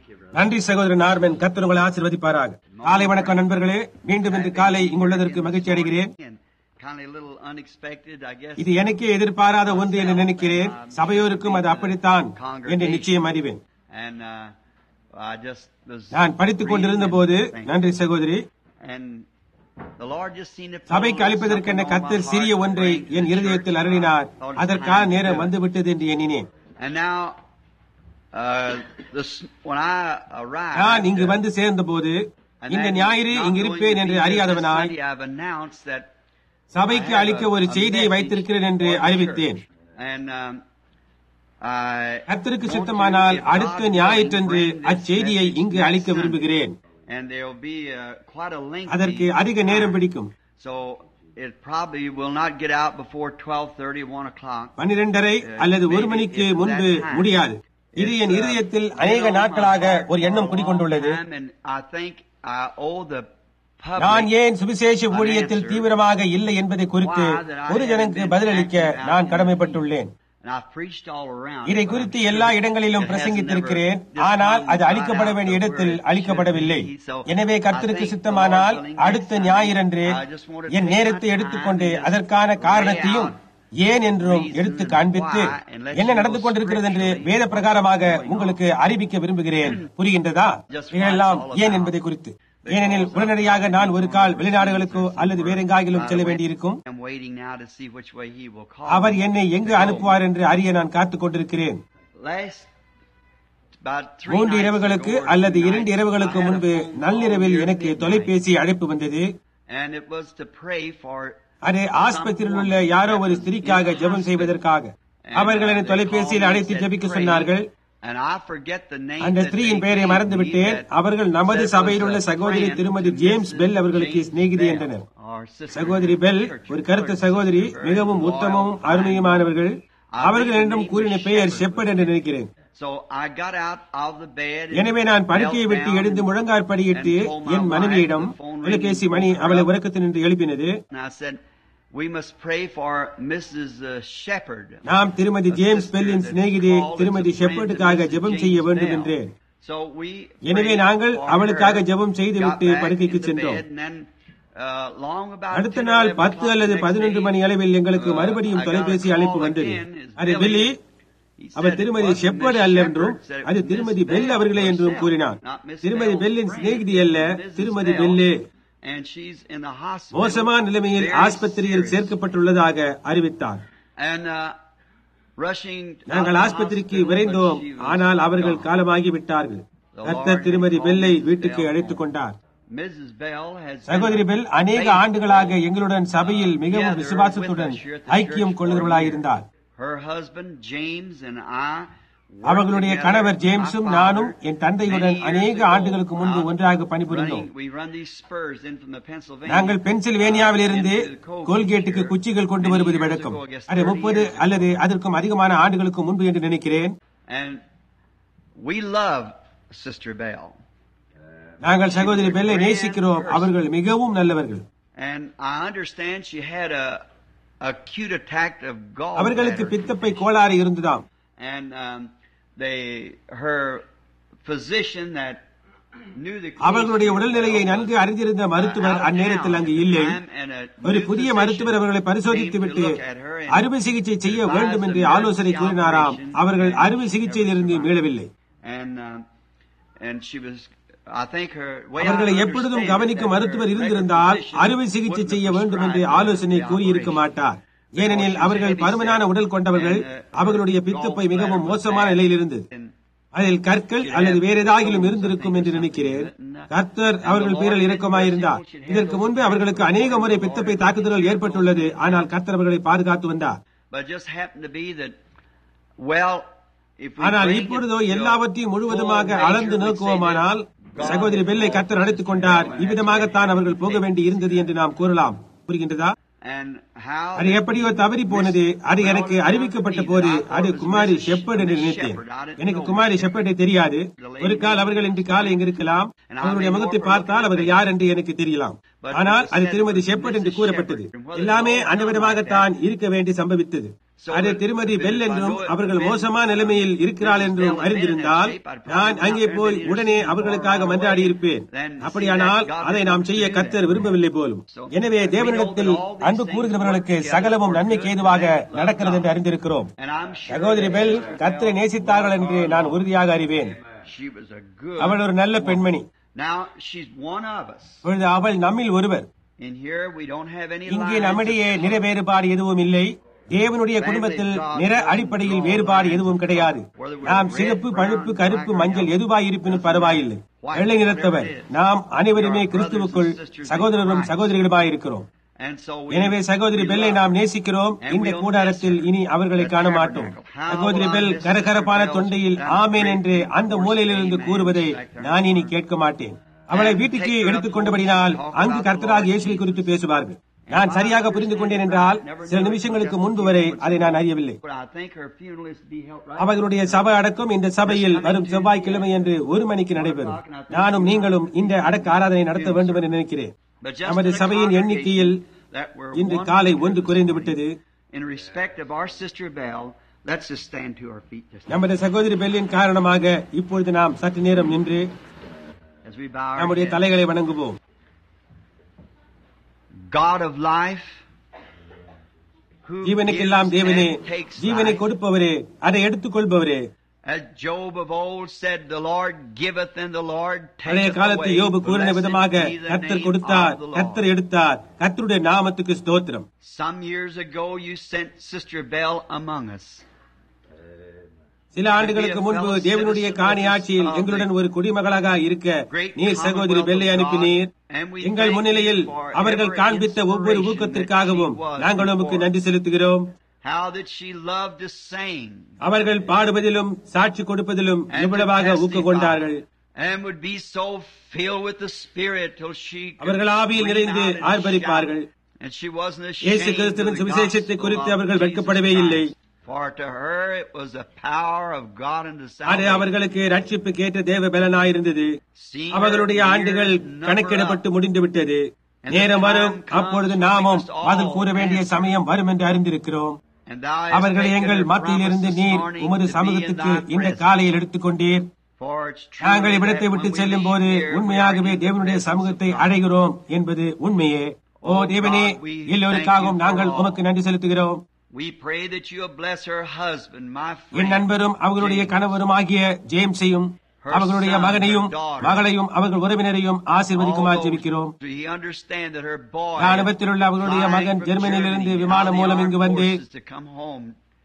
நன்றி சகோதரன் நார்மன் கர்த்தர் உங்களை ஆசீர்வதிப்பாராக காலை வணக்கம் நண்பர்களே மீண்டும் இன்று காலை இங்குள்ளதற்கு மகிழ்ச்சி அடைகிறேன் Kind of a little unexpected, I guess. இது எனக்கே எதிர்பாராத ஒன்று என்று நினைக்கிறேன் சபையோருக்கும் அது அப்படித்தான் என்று நிச்சயம் அறிவேன் And uh, I just was. நான் படித்துக் கொண்டிருந்த போது நன்றி சகோதரி And the Lord just seen it. சபைக்கு அளிப்பதற்கென கர்த்தர் சிறிய ஒன்றை என் இருதயத்தில் அருளினார் அதற்கான நேரம் வந்துவிட்டது என்று எண்ணினேன் And now, uh, this, when I arrived. நான் இங்கு வந்து சேர்ந்த போது and இந்த then ஞாயிறு not இங்கு knowing இருப்பேன் to என்று be here this அறியாதவனாய் Sunday, I've announced that சபைக்கு அளிக்க ஒரு செய்தியை வைத்திருக்கிறேன் என்று அறிவித்தேன் And um, I கர்த்தருக்கு want to, சித்தமானால் if God அடுத்த willing, ஞாயிற்றன்று bring this அச்செய்தியை message இங்கு next அளிக்க Sunday. விரும்புகிறேன் And there'll be uh, quite a lengthy அதற்கு அதிக நேரம் பிடிக்கும் So it probably will not get out before 12:30, 1 o'clock. பன்னிரண்டரை அல்லது ஒரு மணிக்கு முன்பு முடியாது இது என் இருதயத்தில் அநேக நாட்களாக ஒரு எண்ணம் குடிக்கொண்டுள்ளது And I think I owe the public நான் ஏன் சுவிசேஷ ஊழியத்தில் தீவிரமாக இல்லை என்பதை குறித்து ஒரு ஜனக்கு பதிலளிக்க நான் கடமைப்பட்டுள்ளேன் and I've preached all around. இதை but குறித்து I'm எல்லா sure இடங்களிலும் it hasn't பிரசங்கித்திருக்கிறேன் never- this ஆனால் one அது got அளிக்கப்பட out வேண்டிய to இடத்தில் where it அளிக்கப்படவில்லை should be. So எனவே I கர்த்தருக்கு think the சித்தமானால் Lord willing, அடுத்த next ஞாயிறன்று Sunday, I just want to N take my நேரத்தை time எடுத்துக்கொண்டு and just அதற்கான lay காரணத்தையும் out ஏன் என்றும் reasons எடுத்து and காண்பித்து why and let என்ன you நடந்து know கொண்டிருக்கிறது என்று scripturally வேத பிரகாரமாக what's going on. உங்களுக்கு அறிவிக்க விரும்புகிறேன் புரிகின்றதா Just இதெல்லாம் what's all ஏன் about. என்பதை குறித்து ஏனெனில் உடனடியாக நான் ஒரு கால் வெளிநாடுகளுக்கோ அல்லது வேறெங்காகிலும் செல்ல வேண்டியிருக்கும் I'm waiting now to see which way he will call our me என்னை எங்கு to go. அனுப்புவார் என்று அறிய நான் காத்துக் கொண்டிருக்கிறேன் Last about three மூன்று nights இரவுகளுக்கு ago or அல்லது two இரண்டு nights, இரவுகளுக்கு I had a முன்பு phone call நள்ளிரவில் here at எனக்கு midnight. தொலைபேசி அழைப்பு வந்தது And it was to pray for அது ஆஸ்பத்திரியில் உள்ள யாரோ ஒரு ஸ்திரீக்காக ஜெபம் செய்வதற்காக அவர்கள் என்னை தொலைபேசியில் அழைத்து ஜெபிக்க சொன்னார்கள் And I forget the name அந்த that ஸ்திரீயின் they பெயரை gave மறந்து me விட்டேன் that அவர்கள் நமது said சபையில் was உள்ள a சகோதரி friend திருமதி to ஜேம்ஸ் Mrs. பெல் அவர்களுக்கு James சிநேகிதி Bell, என்றனர் our sister சகோதரி in பெல் church, ஒரு கருத்த church சகோதரி sister, very மிகவும் loyal, உத்தமவும் kind. அருமையுமானவர்கள் அவர்கள் என்றும் கூறின பெயர் ஷெப்பர்ட் என்று நினைக்கிறேன் So I got out of the bed and எனவே நான் படுக்கையை knelt விட்டு down எழுந்து and- முழங்காற்படியிட்டு and told my N wife, மனைவியிடம் the phone தொலைபேசி ringing, மணி woke her அவளை up. உறக்கத்தினின்று எழுப்பினது And I said, we must pray for Mrs. uh, Shepherd. நாம் திருமதி a ஜேம்ஸ் sister பெல்லின் that சிநேகிதி called as திருமதி a friend ஷெப்பர்டுக்காக to Mrs. ஜெபம் செய்ய James வேண்டும் Bell. என்றேன் So we எனவே prayed நாங்கள் for அவளுக்காக her, ஜெபம் செய்துவிட்டு got back படுக்கைக்கு into சென்றோம். bed, and then, uh, long about அடுத்த 10 நாள் 11 பத்து o'clock அல்லது the next பதினொன்று day, மணி அளவில் எங்களுக்கு uh, மறுபடியும் I got a தொலைபேசி call அழைப்பு வந்தது again. It's அது Billy. Billy He our said it திருமதி wasn't ஷெப்பர்டு Miss அல்ல Shepherd, என்றும் said it அது was திருமதி Miss பெல் Bell அவர்களே என்றும் herself, கூறினார் not Miss திருமதி Bell's பெல்லின் friend, சிநேகிதி அல்ல Mrs. திருமதி Bell, பெல்லே and she's in the hospital. மோசமான நிலைமையில் very ஆஸ்பத்திரியில் serious. சேர்க்கப்பட்டுள்ளதாக அறிவித்தார் And, uh, rushing out நாங்கள் of the ஆஸ்பத்திரிக்கு hospital, விரைந்தோம் but she was ஆனால் அவர்கள் gone. காலமாகி விட்டார்கள் கர்த்தர் திருமதி பெல்லை வீட்டுக்கு அழைத்துக் கொண்டார் Mrs. Bell has சகோதரி been பெல் அநேக faithful, ஆண்டுகளாக எங்களுடன் சபையில் மிகவும் together விசுவாசத்துடன் with us here at the ஐக்கியம் church கொள்ளுகிறவளாயிருந்தார் for years. Her husband James and I worked அவர்களுடைய together, கணவர் my ஜேம்ஸும் father, நானும் என் தந்தையுடன் many years அநேக ago, ஆண்டுகளுக்கு முன்பு out ஒன்றாக பணிபுரிந்தோம் running- we run these spurs in from the Pennsylvania, நாங்கள் பென்சில்வேனியாவில் இருந்து into the Colgate கோல்கேட்டுக்கு here குச்சிகள் கொண்டு many வருவது years வழக்கம் ago, I guess அது 30 முப்பது years ago. அல்லது அதற்கும் அதிகமான ஆண்டுகளுக்கு முன்பு என்று நினைக்கிறேன் And we love Sister Bell. நாங்கள் சகோதரி பெல்லை நேசிக்கிறோம் அவர்கள் மிகவும் நல்லவர்கள் And I understand she had a acute attack of அவர்களுக்கு gallbladder. பித்தப்பை கோளாறு இருந்ததாம் And um, they, her physician that knew the case அவர்களுடைய was உடல்நிலையை நன்கு அறிந்திருந்த மருத்துவர் அந்நேரத்தில் அங்கு இல்லை ஒரு புதிய மருத்துவர் அவர்களை பரிசோதித்துவிட்டு அறுவை சிகிச்சை செய்ய வேண்டும் என்று ஆலோசனை கூறினாராம் அவர்கள் அறுவை சிகிச்சையிலிருந்து மீளவில்லை And, um, and she was, I think her, way I அவர்களை understand எப்பொழுதும் it, கவனிக்கும் that மருத்துவர் her இருந்திருந்தால் regular அறுவை physician சிகிச்சை wouldn't செய்ய have வேண்டும் என்று prescribed ஆலோசனை the கூறியிருக்க operation. மாட்டார் ஏனெனில் அவர்கள் பருமனான உடல் கொண்டவர்கள் அவர்களுடைய பித்தப்பை மிகவும் மோசமான நிலையில் இருந்தது அதில் கற்கள் அல்லது வேற ஏதாகிலும் இருந்திருக்கும் என்று நினைக்கிறேன் கர்த்தர் அவர்கள் பேரில் இரக்கமாயிருந்தார் இதற்கு முன்பு அவர்களுக்கு அநேக முறை பித்தப்பை தாக்குதல்கள் ஏற்பட்டுள்ளது ஆனால் கர்த்தர் அவர்களை பாதுகாத்து வந்தார் But it just happened to be that, well, if we ஆனால் bring it இப்பொழுதோ to a எல்லாவற்றையும் முழுவதுமாக full அளந்து measure, we say நோக்குவோமானால் that சகோதரி பெல்லை கர்த்தர் அழைத்துக் கொண்டார் இவ்விதமாகத்தான் அவர்கள் போக வேண்டி இருந்தது என்று நாம் கூறலாம் புரிகின்றதா And how அது எப்படியோ தவறி போனது அது எனக்கு அறிவிக்கப்பட்ட போது அது குமாரி ஷெப்பர்ட் என்று நினைத்தேன் எனக்கு குமாரி ஷெப்பர்டை தெரியாது ஒரு கால் அவர்கள் இன்று காலை இங்கு இருக்கலாம் அவருடைய முகத்தை பார்த்தால் அவர்கள் யார் என்று எனக்கு தெரியலாம் ஆனால் அது திருமதி ஷெப்பர்ட் என்று கூறப்பட்டது எல்லாமே அந்த விதமாகத்தான் இருக்க வேண்டி சம்பவித்தது அது திருமதி பெல் என்றும் அவர்கள் மோசமான நிலைமையில் இருக்கிறாள் என்றும் அறிந்திருந்தால் நான் அங்கே போய் உடனே அவர்களுக்காக மன்றாடி இருப்பேன் அப்படியானால் அதை நாம் செய்ய கத்தர் விரும்பவில்லை போலும் எனவே தேவனிடத்தில் அன்பு கூறுகிறவர்களுக்கு சகலமும் நன்மைக்கு ஏதுவாக நடக்கிறது என்று அறிந்திருக்கிறோம் And I'm sure சகோதரி பெல் கத்தரை நேசித்தார்கள் என்று நான் உறுதியாக அறிவேன் she was a good. அவள் ஒரு நல்ல பெண்மணி Now she's one of us. இப்பொழுது அவள் நம்மில் ஒருவர் In here we don't have any இங்கே lines நம்மிடையே of- நிற வேறுபாடு எதுவும் இல்லை தேவனுடைய குடும்பத்தில் நிற அடிப்படையில் வேறுபாடு எதுவும் கிடையாது நாம் சிவப்பு பழுப்பு கருப்பு மஞ்சள் எதுவாய் இருப்பினும் பரவாயில்லை வெள்ளை நிறத்தவர் நாம் அனைவருமே கிறிஸ்துவுக்குள் சகோதரரும் சகோதரிகளுமாய் இருக்கிறோம் And so we, எனவே சகோதரி பெல்லை நாம் நேசிக்கிறோம் இந்த கூடாரத்தில் இனி அவர்களை காண மாட்டோம் சகோதரி பெல் கரகரப்பான தொண்டையில் ஆமேன் என்று அந்த மூலையிலிருந்து கூறுவதை நான் இனி கேட்க மாட்டேன் அவளை வீட்டுக்கு எடுத்துக் கொண்டபடினால் அங்கு கர்த்தராக இயேசுவை குறித்து பேசுவார்கள் நான் சரியாக புரிந்து கொண்டேன் என்றால் சில நிமிஷங்களுக்கு முன்பு வரை அதை நான் அறியவில்லை but I think her funeral is to be held right. அவர்களுடைய சபை அடக்கம் இந்த சபையில் வரும் செவ்வாய்க்கிழமை என்று ஒரு மணிக்கு நடைபெறும் நானும் நீங்களும் இந்த அடக்க ஆராதனை நடத்த வேண்டும் என்று நினைக்கிறேன் But just நமது in the சபையின் எண்ணிக்கையில் congregation that we're இன்று one காலை people ஒன்று குறைந்து விட்டது in respect of our sister Bell, let's just stand to our feet just நமது சகோதரி பெல்லின் காரணமாக இப்பொழுது நாம் சற்று நேரம் நின்று as we bow our நம்முடைய heads. தலைகளை வணங்குவோம் God of life, who ஜீவனுக்கெல்லாம் gives தேவனே and takes ஜீவனை life. கொடுப்பவரே அதை எடுத்துக்கொள்பவரே As Job of old said, the Lord giveth and the Lord பழைய taketh காலத்து away. யோபு கூறின Blessed விதமாக be the கர்த்தர் name கொடுத்தார் of the கர்த்தர் Lord. எடுத்தார் கர்த்தருடைய நாமத்துக்கு ஸ்தோத்திரம் Some years ago you sent Sister Bell among us. சில ஆண்டுகளுக்கு முன்பு தேவனுடைய காணி ஆட்சியில் எங்களுடன் ஒரு குடிமகளாக இருக்க நீர் சகோதரி பெல்லை அனுப்பினீர் எங்கள் முன்னிலையில் அவர்கள் காண்பித்த ஒவ்வொரு ஊக்கத்திற்காகவும் நாங்கள் உமக்கு நன்றி செலுத்துகிறோம் How that she loved to sing. அவர்கள் பாடுவதிலும் சாட்சி கொடுப்பதிலும் and to எவ்வளவாக ஊக்க testify, கொண்டார்கள் And would be so filled with the Spirit till she could அவர்கள் ஆவியில் scream நிறைந்து out and ஆர்ப்பரிப்பார்கள் shout. And she wasn't இயேசு ashamed of கிறிஸ்துவின் the சுவிசேஷத்தை gospel குறித்து of அவர்கள் Jesus வெட்கப்படவே இல்லை Christ. For to her it was the power of God unto அது salvation. அவர்களுக்கு ரட்சிப்பு கேட்ட தேவ பலனாயிருந்தது Seeing அவர்களுடைய her ஆண்டுகள் years number கணக்கிடப்பட்டு up. முடிந்து விட்டது நேரம் வரும் அப்பொழுது நாமும் பதில் கூற வேண்டிய சமயம் வரும் என்று அறிந்திருக்கிறோம் And thou hast அவர்களை taken எங்கள் her மத்தியிலிருந்து promise this நீர் morning உமது to be in சமூகத்துக்கு thy இந்த presence. காலையில் எடுத்துக்கொண்டீர் For it's true நாங்கள் that இவ்விடத்தை விட்டு when we செல்லும் leave போது here, we are உண்மையாகவே in the தேவனுடைய presence சமூகத்தை of God. அடைகிறோம் என்பது உண்மையே ஓ தேவனே எல்லோருக்காகவும் நாங்கள் உமக்கு நன்றி செலுத்துகிறோம் We pray that you will bless her husband, my N friend. நண்பரும் அவர்களுடைய கணவரும் ஆகிய ஜேம்ஸையும் அவர்களுடைய மகனையும் மகளையும் அவர்கள் உறவினரையும் ஆசீர்வதிக்குமாறு ஜெபிக்கிறோம் Do you understand that her boy ராணுவத்தில் உள்ள அவர்களுடைய flying மகன் from ஜெர்மனியிலிருந்து Germany, விமானம் how the மூலம் armed இங்கு வந்து forces to come home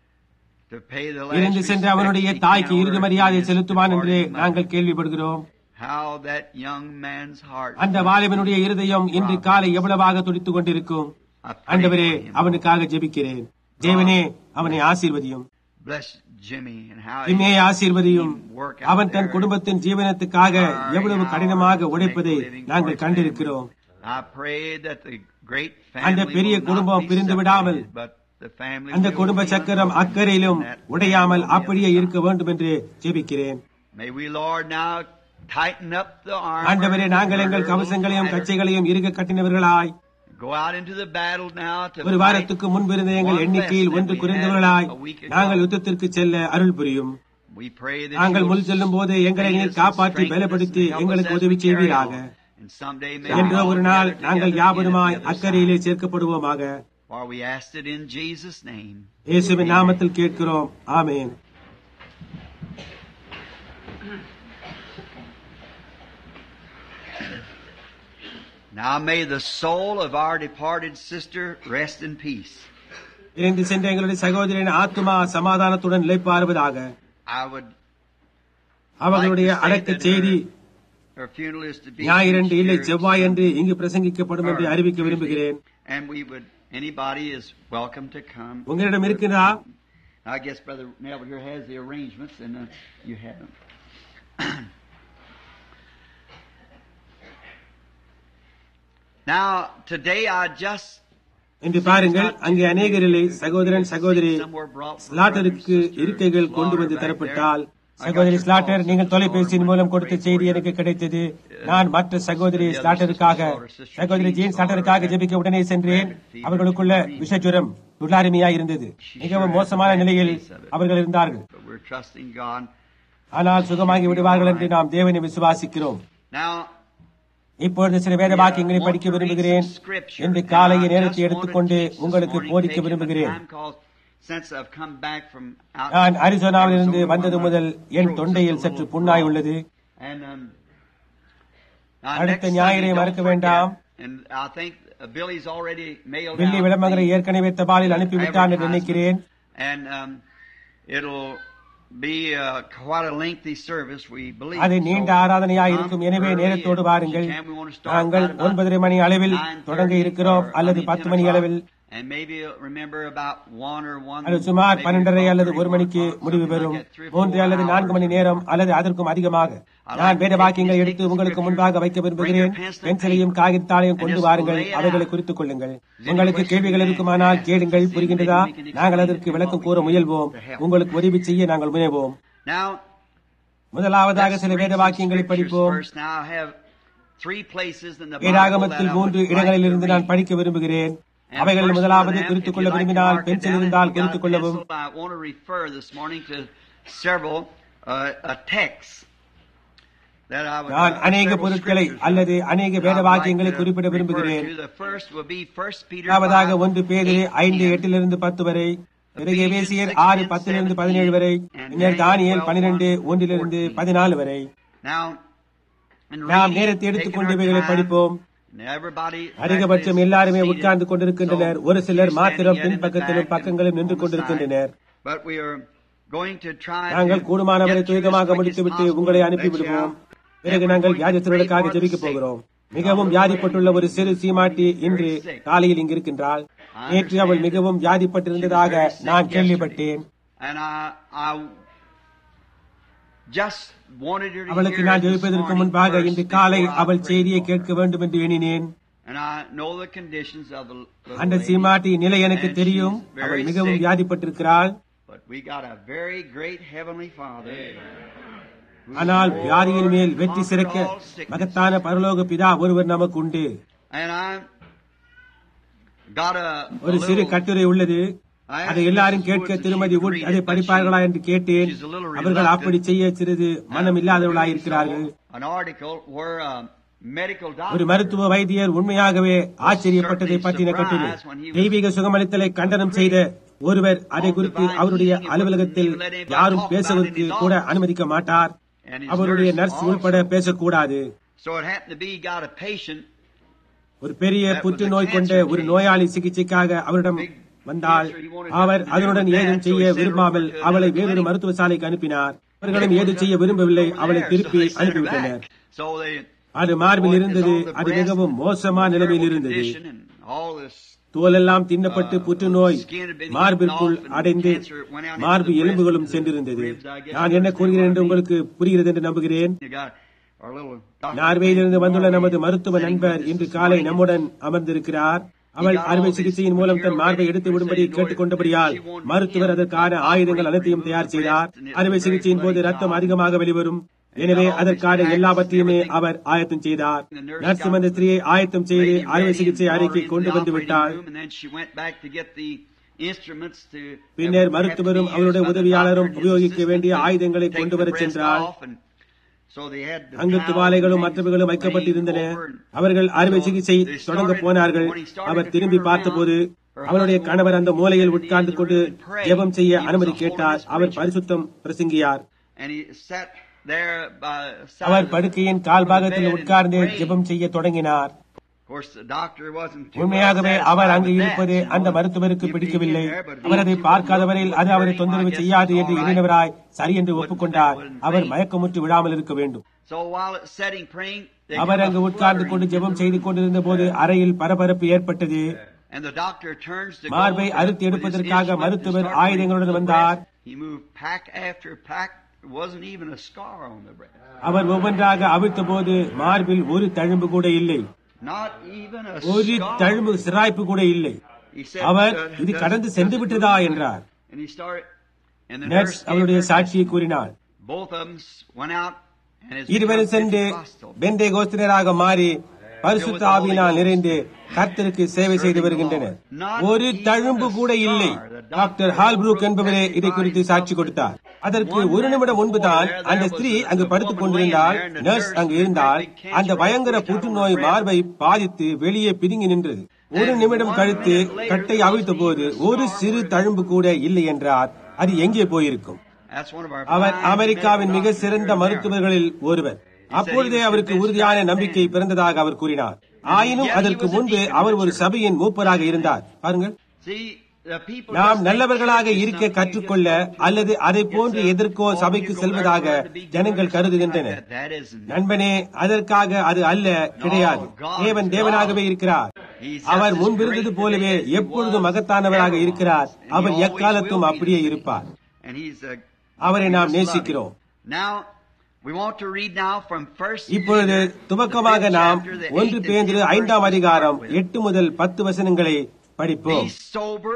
to pay the last இருந்து சென்று respects அவனுடைய he தாய்க்கு can இறுதி order மரியாதை his செலுத்துவான் என்று departing mother. நாங்கள் கேள்விப்படுகிறோம் How that young man's heart அந்த வாலிபனுடைய இருதயம் இன்று காலை எவ்வளவாக துடித்துக் கொண்டிருக்கும் I pray ஆண்டவரே for him. அவனுக்காக ஜெபிக்கிறேன் தேவனே அவனை ஆசீர்வதியும் Bless Jimmy and how இம்மையை ஆசீர்வதியும் he work out அவன் தன் there. குடும்பத்தின் ஜீவனத்துக்காக எவ்வளவு கடினமாக உழைப்பதை நாங்கள் கண்டிருக்கிறோம் I pray that the great அந்த family பெரிய will குடும்பம் not be பிரிந்து விடாமல் separated, but the family அந்த will குடும்ப be சக்கரம் unbroken. அக்கறையிலும் That உடையாமல் family அப்படியே will இருக்க வேண்டும் என்று ஜெபிக்கிறேன் May we, Lord, now tighten up the armor. ஆண்டவரே நாங்கள் எங்கள் கவசங்களையும் கச்சைகளையும் இருக கட்டினவர்களாய் Go out into the battle now to ஒரு fight. வாரத்துக்கு முன்பிருந்த எங்கள் எண்ணிக்கையில் ஒன்று குறைந்தவர்களாய் நாங்கள் யுத்தத்திற்கு செல்ல அருள் புரியும் We pray that நாங்கள் you முன் will செல்லும் போது எங்களை sustain நீர் us காப்பாற்றி and strengthen us பலப்படுத்தி and help us எங்களுக்கு as உதவி we carry செய்வீராக on. And someday may என்றோ we all ஒரு நாள் gather நாங்கள் together யாவருமாய் again at the அக்கறையிலே side. சேர்க்கப்படுவோமாக For we asked it in Jesus' name. இயேசுவின் நாமத்தில் கேட்கிறோம் ஆமென் Now may the soul of our departed sister rest in peace. இணைந்து சென்ற எங்களுடைய சகோதரின் ஆத்துமா சமாதானத்துடன் நிலைப்பாருவதாக I would அவர்களுடைய like to say அடக்க that செய்தி her, her funeral is to be ஞாயிறன்று இல்லை here செவ்வாய் என்று இங்கு பிரசங்கிக்கப்படும் என்று அறிவிக்க விரும்புகிறேன் And we would, anybody is welcome to come. உங்களிடம் இருக்கிறதா I guess Brother Melvin here has the arrangements, and uh, you have them. now, today I just என்று பாருங்கள் அங்கே அநேகரிலே சகோதரன் சகோதரி ஸ்லாட்டருக்கு இருக்கைகள் கொண்டு வந்து தரப்பட்டால் சகோதரி ஸ்லாட்டர் நீங்கள் தொலைபேசியின் மூலம் கொடுத்த செய்தி எனக்கு கிடைத்தது நான் மற்ற சகோதரி ஸ்லாட்டருக்காக சகோதரி ஜீன் ஸ்லாட்டருக்காக ஜெபிக்க உடனே சென்றேன் அவர்களுக்குள்ள விஷஜுரம் துளாரிமையா இருந்தது மிகவும் மோசமான நிலையில் அவர்கள் இருந்தார்கள் But we're trusting God. ஆனால் சுகமாகி விடுவார்கள் என்று நாம் தேவனை விசுவாசிக்கிறோம் Now, இப்பொழுது சில வேத வாக்கியங்களை படிக்க விரும்புகிறேன் இந்த காலையை நேரத்தை எடுத்துக்கொண்டு உங்களுக்கு போதிக்க விரும்புகிறேன் நான் அரிசோனாவில் இருந்து வந்தது முதல் என் தொண்டையில் சற்று புண்ணாய் உள்ளது அடுத்த ஞாயிறை மறக்க வேண்டாம். வெள்ளி விளம்பரங்களை ஏற்கனவே தபாலில் அனுப்பிவிட்டான் என்று நினைக்கிறேன் And um, it'll be uh, quite a lengthy service, we believe. அது நீண்ட ஆராதனையாய் இருக்கும் எனவே நேரத்தோடு வாருங்கள் நாங்கள் ஒன்பதரை மணி அளவில் தொடங்க இருக்கிறோம் அல்லது பத்து மணி அளவில் And maybe remember about one or one. அது சுமார் maybe பன்னெண்டரை அல்லது three ஒரு மணிக்கு o'clock, முடிவு something பெறும் like that, three or மூன்று four அல்லது நான்கு hours. மணி நேரம் அல்லது அதற்கும் அதிகமாக நான் வேத வாக்கியங்களை எடுத்து உங்களுக்கு முன்பாக வைக்க விரும்புகிறேன் பென்சிலையும் காகிதத்தாலையும் கொண்டு வாருங்கள் அவைகளை குறித்துக் கொள்ளுங்கள் உங்களுக்கு கேள்விகள் இருக்குமானால் கேளுங்கள் புரிகின்றதா நாங்கள் அதற்கு விளக்கம் கூற முயல்வோம் உங்களுக்கு உதவி செய்ய நாங்கள் முயல்வோம் Now, முதலாவதாக சில வேத வாக்கியங்களை படிப்போம் First, now I have three places in the Bible that வேதாகமத்தில் I மூன்று would like இடங்களிலிருந்து to நான் read. படிக்க விரும்புகிறேன் And அவைகளில் first முதலாவது one of them, குறித்துக் if கொள்ள you'd like to விரும்பினால் mark it பென்சில் down, இருந்தால் if you got குறித்துக் a கொள்ளவும் pencil, I want to refer this morning to several uh, a text that I would நான் uh, அநேக several பொருட்களை scriptures அல்லது அநேக that வேத I would வாக்கியங்களை like to குறிப்பிட refer விரும்புகிறேன் to. The first will be First Peter முதலாவதாக 5, ஒன்று பேரு 8, ஐந்து 10. எட்டிலிருந்து பத்து வரை பிறகு எபேசியர் ஆறு பத்திலிருந்து பதினேழு வரை பின்னர் தானியல் பனிரெண்டு ஒன்றிலிருந்து பதினாலு வரை Now, in நாம் reading, நேரத்தை taking எடுத்துக்கொண்டு our இவைகளை time, படிப்போம் and everybody அதிகபட்சம் is எல்லாருமே seated. உட்கார்ந்து கொண்டிருக்கின்றனர் So, ஒரு சிலர் few மாத்திரம் standing yet in the பின்பக்கத்திலும் back பக்கங்களும் and நின்று on the கொண்டிருக்கின்றனர் side. But we are going to try நாங்கள் to கூடுமானவரை get through as துரிதமாக quick as முடித்துவிட்டு possible உங்களை to அனுப்பி let you விடுவோம் out. பிறகு And we're நாங்கள் going to வியாதித்தவர்களுக்காக pray for the ஜெபிக்க sick. போகிறோம் மிகவும் வியாதிப்பட்டுள்ள ஒரு சிறு சீமாட்டி இன்று காலையில் இங்கிருக்கின்றாள் நேற்று அவள் மிகவும் வியாதிப்பட்டிருந்ததாக நான் கேள்விப்பட்டேன் And I, I just wanted her to அவளுக்கு hear நான் it this ஜெபிப்பதற்கு morning முன்பாக first இன்று காலை before I அவள் prayed செய்தியை for her. கேட்க வேண்டும் என்று எண்ணினேன் And I know the conditions of the little அந்த lady, சீமாட்டி நிலை எனக்கு and தெரியும் she's very அவள் மிகவும் sick. வியாதிப்பட்டிருக்கிறாள் But we got a very great heavenly Father. who ஆனால் வியாதியின் மேல் வெற்றி conquered சிறக்க all sickness. மகத்தான பரலோக பிதா ஒருவர் நமக்கு உண்டு And I got a, a ஒரு சிறு little- கட்டுரை உள்ளது I அதை asked எல்லாரும் Mrs. கேட்க Woods if திருமதி she would உட் read அதை it, but படிப்பார்களா she- என்று கேட்டேன் she's a little அவர்கள் reluctant. அப்படி செய்ய சிறிது மனம் இல்லாதவர்களாய் இருக்கிறார்கள் An article where a medical doctor ஒரு மருத்துவ வைத்தியர் உண்மையாகவே ஆச்சரியப்பட்டதை பற்றின கட்டுரை தெய்வீக சுகமளித்தலை கண்டனம் செய்த ஒருவர் அதை குறித்து அவருடைய அலுவலகத்தில் யாரும் பேசுவதற்கு கூட அனுமதிக்க மாட்டார் and his அவருடைய nurse நர்ஸ் also. உள்பட பேசக்கூடாது So it happened to be he got a patient ஒரு பெரிய புற்றுநோய் கொண்ட ஒரு நோயாளி சிகிச்சைக்காக அவரிடம் வந்தால் அவர் அதனுடன் ஏதும் செய்ய விரும்பாமல் அவளை வேறொரு மருத்துவ சாலைக்கு அனுப்பினார் அவர்களும் ஏதும் செய்ய விரும்பவில்லை அவளை திருப்பி அனுப்பிவிட்டனர் So they அது மார்பில் இருந்தது அது மிகவும் மோசமான நிலைமையில் இருந்தது தோலெல்லாம் தின்னப்பட்டு புற்றுநோய் மார்பிற்குள் அடைந்து மார்பு எலும்புகளும் சென்றிருந்தது நான் என்ன கூறுகிறேன் என்று உங்களுக்கு புரிகிறது என்று நம்புகிறேன் நார்வேயிலிருந்து வந்துள்ள நமது மருத்துவ நண்பர் இன்று காலை நம்முடன் அமர்ந்திருக்கிறார் அவள் அறுவை சிகிச்சையின் மூலம் தன் மார்பை எடுத்து விடும்படி கேட்டுக்கொண்டபடியால் மருத்துவர் அதற்கான ஆயுதங்கள் அனைத்தையும் தயார் செய்தார் அறுவை சிகிச்சையின் போது ரத்தம் அதிகமாக வெளிவரும் எனவே அதற்கான எல்லாவற்றையுமே அவர் ஆயத்தம் செய்தார் நர்சும் அந்த ஸ்திரியை ஆயத்தம் செய்து அறுவை சிகிச்சை அறைக்கு கொண்டு வந்து விட்டார் பின்னர் மருத்துவரும் அவருடைய உதவியாளரும் உபயோகிக்க வேண்டிய ஆயுதங்களை கொண்டு வரச் சென்றார் அங்கு துவாலைகளும் மற்றவைகளும் வைக்கப்பட்டிருந்தன அவர்கள் அறுவை சிகிச்சை தொடங்க போனார்கள் அவர் திரும்பி பார்த்தபோது அவருடைய கணவர் அந்த மூலையில் உட்கார்ந்து கொண்டு ஜெபம் செய்ய அனுமதி கேட்டார் அவர் பரிசுத்தம் பிரசங்கியார் அவர் படுக்கையின் கால்பாகத்தில் உட்கார்ந்து ஜெபம் செய்ய தொடங்கினார் உண்மையாகவே அவர் அங்கு இருப்பது அந்த மருத்துவருக்கு பிடிக்கவில்லை அவர் அதை பார்க்காதவரையில் அது அவரை தொந்தரவு செய்யாது என்று எண்ணினவராய் சரி என்று ஒப்புக்கொண்டார் அவர் மயக்கமுற்று விழாமல் இருக்க வேண்டும் அவர் அங்கு உட்கார்ந்து கொண்டு ஜெபம் செய்து கொண்டிருந்த போது அறையில் பரபரப்பு ஏற்பட்டது மார்பை அறுத்து எடுப்பதற்காக மருத்துவர் ஆயுதங்களுடன் வந்தார் அவர் ஒவ்வொன்றாக அவிழ்த்த போது மார்பில் ஒரு தழும்பு கூட இல்லை ஒரு தழும்பு சிராய்ப்பு கூட இல்லை அவர் இது கடந்து சென்று விட்டதா என்றார் நர்ஸ் அவருடைய சாட்சியை கூறினார் Both of them went out and has இருவரும் become சென்று Pentecostal. பெண்டே கோஸ்தினராக மாறி பரிசுத்த ஆவியினால் நிறைந்து கர்த்தருக்கு சேவை செய்து வருகின்றனர் ஒரு தழும்பு கூட இல்லை டாக்டர் ஹால்ப்ரூக் என்பவரே இதை குறித்து சாட்சி கொடுத்தார் அதற்கு ஒரு நிமிடம் முன்புதான் அந்த ஸ்திரீ அங்கு படுத்துக் கொண்டிருந்தால் நர்ஸ் அங்கு இருந்தால் அந்த பயங்கர புற்றுநோய் மார்பை பாதித்து வெளியே பிதுங்கி நின்றது ஒரு நிமிடம் கழித்து கட்டை அவிழ்த்த போது ஒரு சிறு தழும்பு கூட இல்லை என்றார் அது எங்கே போயிருக்கும் That's one of our our fine அமெரிக்காவின் மிக medical சிறந்த doctors here in மருத்துவர்களில் ஒருவர் அப்பொழுதே அவருக்கு உறுதியான நம்பிக்கை பிறந்ததாக அவர் கூறினார் ஆயினும் அதற்கு முன்பு அவர் ஒரு சபையின் மூப்பராக இருந்தார் பாருங்கள் See, the people நாம் just நல்லவர்களாக think இருக்க something கற்றுக்கொள்ள அல்லது அதை போன்று எதற்கோ சபைக்கு செல்வதாக ஜனங்கள் கருதுகின்றனர் That isn't. நண்பனே அதற்காக அது அல்ல கிடையாது தேவன் தேவனாகவே இருக்கிறார் அவர் முன்பிருந்தது போலவே எப்பொழுதும் மகத்தானவராக இருக்கிறார் அவர் எக்காலத்தும் அப்படியே இருப்பார் And he's a அவரை நாம் நேசிக்கிறோம் Now, we want to read now from first இப்பொழுது துவக்கமாக நாம் ஒன்று பேந்திரு ஐந்தாம் அதிகாரம் எட்டு முதல் பத்து வசனங்களை படிப்போம் Be sober,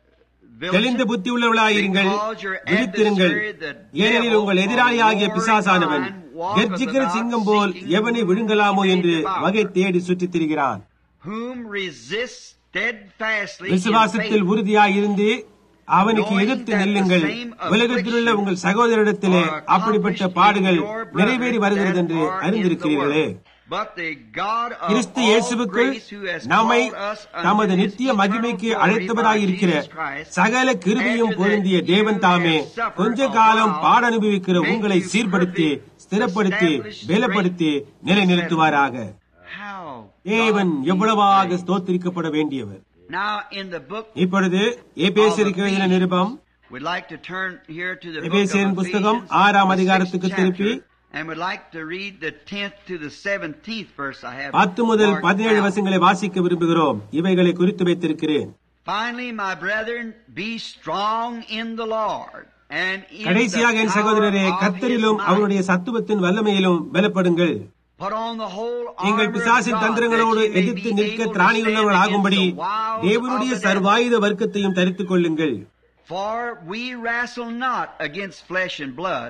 தெளிந்த vigilant, புத்தி உள்ளவர்களாயிருங்கள் விழித்திருங்கள் ஏனெனில் உங்கள் எதிராளியாகிய பிசாசானவன் கர்ஜிக்கிற சிங்கம் போல் எவனை விழுங்கலாமோ என்று வகை தேடி சுற்றித் திரிகிறான் whom resist steadfastly in விசுவாசத்தில் faith, உறுதியாயிருந்து அவனுக்கு எதிர்த்து நில்லுங்கள் உலகத்திலுள்ள உங்கள் சகோதரிடத்திலே அப்படிப்பட்ட பாடுகள் நிறைவேறி வருகிறது என்று அறிந்திருக்கிறீர்களே But the God of Kristu all இயேசுவுக்குள் grace who has நம்மை called us unto தமது his நித்திய eternal மகிமைக்கு glory அழைத்தவராயிருக்கிற by Jesus Christ, சகல கிருபையும் after பொருந்திய that தேவன் you தாமே have suffered கொஞ்ச a காலம் while, பாட அனுபவிக்கிற make உங்களை you சீர்படுத்தி perfect, ஸ்திரப்படுத்தி establish, பலப்படுத்தி நிலைநிறுத்துவாராக How தேவன் God எவ்வளவாக is great. ஸ்தோத்திரிக்கப்பட வேண்டியவர் Now in the book இப்பொழுது எபேசியருக்கு எழுதின நிருபம் We'd like to turn here to the book of எபேசியரின் புஸ்தகம் Ephesians, ஆறாம் the அதிகாரத்துக்கு sixth திருப்பி chapter, and we'd like to read the 10th to the 17th verse I have பத்து முதல் marked பதினேழு out. வசங்களை வாசிக்க விரும்புகிறோம் இவைகளை குறித்து வைத்திருக்கிறேன் Finally, my brethren, be strong in the Lord and in கடைசியாக the என் power சகோதரரே of his கர்த்தரிலும் might. அவருடைய சத்துவத்தின் வல்லமையிலும் பலப்படுங்கள் Put on the whole நீங்கள் armor of பிசாசின் God, தந்திரங்களோடு that ye may எதிர்த்து be நிற்க able to திராணியுள்ளவர்கள் stand ஆகும்படி against the wiles தேவனுடைய of the devil. சர்வாயுத வர்க்கத்தையும் தரித்துக் கொள்ளுங்கள் For we wrestle not against flesh and blood,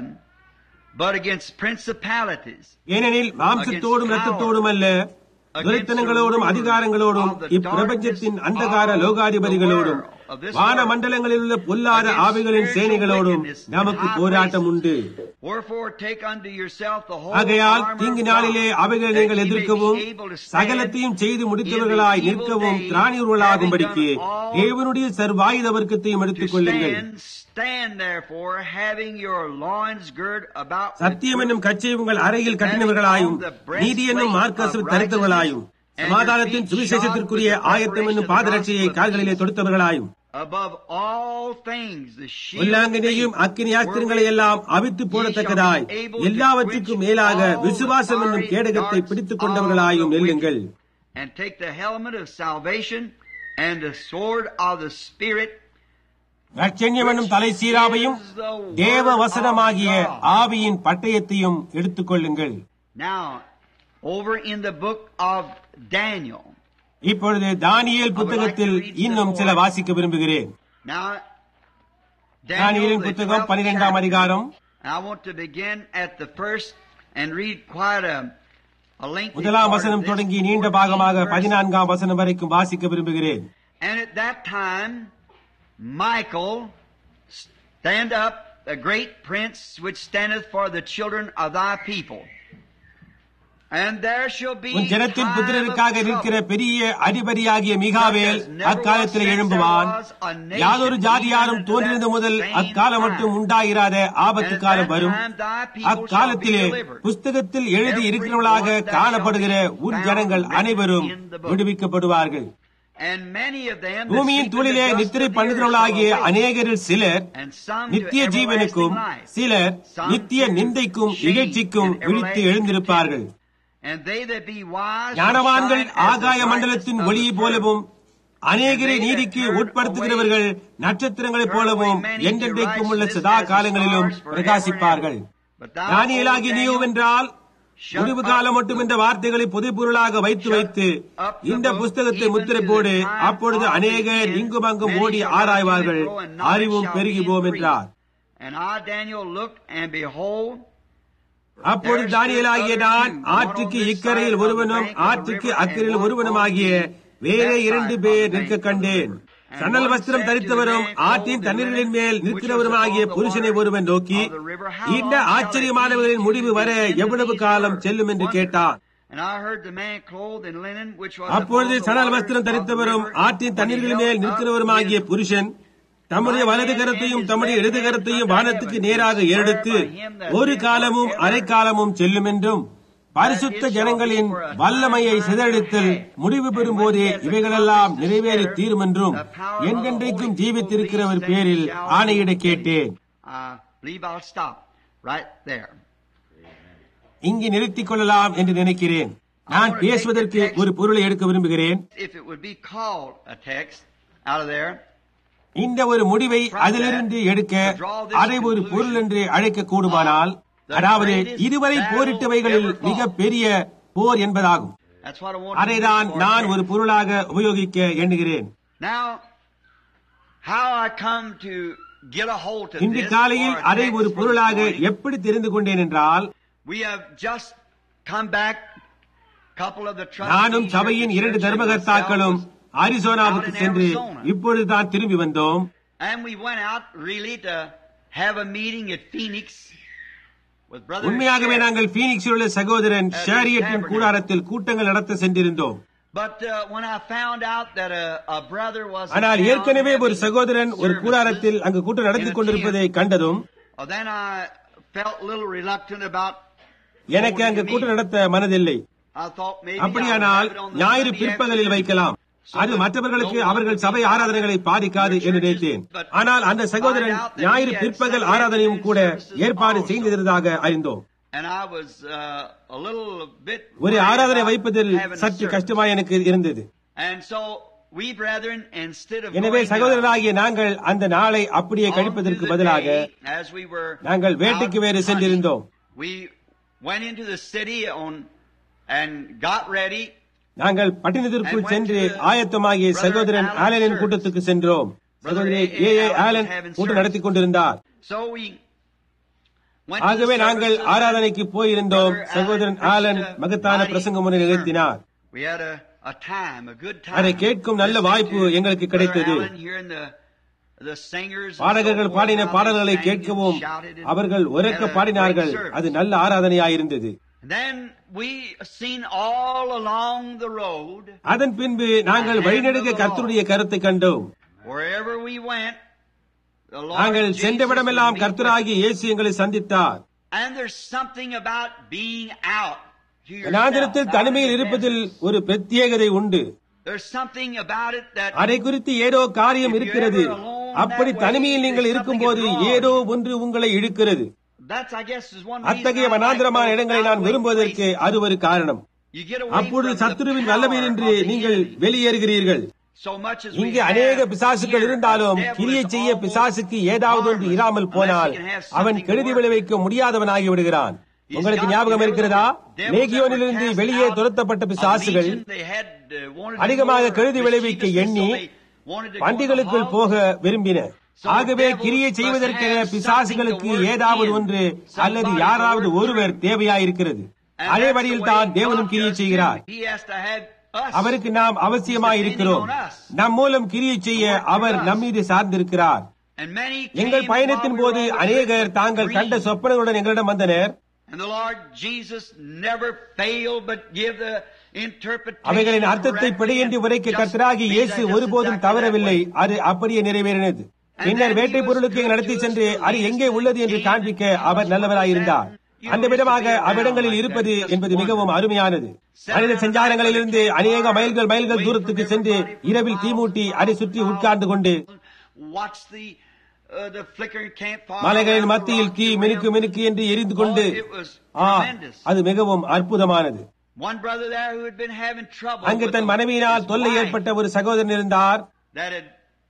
but against principalities, ஏனெனில் மாம்சத்தோடும் இரத்தத்தோடும் அல்ல துரைத்தனங்களோடும் அதிகாரங்களோடும் இப்பிரபஞ்சத்தின் அந்தகார லோகாதிபதிகளோடும் வான மண்டலங்களில் உள்ள பொல்லாத ஆவிகளின் சேனைகளோடும் நமக்கு போராட்டம் உண்டு Wherefore take unto yourself the whole ஆகையால் armor தீங்கு of நாளிலே God, அவைகளை that நீங்கள் ye may be எதிர்க்கவும் able to stand சகலத்தையும் செய்து in முடித்தவர்களாய் the evil நிற்கவும் day, திராணியுர்களாகும்படிக்கு having done all தேவனுடைய சர்வாயுத வர்க்கத்தையும் to எடுத்துக் கொள்ளுங்கள் stand, stand therefore, having your loins girt about with சத்தியம் என்னும் truth, கட்சியை உங்கள் அறையில் கட்டினவர்களாயும் நீதி என்னும் மார்க்கசு தரித்தவர்களாயும் சமாதானத்தின் சுவிசேஷத்திற்குரிய ஆயத்தம் என்னும் பாதரட்சியை கால்களிலே தொடுத்தவர்களாயும் above all things, the shield of உள்ளாங்கனையும் faith, அக்கினி ஆஸ்திரங்களை எல்லாம் அவித்து போடத்தக்கதாய் எல்லாவற்றுக்கும் மேலாக விசுவாசம் என்னும் கேடகத்தை பிடித்துக் கொண்டவர்களாயும் நெல்லுங்கள் and take the helmet of salvation and the sword of the Spirit, ரட்சண்யம் என்னும் தலை சீராவையும் தேவ வசனமாகிய ஆவியின் பட்டயத்தையும் எடுத்துக் கொள்ளுங்கள் Now, over in the book of Daniel. இப்பொழுது தானியேல் புத்தகத்தில் இன்னும் சில வாசிக்க விரும்புகிறேன் Now, தானியேலின் the புத்தகம் 12th பனிரெண்டாம் chapter. அதிகாரம் I want to begin at the first and read quite a, a lengthy முதலாம் part of வசனம் this, தொடங்கி நீண்ட 14 பாகமாக verse. பதினான்காம் வசனம் வரைக்கும் வாசிக்க விரும்புகிறேன் And at that time, Michael stand up, the great prince which standeth for the children of thy people. And there shall be உன் ஜனத்தின் time of புத்திரருக்காக இருக்கிற trouble. பெரிய அதிபதியாகிய மிகாவேல் அக்காலத்தில் எழும்புவான் யாதொரு ஜாதியாரும் தோன்றினது முதல் அக்காலம் மட்டும் உண்டாயிராத ஆபத்து காலம் வரும் அக்காலத்திலே புஸ்தகத்தில் எழுதி இருக்கிறவர்களாக காணப்படுகிற உன் ஜனங்கள் அனைவரும் விடுவிக்கப்படுவார்கள் And many of them that பூமியின் sleep in தூளிலே the dust நித்திரை of the earth பண்ணுகிறவர்களாகிய shall awake, அநேகரில் சிலர் and some to நித்திய everlasting ஜீவனுக்கும் life. சிலர் Some நித்திய to நிந்தைக்கும் shame இகழ்ச்சிக்கும் and விழித்து everlasting எழுந்திருப்பார்கள் And they that be wise shall ஞானவான்கள் shine as the ஆகாய brightness மண்டலத்தின் of the ஒளியை firmament. போலவும் அநேகரை And they that நீதிக்கு turn உட்படுத்துகிறவர்கள் நட்சத்திரங்களைப் turn போலவும் away many to என்றென்றைக்கும் உள்ள righteousness சதா as the காலங்களிலும் stars forever பிரகாசிப்பார்கள் and ever. But thou, தானியலாகி O நீயோ Daniel, வென்றால் shut முடிவு up காலம் மட்டும் என்ற வார்த்தைகளை புதைப்பொருளாக வைத்து Shut வைத்து up the இந்த book, புஸ்தகத்தை even முத்திரை to போடு the time அப்பொழுது of the அநேகர் end. இங்கும் அங்கும் Many ஓடி shall run ஆராய்வார்கள் to and fro, and knowledge அறிவும் shall பெருகி be போம் increased. என்றார் And I, Daniel, looked, and behold, அப்பொழுது தானியலாகிய நான் ஆற்றுக்கு இக்கரையில் ஒருவனும் ஆற்றுக்கு அக்கரையில் ஒருவனுமாகிய வேறே இரண்டு பேர் நிற்க கண்டேன் சணல் வஸ்திரம் தரித்தவரும் ஆற்றின் தண்ணீர்களின் மேல் நிற்கிறவருமாகிய புருஷனை ஒருவன் நோக்கி இந்த ஆச்சரியமானவர்களின் முடிவு வர எவ்வளவு காலம் செல்லும் என்று கேட்டான் and I heard the man clothed in linen, which was அப்பொழுது above the சணல் waters வஸ்திரம் of the தரித்தவரும் river, ஆற்றின் தண்ணீர்களின் மேல் when he நிற்கிறவருமாகிய held up புருஷன் தம்முடைய வலது கரத்தையும் தம்முடைய இடது கரத்தையும் வானத்துக்கு நேராக ஏறெடுத்து ஒரு காலமும் அரை காலமும் செல்லும் என்றும் பரிசுத்த ஜனங்களின் வல்லமையை சிதறடித்தல் முடிவு பெறும் போதே இவைகளெல்லாம் நிறைவேறி தீரும் என்றும் என்றென்றைக்கும் ஜீவித்திருக்கிறவர் பேரில் ஆணையிட கேட்டேன் I believe I'll stop right there. இங்கு நிறுத்திக் கொள்ளலாம் என்று நினைக்கிறேன் நான் பேசுவதற்கு ஒரு பொருளை எடுக்க விரும்புகிறேன் If it would be called a text out of there, இந்த ஒரு முடிவை அதிலிருந்து எடுக்க அதை ஒரு பொருள் என்று அழைக்க கூடுமானால் அதாவது இதுவரை போரிட்டவைகளில் மிக பெரிய போர் என்பதாகும் that's what I want அதைதான் நான் ஒரு பொருளாக உபயோகிக்க எண்ணுகிறேன் Now, how I come to get a hold of இன்று this காலையில் for a அதை text ஒரு for பொருளாக this morning, எப்படி தெரிந்து கொண்டேன் என்றால் we have just come back couple of the நானும் trustees சபையின் of the இரண்டு church and தர்மகர்த்தாக்களும் myself அரிசோனாவுக்கு சென்று இப்பொழுதுதான் திரும்பி வந்தோம் And we went out really to have a meeting at Phoenix with Brother உண்மையாகவே Sheriff. நாங்கள் பீனிக்ஸில் உள்ள சகோதரன் ஷேரியட்டின் கூடாரத்தில் கூட்டங்கள் நடத்த சென்றிருந்தோம் But uh, when I found out that a, a brother was in ஆனால் town ஏற்கனவே ஒரு having சகோதரன் ஒரு services, கூடாரத்தில் அங்கு கூட்டம் நடத்தி கொண்டிருப்பதை கண்டதும் uh, then I felt a little reluctant about. எனக்கு அங்கு கூட்டம் நடத்த மனதில்லை I thought maybe அப்படியானால் I would have it on the ஞாயிறு Sunday பிற்பகலில் afternoon. வைக்கலாம் அது மற்றவர்களுக்கு அவர்கள் சபை ஆராதனைகளை பாதிக்காது என்று நினைத்தேன் ஆனால் அந்த சகோதரன் ஞாயிறு பிற்பகல் ஆராதனையும் கூட ஏற்பாடு செய்திருந்ததாக அறிந்தோம் And I was uh, a little bit. ஒரு worried ஆராதனை about வைப்பதில் having a சற்று service. கஷ்டமாய் எனக்கு இருந்தது And so we brethren, instead of எனவே going, uh, சகோதரராகிய நாங்கள் அந்த நாளை அப்படியே on கழிப்பதற்கு to the பதிலாக day, as we were நாங்கள் வேட்டைக்கு out வேறு hunting, சென்றிருந்தோம் We went into the city on and got ready. நாங்கள் பட்டினத்திற்குள் சென்று ஆயத்தமாகிய சகோதரன் ஆலனின் கூட்டத்துக்கு சென்றோம் சகோதரி ஏ ஏ ஆலன் கூட்டம் நடத்தி கொண்டிருந்தார் So we went to ஆகவே the நாங்கள் service. ஆராதனைக்கு போயிருந்தோம் சகோதரன் ஆலன் மகத்தான பிரசங்கம் ஒன்றை நிகழ்த்தினார் We had a, a time, a good time. அதை கேட்கும் நல்ல வாய்ப்பு எங்களுக்கு கிடைத்தது. Brother Allen hearing the, the singers and பாடகர்கள் so forth, பாடின how they பாடல்களை sang and கேட்கவும் shouted and அவர்கள் உரக்க had a பாடினார்கள் great service. அது நல்ல ஆராதனையாயிருந்தது Then we seen all along the road, அதன் பின்பு நாங்கள் வழிநெடுக கர்த்தருடைய கருத்தை கண்டோம் wherever we went, the Lord நாங்கள் Jesus சென்றவிடமெல்லாம் would meet with கர்த்தராகிய இயேசு எங்களை சந்தித்தார் And there's something about being out to yourself, வனாந்திரத்தில் out in தனிமையில் the இருப்பதில் desert. ஒரு பிரத்யேகதை உண்டு There's something about it that அதை குறித்து ஏதோ காரியம் இருக்கிறது அப்படி தனிமையில் நீங்கள் இருக்கும்போது ஏதோ ஒன்று உங்களை இழுக்கிறது that's I guess is one அத்தகைய reason I like வனாந்திரமான those இடங்களை நான் outway விரும்புவதற்கு places. அது ஒரு காரணம் You get away அப்பொழுது from the சத்துருவின் power வல்லமையினின்று of the நீங்கள் enemy. வெளியேறுகிறீர்கள் So much as we இங்கே have அநேக பிசாசுகள் here, இருந்தாலும் the devil கிரியை is செய்ய almost பிசாசுக்கு ஏதாவது ஒன்று harmless இராமல் போனால் unless he can have அவன் something கெடுதி to work. விளைவிக்க முடியாதவனாகி விடுகிறான் He's உங்களுக்கு got ஞாபகம் the இருக்கிறதா devils that were லேகியோனிலிருந்து cast வெளியே out துரத்தப்பட்ட of பிசாசுகள் Legion. They had, uh, wanted to அதிகமாக go கெடுதி விளைவிக்க mischievous, எண்ணி so they wanted to go பண்டிகளுக்குள் to போக hogs. விரும்பின ஆகவே கிரியை செய்வதற்கென பிசாசுகளுக்கு ஏதாவது ஒன்று அல்லது யாராவது ஒருவர் தேவையாயிருக்கிறது And அதே that's the வழியில் way தான் God தேவனும் கிரியை does செய்கிறார் too. He has to have us. அவருக்கு நாம் அவசியமாய் இருக்கிறோம் நம் மூலம் கிரியை செய்ய அவர் நம் மீது சார்ந்திருக்கிறார் And many எங்கள் came பயணத்தின் while we போது were on the அநேகர் trip தாங்கள் with கண்ட dreams. சொப்பனங்களுடன் எங்களிடம் வந்தனர் And the Lord Jesus never failed but give the interpretation அவைகளின் அர்த்தத்தை correctly பிழையின்றி and உரைக்க just கர்த்தராகி be இயேசு that just ஒருபோதும் exactly தவறவில்லை that way. அது அப்படியே நிறைவேறினது பின்னர் வேட்டை பொருளுக்கு எங்களை நடத்தி சென்று அது எங்கே உள்ளது என்று காண்பிக்க அவர் நல்லவராயிருந்தார் அந்த விதமாக அவ்விடங்களில் இருப்பது என்பது மிகவும் அருமையானது மனித சஞ்சாரங்களிலிருந்து அநேக மைல்கள் மைல்கள் தூரத்துக்கு சென்று இரவில் தீமூட்டி அதை சுற்றி உட்கார்ந்து கொண்டு Watch the, uh, the flickering campfire மலைகளின் around the மத்தியில் rocky தீ மினுக்கு rim. மினுக்கு என்று எரிந்து கொண்டு Oh, it was ah tremendous. அது மிகவும் அற்புதமானது One brother there who had been having trouble அங்கு with தன் the- மனைவியினால் his தொல்லை wife ஏற்பட்ட ஒரு சகோதரன் இருந்தார் that had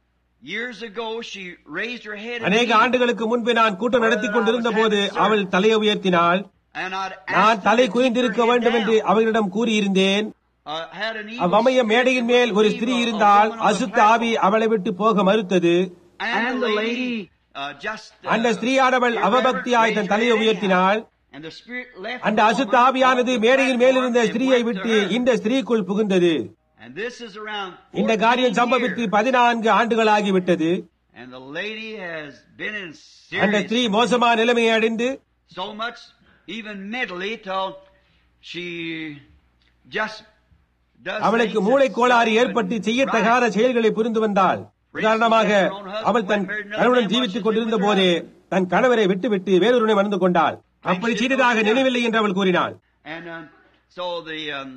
years ago she raised her head and அநேக beat. ஆண்டுகளுக்கு முன்பு நான் கூட்டம் நடத்தி கொண்டிருந்த போது அவள் தலையை உயர்த்தினாள் And I'd நான் asked her தலை to keep குனிந்திருக்க her head வேண்டும் என்று down. அவர்களிடம் கூறியிருந்தேன் Uh, had an evil அவ்வமய spirit மேடையின் that மேல் would ஒரு leave ஸ்திரீ a- a இருந்தால் woman on the அசுத்த platform. ஆவி அவளை விட்டு போக மறுத்தது And the lady uh, just uh, அந்த ஸ்திரீயானவள் அவபக்தியாய் தன் தலையை உயர்த்தினாள் and the spirit left அந்த the அசுத்த woman, ஆவியானது opened the மேடையின் மேலிருந்த platform and ஸ்திரீயை went விட்டு to her. இந்த ஸ்திரீக்குள் புகுந்தது And this is around இந்த 14 காரியம் சம்பவித்து years. பதினான்கு ஆண்டுகளாகிவிட்டது And the lady has been in அந்த serious ஸ்திரீ மோசமான நிலைமையை அடைந்து so much, even mentally, till she just does அவளுக்கு things மூளை that கோளாறு some ஏற்பட்டு wouldn't செய்யத்தகாத right. செயல்களை புரிந்து வந்தாள் உதாரணமாக அவள் தன் கணவனுடன் ஜீவித்துக் கொண்டிருந்த போதே தன் கணவரை விட்டுவிட்டு வேறொருவனை மறந்து கொண்டாள் அப்படி செய்ததாக நினைவில்லை என்று அவள் கூறினாள் And um, so the um,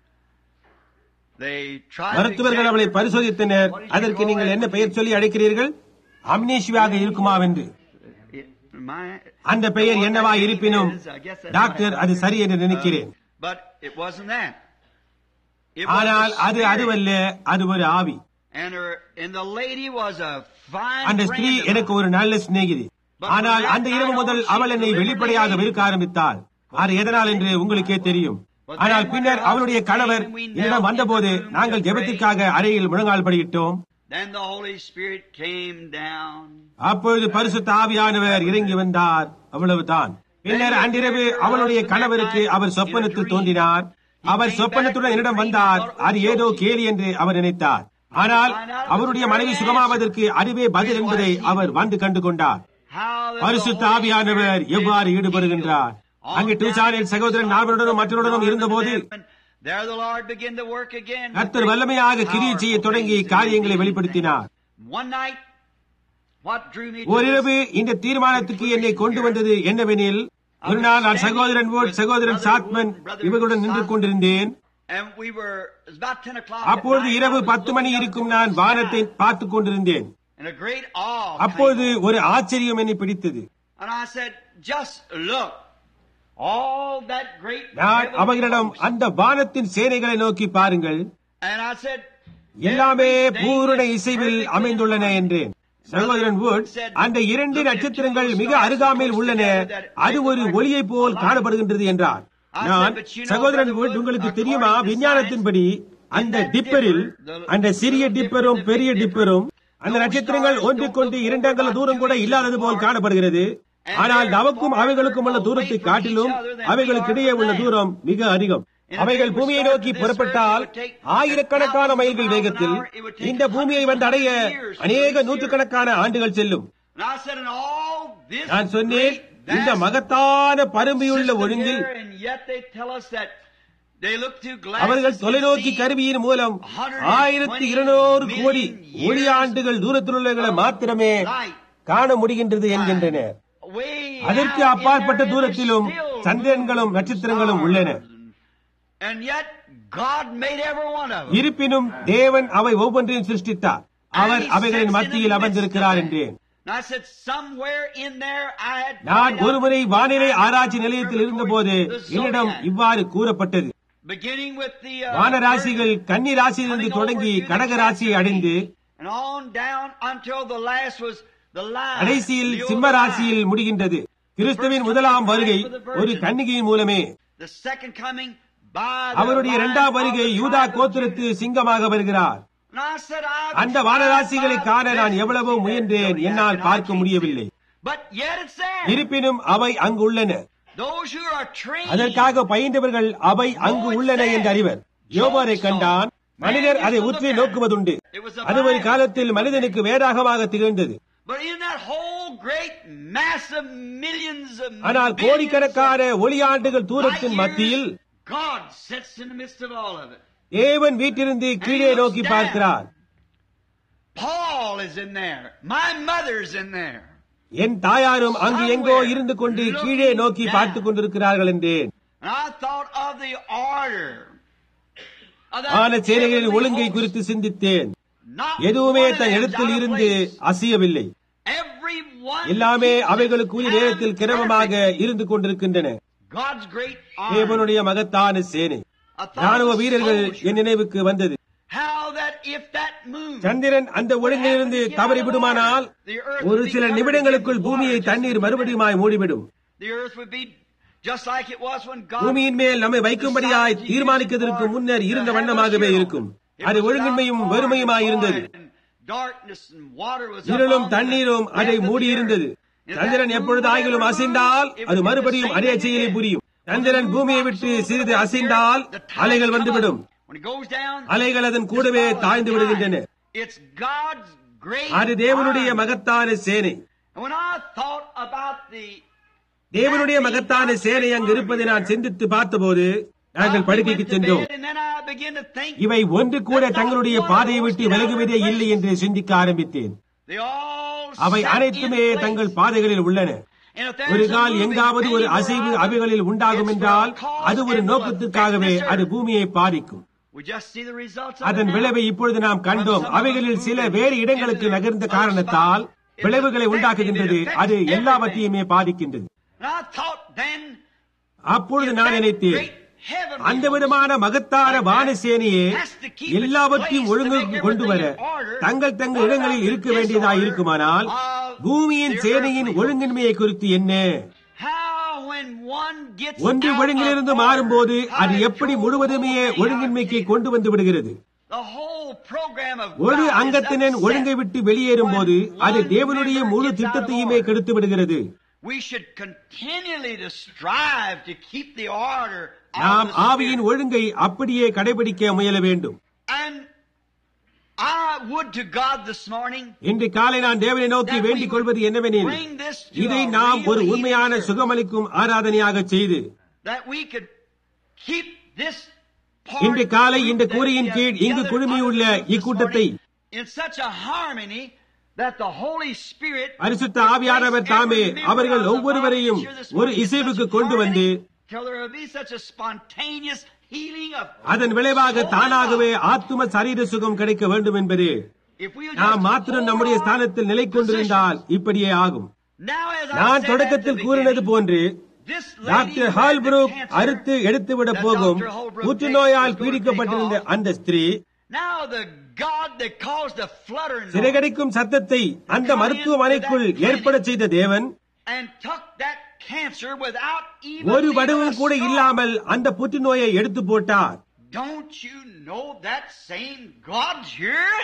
they tried to மருத்துவர்கள் அவளை examine- பரிசோதித்தனர் அதற்கு நீங்கள் என்ன பெயர் சொல்லி அழைக்கிறீர்கள் அம்னீஷியாக இருக்குமாவென்று It- my- அந்த பெயர் என்னவா இருப்பினும் I guess that's doctor right. அது சரி என்று நினைக்கிறேன் But it wasn't that. It ஆனால் was a அது spirit. அதுவல்ல அது ஒரு ஆவி And her and the lady was a fine அந்த ஸ்திரீ friend of எனக்கு mine. ஒரு நல்ல சிநேகிதி ஆனால் அந்த இரவு முதல் அவள் என்னை வெளிப்படையாக வெறுக்க ஆரம்பித்தாள் அது எதனால் என்று உங்களுக்கே தெரியும் ஆனால் பின்னர் அவளுடைய கணவர் என்னிடம் வந்தபோது நாங்கள் ஜெபத்திற்காக அறையில் முழங்கால் படியிட்டோம் Then the Holy Spirit came down. அப்பொழுது பரிசுத்த ஆவியானவர் இறங்கி வந்தார் அவ்வளவுதான் பின்னர் அன்றிரவு அவளுடைய கணவருக்கு அவர் சொப்பனத்தில் தோன்றினார் அவர் சொப்பனத்துடன் என்னிடம் வந்தார் அது ஏதோ கேலி என்று அவர் நினைத்தார் ஆனால் அவருடைய மனைவி சுகமாவதற்கு அதுவே பதில் என்பதை அவர் வந்து கண்டு கொண்டார் How that the பரிசுத்த Holy ஆவியானவர் Spirit எவ்வாறு did ஈடுபடுகின்றார் heal. அங்கு டூசானில் சகோதரன் நாவருடனும் மற்றவருடனும் இருந்தபோது There the Lord began to work again. with கர்த்தர் great வல்லமையாக கிரியை செய்ய powerful தொடங்கி things in காரியங்களை these வெளிப்படுத்தினார் things. One night, what drew me to ஓரிரவு this? இந்த தீர்மானத்துக்கு என்னை கொண்டு வந்தது என்னவெனில் ஒரு நாள் நான் சகோதரன் வோட் சகோதரன் சாத்மன் இவர்களுடன் நின்று கொண்டிருந்தேன் And we were, it was about 10 o'clock. at அப்பொழுது night, இரவு I was பத்து மணி looking up இருக்கும் towards நான் the வானத்தை sky, பார்த்துக் கொண்டிருந்தேன் And a great awe. அப்பொழுது came ஒரு ஆச்சரியம் என்னை பிடித்தது And I said, just look. All that great நான் heavenly அவர்களிடம் host. அந்த வானத்தின் சேனைகளை நோக்கி பாருங்கள் And I said, எல்லாமே everything பூரண is இசைவில் perfectly அமைந்துள்ளன aligned. என்றேன் சகோதரன் வுட் அந்த இரண்டு நட்சத்திரங்கள் மிக அருகாமையில் உள்ளன அது ஒரு ஒளியைப் போல் காணப்படுகின்றது என்றார் நான் சகோதரன் வுட் உங்களுக்கு தெரியுமா விஞ்ஞானத்தின்படி அந்த டிப்பரில் அந்த சிறிய டிப்பரும் பெரிய டிப்பரும் அந்த நட்சத்திரங்கள் ஒன்றுக்கொண்டு இரண்டங்கல தூரம் கூட இல்லாதது போல் காணப்படுகிறது ஆனால் நமக்கும் அவைகளுக்கும் உள்ள தூரத்தை காட்டிலும் அவைகளுக்கு இடையே உள்ள தூரம் மிக அதிகம் அவைகள் பூமியை நோக்கி புறப்பட்டால் ஆயிரக்கணக்கான மைல்கள் வேகத்தில் இந்த பூமியை வந்து அடைய அநேக நூற்றுக்கணக்கான ஆண்டுகள் செல்லும் And I said, in all this நான் சொன்னேன் great, இந்த vast மகத்தான பரும்பியுள்ள system ஒழுங்கில் here, and yet they tell us that they look through அவர்கள் glasses தொலைநோக்கி and see கருவியின் மூலம் ஆயிரத்தி இருநூறு கோடி ஒளியாண்டுகள் தூரத்தில் உள்ளவர்களை மாத்திரமே காண முடிகின்றது என்கின்றனர் way அதற்கு out in அப்பாற்பட்ட there, தூரத்திலும் and there's still சந்திரன்களும் நட்சத்திரங்களும் உள்ளன And yet God made every one of them. இருப்பினும் தேவன் அவை ஒவ்வொன்றையும் சிருஷ்டித்தார் அவர் அவைகளின் மத்தியில் அமர்ந்திருக்கிறார் என்றேன் And I said, somewhere in there I had நான் found out ஒருமுறை வானிலை the ஆராய்ச்சி நிலையத்தில் இருந்தபோது the என்னிடம் zodiac. இவ்வாறு கூறப்பட்டது Beginning with the uh, வான ராசிகள் கன்னி ராசியிலிருந்து coming over தொடங்கி to the கடக ராசியை அடைந்து and on down until the last was the line. கடைசியில் the சிம்ம overline. ராசியில் முடிகின்றது கிறிஸ்துவின் முதலாம் வருகை ஒரு கன்னிகையின் மூலமே The second coming by the அவருடைய line இரண்டாம் of வருகை the யூதா tribe of கோத்திரத்து Judah. சிங்கமாக வருகிறார் And I said, I've அந்த tried வானராசிகளை my காண best நான் to எவ்வளவோ see that முயன்றேன் zodiac, என்னால் and I பார்க்க can't முடியவில்லை see it. But yet it's there. இருப்பினும் அவை அங்கு உள்ளன Those who are trained அதற்காக பயின்றவர்கள் அவை அங்கு உள்ளன என்று அறிவர் யோபாரை கண்டான் மனிதர் அதை உற்று நோக்குவதுண்டு அது ஒரு காலத்தில் மனிதனுக்கு வேதாகமாக திகழ்ந்தது But in that whole great mass of millions of ஆனால் billions கோடிக்கணக்கான of ஒளியாண்டுகள் light தூரத்தின் years, மத்தியில் God sits in the midst of all of it. தேவன் வீட்டிலிருந்து கீழே நோக்கி பார்க்கிறார் Paul is in there. My mother's in there. என் தாயாரும் அங்கு எங்கோ இருந்து கொண்டு கீழே நோக்கி பார்த்துக் கொண்டிருக்கிறார்கள் என்றேன் And I thought of the order. of that ஆன சேனைகளின் heavenly ஒழுங்கை host. குறித்து சிந்தித்தேன் Not எதுவுமே one of தன் them's இடத்தில் out of இருந்து place. அசையவில்லை Every one எல்லாமே keeps அவைகளுக்கு உரிய time நேரத்தில் கிரமமாக perfect. இருந்து கொண்டிருக்கின்றன God's great arm. தேவனுடைய மகத்தான சேனை I thought ராணுவ of the வீரர்கள் soldier. என் நினைவுக்கு வந்தது How that if that moon சந்திரன் அந்த ஒழுங்கிலிருந்து தவறி விடுமானால் ஒரு சில நிமிடங்களுக்குள் பூமியை தண்ணீர் மறுபடியுமாய் மூடிவிடும் the earth would be just like it was when God பூமியின் மேல் நம்மை வைக்கும்படியாய் தீர்மானிப்பதற்கு முன்னர் இருந்த வண்ணமாகவே இருக்கும் அது ஒழுங்கின்மையும் வெறுமையுமாய் இருந்தது darkness and water was இருளும் upon the தண்ணீரும் அதை breadth of the மூடியிருந்தது earth. And Chandran that எப்பொழுது moon ஆகிலும் ever அசைந்தால் moved, it அது would do the மறுபடியும் same அதே thing செயலை again. புரியும் When the சந்திரன் moon பூமியை rocks விட்டு over சிறிது the அசைந்தால் earth, the tides அலைகள் come வந்துவிடும் up. When it goes down, அலைகள் அதன் it கூடவே follows தாழ்ந்து the விடுகின்றன tide. It's God's great அது தேவனுடைய army. மகத்தான சேனை And when I thought about the தேவனுடைய மகத்தான சேனை அங்கு இருப்பதை நான் சிந்தித்து பார்த்தபோது நாங்கள் படுக்கைக்கு சென்றோம் And then I began to think இவை ஒன்று கூட தங்களுடைய பாதையை விட்டு விலகுவதே இல்லை என்று சிந்திக்க ஆரம்பித்தேன் they all அவை set in அனைத்துமே place. தங்கள் பாதைகளில் உள்ளன And if there's ஒரு a கால் moving எங்காவது ஒரு anywhere அசைவு out, அவைகளில் உண்டாகும் it's என்றால் for a cause அது ஒரு and will நோக்கத்துக்காகவே affect this அது earth. பூமியை பாதிக்கும் We just see the results of அதன் it now. விளைவை இப்பொழுது நாம் கண்டோம் அவைகளில் சில வேறு இடங்களுக்கு நகர்ந்த காரணத்தால் விளைவுகளை உண்டாக்குகின்றது அது எல்லாவற்றையுமே பாதிக்கின்றது And I thought then அப்பொழுது நான் நினைத்தேன் great heavenly அந்த விதமான மகத்தான வானசேனையே எல்லாவற்றையும் ஒழுங்கு கொண்டு வர தங்கள் தங்கள் இடங்களில் இருக்க வேண்டியதாய் இருக்குமானால் பூமியின் சேனையின் ஒழுங்கின்மையை குறித்து என்ன how when one gets ஒன்று out ஒழுங்கிலிருந்து of மாறும்போது order, அது how it எப்படி goes முழுவதுமே way ஒழுங்கின்மைக்கு out. கொண்டு வந்து விடுகிறது The whole program of ஒரு God is அங்கத்தினன் upset. ஒழுங்கை விட்டு வெளியேறும் போது அது When தேவனுடைய one முழு member gets திட்டத்தையுமே out of order. கெடுத்து விடுகிறது We should continually to strive to keep the order of நாம் the ஆவியின் Spirit. ஒழுங்கை அப்படியே கடைபிடிக்க முயல வேண்டும் And I would to God this morning இன்று காலை நான் தேவனை நோக்கி that we வேண்டிக் கொள்வது என்னவெனில் bring this to இதை a நாம் real ஒரு healing உண்மையான service. சுகமளிக்கும் ஆராதனையாக செய்து that we could keep this part இன்று காலை இந்த that கூரையின் we கீழ் have இங்கு gathered குழுமியுள்ள under this இக்கூட்டத்தை morning in such a harmony that the Holy Spirit பரிசுத்த ஆவியானவர் தாமே அவர்கள் ஒவ்வொருவரையும் ஒரு இசைவுக்கு கொண்டு வந்து till there will be such a spontaneous healing of அதன் விளைவாக soul and தானாகவே body. ஆத்தும சரீர சுகம் கிடைக்க வேண்டும் என்பது If we would நாம் just மாத்திரம் hold நம்முடைய our ஸ்தானத்தில் நிலை கொண்டிருந்தால் positions. இப்படியே ஆகும் Now, as I நான் said at தொடக்கத்தில் the கூறினது beginning, போன்று this lady doctor who had Holbrook the cancer, அறுத்து எடுத்துவிட that போகும் Dr. Holbrook புற்றுநோயால் takes was going to பீடிக்கப்பட்டிருந்த take off. அந்த ஸ்திரீ Now the God that caused the fluttering noise சிறகடிக்கும் சத்தத்தை அந்த மருத்துவமனைக்குள் ஏற்பட செய்த தேவன் and took that cancer without even ஒரு leaving வடுவும் a கூட scar. இல்லாமல் அந்த புற்றுநோயை எடுத்து போட்டார் Don't you know that same God's here?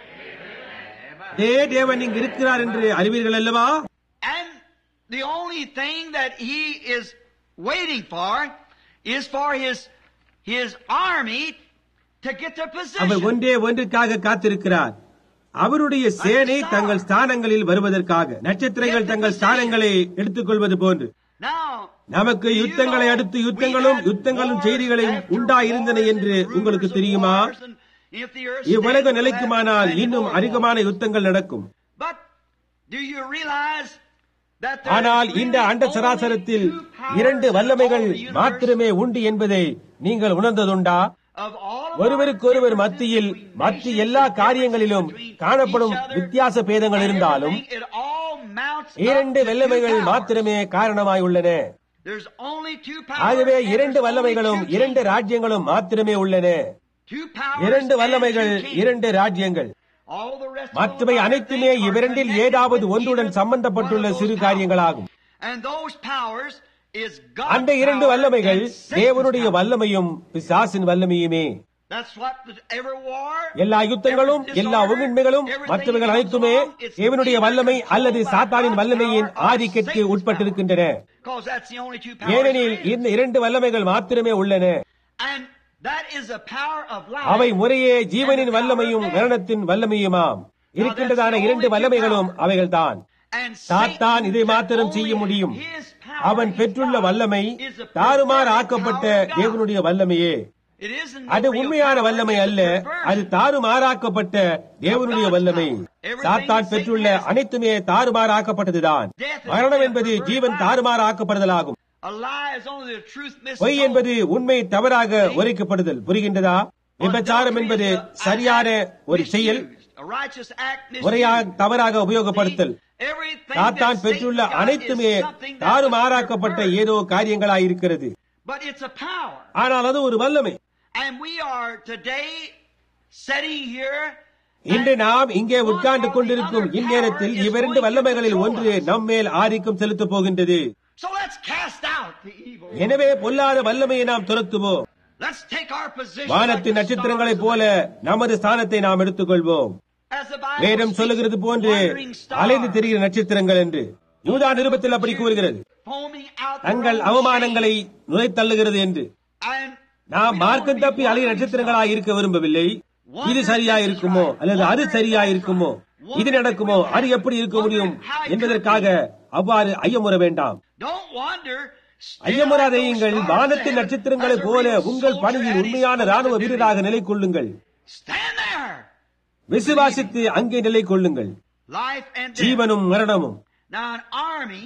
அதே தேவன் இங்கு இருக்கிறார் என்று அறிவீர்கள் அல்லவா And the only thing that he is waiting for is for his his army to get their our position. ஒன்றே ஒன்றுக்காக காத்திருக்கிறார் அவருடைய சேனை தங்கள் ஸ்தானங்களில் வருவதற்காக நட்சத்திரங்கள் தங்கள் ஸ்தானங்களை எடுத்துக்கொள்வது போன்று Now, நமக்கு யுத்தங்களை அடுத்து யுத்தங்களும் யுத்தங்களும் செய்திகளையும் உண்டாயிருந்தன என்று உங்களுக்கு தெரியுமா இவ்வுலக நிலைக்குமானால் இன்னும் அதிகமான யுத்தங்கள் நடக்கும் But do you realize that there ஆனால் is இந்த really அண்ட only சராசரத்தில் two powers இரண்டு in வல்லமைகள் all the universe மாத்திரமே உண்டு என்பதை நீங்கள் உணர்ந்ததுண்டா of all of ஒருவருக்கொருவர் our மத்தியில் differences மற்ற between எல்லா nations காரியங்களிலும் between காணப்படும் each other வித்தியாச பேதங்கள் and இருந்தாலும் everything, it all mounts up இரண்டு to two வல்லமைகள் powers. மாத்திரமே காரணமாய் உள்ளன There's only two powers ஆகவே and இரண்டு there's only வல்லமைகளும் two இரண்டு kingdoms. ராஜ்யங்களும் மாத்திரமே உள்ளன Two powers இரண்டு and வல்லமைகள் two kingdoms. இரண்டு ராஜ்யங்கள் All the rest of மற்றவை the other அனைத்துமே things are இவ்விரண்டில் connected ஏதாவது with ஒன்றுடன் either சம்பந்தப்பட்டுள்ள one of சிறு those காரியங்களாகும் powers. And those powers is God's அந்த இரண்டு power வல்லமைகள் and Satan's தேவனுடைய power. வல்லமையும் பிசாசின் வல்லமையுமே That's what the, every war, எல்லா யுத்தங்களும் every எல்லா disorder, ஒழுங்கின்மைகளும் everything மற்றவைகள் comes அனைத்துமே along, it's தேவனுடைய either வல்லமை controlled அல்லது by சாத்தானின் God's வல்லமையின் power or ஆதிக்கத்திற்கு Satan's உட்பட்டிருக்கின்றன power. 'Cause that's the only two powers ஏனெனில் there is. இந்த இரண்டு வல்லமைகள் மாத்திரமே உள்ளன And that is the power of life. அவை முறையே ஜீவனின் வல்லமையும் மரணத்தின் வல்லமையுமாம் இருக்கின்றதான இரண்டு வல்லமைகளும் அவைகள்தான் And சாத்தான் Satan இதை can மாத்திரம் only செய்ய முடியும் his power, அவன் his பெற்றுள்ள power வல்லமை is the தாறுமாறு perverted ஆக்கப்பட்ட power of God. தேவனுடைய வல்லமையே It isn't அது the real உண்மையான power, வல்லமை it's அல்ல the perversion. அது தாறுமாறாக்கப்பட்ட தேவனுடைய வல்லமை சாத்தான் பெற்றுள்ள அனைத்துமே தாறுமாறாக்கப்பட்டதுதான் மரணம் என்பது ஜீவன் தாறுமாறாக்கப்படுதலாகும் A lie is only the truth பொய் mistold. என்பது உண்மை தவறாக உரைக்கப்படுதல் புரிகின்றதா விபச்சாரம் என்பது சரியான ஒரு செயல் A righteous act misused. முறையாக தவறாக உபயோகப்படுத்தல் Everything சாத்தான் that பெற்றுள்ள Satan got அனைத்துமே is something that was தாறுமாறாக்கப்பட்ட perverted. ஏதோ காரியங்களாயிருக்கிறது But it's a power. ஆனால் அது ஒரு வல்லமை And we are today sitting here இன்று நாம் இங்கே உட்கார்ந்து கொண்டிருக்கும் இந்நேரத்தில் இவ்விரண்டு வல்லமைகளில் ஒன்று நம்மேல் ஆதிக்கம் செலுத்தப் போகின்றது So let's cast out the evil. எனவே பொல்லாத வல்லமையை நாம் துரத்துவோம் Let's take our position. வானத்தின் like the நட்சத்திரங்களைப் stars போல நமது ஸ்தானத்தை நாம் எடுத்துக்கொள்வோம் as the Bible வேதம் speaks சொல்லுகிறது of போன்று wandering stars, அலைந்து தெரிகிற நட்சத்திரங்கள் என்று யூதா நிருபத்தில் அப்படி கூறுகிறது foaming out their தங்கள் own அவமானங்களை நுழைத்தள்ளுகிறது என்று shame. And நாம் we don't மார்க்கம் wanna be தப்பி அலை wandering நட்சத்திரங்களாய் இருக்க விரும்பவில்லை இது சரியா இருக்குமோ அல்லது அது சரியா இருக்குமோ இது நடக்குமோ அது எப்படி இருக்க முடியும் என்பதற்காக அவ்வாறு ஐயமுற வேண்டாம் stars. Don't wonder. Stay ஐயமுறாதையுங்கள் like those stars வானத்தின் there நட்சத்திரங்களைப் as a போல real உங்கள் soldier பணியில் at his உண்மையான ராணுவ post of வீரராக duty. நிலை கொள்ளுங்கள் Stand there. விசுவாசித்து அங்கே நிலை கொள்ளுங்கள் Life and death. ஜீவனும் மரணமும் Now an army,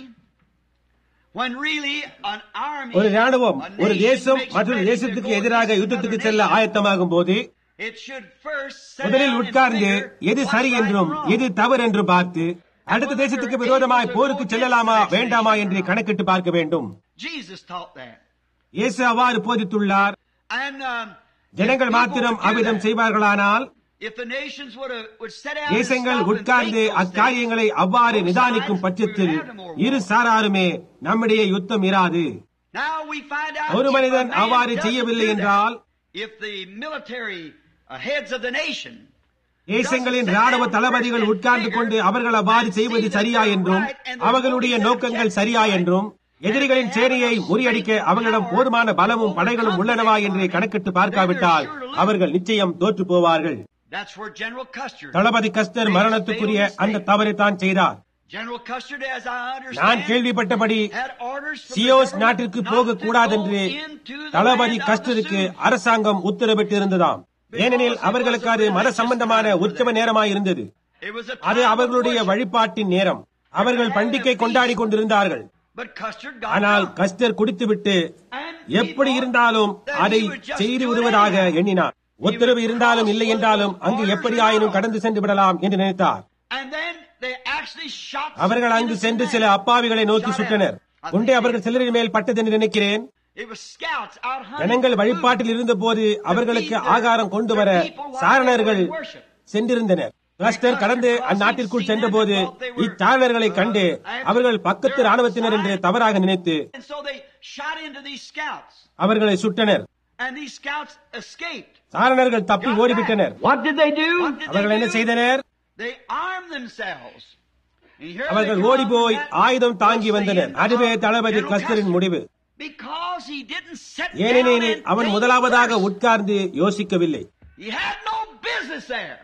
when really an army, ஒரு ராணுவம் a ஒரு nation தேசம் makes மற்றொரு ready to தேசத்துக்கு go எதிராக against யுத்தத்துக்கு another செல்ல nation, ஆயத்தமாகும் போது it should first sit முதலில் down and உட்கார்ந்து figure எது what's சரி right என்றும் and wrong. எது தவறு என்றும் பார்த்து அடுத்த தேசத்துக்கு விரோதமாய் போருக்கு செல்லலாமா வேண்டாமா என்று கணக்கிட்டு பார்க்க வேண்டும் Jesus taught that. இயேசு அவ்வாறு போதித்துள்ளார் And um, ஜனங்கள் if people மாத்திரம் would do அவ்விதம் that, செய்வார்களானால் if the nations would have, would sit down and தேசங்கள் stop and உட்கார்ந்து think those அக்காரியங்களை things, அவ்வாறு both நிதானிக்கும் sides, பட்சத்தில் we would have no more இரு war. சாராருமே நம்முடைய யுத்தம் இராது Now we find out ஒரு if a மனிதன் man அவ்வாறு doesn't செய்யவில்லை do that, என்றால் if the military uh, heads of the nation தேசங்களின் ராணுவ தளபதிகள் உட்கார்ந்து கொண்டு அவர்கள் அவ்வாறு செய்வது சரியா என்றும் அவர்களுடைய நோக்கங்கள் சரியா என்றும் எதிரிகளின் சேனையை முறியடிக்க அவர்களிடம் போதுமான பலமும் படைகளும் உள்ளனவா என்று கணக்கிட்டு பார்க்காவிட்டால் அவர்கள் நிச்சயம் தோற்று போவார்கள் That's where General Custer. தளபதி கஸ்தர் மரணத்துக்குரிய அந்த தவறை தான் செய்தார் General Custer, as I understand, நான் கேள்விப்பட்டபடி had orders from the சியோஸ் government நாட்டிற்கு not போக to கூடாதென்று go into the Thalapathy land of the கஸ்டருக்கு Sioux. அரசாங்கம் உத்தரவிட்டு இருந்ததாம் ஏனெனில் அவர்களுக்கு அது மத சம்பந்தமான உற்சவ நேரமாய் இருந்தது It was a அது time of அவர்களுடைய worship. வழிபாட்டின் நேரம் அவர்கள் பண்டிகை கொண்டாடி கொண்டிருந்தார்கள் But Custer got ஆனால் drunk. கஸ்டர் குடித்துவிட்டு And he எப்படி thought இருந்தாலும் that அதை he would just செய்து do it விடுவதாக anyhow. எண்ணினார் உத்தரவு இருந்தாலும் இல்லை என்றாலும் அங்கு எப்படி ஆயினும் கடந்து சென்று விடலாம் என்று நினைத்தார் And then they actually shot some அவர்கள் அங்கு innocent சென்று men. சில அப்பாவிகளை நோக்கி Shot at சுட்டனர் them. I குண்டே think அவர்கள் சிலரின் மேல் பட்டது என்று நினைக்கிறேன் It was scouts out hunting ஜனங்கள் for food. வழிபாட்டில் இருந்தபோது அவர்களுக்கு ஆகாரம் கொண்டு வர சாரணர்கள் சென்றிருந்தனர் கிளஸ்டர் கடந்து அந்நாட்டிற்குள் சென்றபோது இச்சாரணர்களை கண்டு அவர்கள் பக்கத்து ராணுவத்தினர் என்று தவறாக நினைத்து And so they shot into these scouts. அவர்களை சுட்டனர் And these scouts escaped. சாரணர்கள் தப்பி ஓடிவிட்டனர் What did they do? What did அவர்கள் they என்ன do? செய்தனர் They armed themselves. And here அவர்கள் they come ஓடி போய் from that ஆயுதம் தாங்கி was the வந்தனர் end அதுவே of தளபதி General கஸ்தரின் Custer. முடிவு Because he didn't sit down ஏனெனில் and அவன் think முதலாவதாக first. உட்கார்ந்து யோசிக்கவில்லை He had no business there.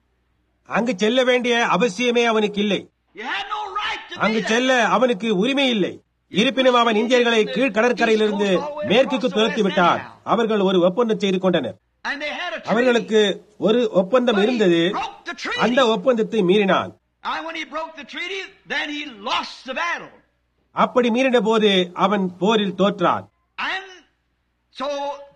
அங்கு செல்ல வேண்டிய அவசியமே அவனுக்கு இல்லை He had no right to அங்கு be there. செல்ல அவனுக்கு உரிமை இல்லை இருப்பினும் அவன் இந்தியர்களை கீழ் கடற்கரையிலிருந்து மேற்குக்கு துரத்தி விட்டார் அவர்கள் ஒரு ஒப்பந்தம் செய்து கொண்டனர் And they had a treaty. அவர்களுக்கு ஒரு ஒப்பந்தம் But he இருந்தது broke the treaty. அந்த ஒப்பந்தத்தை மீறினான் And when he broke the treaty, then he lost the battle. அப்படி மீறின போது அவன் போரில் தோற்றான் And so,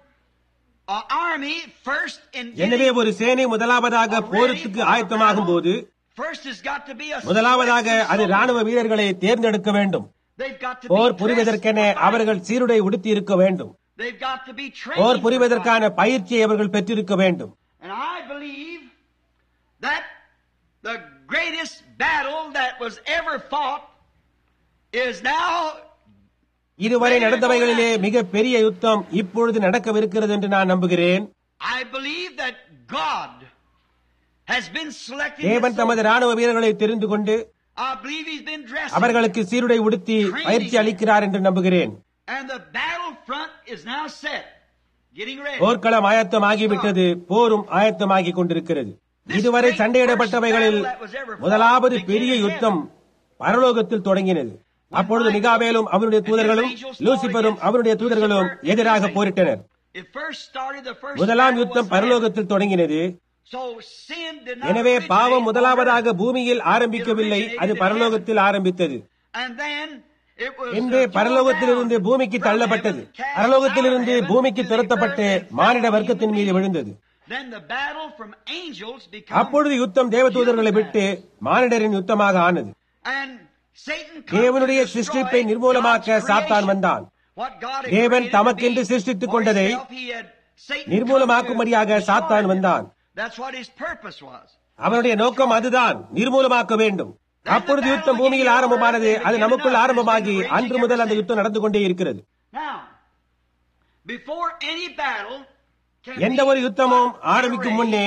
an army first in எனவே getting, ஒரு சேனை முதலாவதாக போருக்கு ஆயத்தமாகும் போது first has got to be a முதலாவதாக அது selected ராணுவ soldier. வீரர்களை தேர்ந்தெடுக்க வேண்டும் They've got to bore be புரிவதற்கென dressed for அவர்கள் fight. சீருடை உடுத்தி இருக்க வேண்டும் They've got to be trained bore for புரிவதற்கான fight. பயிற்சியை அவர்கள் பெற்றிருக்க வேண்டும் And I believe that the greatest battle that was ever fought is now இதுவரை நடந்தவைகளிலே மிக பெரிய யுத்தம் இப்பொழுது நடக்கவிருக்கிறது என்று நான் நம்புகிறேன் I believe that God has been selecting தேவன் his தமது soldiers. ராணுவ வீரர்களை தெரிந்து கொண்டு I believe he's been dressing. அவர்களுக்கு சீருடை உடுத்தி பயிற்சி அளிக்கிறார் என்று நம்புகிறேன் And the battle front is now set. Getting ready. போர்க்களம் ஆயத்தமாகிவிட்டது போரும் ஆயத்தமாகிக் கொண்டிருக்கிறது இதுவரை சண்டையிடப்பட்டவைகளில் முதலாவது பெரிய யுத்தம் பரலோகத்தில் தொடங்கினது அப்பொழுது மிகாவேலும் அவருடைய தூதர்களும் லூசிபரும் அவருடைய தூதர்களும் எதிராக போரிட்டனர் It first started, the first முதலாம் battle யுத்தம் was பரலோகத்தில் தொடங்கினது heaven. So sin did not எனவே originate பாவம் on முதலாவதாக earth. பூமியில் ஆரம்பிக்கவில்லை அது பரலோகத்தில் ஆரம்பித்தது And then it was பின்பு uh, பரலோகத்திலிருந்து thrown பூமிக்கு down from தள்ளப்பட்டது heaven, cast பரலோகத்திலிருந்து out of பூமிக்கு heaven to the துரத்தப்பட்டு earth and மானிட fell வர்க்கத்தின் human மீது beings. விழுந்தது Then the battle from angels became அப்பொழுது யுத்தம் தேவதூதர்களை விட்டு மானிடரின் யுத்தமாக ஆனது and Satan come தேவனுடைய to destroy சிருஷ்டிப்பை நிர்மூலமாக்க God's சாத்தான் creation. வந்தான் What God had தேவன் created to தமக்கென்று be சிருஷ்டித்துக் for கொண்டதை himself, he had Satan நிர்மூலமாக்கும்படியாக come to destroy சாத்தான் them. வந்தான். That's what his purpose was. அவனுடைய நோக்கம் அதுதான் நிர்மூலமாக்க வேண்டும் அப்பொழுது யுத்தம் பூமியில் ஆரம்பமானது அது நமக்குள் ஆரம்பமாகி அன்று முதல் அந்த யுத்தம் நடந்து கொண்டே இருக்கிறது Now, before any battle can எந்த be ஒரு யுத்தமும் fought, ஆரம்பிக்கும் arrayed, முன்னே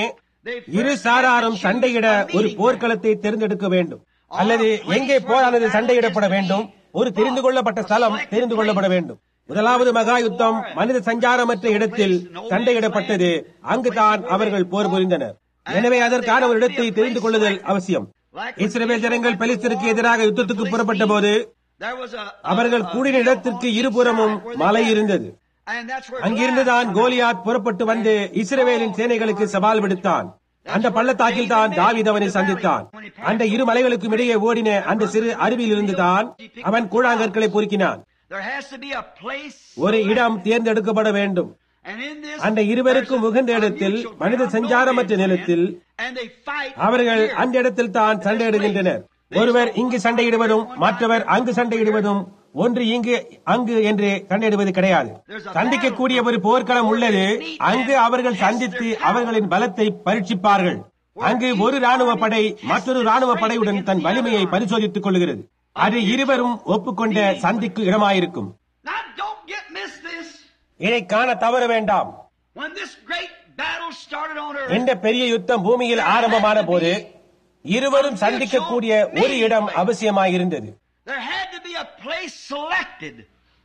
They இரு first சாராரும் had to choose சண்டையிட a ஒரு meeting போர்க்களத்தை தேர்ந்தெடுக்க வேண்டும் அல்லது எங்கே போரானது சண்டையிடப்பட வேண்டும் ஒரு தெரிந்து கொள்ளப்பட்ட ஸ்தலம் தெரிந்து கொள்ளப்பட வேண்டும் முதலாவது மகா யுத்தம் மனித சஞ்சாரமற்ற இடத்தில் சண்டையிடப்பட்டது அங்குதான் அவர்கள் போர் புரிந்தனர் எனவே அதற்கான ஒரு இடத்தை தெரிந்து கொள்ளுதல் அவசியம் இஸ்ரவேல் ஜனங்கள் பெலிஸ்தருக்கு எதிராக யுத்தத்துக்கு புறப்பட்ட போது There was a- அவர்கள் a- a கூடின hill இடத்திற்கு on each இருபுறமும் side where they மலை gathered. இருந்தது And that's where அங்கிருந்துதான் Goliath கோலியாத் புறப்பட்டு வந்து இஸ்ரவேலின் சேனைகளுக்கு சவால் விடுத்தான் அந்த பள்ளத்தாக்கில் தான் தாவீது அவனை சந்தித்தான் அந்த இரு மலைகளுக்கும் இடையே ஓடின அந்த சிறு அருவியில் இருந்துதான் அவன் கூழாங்கற்களை பொறுக்கினான் There has to be a place. ஒரு இடம் தேர்ந்தெடுக்கப்பட வேண்டும் And in this, அந்த இருவருக்கும் there's a- உகந்த a இடத்தில் mutual மனித ground, சஞ்சாரமற்ற no man's நிலத்தில் land, and they fight அவர்கள் here. அந்த இடத்தில் தான் சண்டையிடுகின்றனர் ஒருவர் இங்கு சண்டையிடுவதும் மற்றவர் அங்கு சண்டையிடுவதும் ஒன்று இங்கு அங்கு என்று சண்டையிடுவது கிடையாது சந்திக்கக்கூடிய ஒரு போர்க்களம் உள்ளது அங்கு அவர்கள் சந்தித்து அவர்களின் பலத்தை பரீட்சிப்பார்கள் அங்கு ஒரு ராணுவ படை மற்றொரு ராணுவ படையுடன் தன் வலிமையை பரிசோதித்துக் கொள்கிறது அது இருவரும் ஒப்புக்கொண்ட சந்திக்கு இடமாயிருக்கும் Now don't get miss this. இதை காண தவற வேண்டாம் When this great battle started on earth, இந்த பெரிய யுத்தம் பூமியில் ஆரம்பமான போது இருவரும் சந்திக்கக்கூடிய ஒரு இடம் அவசியமாயிருந்தது there had to be a place selected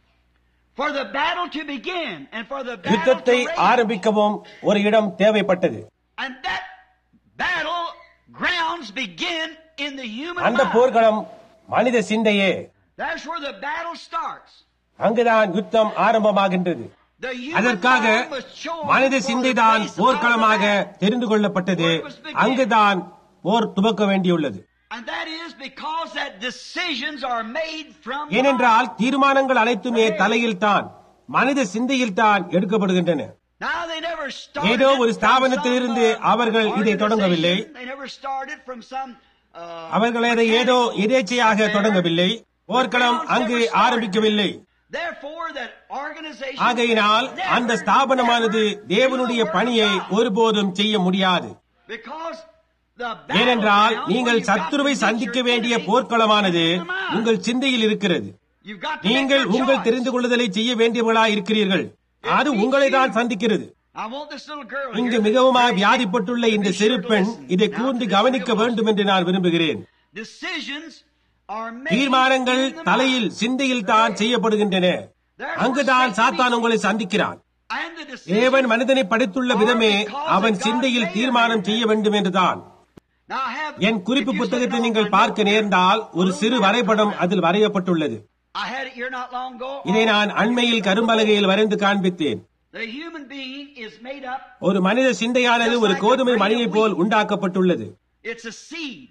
for the battle to begin and for the battle to யுத்தத்தை rage. ஆரம்பிக்கவும் ஒரு இடம் தேவைப்பட்டது And that battle grounds begin in the human அந்த mind. போர்க்களம் மனித சிந்தையே That's where the battle starts. அங்குதான் யுத்தம் ஆரம்பமாகின்றது The human அதற்காக mind was chosen மனித for the சிந்தைதான் place of போர்க்களமாக the battle. தெரிந்து கொள்ளப்பட்டது அங்குதான் போர் துவக்க வேண்டியுள்ளது And that is because that decisions are made from ஏனென்றால் தீர்மானங்கள் அனைத்துமே தலையில் தான் மனித சிந்தையில் தான் எடுக்கப்படுகின்றன Now they never started ஏதோ ஒரு it from ஸ்தாபனத்திலிருந்து some, uh, அவர்கள் இதை தொடங்கவில்லை. organization. They never started from some, uh, அவர்கள் அதை ஏதோ எதேச்சையாக தொடங்கவில்லை போர்க்களம் அங்கு ஆரம்பிக்கவில்லை Therefore, that organization ஆகையினால் never, அந்த ஸ்தாபனமானது never தேவனுடைய will பணியை work out. ஒருபோதும் செய்ய முடியாது Because the ஏனென்றால் battleground நீங்கள் where you've got சத்துருவை to meet சந்திக்க your வேண்டிய enemy போர்க்களமானது is in the mind. உங்கள் சிந்தையில் இருக்கிறது You've got to make நீங்கள் your உங்கள் choice. தெரிந்து கொள்ளுதலை செய்ய வேண்டியவர்களாய் இருக்கிறீர்கள் அது உங்களை தான் சந்திக்கிறது I want this little girl இங்கு here மிகவுமாய் very வியாதிப்பட்டுள்ள sick இந்த to be சிறு sure to பெண் listen. இதை Now, கூர்ந்து this கவனிக்க real வேண்டும் என்று நான் விரும்புகிறேன் Decisions are made தீர்மானங்கள் in the தலையில் mind. சிந்தையில் தான் செய்யப்படுகின்றன அங்குதான் சாத்தான் உங்களை சந்திக்கிறான் And the decisions தேவன் மனிதனை படைத்துள்ள விதமே அவன் சிந்தையில் தீர்மானம் செய்ய வேண்டும் என்றுதான் Now I have, என் குறிப்பு if you புத்தகத்தை look at நீங்கள் my பார்க்க note, நேர்ந்தால் ஒரு சிறு வரைபடம் அதில் வரையப்பட்டுள்ளது I had it here not long ago. இதை நான் அண்மையில் கரும்பலகையில் வரைந்து காண்பித்தேன் The human being is made up. ஒரு மனித சிந்தையானது ஒரு கோதுமை மணியைப் போல் உண்டாக்கப்பட்டுள்ளது It's a seed.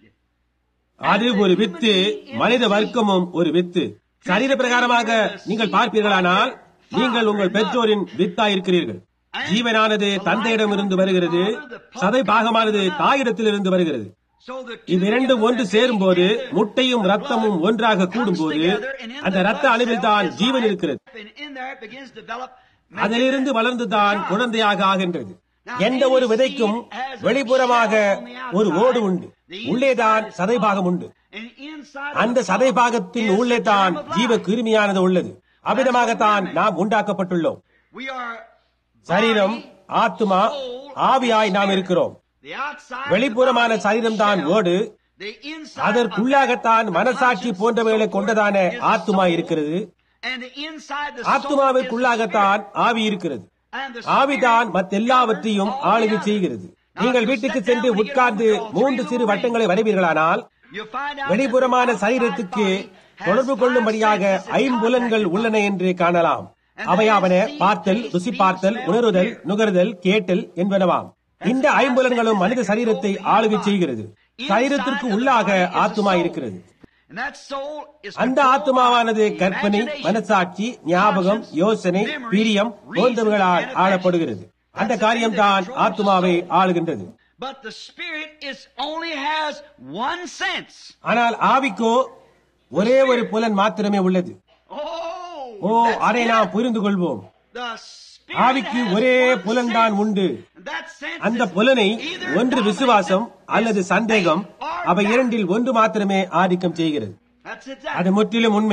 அது ஒரு வித்து மனித வர்க்கமும் ஒரு வித்து சரீர பிரகாரமாக நீங்கள் பார்ப்பீர்களானால் நீங்கள் உங்கள் பெற்றோரின் வித்தா இருக்கிறீர்கள் ஜீவனானது தந்தையிடமிருந்து வருகிறது சதை பாகமானது தாயிடத்திலிருந்து வருகிறது So the two இவ்விரண்டும் ஒன்று சேரும்போது முட்டையும் ரத்தமும் ஒன்றாக கூடும்போது அந்த ரத்த அணுவில் தான் ஜீவன் இருக்கிறது And in there it begins to develop. அதிலிருந்து வளர்ந்துதான் குழந்தையாக ஆகின்றது எந்த ஒரு விதைக்கும் வெளிப்புறமாக ஒரு ஓடு உண்டு உள்ளேதான் சதைபாகம் உண்டு And inside அந்த சதைபாகத்தின் உள்ளே தான் ஜீவ கிருமியானது உள்ளது அவ்விதமாகத்தான் நாம் உண்டாக்கப்பட்டுள்ளோம் we are சரீரம் ஆத்துமா ஆவியாய் நாம் இருக்கிறோம் the outside. வெளிப்புறமான சரீரம் தான் ஓடு The inside. அதற்குள்ளாகத்தான் மனசாட்சி போன்றவைகளை கொண்டதான ஆத்துமா இருக்கிறது And the inside the soul ஆத்துமாவிற்குள்ளாகத்தான் ஆவி இருக்கிறது and the ஆவிதான் மற்றெல்லாவற்றையும் ஆளுகை செய்கிறது நீங்கள் வீட்டுக்கு சென்று உட்கார்ந்து மூன்று சிறு வட்டங்களை வரைவீர்களானால் You find out வெளிப்புறமான that the சரீரத்துக்கு outside body has தொடர்பு five கொள்ளும்படியாக senses in ஐம்புலன்கள் contact with உள்ளன என்று காணலாம் அவையாவன பார்த்தல் ருசி பார்த்தல் உணருதல் நுகர்தல் கேட்டல் என்பனவாம் இந்த ஐம்புலன்களும் மனித சரீரத்தை ஆளுகை செய்கிறது சரீரத்திற்கு உள்ளாக ஆத்துமா இருக்கிறது And that soul is அந்த controlled ஆத்துமாவானது by the கற்பனை imagination, மனசாட்சி ஞாபகம் conscience, யோசனை memory, பிரியம் reason, போன்றவைகளால் and ஆளப்படுகிறது affection. அந்த That's the thing காரியம்தான் that controls ஆத்துமாவை the soul. ஆளுகின்றது But the spirit is only has one sense. ஆனால் ஆவிக்கோ ஒரே ஒரு புலன் மாத்திரமே உள்ளது Oh, ஓ that's அதை it. நாம் புரிந்து கொள்வோம் The spirit ஆவிக்கு has ஒரே one புலன்தான் sense. உண்டு And that sense அந்த is புலனை either ஒன்று விசுவாசம் dominant, அல்லது சந்தேகம் or அவை doubt. இரண்டில் ஒன்று மாத்திரமே ஆதிக்கம் செய்கிறது That's it. அது முற்றிலும் உண்மை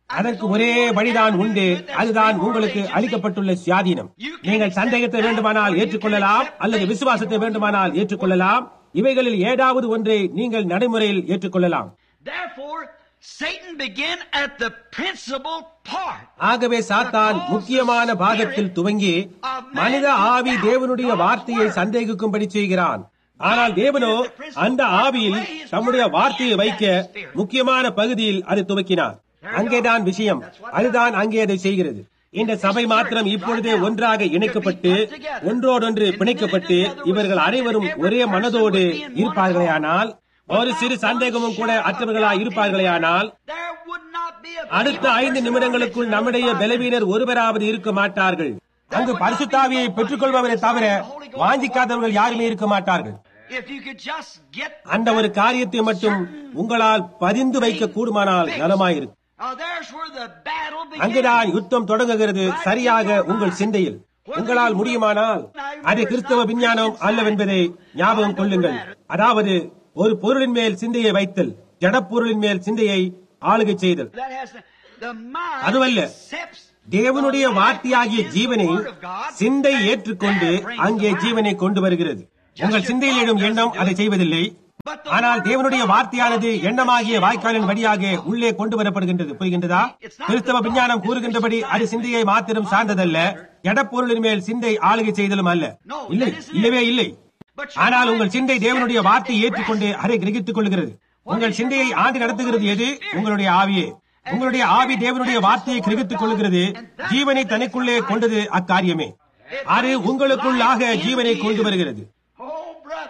அதற்கு ஒரே வழிதான் உண்டு அதுதான் உங்களுக்கு அளிக்கப்பட்டுள்ள சுயாதீனம் நீங்கள் சந்தேகத்தை வேண்டுமானால் ஏற்றுக்கொள்ளலாம் அல்லது விசுவாசத்தை வேண்டுமானால் ஏற்றுக்கொள்ளலாம் இவைகளில் ஏதாவது ஒன்றை நீங்கள் நடைமுறையில் ஏற்றுக்கொள்ளலாம் Therefore, Satan began at the principal part. ஆகவே சாத்தான் முக்கியமான பாகத்தில் துவங்கி மனித ஆவி தேவனுடைய வார்த்தையை சந்தேகிக்கும்படி செய்கிறான் ஆனால் தேவனோ அந்த ஆவியில் தம்முடைய வார்த்தையை வைக்க முக்கியமான பகுதியில் அதை துவக்கினார் அங்கேதான் விஷயம் அதுதான் அங்கே அதை செய்கிறது இந்த சபை மாத்திரம் இப்பொழுதே ஒன்றாக இணைக்கப்பட்டு ஒன்றோடொன்று பிணைக்கப்பட்டு இவர்கள் அனைவரும் ஒரே மனதோடு இருப்பார்களேயானால் ஒரு சிறு சந்தேகமும் கூட அற்றவர்களாய் இருப்பார்களேயானால் There would not be a அடுத்த ஐந்து நிமிடங்களுக்குள் நம்முடைய பலவீனர் ஒருவராவது இருக்க மாட்டார்கள் அங்கு பரிசுத்தாவியை பெற்றுக்கொள்பவரை தவிர வாஞ்சிக்காதவர்கள் யாருமே இருக்க மாட்டார்கள் If you could just get அந்த ஒரு காரியத்தை மட்டும் உங்களால் பதிந்து வைக்க கூடுமானால் நலமாயிருக்கும் Now there's where the battle begins. அங்குதான் யுத்தம் தொடங்குகிறது சரியாக உங்கள் சிந்தையில் உங்களால் முடியுமானால் அது கிறிஸ்தவ விஞ்ஞானம் அல்லவென்பதை ஞாபகம் கொள்ளுங்கள் அதாவது ஒரு பொருளின் மேல் சிந்தையை வைத்தல் ஜடப்பொருளின் மேல் சிந்தையை ஆளுகை செய்தல் That has the, the mind அதுவல்ல. accepts தேவனுடைய வார்த்தையாகிய ஜீவனை சிந்தை ஏற்றுக்கொண்டு அங்கே ஜீவனை கொண்டு வருகிறது உங்கள் சிந்தையில் எழும் எண்ணம் அதை செய்வதில்லை ஆனால் தேவனுடைய வார்த்தையானது எண்ணமாகிய வாய்க்காலின் வழியாக உள்ளே கொண்டு வரப்படுகின்றது புரிகின்றதா கிறிஸ்தவ விஞ்ஞானம் கூறுகின்றபடி அது சிந்தையை மாத்திரம் சார்ந்ததல்ல ஜடப்பொருளின் மேல் சிந்தை ஆளுகை செய்தலும் அல்ல இல்லை இல்லவே இல்லை ஆனால் உங்கள் சிந்தை தேவனுடைய வார்த்தையை ஏற்றுக்கொண்டு அதை கிரகித்துக் கொள்கிறது உங்கள் சிந்தையை ஆண்டு நடத்துகிறது எது உங்களுடைய ஆவியே உங்களுடைய ஆவி தேவனுடைய வார்த்தையை கிரகித்துக் கொள்கிறது ஜீவனை தனக்குள்ளே கொண்டது அக்காரியமே அது உங்களுக்குள்ளாக ஜீவனை கொண்டு வருகிறது Oh, brother,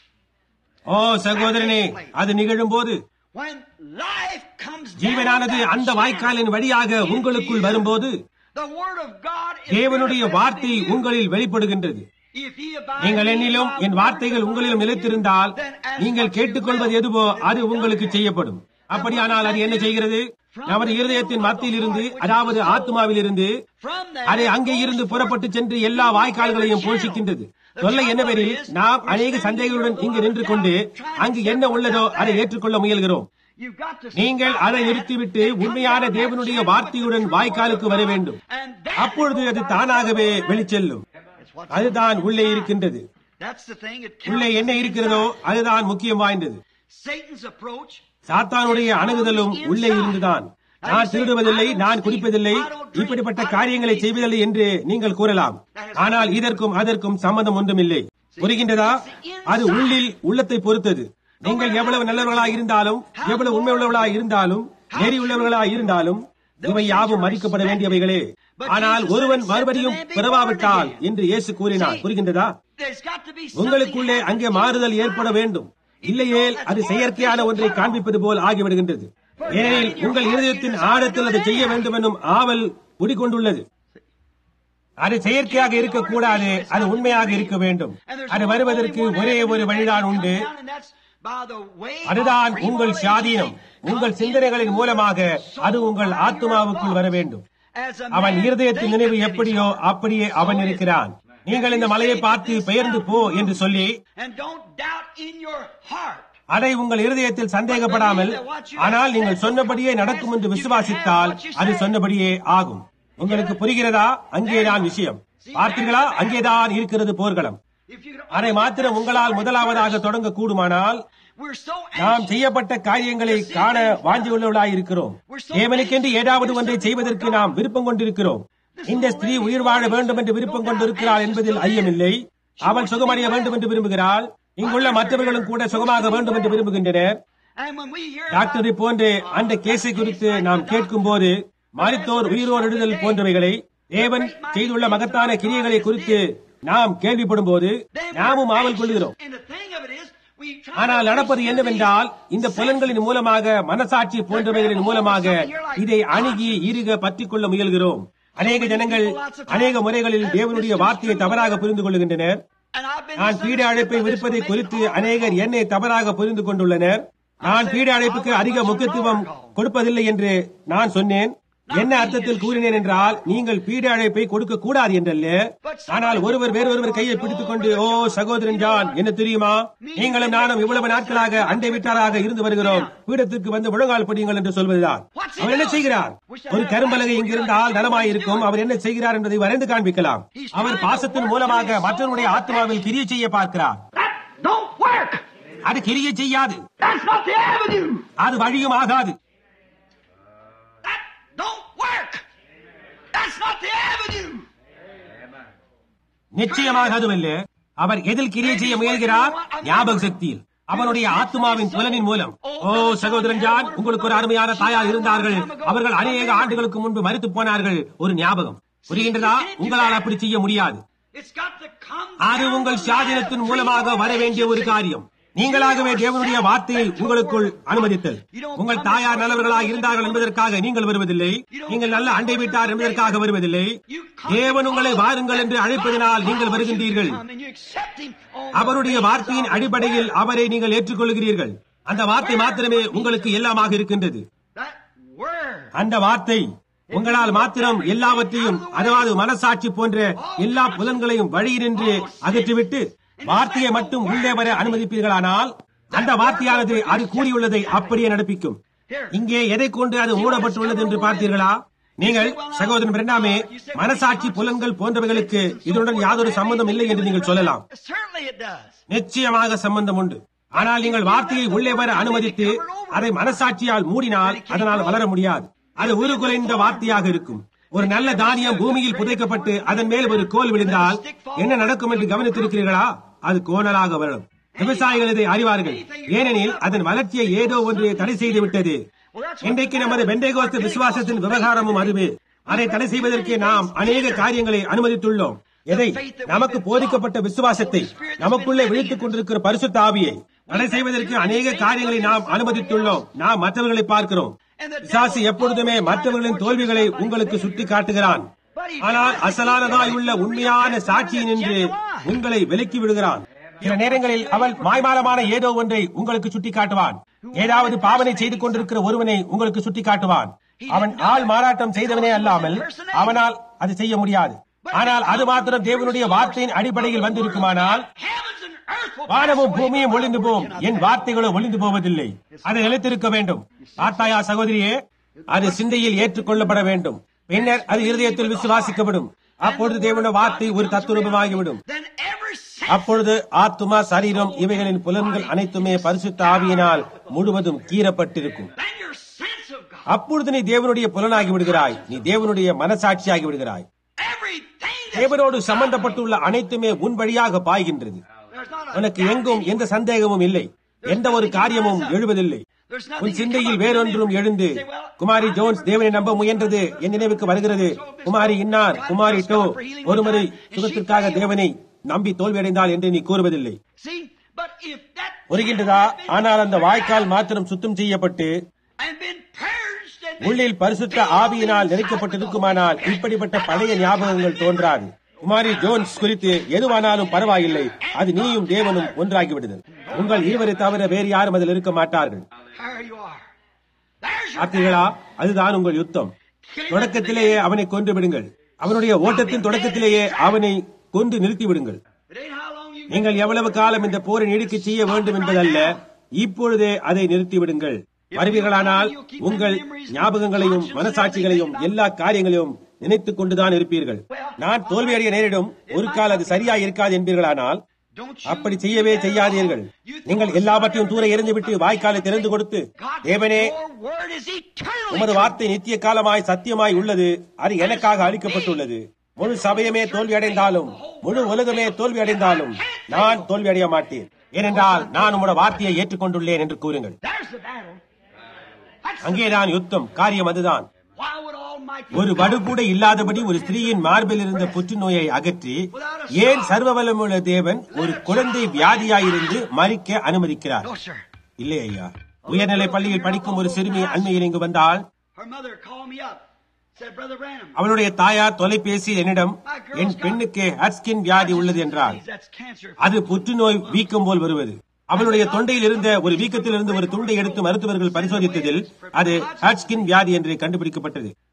ஓ சகோதரனே அது நிகழும் போது when life comes down ஜீவனானது that அந்த வாய்க்காலின் வழியாக உங்களுக்குள் வரும்போது the word of God is தேவனுடைய manifested வார்த்தை in you. உங்களில் வெளிப்படுகின்றது If ye abide நீங்கள் in me, என்னிலும் my என் word வார்த்தைகள் abide உங்களிலும் in you, நிலைத்திருந்தால் then ask நீங்கள் what you கேட்டுக்கொள்வது will, எதுவோ it will அது be உங்களுக்கு done. செய்யப்படும் அப்படியானால் அது என்ன செய்கிறது நமது இருதயத்தின் மத்தியில் இருந்து அதாவது ஆத்மாவில் இருந்து From there, அது அங்கே இருந்து புறப்பட்டு சென்று எல்லா வாய்க்கால்களையும் போஷிக்கின்றது சொல்ல என்னவெனில் நாம் அநேக சந்தேகங்களுடன் இங்கு நின்று கொண்டு அங்கு என்ன உள்ளதோ அதை ஏற்றுக்கொள்ள முயல்கிறோம் You've got to நீங்கள் stop அதை that நிறுத்திவிட்டு and come உண்மையான down தேவனுடைய that வார்த்தையுடன் with the வாய்க்காலுக்கு word வர of வேண்டும் God. And that அப்பொழுது அது தானாகவே வெளிச்செல்லும் It's what's அதுதான் on the உள்ளே inside. இருக்கின்றது That's the thing. It உள்ளே counts என்ன as இருக்கிறதோ inside. அதுதான் முக்கியம் வாய்ந்தது Satan's approach சாத்தானுடைய அணுகுதலும் உள்ளே இருந்துதான் நான் திருடுவதில்லை நான் குடிப்பதில்லை இப்படிப்பட்ட காரியங்களை செய்வதில்லை என்று நீங்கள் கூறலாம் ஆனால் இதற்கும் அதற்கும் சம்பந்தம் ஒன்றுமில்லை புரிகின்றதா அது உள்ளில் உள்ளத்தை பொறுத்தது நீங்கள் எவ்வளவு நல்லவர்களாய் இருந்தாலும் எவ்வளவு உண்மை உள்ளவர்களாய் இருந்தாலும் நெறி உள்ளவர்களாய் இருந்தாலும் இவை யாவும் மதிக்கப்பட வேண்டியவைகளே ஆனால் ஒருவன் மறுபடியும் பிறவாவிட்டால் என்று இயேசு கூறினார் புரிகின்றதா there's got to be உங்களுக்குள்ளே something அங்கே மாறுதல் ஏற்பட வேண்டும் இல்லையேல் அது செயற்கையான ஒன்றை காண்பிப்பது போல் ஆகிவிடுகின்றது ஏனெனில் உங்கள் இருதயத்தின் ஆழத்தில் அதை செய்ய வேண்டும் என்னும் ஆவல் குடிகொண்டுள்ளது அது செயற்கையாக இருக்கக்கூடாது அது உண்மையாக இருக்க வேண்டும் அது வருவதற்கு ஒரே ஒரு வழிதான் உண்டு அதுதான் உங்கள் சுயாதீனம் உங்கள் சிந்தனைகளின் மூலமாக அது உங்கள் ஆத்மாவுக்குள் வர வேண்டும் அவன் இருதயத்தின் நினைவு எப்படியோ அப்படியே அவன் இருக்கிறான் நீங்கள் இந்த மலையை பார்த்து பெயர்ந்து போ என்று சொல்லி And don't doubt in your heart. அதை உங்கள் இருதயத்தில் சந்தேகப்படாமல் ஆனால் நீங்கள் சொன்னபடியே நடக்கும் என்று விசுவாசித்தால் அது சொன்னபடியே ஆகும் உங்களுக்கு புரிகிறதா அங்கேதான் விஷயம் பார்த்தீர்களா அங்கேதான் இருக்கிறது போர்க்களம் If you could அதை மாத்திரம் உங்களால் முதலாவதாக தொடங்க கூடுமானால் we're so நாம் anxious. செய்யப்பட்ட காரியங்களை காண வாஞ்சியுள்ளவர்களாய் இருக்கிறோம் தேவனுக்கென்று ஏதாவது ஒன்றை செய்வதற்கு நாம் விருப்பம் கொண்டிருக்கிறோம் இந்த ஸ்திரீ உயிர் வாழ வேண்டும் என்று விருப்பம் கொண்டிருக்கிறாள் என்பதில் ஐயமில்லை அவள் சுகமடைய வேண்டும் என்று விரும்புகிறாள் இங்குள்ள மற்றவர்களும் கூட சுகமாக வேண்டும் என்று விரும்புகின்றனர் And when we hear டாக்டரை போன்று அந்த கேஸை குறித்து நாம் கேட்கும் போது மருத்துவர் உயிரோர் எழுதல் போன்றவைகளை தேவன் செய்துள்ள மகத்தான கிரியைகளை குறித்து நாம் கேள்விப்படும் போது நாமும் ஆவல் கொள்கிறோம் And the thing of it is, we try ஆனால் to நடப்பது என்னவென்றால் இந்த புலன்களின் மூலமாக மனசாட்சி போன்றவைகளின் மூலமாக இதை அணுகி இருக பற்றிக் கொள்ள முயல்கிறோம் அநேக ஜனங்கள் அநேக முறைகளில் தேவனுடைய வார்த்தையை தவறாக புரிந்து கொள்கின்றனர் And I've been நான் பீட அழைப்பை விடுப்பதை குறித்து அநேகர் என்னை தவறாக புரிந்து கொண்டுள்ளனர் நான் பீட அழைப்புக்கு அதிக முக்கியத்துவம் கொடுப்பதில்லை என்று நான் சொன்னேன் என்ன அர்த்தத்தில் கூறினேன் என்றால் நீங்கள் பீட அழைப்பை கொடுக்க கூடாது என்றல்ல ஆனால் ஒருவர் வேறொருவர் கையை பிடித்துக் கொண்டு ஓ சகோதரன் ஜான் என்ன தெரியுமா நீங்களும் நானும் இவ்வளவு நாட்களாக அண்டை வீட்டாராக இருந்து வருகிறோம் பீடத்திற்கு வந்து முழங்கால் படியுங்கள் என்று சொல்வதுதான் அவர் என்ன செய்கிறார் ஒரு கரும்பலகை இங்கிருந்தால் நலமாயிருக்கும் அவர் என்ன செய்கிறார் என்பதை வரைந்து காண்பிக்கலாம் அவர் பாசத்தின் மூலமாக மற்றவருடைய ஆத்மாவில் கிரியை செய்ய பார்க்கிறார் That don't work. அது கிரியை செய்யாது That's not the avenue. அது வழியும் ஆகாது That don't work. That's not the avenue. நிச்சயமாக அதுவல்ல அவர் எதில் கிரியை செய்ய முயல்கிறார் ஞாபக சக்தியில் அவனுடைய ஆத்மாவின் புலனின் மூலம் ஓ சகோதரன் ஜான் உங்களுக்கு ஒரு அருமையான தாயார் இருந்தார்கள் அவர்கள் அநேக ஆண்டுகளுக்கு முன்பு மறித்து போனார்கள் ஒரு ஞாபகம் புரிகின்றதா உங்களால் அப்படி செய்ய முடியாது It's got to come. அது உங்கள் சாதனத்தின் மூலமாக வர வேண்டிய ஒரு காரியம் நீங்களாகவே தேவனுடைய வார்த்தையை உங்களுக்குள் அனுமதித்தல் உங்கள் தாயார் நல்லவர்களாக இருந்தார்கள் என்பதற்காக நீங்கள் வருவதில்லை நீங்கள் நல்ல அண்டை வீட்டார் என்பதற்காக வருவதில்லை தேவன் உங்களை வாருங்கள் என்று அழைப்பதனால் நீங்கள் வருகின்றீர்கள் Come and you accept him on அவருடைய வார்த்தையின் அடிப்படையில் அவரை நீங்கள் ஏற்றுக்கொள்கிறீர்கள் அந்த வார்த்தை மாத்திரமே உங்களுக்கு எல்லாமாக இருக்கின்றது that word. அந்த வார்த்தை உங்களால் மாத்திரம் எல்லாவற்றையும் அதாவது மனசாட்சி போன்ற எல்லா புலன்களையும் வழியினின்று அகற்றிவிட்டு வார்த்தையை மட்டும் உள்ளே வர அனுமதிப்பீர்களானால் அந்த வார்த்தையானது அது கூறியுள்ளதை அப்படியே நடப்பிக்கும் இங்கே எதை கொண்டு அது மூடப்பட்டுள்ளது என்று பார்த்தீர்களா நீங்கள் சகோதரன் பிரண்டாமே மனசாட்சி புலன்கள் போன்றவைகளுக்கு இதனுடன் யாதொரு சம்பந்தம் இல்லை என்று நீங்கள் சொல்லலாம் Certainly it does. நிச்சயமாக சம்பந்தம் உண்டு ஆனால் நீங்கள் வார்த்தையை உள்ளே வர அனுமதித்து அதை மனசாட்சியால் மூடினால் அதனால் வளர முடியாது அது ஒரு குறைந்த வார்த்தையாக இருக்கும் ஒரு நல்ல தானியம் பூமியில் புதைக்கப்பட்டு அதன் மேல் ஒரு கோல் விழுந்தால் என்ன நடக்கும் என்று கவனித்திருக்கிறீர்களா அது கோணலாக வரும் விவசாயிகள் இதை அறிவார்கள் ஏனெனில் அதன் வளர்ச்சியை ஏதோ ஒன்று தடை செய்து விட்டது இன்றைக்கு நமது வெண்டைகோஸ்து விசுவாசத்தின் விவகாரமும் அதுவே அதை தடை செய்வதற்கு நாம் அநேக காரியங்களை அனுமதித்துள்ளோம் எதை நமக்கு போதிக்கப்பட்ட விசுவாசத்தை நமக்குள்ளே விழித்துக் கொண்டிருக்கிற பரிசுத்த ஆவியை தடை செய்வதற்கு அநேக காரியங்களை நாம் அனுமதித்துள்ளோம் நாம் மற்றவர்களை பார்க்கிறோம் பிசாசு எப்பொழுதுமே மற்றவர்களின் தோல்விகளை உங்களுக்கு சுட்டி காட்டுகிறான் ஆனால் அசலானதாய் உள்ள உண்மையான சாட்சியை நின்று உங்களை விலக்கி விடுகிறான் சில நேரங்களில் அவன் மாய்மாலமான ஏதோ ஒன்றை உங்களுக்கு சுட்டி காட்டுவான் ஏதாவது பாவனை செய்து கொண்டிருக்கிற ஒருவனை உங்களுக்கு சுட்டி காட்டுவான் அவன் ஆள் மாறாட்டம் செய்தவனே அல்லாமல் அவனால் அது செய்ய முடியாது ஆனால் அது மாத்திரம் தேவனுடைய வார்த்தையின் அடிப்படையில் வந்திருக்குமானால் Heavens and earth will வானமும் பூமியும் ஒளிந்து போம் என் வார்த்தைகளோ ஒளிந்து போவதில்லை அதை நிலைத்திருக்க வேண்டும் பார்த்தாயா சகோதரியே அது சிந்தையில் ஏற்றுக்கொள்ளப்பட வேண்டும் பின்னர் அது இருதயத்தில் விசுவாசிக்கப்படும் அப்பொழுது தேவனுடைய வார்த்தை ஒரு தத்துவமாகிவிடும் Then every sense அப்பொழுது ஆத்துமா சரீரம் இவைகளின் புலன்கள் அனைத்துமே பரிசுத்த ஆவியினால் முழுவதும் கீறப்பட்டிருக்கும் then your sense of God. அப்பொழுது நீ தேவனுடைய புலனாகி விடுகிறாய் நீ தேவனுடைய மனசாட்சியாகி விடுகிறாய் Everything that தேவனோடு சம்பந்தப்பட்டுள்ள அனைத்துமே உன் வழியாக பாய்கின்றது there's not a உனக்கு எங்கும் எந்த சந்தேகமும் இல்லை எந்த ஒரு காரியமும் எழுவதில்லை there's உன் nothing சிந்தையில் வேறொன்றும் எழுந்து குமாரி ஜோன்ஸ் தேவனை நம்ப முயன்றது என் நினைவுக்கு வருகிறது குமாரி இன்னார் குமாரி டோ ஒருமுறை சுகத்திற்காக தேவனை நம்பி தோல்வியடைந்தாள் என்று நீ கூறுவதில்லை See, but if that புரிகின்றதா ஆனால் அந்த வாய்க்கால் மாத்திரம் சுத்தம் செய்யப்பட்டு and been purged and உள்ளில் பரிசுத்த ஆவியினால் நிறைக்கப்பட்டிருக்குமானால் இப்படிப்பட்ட பழைய ஞாபகங்கள் தோன்றாது குமாரி ஜோன்ஸ் குறித்து எதுவானாலும் பரவாயில்லை அது நீயும் தேவனும் ஒன்றாகி விடுதல் உங்கள் இருவரை தவிர வேறு யாரும் அதில் இருக்க மாட்டார்கள் there you are. There's your பார்த்தீர்களா அதுதான் உங்கள் யுத்தம் தொடக்கத்திலேயே அவனை கொன்று விடுங்கள் அவனுடைய ஓட்டத்தின் தொடக்கத்திலேயே அவனை கொண்டு நிறுத்தி விடுங்கள் It ain't how long you நீங்கள் எவ்வளவு காலம் இந்த போரை நீடிக்க செய்ய வேண்டும் என்பதல்ல இப்பொழுதே அதை நிறுத்தி விடுங்கள் வருவீர்களானால் உங்கள் ஞாபகங்களையும் மனசாட்சிகளையும் எல்லா காரியங்களையும் நினைத்துக் கொண்டுதான் இருப்பீர்கள் நான் தோல்வியடைய நேரிடும் ஒரு கால் அது சரியா இருக்காது என்பீர்களானால் don't you அப்படி செய்யவே செய்யாதீர்கள் நீங்கள் எல்லாவற்றையும் தூர எறிந்துவிட்டு வாய்க்காலை திறந்து கொடுத்து தேவனே your word is eternally உமது வார்த்தை நித்திய காலமாய் சத்தியமாய் உள்ளது அது எனக்காக அளிக்கப்பட்டுள்ளது முழு சபையுமே தோல்வி அடைந்தாலும் முழு உலகமே தோல்வி அடைந்தாலும் நான் தோல்வி அடைய மாட்டேன் ஏனென்றால் நான் உமது வார்த்தையை ஏற்றுக்கொண்டுள்ளேன் என்று கூறுங்கள் There's the battle. That's the, அங்கேதான் யுத்தம் காரியம் அதுதான் why would Almighty ஒரு வடு கூட இல்லாதபடி ஒரு ஸ்திரீயின் மார்பில் இருந்த புற்றுநோயை அகற்றி ஏன் சர்வவலமுள்ள தேவன் ஒரு குழந்தை வியாதியாயிருந்து மறிக்க அனுமதிக்கிறார் No, sir. இல்லை ஐயா உயர்நிலை பள்ளியில் படிக்கும் ஒரு சிறுமி அண்மையில் இங்கு வந்தால் Her mother called me up. Said, Brother Branham, அவளுடைய தாயார் தொலைபேசி என்னிடம் என் பெண்ணுக்கு ஹட்ஸ்கின் வியாதி உள்ளது என்றார் that's cancer. அது புற்றுநோய் வீக்கம் போல் வருவது அவளுடைய தொண்டையில் இருந்த ஒரு வீக்கத்தில் இருந்து ஒரு துண்டை எடுத்து மருத்துவர்கள் பரிசோதித்ததில் அது ஹட்ஸ்கின் வியாதி என்று கண்டுபிடிக்கப்பட்டது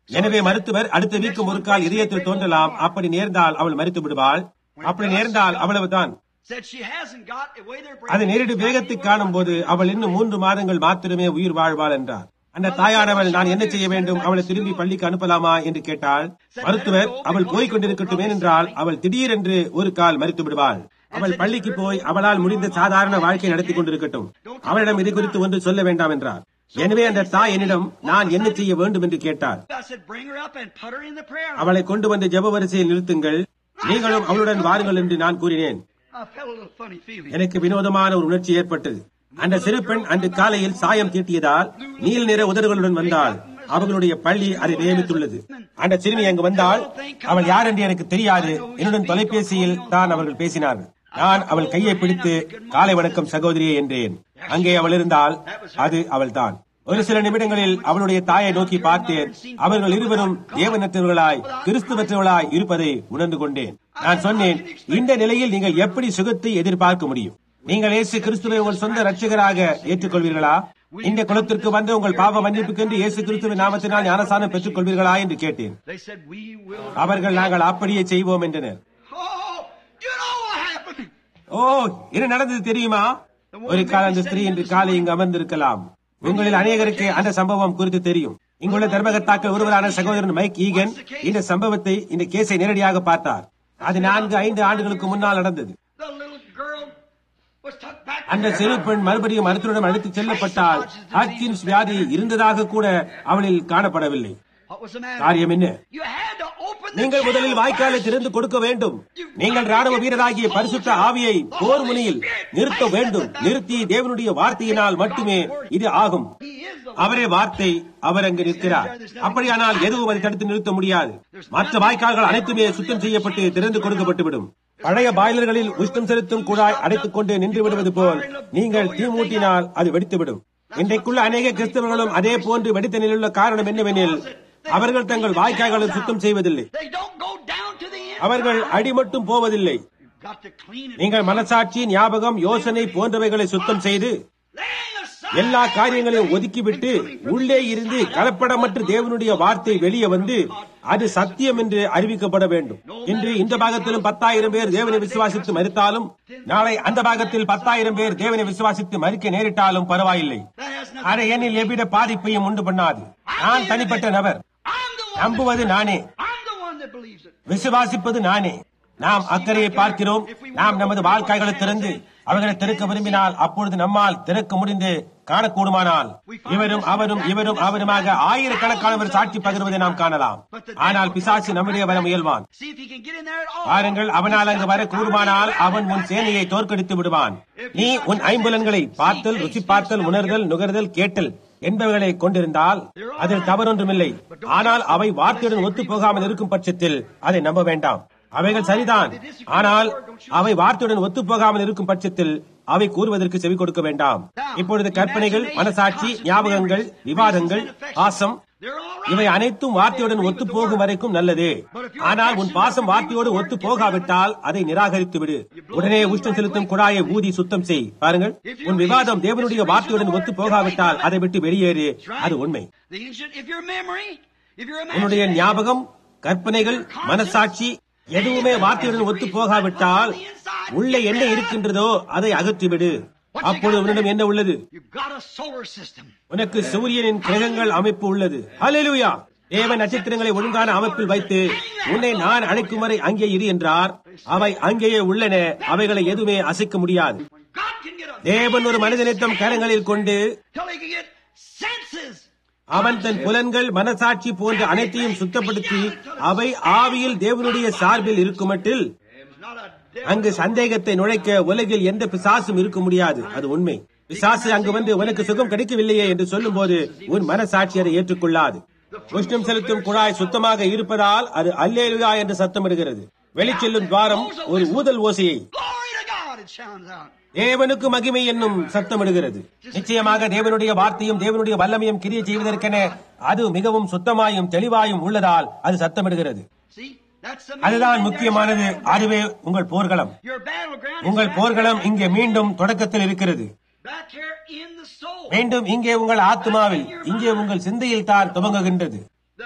எனவே மருத்துவர் அடுத்த வீக்கம் ஒரு கால் இதயத்தில் தோன்றலாம் அப்படி நேர்ந்தால் அவள் மறித்து விடுவாள் அப்படி நேர்ந்தால் அவ்வளவுதான் Said she hasn't got a way they're அது நேரடி வேகத்தை காணும் போது அவள் இன்னும் மூன்று மாதங்கள் மாத்திரமே உயிர் வாழ்வாள் என்றார் அந்த தாயானவள் நான் என்ன செய்ய வேண்டும் அவளை திரும்பி பள்ளிக்கு அனுப்பலாமா என்று கேட்டாள் மருத்துவர் அவள் போய்க் கொண்டிருக்கட்டும் ஏனென்றால் அவள் திடீரென்று ஒரு கால் மறித்து விடுவாள் அவள் பள்ளிக்கு போய் அவளால் முடிந்த சாதாரண வாழ்க்கை நடத்தி கொண்டிருக்கட்டும் அவளிடம் இது குறித்து ஒன்று சொல்ல வேண்டாம் என்றார் எனவே அந்த தாய் என்னிடம் நான் என்ன செய்ய வேண்டும் என்று கேட்டார் I said, bring her up and put her in the prayer. line. அவளை கொண்டு வந்து ஜெப வரிசையில் நிறுத்துங்கள் நீங்களும் அவளுடன் வாருங்கள் என்று நான் கூறினேன் I felt a little funny feeling. எனக்கு வினோதமான ஒரு உணர்ச்சி ஏற்பட்டது அந்த சிறு பெண் அன்று காலையில் சாயம் தீட்டியதால் நீல நிற உதடுகளுடன் வந்தாள் அவர்களுடைய பள்ளி அதை நியமித்துள்ளது அந்த சிறுமி அங்கு வந்தால் அவள் யார் என்று எனக்கு தெரியாது என்னுடன் தொலைபேசியில் தான் அவர்கள் பேசினார்கள் நான் அவள் கையை பிடித்து காலை வணக்கம் சகோதரியே என்றேன் அங்கே அவள் இருந்தால் அது அவள்தான் ஒரு சில நிமிடங்களில் அவளுடைய தாயை நோக்கி பார்த்தேன் அவர்கள் இருவரும் தேவனற்றவர்களாய் கிறிஸ்துவற்றவர்களாய் இருப்பதை உணர்ந்து கொண்டேன் நான் சொன்னேன் இந்த நிலையில் நீங்கள் எப்படி சுகத்தை எதிர்பார்க்க முடியும் நீங்கள் இயேசு கிறிஸ்துவை உங்கள் சொந்த ரட்சகராக ஏற்றுக்கொள்வீர்களா இந்த குலத்திற்கு வந்த உங்கள் பாவ மன்னிப்புக்கென்று இயேசு கிறிஸ்துவின் நாமத்தினால் ஞானசானம் பெற்றுக் கொள்வீர்களா என்று கேட்டேன் They said, we will. அவர்கள் நாங்கள் அப்படியே செய்வோம் என்றனர் Oh, you know what happened? ஓ என்ன நடந்தது தெரியுமா ஒரு கால அந்த ஸ்திரீ இன்று காலை இங்கு அமர்ந்திருக்கலாம் உங்களில் அநேகருக்கு அந்த சம்பவம் குறித்து தெரியும் இங்குள்ள தர்மகர்த்தாக்கள் ஒருவரான சகோதரன் மைக் ஈகன் இந்த சம்பவத்தை இந்த கேஸை நேரடியாக பார்த்தார் அது நான்கு ஐந்து ஆண்டுகளுக்கு முன்னால் நடந்தது The little girl was tucked back. அந்த சிறு பெண் மறுபடியும் மருத்துவரிடம் அழைத்துச் செல்லப்பட்டால் ஹாட்கின்ஸ் வியாதி இருந்ததாக கூட அவளில் காணப்படவில்லை What was the matter? காரியம் என்ன You had to open the நீங்கள் முதலில் channel வாய்க்காலை first. திறந்து கொடுக்க வேண்டும் நீங்கள் ராணுவ வீரராகிய பரிசுத்த ஆவியை போர் முனையில் நிறுத்த வேண்டும் நிறுத்தி தேவனுடைய வார்த்தையினால் மட்டுமே இது ஆகும் He is the அவரே வார்த்தை அவர் அங்கு நிற்கிறார் அப்படியானால் எதுவும் அதை தடுத்து நிறுத்த முடியாது மற்ற வாய்க்கால்கள் அனைத்துமே சுத்தம் செய்யப்பட்டு திறந்து கொடுக்கப்பட்டுவிடும் பழைய பாய்லர்களில் உஷ்ணம் செலுத்தும் குழாய் அடைத்துக் கொண்டு நின்று விடுவது போல் நீங்கள் தீ மூட்டினால் அது வெடித்துவிடும் இன்றைக்குள்ள அநேக கிறிஸ்தவர்களும் அதே போன்று வெடித்த நிலையுள்ள காரணம் என்னவெனில் அவர்கள் தங்கள் வாய்க்கால்களை சுத்தம் செய்வதில்லை They don't go down to the end. அவர்கள் அடி மட்டும் போவதில்லை You've got to clean it. நீங்கள் மனசாட்சி ஞாபகம் யோசனை போன்றவைகளை சுத்தம் செய்து Laying aside எல்லா காரியங்களையும் ஒதுக்கிவிட்டு உள்ளே இருந்து கலப்படமற்ற தேவனுடைய வார்த்தை வெளியே வந்து அது சத்தியம் என்று அறிவிக்கப்பட வேண்டும் இன்று இந்த பாகத்திலும் பத்தாயிரம் பேர் தேவனை விசுவாசித்து மறித்தாலும் நாளை அந்த பாகத்தில் பத்தாயிரம் பேர் தேவனை விசுவாசித்து மறிக்க நேரிட்டாலும் பரவாயில்லை That has nothing. அது என்னில் எவ்வித பாதிப்பையும் உண்டு பண்ணாது நான் தனிப்பட்ட நபர் I'm the one. நம்புவது நானே That, I'm the one that believes it. விசுவாசிப்பது நானே நாம் அக்கறையை பார்க்கிறோம் நாம் நமது வாழ்க்கைகளை திறந்து அவர்களை திறக்க விரும்பினால் அப்பொழுது நம்மால் திறக்க முடிந்து காணக்கூடுமானால் இவரும் அவரும் இவரும் அவருமாக ஆயிரக்கணக்கானவர் சாட்சி பகிர்வதை நாம் காணலாம் ஆனால் பிசாசு நம்முடைய வர முயல்வான் See if he can get in there at all. பாருங்கள் அவனால் அங்கு வர கூடுமானால் அவன் உன் சேனையை தோற்கடித்து விடுவான் நீ உன் ஐம்புலன்களை பார்த்தல் ருசி பார்த்தல் உணர்தல் நுகர்தல் கேட்டல் என்பவைகளை கொண்டிருந்தால் அதில் தவறொன்றுமில்லை ஆனால் அவை வார்த்தையுடன் ஒத்து போகாமல் இருக்கும் பட்சத்தில் அதை நம்ப வேண்டாம் அவைகள் சரிதான் ஆனால் அவை வார்த்தையுடன் ஒத்து போகாமல் இருக்கும் பட்சத்தில் அவை கூறுவதற்கு செவி கொடுக்க வேண்டாம் இப்பொழுது கற்பனைகள் மனசாட்சி ஞாபகங்கள் விவாதங்கள் ஆசம் They're all right. இவை அனைத்தும் வார்த்தையுடன் ஒத்து போகும் வரைக்கும் நல்லது ஆனால் உன் பாசம் வார்த்தையோடு ஒத்து போகாவிட்டால் அதை நிராகரித்து விடு உடனே உஷ்ணம் செலுத்தும் குழாயை ஊதி சுத்தம் செய் பாருங்கள் உன் விவாதம் தேவனுடைய வார்த்தையுடன் ஒத்து போகாவிட்டால் அதை விட்டு வெளியேறு அது உண்மை The ancient, if your memory, if your உன்னுடைய imagination, ஞாபகம் கற்பனைகள் மனசாட்சி எதுவுமே வார்த்தையுடன் ஒத்து போகாவிட்டால் உள்ளே என்ன இருக்கின்றதோ அதை அகற்றிவிடு அப்பொழுது உன்னிடம் என்ன உள்ளது you've got a solar system. உனக்கு சூரியனின் கிரகங்கள் அமைப்பு உள்ளது ஹalleluya தேவ நட்சத்திரங்களை ஒழுங்கான அமைப்பில் வைத்து உன்னை நான் அழைக்கும் வரை அங்கே இரு என்றார் அவை அங்கேயே உள்ளன அவைகளை எதுவுமே அசைக்க முடியாது When God can get a தேவன் ஒரு மனிதனை தம் கரங்களில் கொண்டு till he can get senses. அவன் தன் புலன்கள் மனசாட்சி போன்ற அனைத்தையும் சுத்தப்படுத்தி அவை ஆவியில் தேவனுடைய சார்பில் இருக்குமட்டில் It's not a devil. அங்கு சந்தேகத்தை நுழைக்க உலகில் எந்த பிசாசும் இருக்க முடியாது அது உண்மை பிசாசு அங்கு வந்து உனக்கு சுகம் கிடைக்கவில்லையே என்று சொல்லும்போது உன் மனசாட்சி அதை ஏற்றுக்கொள்ளாது உஷ்ணம் செலுத்தும் குழாய் சுத்தமாக இருப்பதால் அது அல்லேலுயா என்று சத்தமிடுகிறது வெளிச்செல்லும் துவாரம் ஒரு ஊதல் ஓசையை Glory to God, it shouts out. தேவனுக்கு மகிமை என்னும் சத்தமிடுகிறது நிச்சயமாக தேவனுடைய வார்த்தையும் தேவனுடைய வல்லமையும் கிரியை செய்வதற்கென அது மிகவும் சுத்தமாயும் தெளிவாயும் உள்ளதால் அது சத்தமிடுகிறது See, that's the அதுதான் main முக்கியமானது அதுவே உங்கள் போர்க்களம் Your battleground is உங்கள் back போர்க்களம் there. இங்கே மீண்டும் தொடக்கத்தில் இருக்கிறது back here in the soul. மீண்டும் இங்கே உங்கள் ஆத்மாவில் இங்கே உங்கள் சிந்தையில் தான் துவங்குகின்றது The,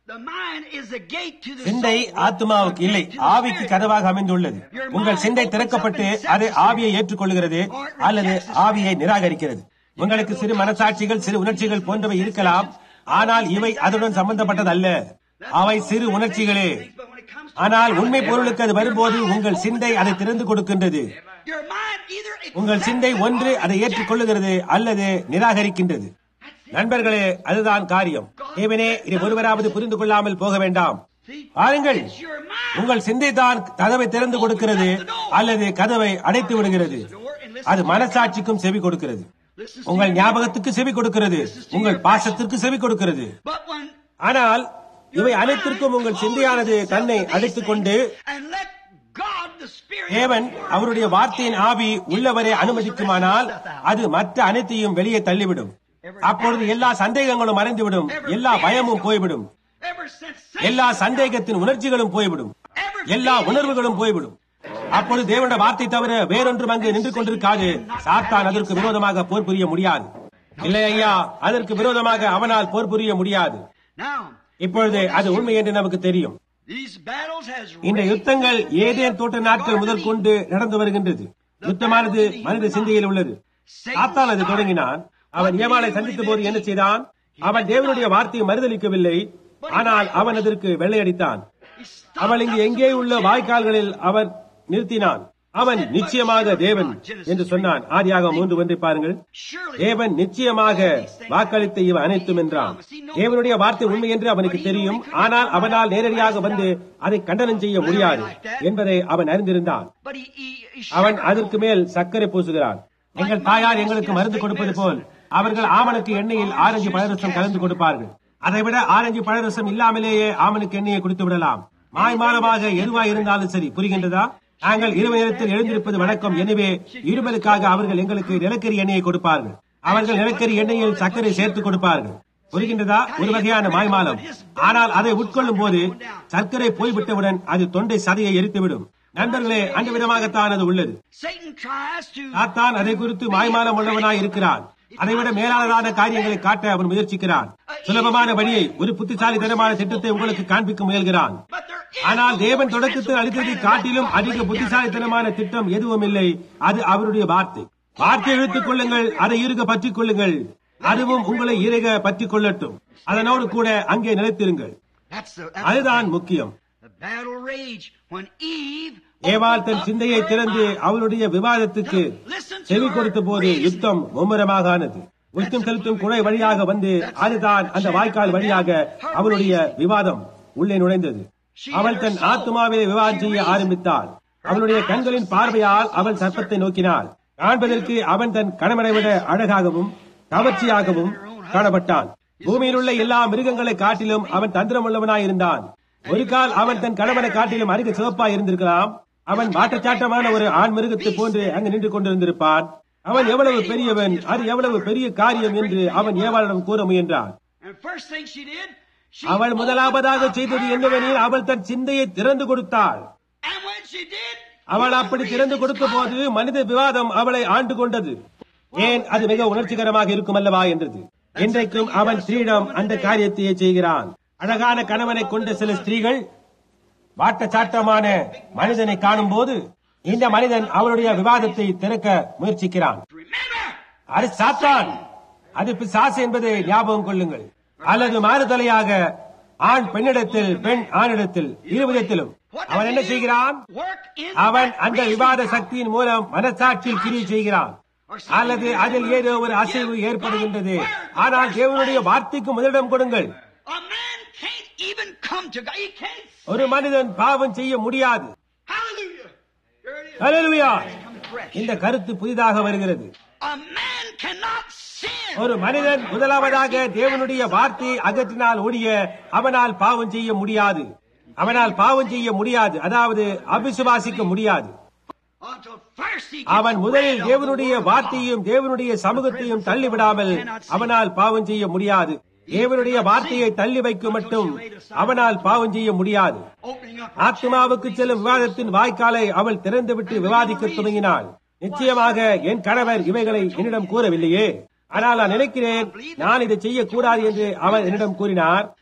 The mind is the gate to the சிந்தை soul. ஆத்மாவுக்கு இல்லை ஆவிக்கு கதவாக அமைந்துள்ளது உங்கள் சிந்தை திறக்கப்பட்டு அது ஆவியை ஏற்றுக்கொள்கிறது அல்லது ஆவியை நிராகரிக்கிறது உங்களுக்கு சிறு மனசாட்சிகள் சிறு உணர்ச்சிகள் போன்றவை இருக்கலாம் ஆனால் இவை அதனுடன் சம்பந்தப்பட்டதல்ல அவை சிறு உணர்ச்சிகளே But when it comes to ஆனால் உண்மை பொருளுக்கு அது வரும்போது உங்கள் சிந்தை அதை திறந்து கொடுக்கின்றது your mind, either உங்கள் சிந்தை ஒன்று அதை ஏற்றுக்கொள்ளுகிறது அல்லது நிராகரிக்கின்றது நண்பர்களே அதுதான் காரியம் தேவனே இதை ஒருவராவது புரிந்து கொள்ளாமல் போக வேண்டாம் பாருங்கள் your mind. உங்கள் சிந்தை தான் கதவை திறந்து கொடுக்கிறது அல்லது கதவை அடைத்து விடுகிறது அது மனசாட்சிக்கும் செவி கொடுக்கிறது Listen, உங்கள் ஞாபகத்துக்கு செவி கொடுக்கிறது உங்கள் பாசத்திற்கு செவி கொடுக்கிறது but when ஆனால் இவை அனைத்திற்கும் உங்கள் சிந்தையானது தன்னை அடைத்துக் கொண்டு and let God, the Spirit, தேவன் அவருடைய வார்த்தையின் ஆவி உள்ளவரை அனுமதிக்குமானால் அது மற்ற அனைத்தையும் வெளியே தள்ளிவிடும் அப்பொழுது எல்லா சந்தேகங்களும் மறைந்துவிடும் எல்லா பயமும் போய்விடும் ever since எல்லா சந்தேகத்தின் உணர்ச்சிகளும் போய்விடும் எல்லா உணர்வுகளும் போய்விடும் அப்பொழுது தேவனுடைய வார்த்தை தவிர வேறொன்றும் அங்கு நின்று கொண்டிருக்காது சாத்தான் அதற்கு விரோதமாக போர் புரிய முடியாது இல்லை ஐயா அதற்கு விரோதமாக அவனால் போர் புரிய முடியாது now இப்பொழுது அது உண்மை என்று நமக்கு தெரியும் these battles has இந்த யுத்தங்கள் ஏதேன் தோட்ட நாட்கள் முதல் கொண்டு நடந்து வருகின்றது யுத்தமானது மனித சிந்தையில் உள்ளது சாத்தான் அது தொடங்கினான் அவன் ஏமாளை சந்தித்த போது என்ன செய்தான் அவன் தேவனுடைய வார்த்தையை மறுதளிக்கவில்லை ஆனால் அவன் அதற்கு வெள்ளையடித்தான் அவள் இங்கு எங்கே உள்ள வாய்க்கால்களில் அவன் நிறுத்தினான் அவன் நிச்சயமாக தேவன் என்று சொன்னான் ஆதியாக மூன்று ஒன்றை பாருங்கள் surely தேவன் நிச்சயமாக வாக்களித்த இவ அனைத்தும் என்றான் தேவனுடைய வார்த்தை உண்மை என்று அவனுக்கு தெரியும் ஆனால் அவனால் நேரடியாக வந்து அதை கண்டனம் செய்ய முடியாது என்பதை அவன் அறிந்திருந்தான் but he, he, he அவன் அதற்கு மேல் சர்க்கரை பூசுகிறான் எங்கள் தாயார் எங்களுக்கு மருந்து கொடுப்பது போல் அவர்கள் ஆமனுக்கு எண்ணெயில் ஆரஞ்சு பழரசம் கலந்து கொடுப்பார்கள் அதைவிட ஆரஞ்சு பழரசம் இல்லாமலேயே ஆமனுக்கு எண்ணெயை குடித்து விடலாம் மாய்மாலமாக எதுவா இருந்தாலும் சரி புரிகின்றதா நாங்கள் இரவு நேரத்தில் எழுந்திருப்பது வழக்கம் எனவே இருமலுக்காக அவர்கள் எங்களுக்கு நிலக்கரி எண்ணெயை கொடுப்பார்கள் அவர்கள் நிலக்கரி எண்ணெயில் சர்க்கரை சேர்த்து கொடுப்பார்கள் புரிகின்றதா ஒரு வகையான மாய்மாலம் ஆனால் அதை உட்கொள்ளும் போது சர்க்கரை போய்விட்டவுடன் அது தொண்டை சதையை எரித்துவிடும் நண்பர்களே அந்த விதமாகத்தான் அது உள்ளது Satan tries to சாத்தான் அதை குறித்து மாய்மாலம் உள்ளவனாய் இருக்கிறான் அதைவிட மேலானதான காரியங்களை காட்ட அவன் முயற்சிக்கிறான் சுலபமான வழியை ஒரு புத்திசாலித்தனமான திட்டத்தை உங்களுக்கு காண்பிக்க முயல்கிறான் but there is ஆனால் தேவன் தொடக்கத்தில் அளித்ததை காட்டிலும் அதிக புத்திசாலித்தனமான திட்டம் எதுவும் இல்லை அது அவருடைய வார்த்தை வார்த்தை இழுத்துக் கொள்ளுங்கள் அதை இருக பற்றிக் கொள்ளுங்கள் அதுவும் உங்களை இருக பற்றிக் கொள்ளட்டும் அதனோடு கூட அங்கே நிலைத்திருங்கள் that's the, that's அதுதான் முக்கியம் the battle rage when Eve ஏவாள் தன் சிந்தையை திறந்து அவளுடைய விவாதத்துக்கு செவி கொடுத்த போது யுத்தம் மும்முரமாக ஆனது உச்சம் செலுத்தும் குழை வழியாக வந்து அதுதான் அந்த வாய்க்கால் வழியாக அவளுடைய விவாதம் உள்ளே நுழைந்தது அவள் தன் ஆத்மாவிலே விவாதம் செய்ய ஆரம்பித்தாள் அவளுடைய கண்களின் பார்வையால் அவள் சர்ப்பத்தை நோக்கினாள் காண்பதற்கு அவன் தன் கணவனை விட அழகாகவும் கவர்ச்சியாகவும் காணப்பட்டான் பூமியில் உள்ள எல்லா மிருகங்களை காட்டிலும் அவன் தந்திரமுள்ளவனாயிருந்தான் ஒரு கால் அவன் தன் கணவனை காட்டிலும் அதிக சிவப்பாய் இருந்திருக்கலாம் அவன் வாட்டச்சாட்டமான ஒரு ஆண் மிருகத்தை போன்று அங்கு நின்று கொண்டிருந்திருப்பான் அவன் எவ்வளவு பெரியவன் அது எவ்வளவு பெரிய காரியம் என்று அவன் ஏவாளிடம் கூற முயன்றான் and first thing she did she அவள் முதலாவதாக செய்தது என்னவெனில் அவள் தன் சிந்தையை திறந்து கொடுத்தாள் and when she did அவள் அப்படி திறந்து கொடுத்த போது மனித விவாதம் அவளை ஆண்டு கொண்டது ஏன் அது மிக உணர்ச்சிகரமாக இருக்கும் அல்லவா என்றது இன்றைக்கும் அவன் ஸ்திரீடம் அந்த காரியத்தையே செய்கிறான் அழகான கணவனை கொண்ட சில ஸ்திரீகள் வாட்டச்சாட்டமான மனிதனை காணும் போது இந்த மனிதன் அவளுடைய விவாதத்தை திறக்க முயற்சிக்கிறான் remember அது சாத்தான் அது பிசாசு என்பதை ஞாபகம் கொள்ளுங்கள் அல்லது மாறுதலையாக ஆண் பெண்ணிடத்தில் பெண் ஆணிடத்தில் இருவிதத்திலும் அவன் என்ன செய்கிறான் work in அவன் அந்த விவாத சக்தியின் மூலம் மனசாட்சியில் கிரியை செய்கிறான் அல்லது அதில் ஏதோ ஒரு அசைவு ஏற்படுகின்றது ஆனால் தேவனுடைய வார்த்தைக்கு முதலிடம் கொடுங்கள் a man can't even come to God he can't ஒரு மனிதன் பாவம் செய்ய முடியாது hallelujah here it is hallelujah. come fresh இந்த கருத்து புதிதாக வருகிறது a man cannot sin ஒரு மனிதன் முதலாவதாக தேவனுடைய வார்த்தையை அகற்றினால் ஒழிய அவனால் பாவம் செய்ய முடியாது அவனால் பாவம் செய்ய முடியாது அதாவது அபிசுவாசிக்க முடியாது until first he gets அவன் முதலில் rid of தேவனுடைய the word of வார்த்தையும் தேவனுடைய சமூகத்தையும் தள்ளிவிடாமல் அவனால் பாவம் செய்ய முடியாது தேவனுடைய வார்த்தையை தள்ளி வைக்க மட்டும் அவனால் பாவம் செய்ய முடியாது God. opening up ஆத்மாவுக்கு செல்லும் விவாதத்தின் வாய்க்காலை அவள் திறந்துவிட்டு விவாதிக்க துவங்கினாள் நிச்சயமாக என் கணவர் இவைகளை என்னிடம் கூறவில்லையே ஆனால் நான் நினைக்கிறேன் நான் இதை செய்யக்கூடாது என்று அவர் என்னிடம் கூறினார்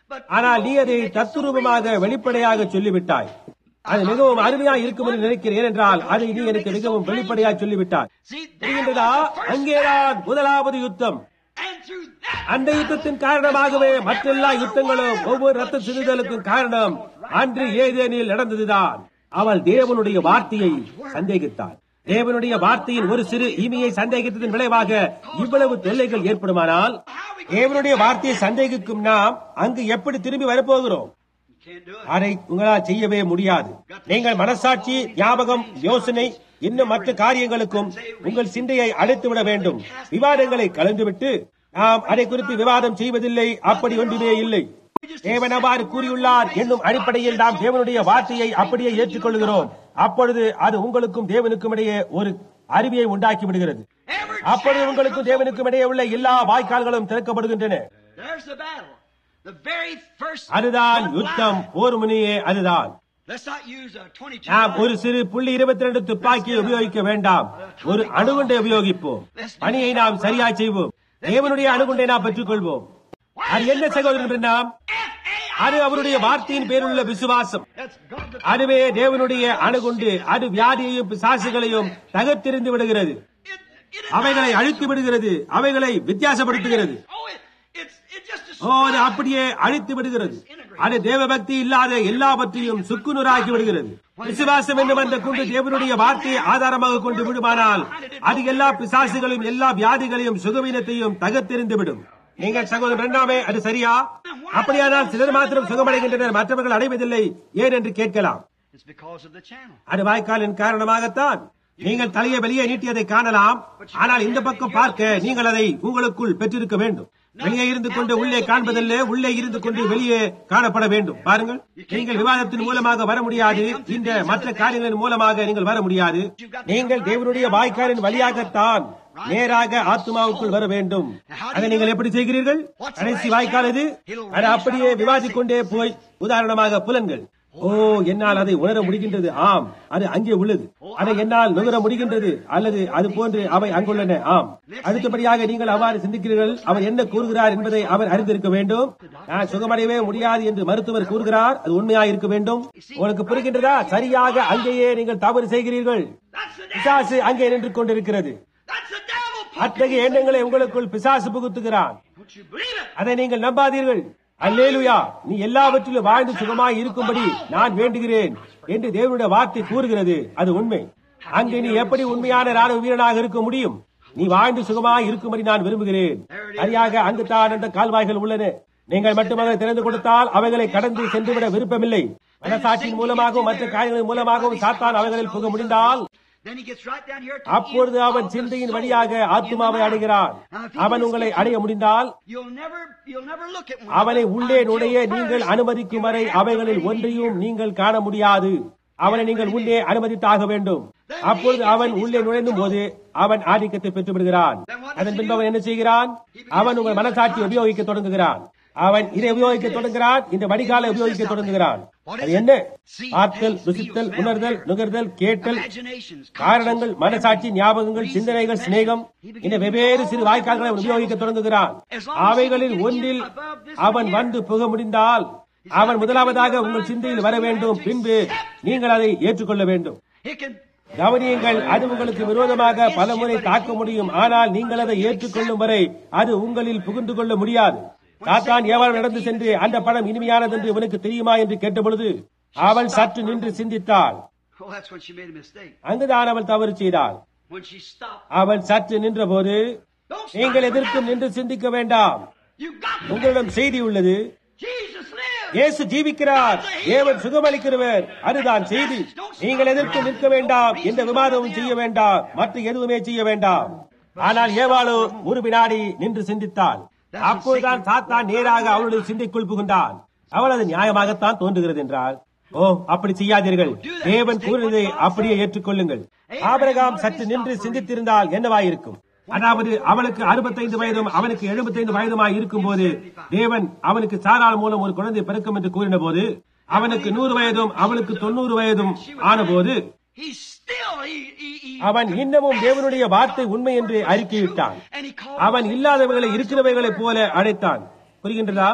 ஆனால் நீ அதை தத்துரூபமாக வெளிப்படையாக சொல்லிவிட்டாய் அது மிகவும் அருமையாக இருக்கும் என்று நினைக்கிறேன் ஏனென்றால் அதை நீ எனக்கு மிகவும் வெளிப்படையாக சொல்லிவிட்டாய் See, that was புரிகின்றதா the first அங்கேதான் முதலாவது யுத்தம் And through that, அந்த யுத்தத்தின் காரணமாகவே மற்றெல்லா யுத்தங்களும் ஒவ்வொரு ரத்த சிறுதலுக்கும் காரணம் அன்று ஏதேனில் நடந்ததுதான் அவள் தேவனுடைய வார்த்தையை சந்தேகித்தாள் தேவனுடைய வார்த்தையின் ஒரு சிறு ஈமையை சந்தேகித்ததன் விளைவாக இவ்வளவு தொல்லைகள் ஏற்படுமானால் தேவனுடைய வார்த்தையை சந்தேகிக்கும் நாம் அங்கு எப்படி திரும்பி வரப்போகிறோம் you can't do it. அதை உங்களால் செய்யவே முடியாது நீங்கள் மனசாட்சி ஞாபகம் யோசனை இன்னும் மற்ற காரியங்களுக்கும் உங்கள் சிந்தையை அழைத்து விட வேண்டும் விவாதங்களை கலந்துவிட்டு நாம் அதை குறித்து விவாதம் செய்வதில்லை அப்படி ஒன்றுமே இல்லை தேவன் அவ்வாறு கூறியுள்ளார் என்னும் அடிப்படையில் நாம் தேவனுடைய வார்த்தையை அப்படியே ஏற்றுக்கொள்கிறோம் அப்பொழுது அது உங்களுக்கும் தேவனுக்கும் இடையே ஒரு அறிவியை உண்டாக்கி விடுகிறது Every அப்பொழுது channel உங்களுக்கும் தேவனுக்கும் இடையே உள்ள எல்லா வாய்க்கால்களும் திறக்கப்படுகின்றன There's the battle. The very first. அதுதான் one யுத்தம் line. போர் முனையே அதுதான் Let's not use a 22. நாம் ஒரு சிறு புள்ளி இருபத்தி ரெண்டு துப்பாக்கியை உபயோகிக்க வேண்டாம் ஒரு அணுகுண்டை உபயோகிப்போம் பணியை நாம் சரியா செய்வோம் தேவனுடைய அணுகுண்டை நாம் பெற்றுக்கொள்வோம் அது என்ன சகோதரன் பிரணாம்? அது அவருடைய வார்த்தையின் பேருள்ள விசுவாசம் That's God the அதுவே தேவனுடைய அணுகுண்டு அது வியாதியையும் பிசாசுகளையும் தகர்த்தெறிந்து விடுகிறது It, it is அவைகளை அழித்து விடுகிறது அவைகளை வித்தியாசப்படுத்துகிறது Oh, it, it's, it just ஓ அது அப்படியே அழித்து விடுகிறது அது தேவபக்தி இல்லாத எல்லாவற்றையும் சுக்குநூறாக்கி விடுகிறது விசுவாசம் என்னும் அந்த குண்டு தேவனுடைய வார்த்தையை ஆதாரமாக கொண்டு விடுமானால் அது எல்லா பிசாசுகளையும் எல்லா வியாதிகளையும் சுகவீனத்தையும் தகர்த்தெறிந்து விடும் நீங்கள் சகோதரன் இரண்டாமே அது சரியா அப்படியானால் சிலர் மாத்திரம் சுகமடைகின்றனர் மற்றவர்கள் அடைவதில்லை ஏன் என்று கேட்கலாம் It's because of the channel. அது வாய்க்காலின் காரணமாகத்தான் நீங்கள் தலையை வெளியே நீட்டியதை காணலாம் ஆனால் இந்த பக்கம் பார்க்க நீங்கள் அதை உங்களுக்குள் பெற்றிருக்க வேண்டும் வெளியே இருந்து கொண்டு உள்ளே காண்பதல்ல உள்ளே இருந்து கொண்டு வெளியே காணப்பட வேண்டும் பாருங்கள் நீங்கள் விவாதத்தின் மூலமாக வர முடியாது இந்த மற்ற காரியங்களின் மூலமாக நீங்கள் வர முடியாது நீங்கள் தேவனுடைய வாய்க்காலின் வழியாகத்தான் நேராக ஆத்மாவுக்குள் வர வேண்டும் அதை நீங்கள் எப்படி செய்கிறீர்கள் கடைசி வாய்க்கால் இது அது அப்படியே விவாதிக்கொண்டே போய் உதாரணமாக புலன்கள் ஓ என்னால் அதை உணர முடிகின்றது ஆம் அது அங்கே உள்ளது அதை என்னால் நுகர முடிகின்றது அல்லது அது போன்று அவை அங்குள்ளன ஆம் அடுத்தபடியாக நீங்கள் அவ்வாறு சிந்திக்கிறீர்கள் அவர் என்ன கூறுகிறார் என்பதை அவர் அறிந்திருக்க வேண்டும் நான் சுகமடையவே முடியாது என்று மருத்துவர் கூறுகிறார் அது உண்மையாக இருக்க வேண்டும் உங்களுக்கு புரிகின்றதா சரியாக அங்கேயே நீங்கள் தவறு செய்கிறீர்கள் That's the devil. பிசாசு அங்கே நின்று கொண்டிருக்கிறது That's the devil. அத்தகைய எண்ணங்களை உங்களுக்குள் பிசாசு புகுத்துகிறான் Don't you believe it? அதை நீங்கள் நம்பாதீர்கள் அல்லேலுயா நீ எல்லாவற்றிலும் வாழ்ந்து சுகமாய் இருக்கும்படி நான் வேண்டுகிறேன் என்று தேவனுடைய வார்த்தை கூறுகிறது அது உண்மை அங்கு நீ எப்படி உண்மையான ராணுவ வீரனாக இருக்க முடியும் நீ வாழ்ந்து சுகமாய் இருக்கும்படி நான் விரும்புகிறேன் சரியாக அங்கு தான் அந்த கால்வாய்கள் உள்ளன நீங்கள் மட்டுமாக திறந்து கொடுத்தால் அவைகளை கடந்து சென்றுவிட விருப்பமில்லை மனசாட்சியின் மூலமாகவும் மற்ற காரியங்களின் மூலமாகவும் சாத்தான் அவைகளில் புக முடிந்தால் Then he gets right down here. to அப்பொழுது the end அவன் of the சிந்தையின் soul வழியாக in the ஆத்மாவை mind. அடைகிறான் Now, if he அவன் gets உங்களை in, அடைய முடிந்தால் You'll never, you'll never look at one. அவனை உள்ளே until நுழைய first நீங்கள் you அனுமதிக்கும் வரை have to அவைகளில் let him ஒன்றையும் in. நீங்கள் காண முடியாது அவனை நீங்கள் உள்ளே அனுமதித்தாக வேண்டும் அப்பொழுது அவன் உள்ளே நுழைந்தும் போது அவன் ஆதிக்கத்தை பெற்று விடுகிறான் அதன் பின்பு அவன் என்ன செய்கிறான் அவன் உங்கள் மனசாட்சி உபயோகிக்க தொடங்குகிறான் அவன் இதை உபயோகிக்க தொடங்குகிறான் இந்த வடிகாலை உபயோகிக்க தொடங்குகிறான் அது என்ன பார்த்தல் ருசித்தல் உணர்தல் நுகர்தல் கேட்டல் Imaginations, காரணங்கள் மனசாட்சி ஞாபகங்கள் சிந்தனைகள் சிநேகம் இந்த வெவ்வேறு சிறு வாய்க்கால்களை அவன் உபயோகிக்க தொடங்குகிறான் அவைகளில் ஒன்றில் அவன் வந்து புக முடிந்தால் அவன் முதலாவதாக உங்கள் சிந்தையில் வர வேண்டும் பின்பு நீங்கள் அதை ஏற்றுக்கொள்ள வேண்டும் He can கவனியுங்கள் அது உங்களுக்கு விரோதமாக பல முறை தாக்க முடியும் ஆனால் நீங்கள் அதை ஏற்றுக்கொள்ளும் வரை அது உங்களில் புகுந்து கொள்ள முடியாது சாத்தான் எவள் நடந்து சென்று அந்த படம் இனிமையானது என்று உனக்கு தெரியுமா என்று கேட்டபொழுது அவள் சற்று நின்று சிந்தித்தாள் Oh, that's when she made a mistake. அங்குதான் அவள் தவறு செய்தாள் When she stopped. அவள் சற்று நின்றபோது Don't stop நீங்கள் for எதற்கும் nothing. நின்று சிந்திக்க வேண்டாம் You got to உங்களிடம் செய்தி உள்ளது Jesus lives. இயேசு ஜீவிக்கிறார் தேவன் சுகமளிக்கிறவர் அதுதான் செய்தி நீங்கள் எதற்கும் நிற்க வேண்டாம் எந்த விவாதமும் செய்ய வேண்டாம் மற்ற எதுவுமே செய்ய வேண்டாம் ஆனால் ஏவாளோ ஒரு வினாடி நின்று சிந்தித்தாள் அப்போதுதான் சாத்தான் நேராக அவளுடைய சிந்தைக்குள் புகுந்தான் அவள் அது நியாயமாகத்தான் தோன்றுகிறது என்றால் ஓ அப்படி செய்யாதீர்கள் தேவன் கூறினதை அப்படியே ஏற்றுக்கொள்ளுங்கள் ஆபிரகாம் சற்று நின்று சிந்தித்திருந்தால் என்னவாயிருக்கும் அதாவது அவளுக்கு அறுபத்தைந்து வயதும் அவனுக்கு எழுபத்தைந்து வயதுமாய் இருக்கும் போது தேவன் அவனுக்கு சாராள் மூலம் ஒரு குழந்தை பிறக்கும் என்று கூறின போது அவனுக்கு நூறு வயதும் அவளுக்கு தொண்ணூறு வயதும் ஆனபோது He's still, he, he, he, அவன் இன்னமும் தேவனுடைய வார்த்தை உண்மை என்று அறிக்கையிட்டான் and he called அவன் இல்லாதவைகளை இருக்கிறவைகளைப் போல அழைத்தான் புரிகின்றதா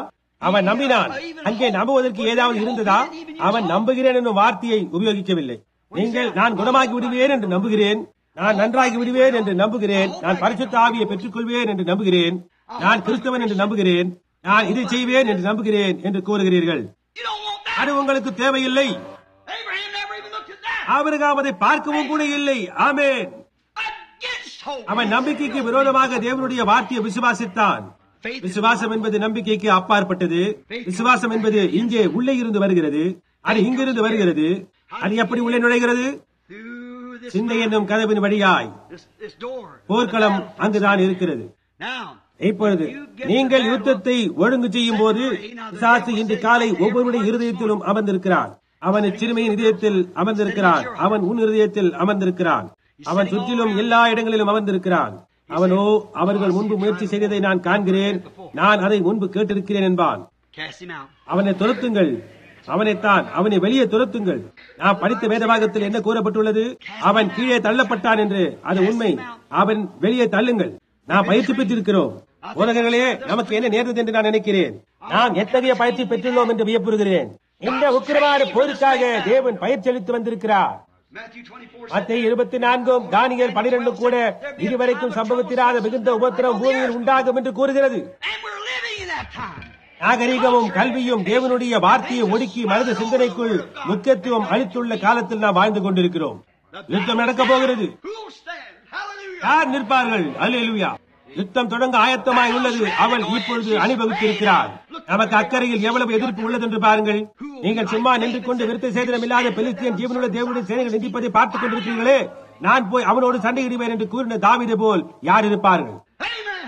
அவன் நம்பினான் அங்கே நம்புவதற்கு ஏதாவது இருந்ததா அவன் நம்புகிறேன் என்னும் வார்த்தையை உபயோகிக்கவில்லை நீங்கள் நான் குணமாகி விடுவேன் என்று நம்புகிறேன் நான் நன்றாகி விடுவேன் என்று நம்புகிறேன் நான் பரிசுத்த ஆவியை பெற்றுக்கொள்வேன் என்று நம்புகிறேன் நான் கிறிஸ்தவன் என்று நம்புகிறேன் நான் இதை செய்வேன் என்று நம்புகிறேன் என்று கூறுகிறீர்கள் You don't want that. அது உங்களுக்கு தேவையில்லை Abraham never even looked at that. அவருக்கு அதை பார்க்கவும் கூட இல்லை ஆமென் Against hope. அவன் நம்பிக்கைக்கு விரோதமாக தேவனுடைய வார்த்தையை விசுவாசித்தான் Faith is விசுவாசம் என்பது நம்பிக்கைக்கு அப்பாற்பட்டது விசுவாசம் என்பது இங்கே உள்ளே இருந்து வருகிறது அது இங்கிருந்து வருகிறது அது எப்படி உள்ளே நுழைகிறது through this, சிந்தை என்னும் கதவின் வழியாய் this, this door. போர்க்களம் அங்குதான் இருக்கிறது Now, இப்பொழுது நீங்கள் யுத்தத்தை ஒழுங்கு செய்யும் போது பிசாசு இன்று காலை ஒவ்வொருடைய இருதயத்திலும் அமர்ந்திருக்கிறான் அவன் சிறுமையின் இதயத்தில் அமர்ந்திருக்கிறான் அவன் உன் இருதயத்தில் அமர்ந்திருக்கிறான் அவன் சுற்றிலும் எல்லா இடங்களிலும் அமர்ந்திருக்கிறான் அவனோ அவர்கள் முன்பு முயற்சி செய்ததை நான் காண்கிறேன் நான் அதை முன்பு கேட்டிருக்கிறேன் என்பான் cast him out. அவனை துரத்துங்கள் அவனைத்தான் அவனை வெளியே துரத்துங்கள் நான் படித்த வேதபாகத்தில் என்ன கூறப்பட்டுள்ளது அவன் கீழே தள்ளப்பட்டான் என்று அது உண்மை அவன் வெளியே தள்ளுங்கள் நான் பயிற்சி பெற்றிருக்கிறோம் உலகங்களே நமக்கு என்ன நேர்ந்தது என்று நான் நினைக்கிறேன் நாம் எத்தகைய பயிற்சி பெற்றுள்ளோம் என்று வியப்புறுகிறேன் இந்த உக்கிரமான போருக்காக தேவன் பயிற்சி அளித்து வந்திருக்கிறார் Matthew 24, மத்திய இருபத்தி நான்கும் தானியல் பனிரெண்டு கூட இதுவரைக்கும் சம்பவத்திராத மிகுந்த உபத்திரம் பூமியில் உண்டாகும் என்று கூறுகிறது And we're living in that time. நாகரிகமும் கல்வியும் தேவனுடைய வார்த்தையை ஒடுக்கி மனித சிந்தனைக்குள் முக்கியத்துவம் அளித்துள்ள காலத்தில் நாம் வாழ்ந்து கொண்டிருக்கிறோம் யுத்தம் நடக்கப் போகிறது Who will stand? Hallelujah. யார் நிற்பார்கள் அல்லேலூயா யுத்தம் தொடங்க ஆயத்தமாய் உள்ளது அவள் இப்பொழுது அணிவகுத்திருக்கிறார் நமக்கு அக்கறையில் எவ்வளவு எதிர்ப்பு உள்ளது என்று பாருங்கள் நீங்கள் சும்மா நின்று கொண்டு விருத்த சேதனம் இல்லாத பெலிஸ்தியன் ஜீவனுள்ள தேவனுடைய சேனைகள் நிந்திப்பதை பார்த்துக் கொண்டிருக்கிறீர்களே நான் போய் அவனோடு சண்டையிடுவேன் என்று கூறின தாவித போல் யார் இருப்பார்கள் Amen.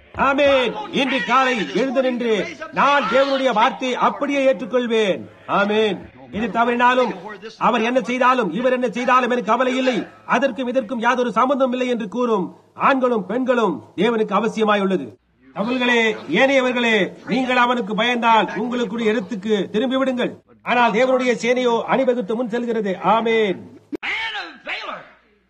ஆமென் இன்று காலை எழுந்து நின்று நான் தேவனுடைய வார்த்தை அப்படியே ஏற்றுக்கொள்வேன் ஆமென் இது தவறினாலும் அவர் என்ன செய்தாலும் இவர் என்ன செய்தாலும் எனக்கு கவலை இல்லை அதற்கும் இதற்கும் யாதொரு சம்பந்தம் இல்லை என்று கூறும் ஆண்களும் பெண்களும் தேவனுக்கு அவசியமாய் உள்ளது அவர்களே ஏனையவர்களே நீங்கள் அவனுக்கு பயந்தால் உங்களுக்குரிய இடத்துக்கு திரும்பி விடுங்கள் ஆனால் தேவனுடைய சேனையோ அணிவகுத்து முன் செல்கிறது ஆமென் Man of valor.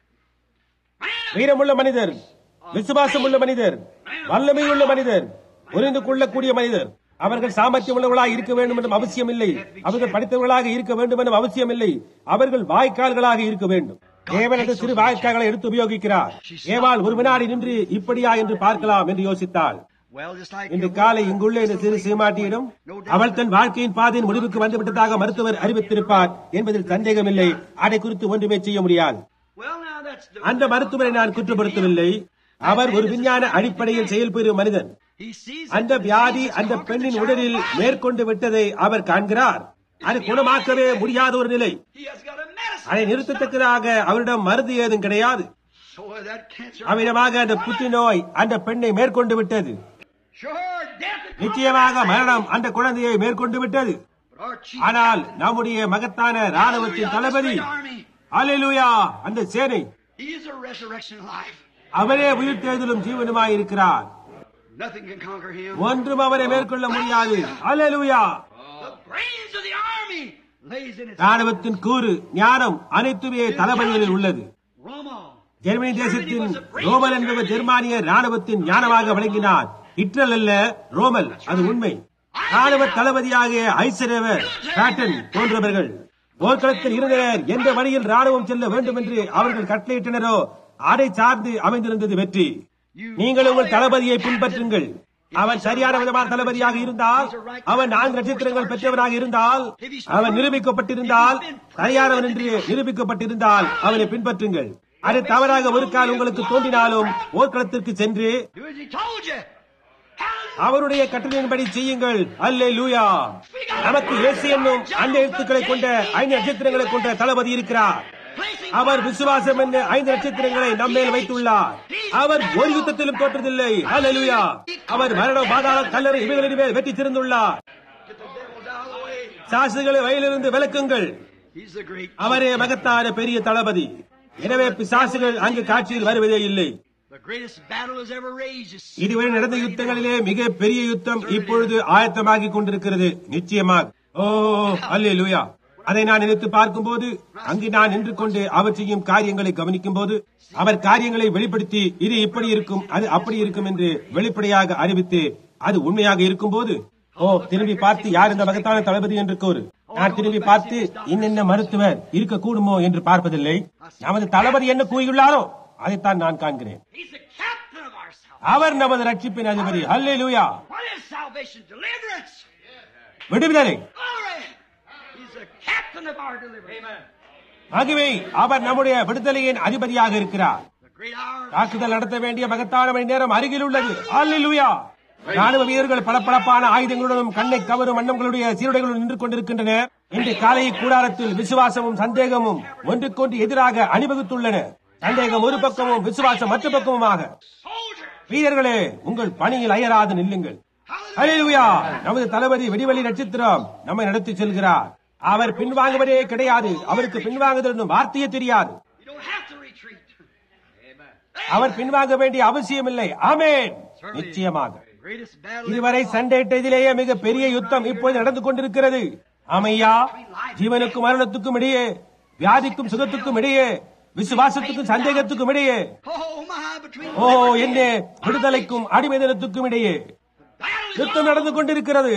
Man of வீரமுள்ள மனிதர் விசுவாசம் உள்ள மனிதர் வல்லமையுள்ள மனிதர் புரிந்து கொள்ளக்கூடிய மனிதர் அவர்கள் சாமர்த்தியம் உள்ளவர்களாக இருக்க வேண்டும் என்றும் அவசியம் இல்லை அவர்கள் படித்தவர்களாக இருக்க வேண்டும் என்றும் அவசியம் இல்லை அவர்கள் வாய்க்கால்களாக இருக்க வேண்டும் தேவன் அந்த சிறு வாய்க்கால்களை எடுத்து உபயோகிக்கிறார் ஏவாள் ஒரு வினாடி நின்று இப்படியா என்று பார்க்கலாம் என்று யோசித்தாள் Well, just like இன்று காலை இங்குள்ள இந்த சிறு சீமாட்டியிடம் அவள் தன் வாழ்க்கையின் பாதையின் முடிவுக்கு வந்துவிட்டதாக மருத்துவர் அறிவித்திருப்பார் என்பதில் சந்தேகமில்லை அதை குறித்து ஒன்றுமே செய்ய முடியாது Well, now that's the. அந்த மருத்துவரை நான் குற்றப்படுத்தவில்லை அவர் ஒரு விஞ்ஞான அடிப்படையில் செயல்பெறும் மனிதன் He sees அந்த வியாதி அந்த பெண்ணின் உடலில் மேற்கொண்டு விட்டதை அவர் காண்கிறார் அது குணமாக்கவே முடியாத ஒரு நிலை he has got a medicine. அதை நிறுத்தத்தக்கதாக அவரிடம் மருந்து ஏதும் கிடையாது So that cancer. அவ்விதமாக அந்த புற்றுநோய் அந்த பெண்ணை மேற்கொண்டு விட்டது Sure, death. will come. நிச்சயமாக மரணம் அந்த குழந்தையை மேற்கொண்டு விட்டது But our chief. ஆனால் நம்முடைய மகத்தான ராணுவத்தின் தளபதி army. அலையிலுயா அந்த சேனை He is a resurrection life. அவரே உயிர் தேர்தலும் ஜீவனுமாய் இருக்கிறார் Nothing can conquer him. ஒன்றும் அவரை மேற்கொள்ள முடியாது அலையிலுயா The brains of the army lays in its ராணுவத்தின் கூறு ஞானம் அனைத்துமே தளபதிகளில் உள்ளது Roma. ஜெர்மனி தேசத்தின் ரோமல் என்பவர் ஜெர்மானிய ராணுவத்தின் ஞானமாக விளங்கினார் இற்றல் அல்ல ரோமல் அது உண்மை ராணுவ தளபதியாக ஐசரேவர் பேட்டன் போன்றவர்கள் போர்க்களத்தில் இருந்தனர் எந்த வழியில் ராணுவம் செல்ல வேண்டும் என்று அவர்கள் கட்டளையிட்டனரோ அதை சார்ந்து அமைந்திருந்தது வெற்றி நீங்கள் உங்கள் தளபதியை பின்பற்றுங்கள் அவன் சரியான விதமான தளபதியாக இருந்தால் அவன் நான்கு நட்சத்திரங்கள் பெற்றவனாக இருந்தால் அவன் நிரூபிக்கப்பட்டிருந்தால் சரியானவன் என்று நிரூபிக்கப்பட்டிருந்தால் அவனை பின்பற்றுங்கள் அது தவறாக ஒரு கால் உங்களுக்கு தோன்றினாலும் போர்க்களத்திற்கு சென்று Do as he told you. Hallelujah. அவருடைய கட்டளையின்படி செய்யுங்கள் அல்லே லூயா நமக்கு இயேசு என்னும் அந்த எழுத்துக்களை கொண்ட ஐந்து நட்சத்திரங்களை கொண்ட தளபதி இருக்கிறார் Placing அவர் விசுவாசம் என்ன ஐந்து நட்சத்திரங்களை நம்மேல் வைத்துள்ளார் அவர் ஒரு யுத்தத்திலும் தோற்றதில்லை அல்லேலூயா அவர் மரண பாதாள கல்லறை இவைகளின் மேல் வெற்றி திறந்துள்ளார் Get the devils out of the way. சாசுகளை வயலிலிருந்து விலக்குங்கள் He's the great. அவரே மகத்தான பெரிய தளபதி எனவே பிசாசுகள் அங்கு காட்சியில் வருவதே இல்லை The greatest battle has ever raged. is- இதுவரை நடந்த யுத்தங்களிலே மிக பெரிய யுத்தம் இப்பொழுது ஆயத்தமாகிக் கொண்டிருக்கிறது நிச்சயமாக ஓ அல்லே லூயா அதை நான் நினைத்து பார்க்கும்போது அங்கு நான் நின்று கொண்டு அவர் செய்யும் காரியங்களை கவனிக்கும் போது அவர் காரியங்களை வெளிப்படுத்தி இது இப்படி இருக்கும் அது அப்படி இருக்கும் என்று வெளிப்படையாக அறிவித்து அது உண்மையாக இருக்கும்போது ஓ திரும்பி பார்த்து யார் இந்த மகத்தான தளபதி என்று கூறு நான் திரும்பி பார்த்து இன்னென்ன மருத்துவர் இருக்கக்கூடுமோ என்று பார்ப்பதில்லை நமது தளபதி என்ன கூறியுள்ளாரோ அதைத்தான் நான் காண்கிறேன் He's the captain of our salvation. அவர் நமது ரட்சிப்பின் அதிபதி அல்லேலூயா What is salvation? Deliverance. விடுதலை Glory. He's the captain of our deliverance. ஆகவே அவர் நம்முடைய விடுதலையின் அதிபதியாக இருக்கிறார் The great hour. தாக்குதல் நடத்த வேண்டிய மகத்தான மணி நேரம் அருகில் உள்ளது அல்லேலூயா ராணுவ வீரர்கள் பளபளப்பான ஆயுதங்களுடனும் கண்ணை கவரும் வண்ணங்களுடைய சீருடைகளுடன் நின்று கொண்டிருக்கின்றனர் இன்று காலை கூடாரத்தில் விசுவாசமும் சந்தேகமும் ஒன்றுக்கொன்று எதிராக அணிவகுத்துள்ளன சந்தேகம் ஒரு பக்கமும் விசுவாசம் மற்ற பக்கமுமாக Soldier. வீரர்களே உங்கள் பணியில் அயராது நில்லுங்கள் அல்லேலூயா நமது தளபதி வெடிவெளி நட்சத்திரம் நம்மை நடத்தி செல்கிறார் அவர் பின்வாங்குவதே கிடையாது அவருக்கு பின்வாங்குதல் வார்த்தையே தெரியாது You don't have to retreat. Amen. அவர் பின்வாங்க வேண்டிய அவசியமில்லை ஆமென் நிச்சயமாக Greatest battle. இதுவரை சண்டையிட்டதிலேயே மிக பெரிய யுத்தம் இப்போது நடந்து கொண்டிருக்கிறது அமையா ஜீவனுக்கும் மரணத்துக்கும் இடையே வியாதிக்கும் சுகத்துக்கும் இடையே விசுவாசத்துக்கும் சந்தேகத்துக்கும் இடையே Oh my! Between ஓ என்ன விடுதலைக்கும் அடிமைதனத்துக்கும் இடையே battle is யுத்தம் நடந்து கொண்டிருக்கிறது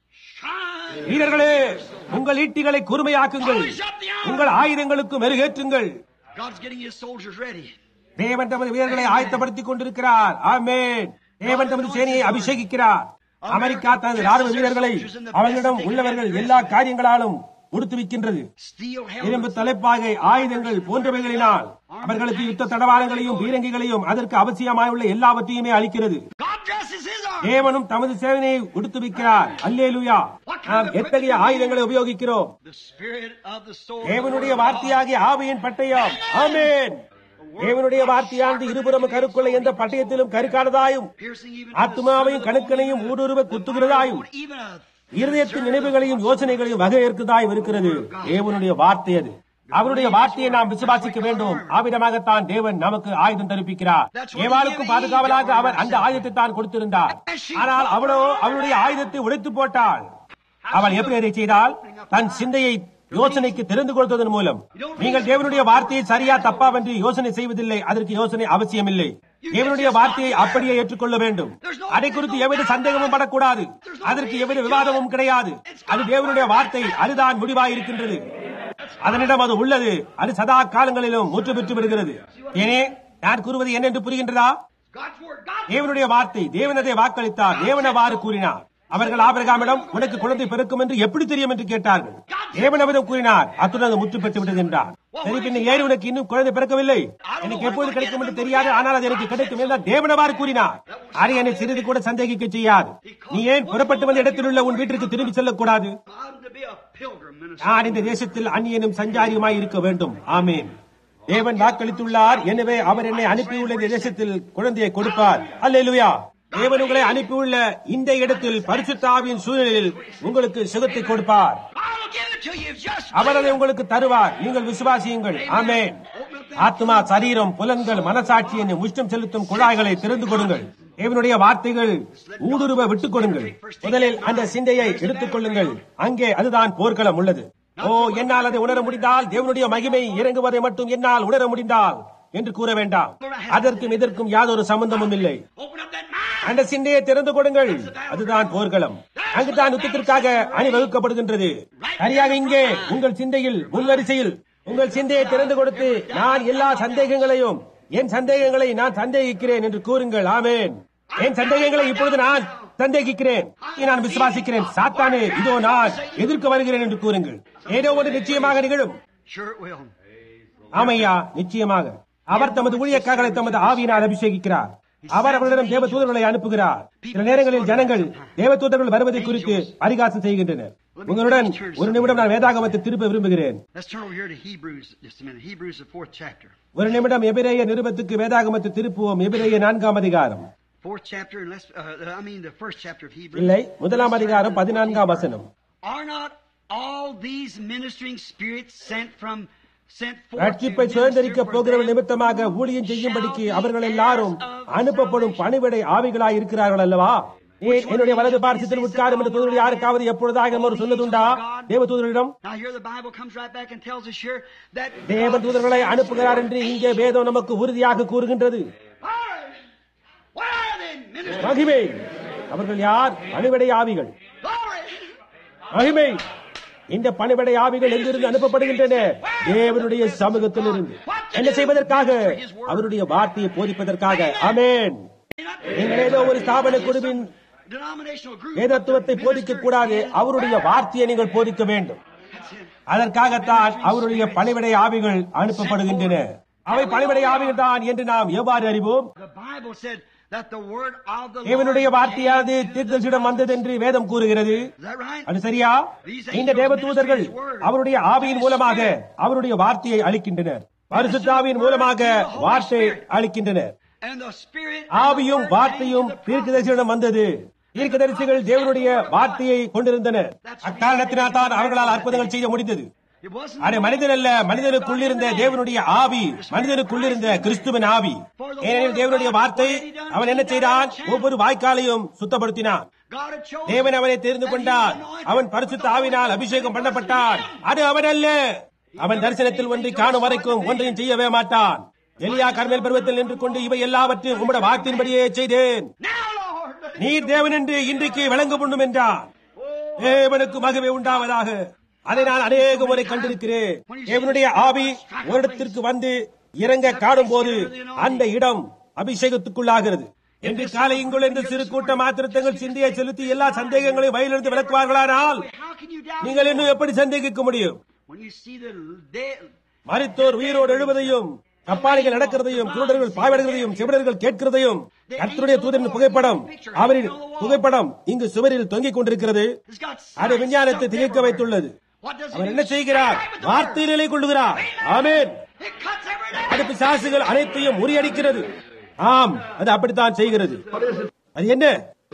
shine. வீரர்களே உங்கள் ஈட்டிகளை கூர்மையாக்குங்கள் உங்கள் ஆயுதங்களுக்கு மெருகேற்றுங்கள் God's getting His soldiers ready. தேவன் தமது வீரர்களை ஆயத்தப்படுத்திக் கொண்டிருக்கிறார் ஆமென் தேவன் தமது சேனையை அபிஷேகிக்கிறார் அமெரிக்கா தனது ராணுவ வீரர்களை அவர்களிடம் உள்ளவர்கள் எல்லா காரியங்களாலும் உடுத்துவிக்கின்றது Steel இரும்பு helmets. தலைப்பாகை ஆயுதங்கள் போன்றவைகளினால் அவர்களுக்கு யுத்த தடவாளங்களையும் பீரங்கிகளையும் அதற்கு அவசியமாயுள்ள எல்லாவற்றையுமே அளிக்கிறது God dresses His army. தேவனும் தமது சேவனையை உடுத்துவிக்கிறார் அல்லேலூயா நாம் எத்தகைய ஆயுதங்களை உபயோகிக்கிறோம் The spirit of the sword. தேவனுடைய வார்த்தையாகிய ஆவியின் பட்டயம் ஆமென் தேவனுடைய வார்த்தையானது இருபுறம் கருக்குள்ள எந்த பட்டயத்திலும் கருக்கானதாயும் Piercing even ஆத்மாவையும் கணக்கனையும் ஊடுருவ குத்துகிறதாயும் even a இருதயத்தின் நினைவுகளையும் யோசனைகளையும் வகையேற்கதாயும் இருக்கிறது தேவனுடைய வார்த்தை அது அவருடைய வார்த்தையை நாம் விசுவாசிக்க வேண்டும் ஆவிதமாகத்தான் தேவன் நமக்கு ஆயுதம் தரிப்பிக்கிறார் ஏவாளுக்கும் பாதுகாவலாக அவர் அந்த ஆயுதத்தை தான் கொடுத்திருந்தார் ஆனால் அவளோ அவளுடைய ஆயுதத்தை உடைத்து போட்டாள் அவள் எப்படி அதை செய்தால் தன் சிந்தையை யோசனைக்கு தெரிந்து கொடுத்ததன் மூலம் நீங்கள் தேவனுடைய வார்த்தையை சரியா தப்பாவென்று யோசனை செய்வதில்லை அதற்கு யோசனை அவசியமில்லை தேவனுடைய வார்த்தையை அப்படியே ஏற்றுக்கொள்ள வேண்டும் அதை குறித்து எவ்வித சந்தேகமும் படக்கூடாது அதற்கு எவ்வித விவாதமும் கிடையாது அது தேவனுடைய வார்த்தை அதுதான் முடிவாய் இருக்கின்றது அதனிடம் அது உள்ளது அது சதா காலங்களிலும் முற்று பெற்று விடுகிறது ஏனே நான் கூறுவது என்ன என்று புரிகின்றதா God's word. God. தேவனுடைய வார்த்தை தேவனதை வாக்களித்தார் தேவன் அவ்வாறு கூறினார் அவர்கள் ஆபிரகாமிடம் உனக்கு குழந்தை பிறக்கும் என்று எப்படி தெரியும் என்று கேட்டார்கள் தேவன் அவரிடம் கூறினார் அத்துடன் அது முற்று பெற்று விட்டது என்றார் சரி பின்ன ஏன் உனக்கு இன்னும் குழந்தை பிறக்கவில்லை எனக்கு எப்போது கிடைக்கும் என்று தெரியாது ஆனால் அது எனக்கு கிடைக்கும் என்றால் தேவன் அவ்வாறு கூறினார் அது என்னை சிறிது கூட சந்தேகிக்க செய்யாது நீ ஏன் புறப்பட்டு வந்த இடத்தில் உள்ள உன் வீட்டிற்கு திரும்பி செல்லக்கூடாது I'm to be a pilgrim minister. நான் இந்த தேசத்தில் அந்நியனும் சஞ்சாரியுமாய் இருக்க வேண்டும் ஆமேன் தேவன் வாக்களித்துள்ளார் எனவே அவர் என்னை அனுப்பியுள்ள இந்த தேசத்தில் குழந்தையை கொடுப்பார் அல்லேலூயா தேவன் உங்களை அனுப்பியுள்ள இந்த இடத்தில் பரிசுத்தாவின் சூழ்நிலையில் உங்களுக்கு சுகத்தை கொடுப்பார் I will give it to you. Just அவர் அதை உங்களுக்கு தருவார் நீங்கள் விசுவாசியுங்கள் ஆமென் ஆத்மா சரீரம் புலன்கள் மனசாட்சி என்னும் உஷ்டம் செலுத்தும் குழாய்களை திறந்து கொடுங்கள் தேவனுடைய வார்த்தைகள் ஊடுருவ விட்டுக் கொடுங்கள் முதலில் அந்த சிந்தையை எடுத்துக் கொள்ளுங்கள் அங்கே அதுதான் போர்க்களம் உள்ளது ஓ என்னால் அதை உணர முடிந்தால் தேவனுடைய மகிமை இறங்குவதை மட்டும் என்னால் உணர முடிந்தால் என்று கூற வேண்டாம் அதற்கும் இதற்கும் யாதொரு சம்பந்தமும் இல்லை open up that mind. அந்த சிந்தையை திறந்து கொடுங்கள் அதுதான் போர்க்களம் அங்குதான் யுத்தத்திற்காக அணிவகுக்கப்படுகின்றது சரியாக இங்கே உங்கள் சிந்தையில் முன்வரிசையில் உங்கள் சிந்தையை திறந்து கொடுத்து நான் எல்லா சந்தேகங்களையும் என் சந்தேகங்களை நான் சந்தேகிக்கிறேன் என்று கூறுங்கள் ஆமேன் என் சந்தேகங்களை இப்பொழுது நான் சந்தேகிக்கிறேன் இதை நான் விசுவாசிக்கிறேன் சாத்தானே இதோ நான் எதிர்க்க வருகிறேன் என்று கூறுங்கள் ஏதோ ஒன்று நிச்சயமாக நிகழும் Sure it will. ஆமையா நிச்சயமாக அவர் தமது ஊழியக்காரர்களை தமது ஆவியினால் அபிஷேகிக்கிறார் அவர் அவர்களிடம் தேவ தூதர்களை அனுப்புகிறார் சில நேரங்களில் ஜனங்கள் தேவ தூதர்கள் வருவதை குறித்து பரிகாசம் செய்கின்றனர் உங்களுடன் ஒரு நிமிடம் நான் வேதாகமத்தை திருப்ப விரும்புகிறேன் Let's turn over here to Hebrews just a minute. Hebrews, the fourth chapter. ஒரு நிமிடம் எபிரேய நிருபத்துக்கு வேதாகமத்தை திருப்புவோம் எபிரேய நான்காம் அதிகாரம் Fourth chapter, and let's, uh, I mean the first chapter of Hebrews. இல்லை முதலாம் அதிகாரம் பதினான்காம் வசனம் Are not all these ministering spirits sent from sent forth ரட்சிப்பை to சுதந்திரிக்க minister for போகிறவர்கள் them நிமித்தமாக ஊழியம் செய்யும்படிக்கு அவர்கள் எல்லாரும் அனுப்பப்படும் பணிவிடை ஆவிகளாய் இருக்கிறார்கள் அல்லவா ஏன் என்னுடைய வலது பார்சத்தில் உட்காரும் என்று தூதர்கள் யாருக்காவது எப்பொழுதாக ஒரு சொன்னதுண்டா தேவ தூதர்களிடம் Now here the Bible comes right back and tells us here that தேவ தூதர்களை அனுப்புகிறார் என்று இங்கே வேதம் நமக்கு உறுதியாக கூறுகின்றது What are they ministering? மகிமை அவர்கள் யார் பணிவிடை ஆவிகள் Glory! மகிமை இந்த பணிபடை ஆவிகள் எங்கிருந்து அனுப்பப்படுகின்றன தேவனுடைய சமூகத்தில் இருந்து என்ன செய்வதற்காக அவருடைய வார்த்தையை போதிப்பதற்காக அமேன் நீங்கள் ஏதோ ஒரு ஸ்தாபன குழுவின் Denominational group. வேதத்துவத்தை போதிக்க கூடாது அவருடைய வார்த்தையை நீங்கள் போதிக்க வேண்டும் அதற்காகத்தான் அவருடைய பணிவிடை ஆவிகள் அனுப்பப்படுகின்றன அவை பணிவிடை ஆவிகள் தான் என்று நாம் எவ்வாறு அறிவோம் The Bible said that the word of the தேவனுடைய Lord வார்த்தையானது தீர்த்தசிடம் வந்தது என்று வேதம் கூறுகிறது Is that right? அது சரியா இந்த தேவ தூதர்கள் அவருடைய ஆவியின் மூலமாக அவருடைய வார்த்தையை அளிக்கின்றனர் பரிசுத்தாவின் மூலமாக வார்த்தை அளிக்கின்றனர் And the Spirit ஆவியும் வார்த்தையும் தீர்க்கதரிசியிடம் வந்தது தீர்க்கதரிசிகள் தேவனுடைய வார்த்தையை கொண்டிருந்தனர் அக்காரணத்தினால் தான் அவர்களால் அற்புதங்கள் செய்ய முடிந்தது It wasn't அது மனிதன் அல்ல மனிதனுக்குள்ளிருந்த தேவனுடைய ஆவி மனிதனுக்குள்ளிருந்த கிறிஸ்துவின் ஆவி ஏனெனில் தேவனுடைய வார்த்தை அவன் என்ன செய்தான் ஒவ்வொரு வாய்க்காலையும் சுத்தப்படுத்தினான் God had chosen. தேவன் அவனை தெரிந்து கொண்டான் அவன் பரிசுத்த ஆவினால் அபிஷேகம் பண்ணப்பட்டான் அது அவன் அல்ல அவன் தரிசனத்தில் ஒன்றை காணும் வரைக்கும் ஒன்றையும் செய்யவே மாட்டான் எலியா கர்மேல் பருவத்தில் நின்று கொண்டு இவை எல்லாவற்றையும் உம்முடைய வார்த்தையின்படியே செய்தேன் Now, Lord. நீர் தேவன் என்று இன்றைக்கு விளங்க பண்ணும் என்றான் தேவனுக்கு மகிமை உண்டாவதாக அதை நான் அநேக முறை கண்டிருக்கிறேன் தேவனுடைய ஆவி ஒரு இடத்திற்கு வந்து இறங்க காணும் போது அந்த இடம் அபிஷேகத்துக்குள்ளாகிறது என்று காலை இங்குள்ள இந்த சிறு கூட்ட மாத்திரத்தங்கள் சிந்தையை செலுத்தி எல்லா சந்தேகங்களையும் வயலிருந்து விளக்குவார்களானால் How can you doubt நீங்கள் இன்னும் எப்படி சந்தேகிக்க முடியும் when you see the dead? மரித்தோர் உயிரோடு எழுவதையும் கப்பாளிகள் நடக்கிறதையும் குருடர்கள் பாய்வடைகிறதையும் செவிடர்கள் கேட்கிறதையும் கர்த்தருடைய தூதரின் புகைப்படம் அவரின் புகைப்படம் இங்கு சுவரில் தொங்கிக் கொண்டிருக்கிறது It's got அது விஞ்ஞானத்தை திகைக்க வைத்துள்ளது What does அவர் it என்ன do? செய்கிறார் Strike with the வார்த்தை word. நிலை கொள்ளுகிறார் ஆமென் It cuts everything. அது பிசாசுகள் அனைத்தையும் முறியடிக்கிறது ஆம் அது அப்படித்தான் செய்கிறது அது என்ன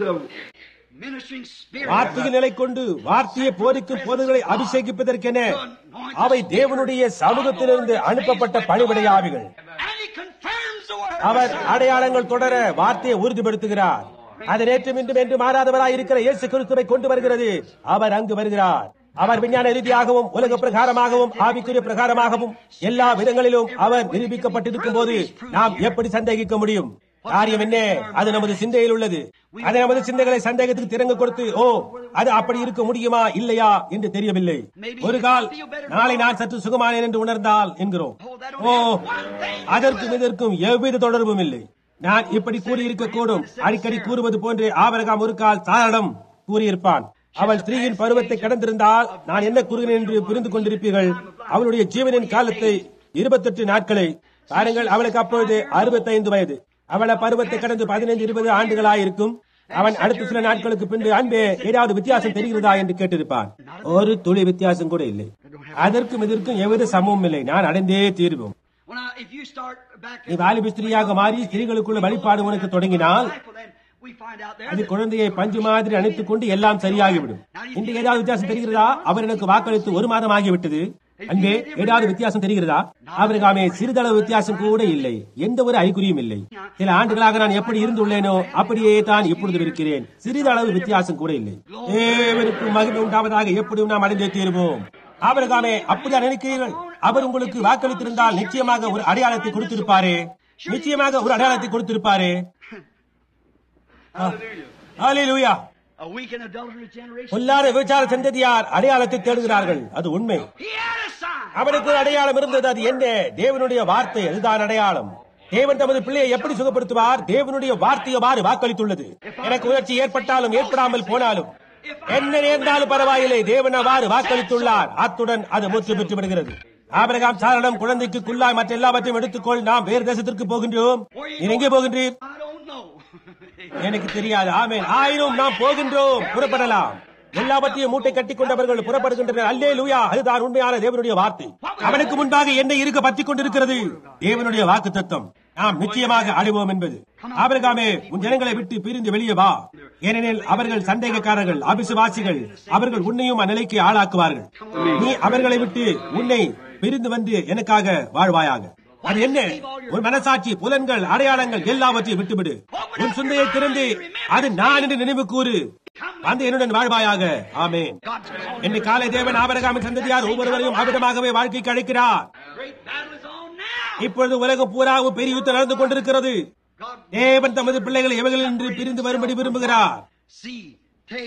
Ministering spirit. வார்த்தையில் நிலை கொண்டு வார்த்தையை போதிக்கும் போதுகளை அபிஷேகிப்பதற்கென அவை தேவனுடைய சமூகத்திலிருந்து அனுப்பப்பட்ட பணிபடை ஆவிகள் And he confirms the word. அவர் அடையாளங்கள் தொடர வார்த்தையை உறுதிப்படுத்துகிறார் அது நேற்றும் இன்றும் என்று மாறாதவராய் இருக்கிற இயேசு கிறிஸ்துவை கொண்டு வருகிறது அவர் அங்கு வருகிறார் அவர் விஞ்ஞான ரீதியாகவும் உலக பிரகாரமாகவும் ஆவிக்குரிய பிரகாரமாகவும் எல்லா விதங்களிலும் அவர் நிரூபிக்கப்பட்டிருக்கும் போது நாம் எப்படி சந்தேகிக்க முடியும் காரியம் என்ன அது நமது சிந்தையில் உள்ளது அது நமது சிந்தைகளை சந்தேகத்துக்கு திறங்க கொடுத்து ஓ அது அப்படி இருக்க முடியுமா இல்லையா என்று தெரியவில்லை ஒரு கால் நாளை நான் சற்று சுகமானேன் என்று உணர்ந்தால் என்கிறோம் ஓ அதற்கும் இதற்கும் எவ்வித தொடர்பும் இல்லை நான் இப்படி கூறியிருக்க கூடும் அடிக்கடி கூறுவது போன்று ஆபரகாம் ஒரு கால் தாரிடம் கூறியிருப்பான் அவள் ஸ்திரீயின் பருவத்தை கடந்திருந்தால் நான் என்ன கூறுகிறேன் என்று புரிந்து கொண்டிருப்பீர்கள் அவளுடைய ஜீவனின் காலத்தை இருபத்தெட்டு நாட்களை பாருங்கள் அவளுக்கு அப்பொழுது அறுபத்தைந்து வயது அவள பருவத்தை கடந்து பதினைந்து இருபது ஆண்டுகளாயிருக்கும் அவன் அடுத்த சில நாட்களுக்கு பின்பு அன்பே ஏதாவது வித்தியாசம் தெரிகிறதா என்று கேட்டிருப்பான் ஒரு துளி வித்தியாசம் கூட இல்லை அதற்கும் இதற்கும் எவ்வித சமமும் இல்லை நான் அடைந்தே தீர்வோம் Well, now, if you start back நீ வாலிப ஸ்திரீயாக மாறி ஸ்திரீகளுக்குள்ள வழிபாடு உனக்கு தொடங்கினால் then we find out there அது குழந்தையை பஞ்சு மாதிரி அணைத்துக் கொண்டு எல்லாம் சரியாகிவிடும் இன்று ஏதாவது வித்தியாசம் தெரிகிறதா அவர் எனக்கு வாக்களித்து ஒரு மாதம் ஆகிவிட்டது அன்பே ஏதாவது வித்தியாசம் தெரிகிறதா அவருக்காமே சிறிதளவு வித்தியாசம் கூட இல்லை எந்த ஒரு அறிகுறியும் இல்லை சில ஆண்டுகளாக நான் எப்படி இருந்துள்ளேனோ அப்படியே தான் இப்பொழுது இருக்கிறேன் சிறிதளவு வித்தியாசம் கூட இல்லை தேவனுக்கு மகிமை உண்டாவதாக எப்படியும் நாம் அடைந்தே தீருவோம் அவருக்காமே அப்படியா நினைக்கிறீர்கள் அவர் உங்களுக்கு வாக்களித்திருந்தால் நிச்சயமாக ஒரு அடையாளத்தை கொடுத்திருப்பாரே நிச்சயமாக ஒரு அடையாளத்தை கொடுத்திருப்பாரே ஹalleluya a weak and adulterous generation. பொல்லாத விபச்சார சந்ததியார் அடையாளத்தை தேடுகிறார்கள் அது உண்மை He had a sign. அவனுக்கு ஒரு அடையாளம் இருந்தது அது என்ன தேவனுடைய வார்த்தை அதுதான் அடையாளம் தேவன் தமது பிள்ளையை எப்படி சுகப்படுத்துவார் தேவனுடைய வார்த்தை எவ்வாறு வாக்களித்துள்ளது எனக்கு உணர்ச்சி ஏற்பட்டாலும் ஏற்படாமல் போனாலும் என்ன நேர்ந்தாலும் பரவாயில்லை தேவன் அவ்வாறு வாக்களித்துள்ளார் அத்துடன் அது முற்று பெற்று விடுகிறது ஆபிரகாம் சாரணம் குழந்தைக்கு குள்ளாய் மற்ற எல்லாவற்றையும் எடுத்துக்கொள் நாம் வேறு தேசத்திற்கு போகின்றோம் நீ எங்கே போகின்றீர் I don't know. எனக்கு தெரியாது ஆமென் ஆயினும் நாம் போகின்றோம் புறப்படலாம் எல்லாவற்றையும் மூட்டை கட்டிக் கொண்டவர்கள் புறப்படுகின்றனர் அல்லே லூயா அதுதான் உண்மையான தேவனுடைய வார்த்தை அவனுக்கு முன்பாக என்ன இருக்க பற்றிக் கொண்டிருக்கிறது தேவனுடைய வாக்கு தத்துவம் நாம் நிச்சயமாக அடைவோம் என்பது ஆபிரகாமே உன் ஜனங்களை விட்டு பிரிந்து வெளியே வா ஏனெனில் அவர்கள் சந்தேகக்காரர்கள் அபிசுவாசிகள் அவர்கள் உன்னையும் அந்நிலைக்கு ஆளாக்குவார்கள் நீ அவர்களை விட்டு உன்னை பிரிந்து வந்து எனக்காக வாழ்வாயாக அது என்ன உன் மனசாட்சி புலன்கள் அடையாளங்கள் எல்லாவற்றையும் விட்டுவிடு உன் சிந்தையை திறந்து அது நான் என்று நினைவு கூறு வந்து என்னுடன் வாழ்வாயாக ஆமென் இன்று காலை தேவன் ஆபரகாமின் சந்ததியார் ஒவ்வொருவரையும் அவிடமாகவே வாழ்க்கைக்கு அழைக்கிறார் Great battle is on now. இப்பொழுது உலகம் பூராவும் பெரிய யுத்தம் நடந்து கொண்டிருக்கிறது God தேவன் தமது பிள்ளைகளை எவைகள் என்று பிரிந்து வரும்படி விரும்புகிறார் see, taste,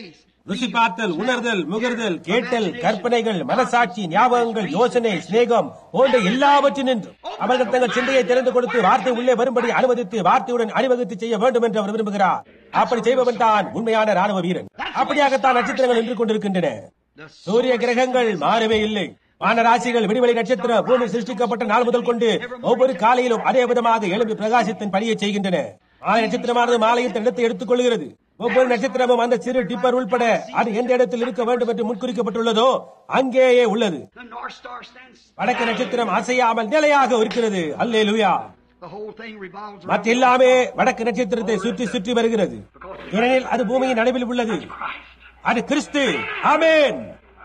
ருசி பார்த்தல் உணர்தல் முகர்தல் கேட்டல் கற்பனைகள் மனசாட்சி ஞாபகங்கள் யோசனை சிநேகம் போன்ற எல்லாவற்றினின்றும் அவர்கள் தங்கள் சிந்தையை திறந்து கொடுத்து வார்த்தை உள்ளே வரும்படி அனுமதித்து வார்த்தையுடன் அணிவகுத்து செய்ய வேண்டும் என்று அவர் விரும்புகிறார் அப்படி செய்பவன் தான் உண்மையான ராணுவ வீரன் அப்படியாகத்தான் நட்சத்திரங்கள் நின்று கொண்டிருக்கின்றன சூரிய கிரகங்கள் மாறவே இல்லை வானராசிகள் விடிவெளி நட்சத்திரம் பூமி சிருஷ்டிக்கப்பட்ட நாள் முதல் கொண்டு ஒவ்வொரு காலையிலும் அதே விதமாக எழும்பி பிரகாசத்தின் பணியை செய்கின்றன மாலை நட்சத்திரமானது மாலையில் தன் இடத்தை எடுத்துக் கொள்கிறது ஒவ்வொரு நட்சத்திரமும் அந்த சிறு டிப்பர் உள்பட அது எந்த இடத்தில் இருக்க வேண்டும் என்று முன்குறிக்கப்பட்டுள்ளதோ அங்கேயே உள்ளது The North Star stands. வடக்கு நட்சத்திரம் அசையாமல் நிலையாக இருக்கிறது அல்லே லுயா The whole thing revolves around மற்ற எல்லாமே வடக்கு நட்சத்திரத்தை சுற்றி சுற்றி வருகிறது ஏனெனில் அது பூமியின் நடுவில் உள்ளது அது கிறிஸ்து ஆமென்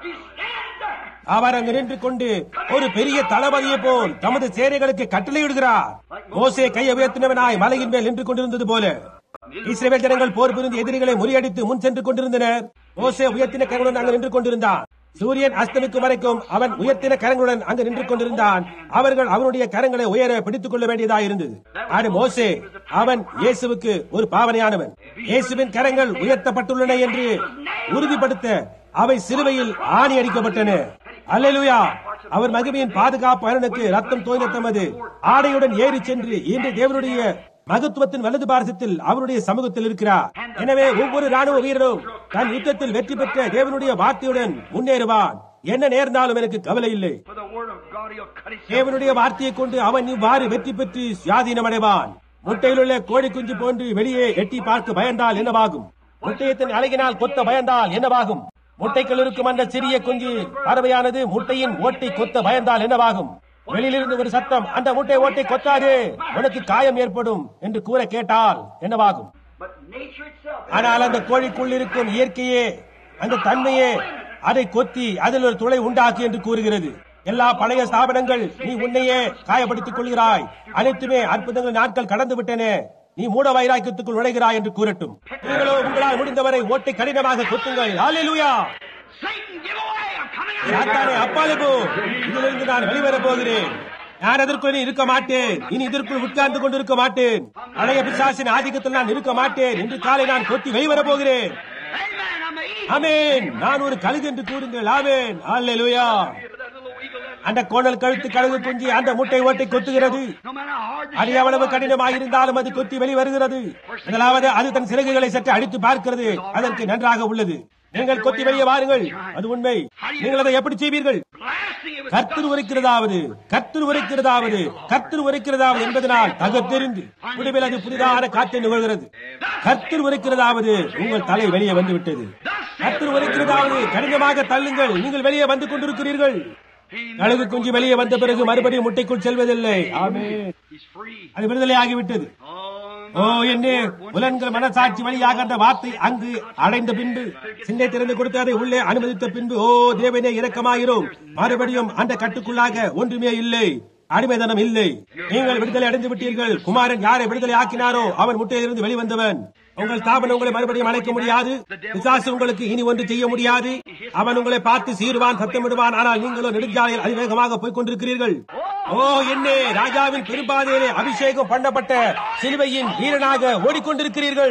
அவர் அங்கு நின்று கொண்டு ஒரு பெரிய தளபதியை போல் தமது சேனைகளுக்கு கட்டளையிடுகிறார் மோசே கையை உயர்த்தினவனாய் மலையின் மேல் நின்று கொண்டிருந்தது போல இஸ்ரேல் ஜனங்கள் போர் புரிந்து எதிரிகளை முறியடித்து முன் சென்று கொண்டிருந்தனர் மோசே உயர்த்தின கரங்களுடன் அங்கு நின்று கொண்டிருந்தான் சூரியன் அஸ்தமிக்கும் வரைக்கும் அவன் உயர்த்தின கரங்களுடன் அங்கு நின்று கொண்டிருந்தான் அவர்கள் அவனுடைய கரங்களை உயர பிடித்துக் கொள்ள வேண்டியதாக இருந்தது அது மோசே அவன் இயேசுவுக்கு ஒரு பாவனையானவன் இயேசுவின் கரங்கள் உயர்த்தப்பட்டுள்ளன என்று உறுதிப்படுத்த அவை சிலுவையில் ஆணி அடிக்கப்பட்டன அல்லேலூயா அவர் மகிமையின் பாதுகாப்பு அருணுக்கு ரத்தம் தோய்ந்த தமது ஆடையுடன் ஏறி சென்று இன்று தேவனுடைய மகத்துவத்தின் வலது பாரசத்தில் அவருடைய சமூகத்தில் இருக்கிறார் எனவே ஒவ்வொரு ராணுவ வீரரும் தன் யுத்தத்தில் வெற்றி பெற்ற தேவனுடைய வார்த்தையுடன் முன்னேறுவான் என்ன நேர்ந்தாலும் எனக்கு கவலை இல்லை For the word of God, he'll cut himself. தேவனுடைய வார்த்தையை கொண்டு அவன் இவ்வாறு வெற்றி பெற்று சுயாதீனம் அடைவான் முட்டையில் உள்ள கோழி குஞ்சு போன்று வெளியே எட்டி பார்க்க பயந்தால் என்னவாகும் முட்டையத்தின் அழகினால் கொத்த பயந்தால் என்னவாகும் முட்டைக்குள் இருக்கும் அந்த சிறிய குஞ்சு பறவையானது முட்டையின் ஓட்டை கொத்த பயந்தால் என்னவாகும் வெளியிலிருந்து ஒரு சத்தம் அந்த முட்டை ஓட்டை கொத்தாது உனக்கு காயம் ஏற்படும் என்று கூற கேட்டால் என்னவாகும் But nature itself. ஆனால் அந்த கோழிக்குள் இருக்கும் இயற்கையே அந்த தன்மையே அதை கொத்தி அதில் ஒரு துளை உண்டாக்கி என்று கூறுகிறது எல்லா பழைய ஸ்தாபனங்கள் நீ உன்னையே காயப்படுத்திக் கொள்கிறாய் அனைத்துமே அற்புதங்கள் நாட்கள் கடந்து விட்டன நீ மூட வைராக்கியத்துக்குள் நுழைகிறாய் என்று கூறட்டும் நீங்களோ உங்களால் முடிந்தவரை ஓட்டை கடினமாக கொத்துங்கள் ஹalleluya Satan, give away! I'm coming out. சாத்தானே அப்பாலே போ இதிலிருந்து நான் வெளிவரப் போகிறேன் நான் அதற்குள் இனி இருக்க மாட்டேன் இனி இதற்குள் உட்கார்ந்து கொண்டிருக்க மாட்டேன் பழைய பிசாசின் ஆதிக்கத்தில் நான் இருக்க மாட்டேன் இன்று காலை நான் கொத்தி வெளிவரப் போகிறேன் Amen. I'm an eagle. ஆமென் நான் ஒரு கழுகு என்று கூறுங்கள் ஆமென் அல்லேலூயா That little eagle that அந்த கோணல் கழுத்து கழுகு குஞ்சு அந்த முட்டை ஓட்டை கொத்துகிறது no matter how hard the அது shell எவ்வளவு was, கடினமாக இருந்தாலும் அது கொத்தி வெளிவருகிறது முதலாவது அது தன் சிறகுகளை சற்று அடித்து பார்க்கிறது அதற்கு நன்றாக உள்ளது நீங்கள் கொத்தி வெளியே வாருங்கள் அது உண்மை நீங்கள் அதை எப்படி செய்வீர்கள் blasting it with கர்த்தர் உரைக்கிறதாவது கர்த்தர் உரைக்கிறதாவது கர்த்தர் உரைக்கிறதாவது என்பதனால் தகத்தெறிந்து முடிவில் அது புதிதான காற்றை நுகர்கிறது கர்த்தர் உரைக்கிறதாவது உங்கள் தலை வெளியே வந்து விட்டது கர்த்தர் உரைக்கிறதாவது கடினமாக தள்ளுங்கள் நீங்கள் வெளியே வந்து கொண்டிருக்கிறீர்கள் கழுகு குஞ்சு வெளியே வந்த பிறகு மறுபடியும் முட்டைக்குள் செல்வதில்லை ஆமென் He's free. அது விடுதலை ஆகிவிட்டது Oh, ஓ என்னே புலன்கள் மனசாட்சி வழியாக அந்த வார்த்தை அங்கு அடைந்த பின்பு சிந்தை திறந்து கொடுத்து அதை உள்ளே அனுமதித்த பின்பு ஓ தேவனே இரக்கமாயிரும் மறுபடியும் அந்த கட்டுக்குள்ளாக ஒன்றுமே இல்லை அடிமைதனம் இல்லை நீங்கள் விடுதலை அடைந்து விட்டீர்கள் குமாரன் யாரை விடுதலை ஆக்கினாரோ அவன் முட்டையிலிருந்து வெளிவந்தவன் உங்கள் ஸ்தாபனம் உங்களை மறுபடியும் அழைக்க முடியாது பிசாசு உங்களுக்கு இனி ஒன்று செய்ய முடியாது அவன் உங்களை பார்த்து சீருவான் சத்தமிடுவான் ஆனால் நீங்களோ நெடுஞ்சாலையில் அதிவேகமாக போய்க் கொண்டிருக்கிறீர்கள் ஓ என்னே ராஜாவின் பெரும்பாதையிலே அபிஷேகம் பண்ணப்பட்ட சிலுவையின் வீரனாக ஓடிக்கொண்டிருக்கிறீர்கள்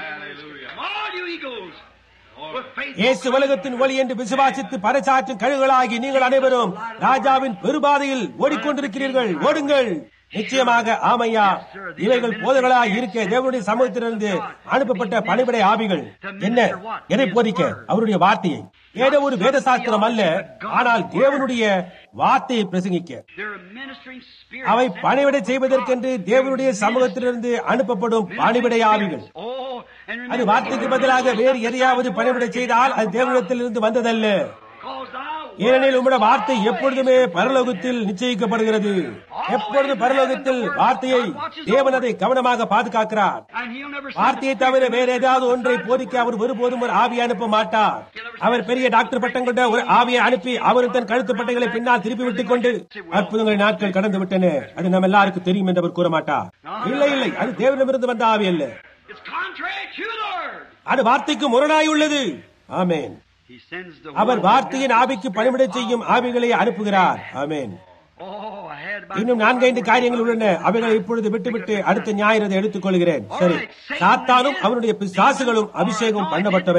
all you eagles with faith. இயேசு உலகத்தின் ஒளி என்று விசுவாசித்து பறைசாற்றும் கழுகுகளாகி நீங்கள் அனைவரும் ராஜாவின் பெருபாதையில் ஓடிக்கொண்டிருக்கிறீர்கள் ஓடுங்கள் நிச்சயமாக ஆமையா இவைகள் போதர்களாக இருக்க தேவனுடைய சமூகத்திலிருந்து அனுப்பப்பட்ட பணிபடை ஆவிகள் என்ன எதை போதிக்க அவருடைய வார்த்தையை ஏதோ ஒரு வேத சாஸ்திரம் அல்ல ஆனால் தேவனுடைய வார்த்தையை பிரசங்கிக்க They're ministering spirits. அவை பணிவிடை செய்வதற்கென்று தேவனுடைய சமூகத்திலிருந்து அனுப்பப்படும் பணிவிடை ஆவிகள் Oh, and அது remember, வார்த்தைக்கு பதிலாக வேறு எதையாவது பணிவிடை செய்தால் அது தேவனிடத்திலிருந்து வந்ததல்ல cause thou ஏனெனில் உம்முடைய வார்த்தை எப்பொழுதுமே பரலோகத்தில் நிச்சயிக்கப்படுகிறது எப்பொழுது பரலோகத்தில் வார்த்தையை தேவன் அதை கவனமாக பாதுகாக்கிறார் and he'll never send வார்த்தையை தவிர வேற ஏதாவது ஒன்றை போதிக்க அவர் ஒருபோதும் ஒரு ஆவியை அனுப்ப மாட்டார் அவர் பெரிய டாக்டர் பட்டம் கொண்ட ஒரு ஆவியை அனுப்பி அவரும் தன் கழுத்து பட்டைகளை பின்னால் திருப்பி விட்டுக் கொண்டு அற்புதங்களை நாட்கள் கடந்து விட்டன அது நம்ம எல்லாருக்கும் தெரியும் என்று அவர் கூற மாட்டார் இல்லை இல்லை அது தேவனிடமிருந்து வந்த ஆவி அல்ல It's contrary to the word. அது வார்த்தைக்கு முரணாய் உள்ளது ஆமென் He sends the our word. வார்த்தையின் ஆவிக்கு பணிவிடை செய்யும் ஆவிகளை அனுப்புகிறார் ஆமென் Oh, I had about இன்னும் நான்கைந்து காரியங்கள் உள்ளன அவைகளை இப்பொழுது விட்டுவிட்டு அடுத்த ஞாயிறு அதை எடுத்துக் கொள்கிறேன் சரி சாத்தானும் அவனுடைய பிசாசுகளும் அபிஷேகம் பண்ணப்பட்டவை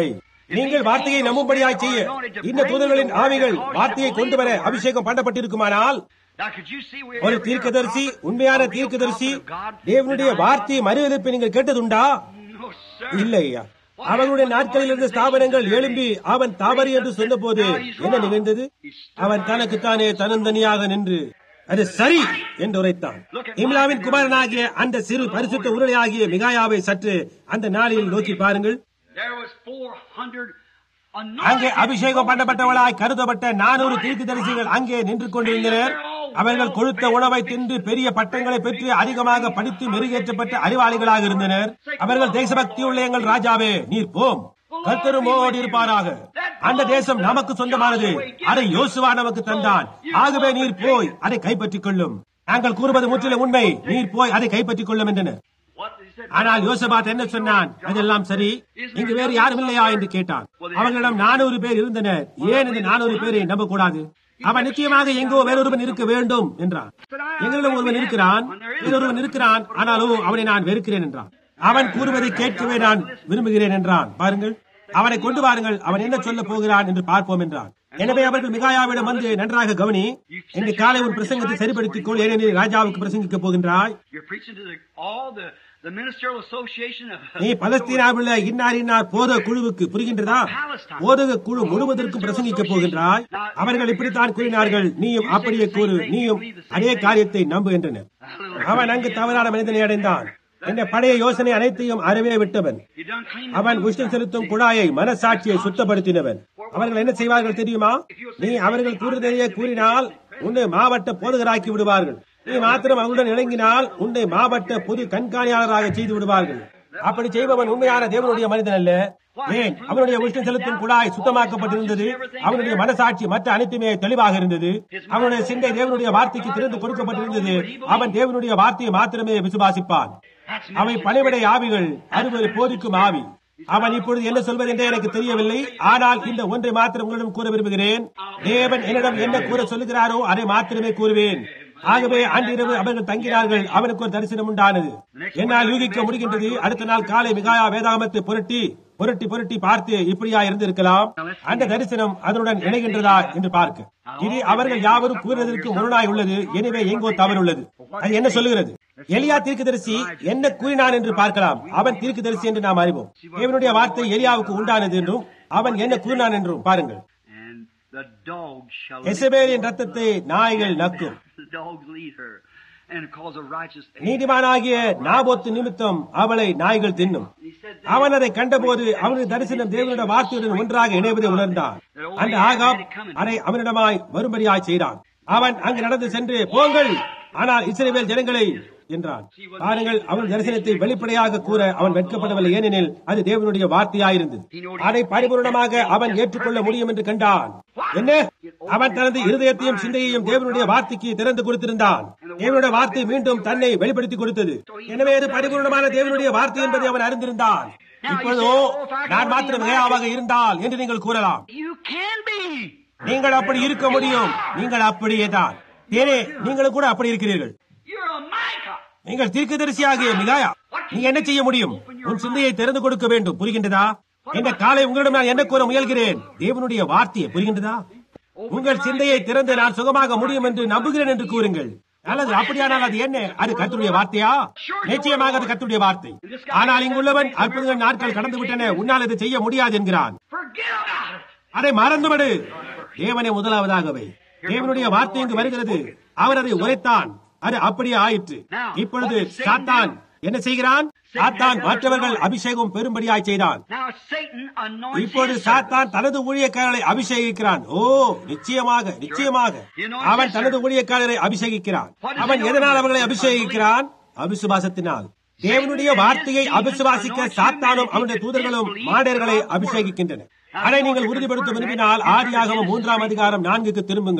நீங்கள் வார்த்தையை நம்பும்படியாய் செய்ய இந்த தூதர்களின் ஆவிகள் வார்த்தையை கொண்டு வர அபிஷேகம் பண்ணப்பட்டிருக்குமானால் Now, could you see we're ஒரு here- தீர்க்கதரிசி உண்மையான தீர்க்கதரிசி தேவனுடைய வார்த்தையை மறு எழுப்பி நீங்கள் கேட்டதுண்டா No, sir. இல்லை ஐயா அவர்களுடைய நாட்களில் இருந்த ஸ்தாபனங்கள் எழும்பி அவன் தாவரி என்று சொன்னபோது என்ன நிகழ்ந்தது அவன் தனக்குத்தானே தனந்தனியாக நின்று அது சரி என்று உரைத்தான் இம்லாவின் குமாரனாகிய அந்த சிறு பரிசுத்த உருளையாகிய மிகாயாவை சற்று அந்த நாளில் நோக்கி பாருங்கள் There was 400 அங்கே anointed அபிஷேகம் பண்ணப்பட்டவளாய் கருதப்பட்ட நானூறு தீர்க்கதரிசிகள் அங்கே நின்று கொண்டிருந்தனர் அவர்கள் கொழுத்த உணவை தின்று பெரிய பட்டங்களை பெற்று அதிகமாக படித்து மெருகேற்றப்பட்ட அறிவாளிகளாக இருந்தனர் அவர்கள் தேசபக்தி உள்ள எங்கள் ராஜாவே நீர் போம் கர்த்தரும் ஓடி இருப்பாராக அந்த தேசம் நமக்கு சொந்தமானது அதை யோசுவா நமக்கு தந்தான் ஆகவே நீர் போய் அதை கைப்பற்றிக் கொள்ளும் நாங்கள் கூறுவது முற்றிலும் உண்மை நீர் போய் அதை கைப்பற்றிக் கொள்ளும் என்றனர் What he said, ஆனால் யோசபாத் என்ன சொன்னான் அதெல்லாம் சரி இங்கு வேறு யாரும் இல்லையா என்று கேட்டான் அவர்களிடம் நானூறு பேர் இருந்தனர் ஏன் இந்த நானூறு பேரை நம்பக்கூடாது அவன் நிச்சயமாக எங்கோ வேறொருவன் இருக்க வேண்டும் என்றான் எங்களிடம் ஒருவன் இருக்கிறான் வேறொருவன் இருக்கிறான் ஆனாலும் அவனை நான் வெறுக்கிறேன் என்றான் அவன் கூறுவதை கேட்கவே நான் விரும்புகிறேன் என்றான் பாருங்கள் அவனை கொண்டு வாருங்கள் அவன் என்ன சொல்ல போகிறான் என்று பார்ப்போம் என்றான் எனவே அவர்கள் மிகாயாவிடம் வந்து நன்றாக கவனி இன்று காலை உன் பிரசங்கத்தை சரிப்படுத்திக் கொள் ஏனெனில் ராஜாவுக்கு பிரசங்கிக்கப் போகின்றாய் You're preaching to the, all the, the ministerial association of நீ பலஸ்தீனாவில் உள்ள இன்னார் இன்னார் போத குழுவுக்கு புரிகின்றதா போதக குழு முழுவதற்கும் பிரசங்கிக்க போகின்றாய் அவர்கள் இப்படித்தான் கூறினார்கள் நீயும் அப்படியே கூறு நீயும் அதே காரியத்தை நம்பு என்றனர் அவன் அங்கு தவறான மனிதனை அடைந்தான் இந்த பழைய யோசனை அனைத்தையும் அறவே விட்டவன் You done clean அவன் உஷ்ணம் செலுத்தும் குழாயை மனசாட்சியை சுத்தப்படுத்தினவன் அவர்கள் என்ன செய்வார்கள் தெரியுமா நீ அவர்கள் கூறுதலையே கூறினால் உன்னை மாவட்ட போதகராக்கி விடுவார்கள் நீ மாத்திரம் அவர்களுடன் இணங்கினால் உன்னை மாவட்ட பொது கண்காணியாளராக செய்து விடுவார்கள் அப்படி செய்பவன் உண்மையான தேவனுடைய மனிதன் அல்ல ஏன் அவனுடைய உஷ்ணம் செலுத்தும் குழாய் சுத்தமாக்கப்பட்டிருந்தது அவனுடைய மனசாட்சி மற்ற அனைத்துமே தெளிவாக இருந்தது அவனுடைய சிந்தை தேவனுடைய வார்த்தைக்கு திறந்து கொடுக்கப்பட்டிருந்தது அவன் தேவனுடைய வார்த்தையை மாத்திரமே விசுவாசிப்பான் அவை பணிவிடை ஆவிகள் அறுவரை போதிக்கும் ஆவி அவன் இப்பொழுது என்ன சொல்வது என்றே எனக்கு தெரியவில்லை ஆனால் இந்த ஒன்றை மாத்திரம் உங்களிடம் கூற விரும்புகிறேன் தேவன் என்னிடம் என்ன கூற சொல்லுகிறாரோ அதை மாத்திரமே கூறுவேன் ஆகவே அன்றிரவு அவர்கள் தங்கினார்கள் அவனுக்கு ஒரு தரிசனம் உண்டானது என்னால் யூகிக்க முடிகின்றது அடுத்த நாள் காலை மிகாயா வேதாகமத்தை புரட்டி புரட்டி புரட்டி பார்த்து இப்படியா இருந்திருக்கலாம் அந்த தரிசனம் அதனுடன் இணைகின்றதா என்று பார்க்க இது அவர்கள் யாவரும் கூறுவதற்கு முரணாய் உள்ளது எனவே எங்கோ தவறு உள்ளது அது என்ன சொல்லுகிறது எலியா தீர்க்கதரிசி என்ன கூறினான் என்று பார்க்கலாம் அவன் தீர்க்கதரிசி என்று நாம் அறிவோம் தேவனுடைய வார்த்தை எலியாவுக்கு உண்டானது என்றும் அவன் என்ன கூறினான் என்றும் பாருங்கள் And the dogs shall எசபேலின் ரத்தத்தை நாய்கள் நக்கும் the dogs lead her and cause a righteous நீதிமானாகிய Naboth நிமித்தம் அவளை நாய்கள் தின்னும் He said அவன் அதை கண்டபோது அவனுடைய தரிசனம் தேவனுடைய வார்த்தையுடன் ஒன்றாக இணைவதை உணர்ந்தான் அந்த ஆகாப் அதை அவனிடமாய் வரும்படியாய் செய்தான் அவன் அங்கு நடந்து சென்று போங்கள் ஆனால் இஸ்ரவேல் ஜனங்களை என்றான் பாருங்கள் அவன் தரிசனத்தை வெளிப்படையாக கூற அவன் வெட்கப்படவில்லை ஏனெனில் அது தேவனுடைய வார்த்தையாயிருந்தது அதை பரிபூர்ணமாக அவன் ஏற்றுக்கொள்ள முடியும் என்று கண்டான் என்ன அவன் தனது இருதயத்தையும் சிந்தையையும் தேவனுடைய வார்த்தைக்கு திறந்து கொடுத்திருந்தான் தேவனுடைய வார்த்தை மீண்டும் தன்னை வெளிப்படுத்தி கொடுத்தது எனவே அது பரிபூர்ணமான தேவனுடைய வார்த்தை என்பதை அவன் அறிந்திருந்தான் இப்பொழுதோ நான் மாத்திரம் ஏயாவாக இருந்தால் என்று நீங்கள் கூறலாம் You can be. நீங்கள் அப்படி இருக்க முடியும் நீங்கள் அப்படியே தான் ஏனே நீங்களும் கூட அப்படி இருக்கிறீர்கள் You're a Micah. நீங்கள் தீர்க்கதரிசியாகிய மிகாயா நீ என்ன செய்ய முடியும் உன் சிந்தையை திறந்து கொடுக்க வேண்டும் புரிகின்றதா இந்த காலை உங்களிடம் நான் என்ன கூற முயல்கிறேன் தேவனுடைய வார்த்தையை புரிகின்றதா உங்கள் சிந்தையை திறந்து நான் சுகமாக முடியும் என்று நம்புகிறேன் என்று கூறுங்கள் அல்லது அப்படியானால் அது என்ன அது கத்துடைய வார்த்தையா நிச்சயமாக அது கத்துடைய வார்த்தை ஆனால் இங்குள்ளவன் அற்புத நாட்கள் கடந்து விட்டன உன்னால் இதை செய்ய முடியாது என்கிறான் Forget about it. அதை மறந்துவிடு தேவனை முதலாவதாகவே தேவனுடைய வார்த்தை இங்கு வருகிறது அவர் அதை உரைத்தான் அது அப்படியே ஆயிற்று இப்பொழுது சாத்தான் என்ன செய்கிறான் சாத்தான் மற்றவர்கள் அபிஷேகம் பெரும்படியாய் செய்தான் Now Satan anoints இப்போது his சாத்தான் தனது ஊழியக்காரர்களை அபிஷேகிக்கிறான் ஓ நிச்சயமாக நிச்சயமாக அவன் தனது ஊழியக்காரரை அபிஷேகிக்கிறான் அவன் எதனால் அவர்களை அபிஷேகிக்கிறான் அவிசுவாசத்தினால் தேவனுடைய வார்த்தையை அவிசுவாசிக்க சாத்தானும் அவனுடைய தூதர்களும் மாடர்களை அபிஷேகிக்கின்றனர் அதை நீங்கள் உறுதிப்படுத்த விரும்பினால் ஆதியாகமம் மூன்றாம் அதிகாரம் நான்குக்கு திரும்புங்கள்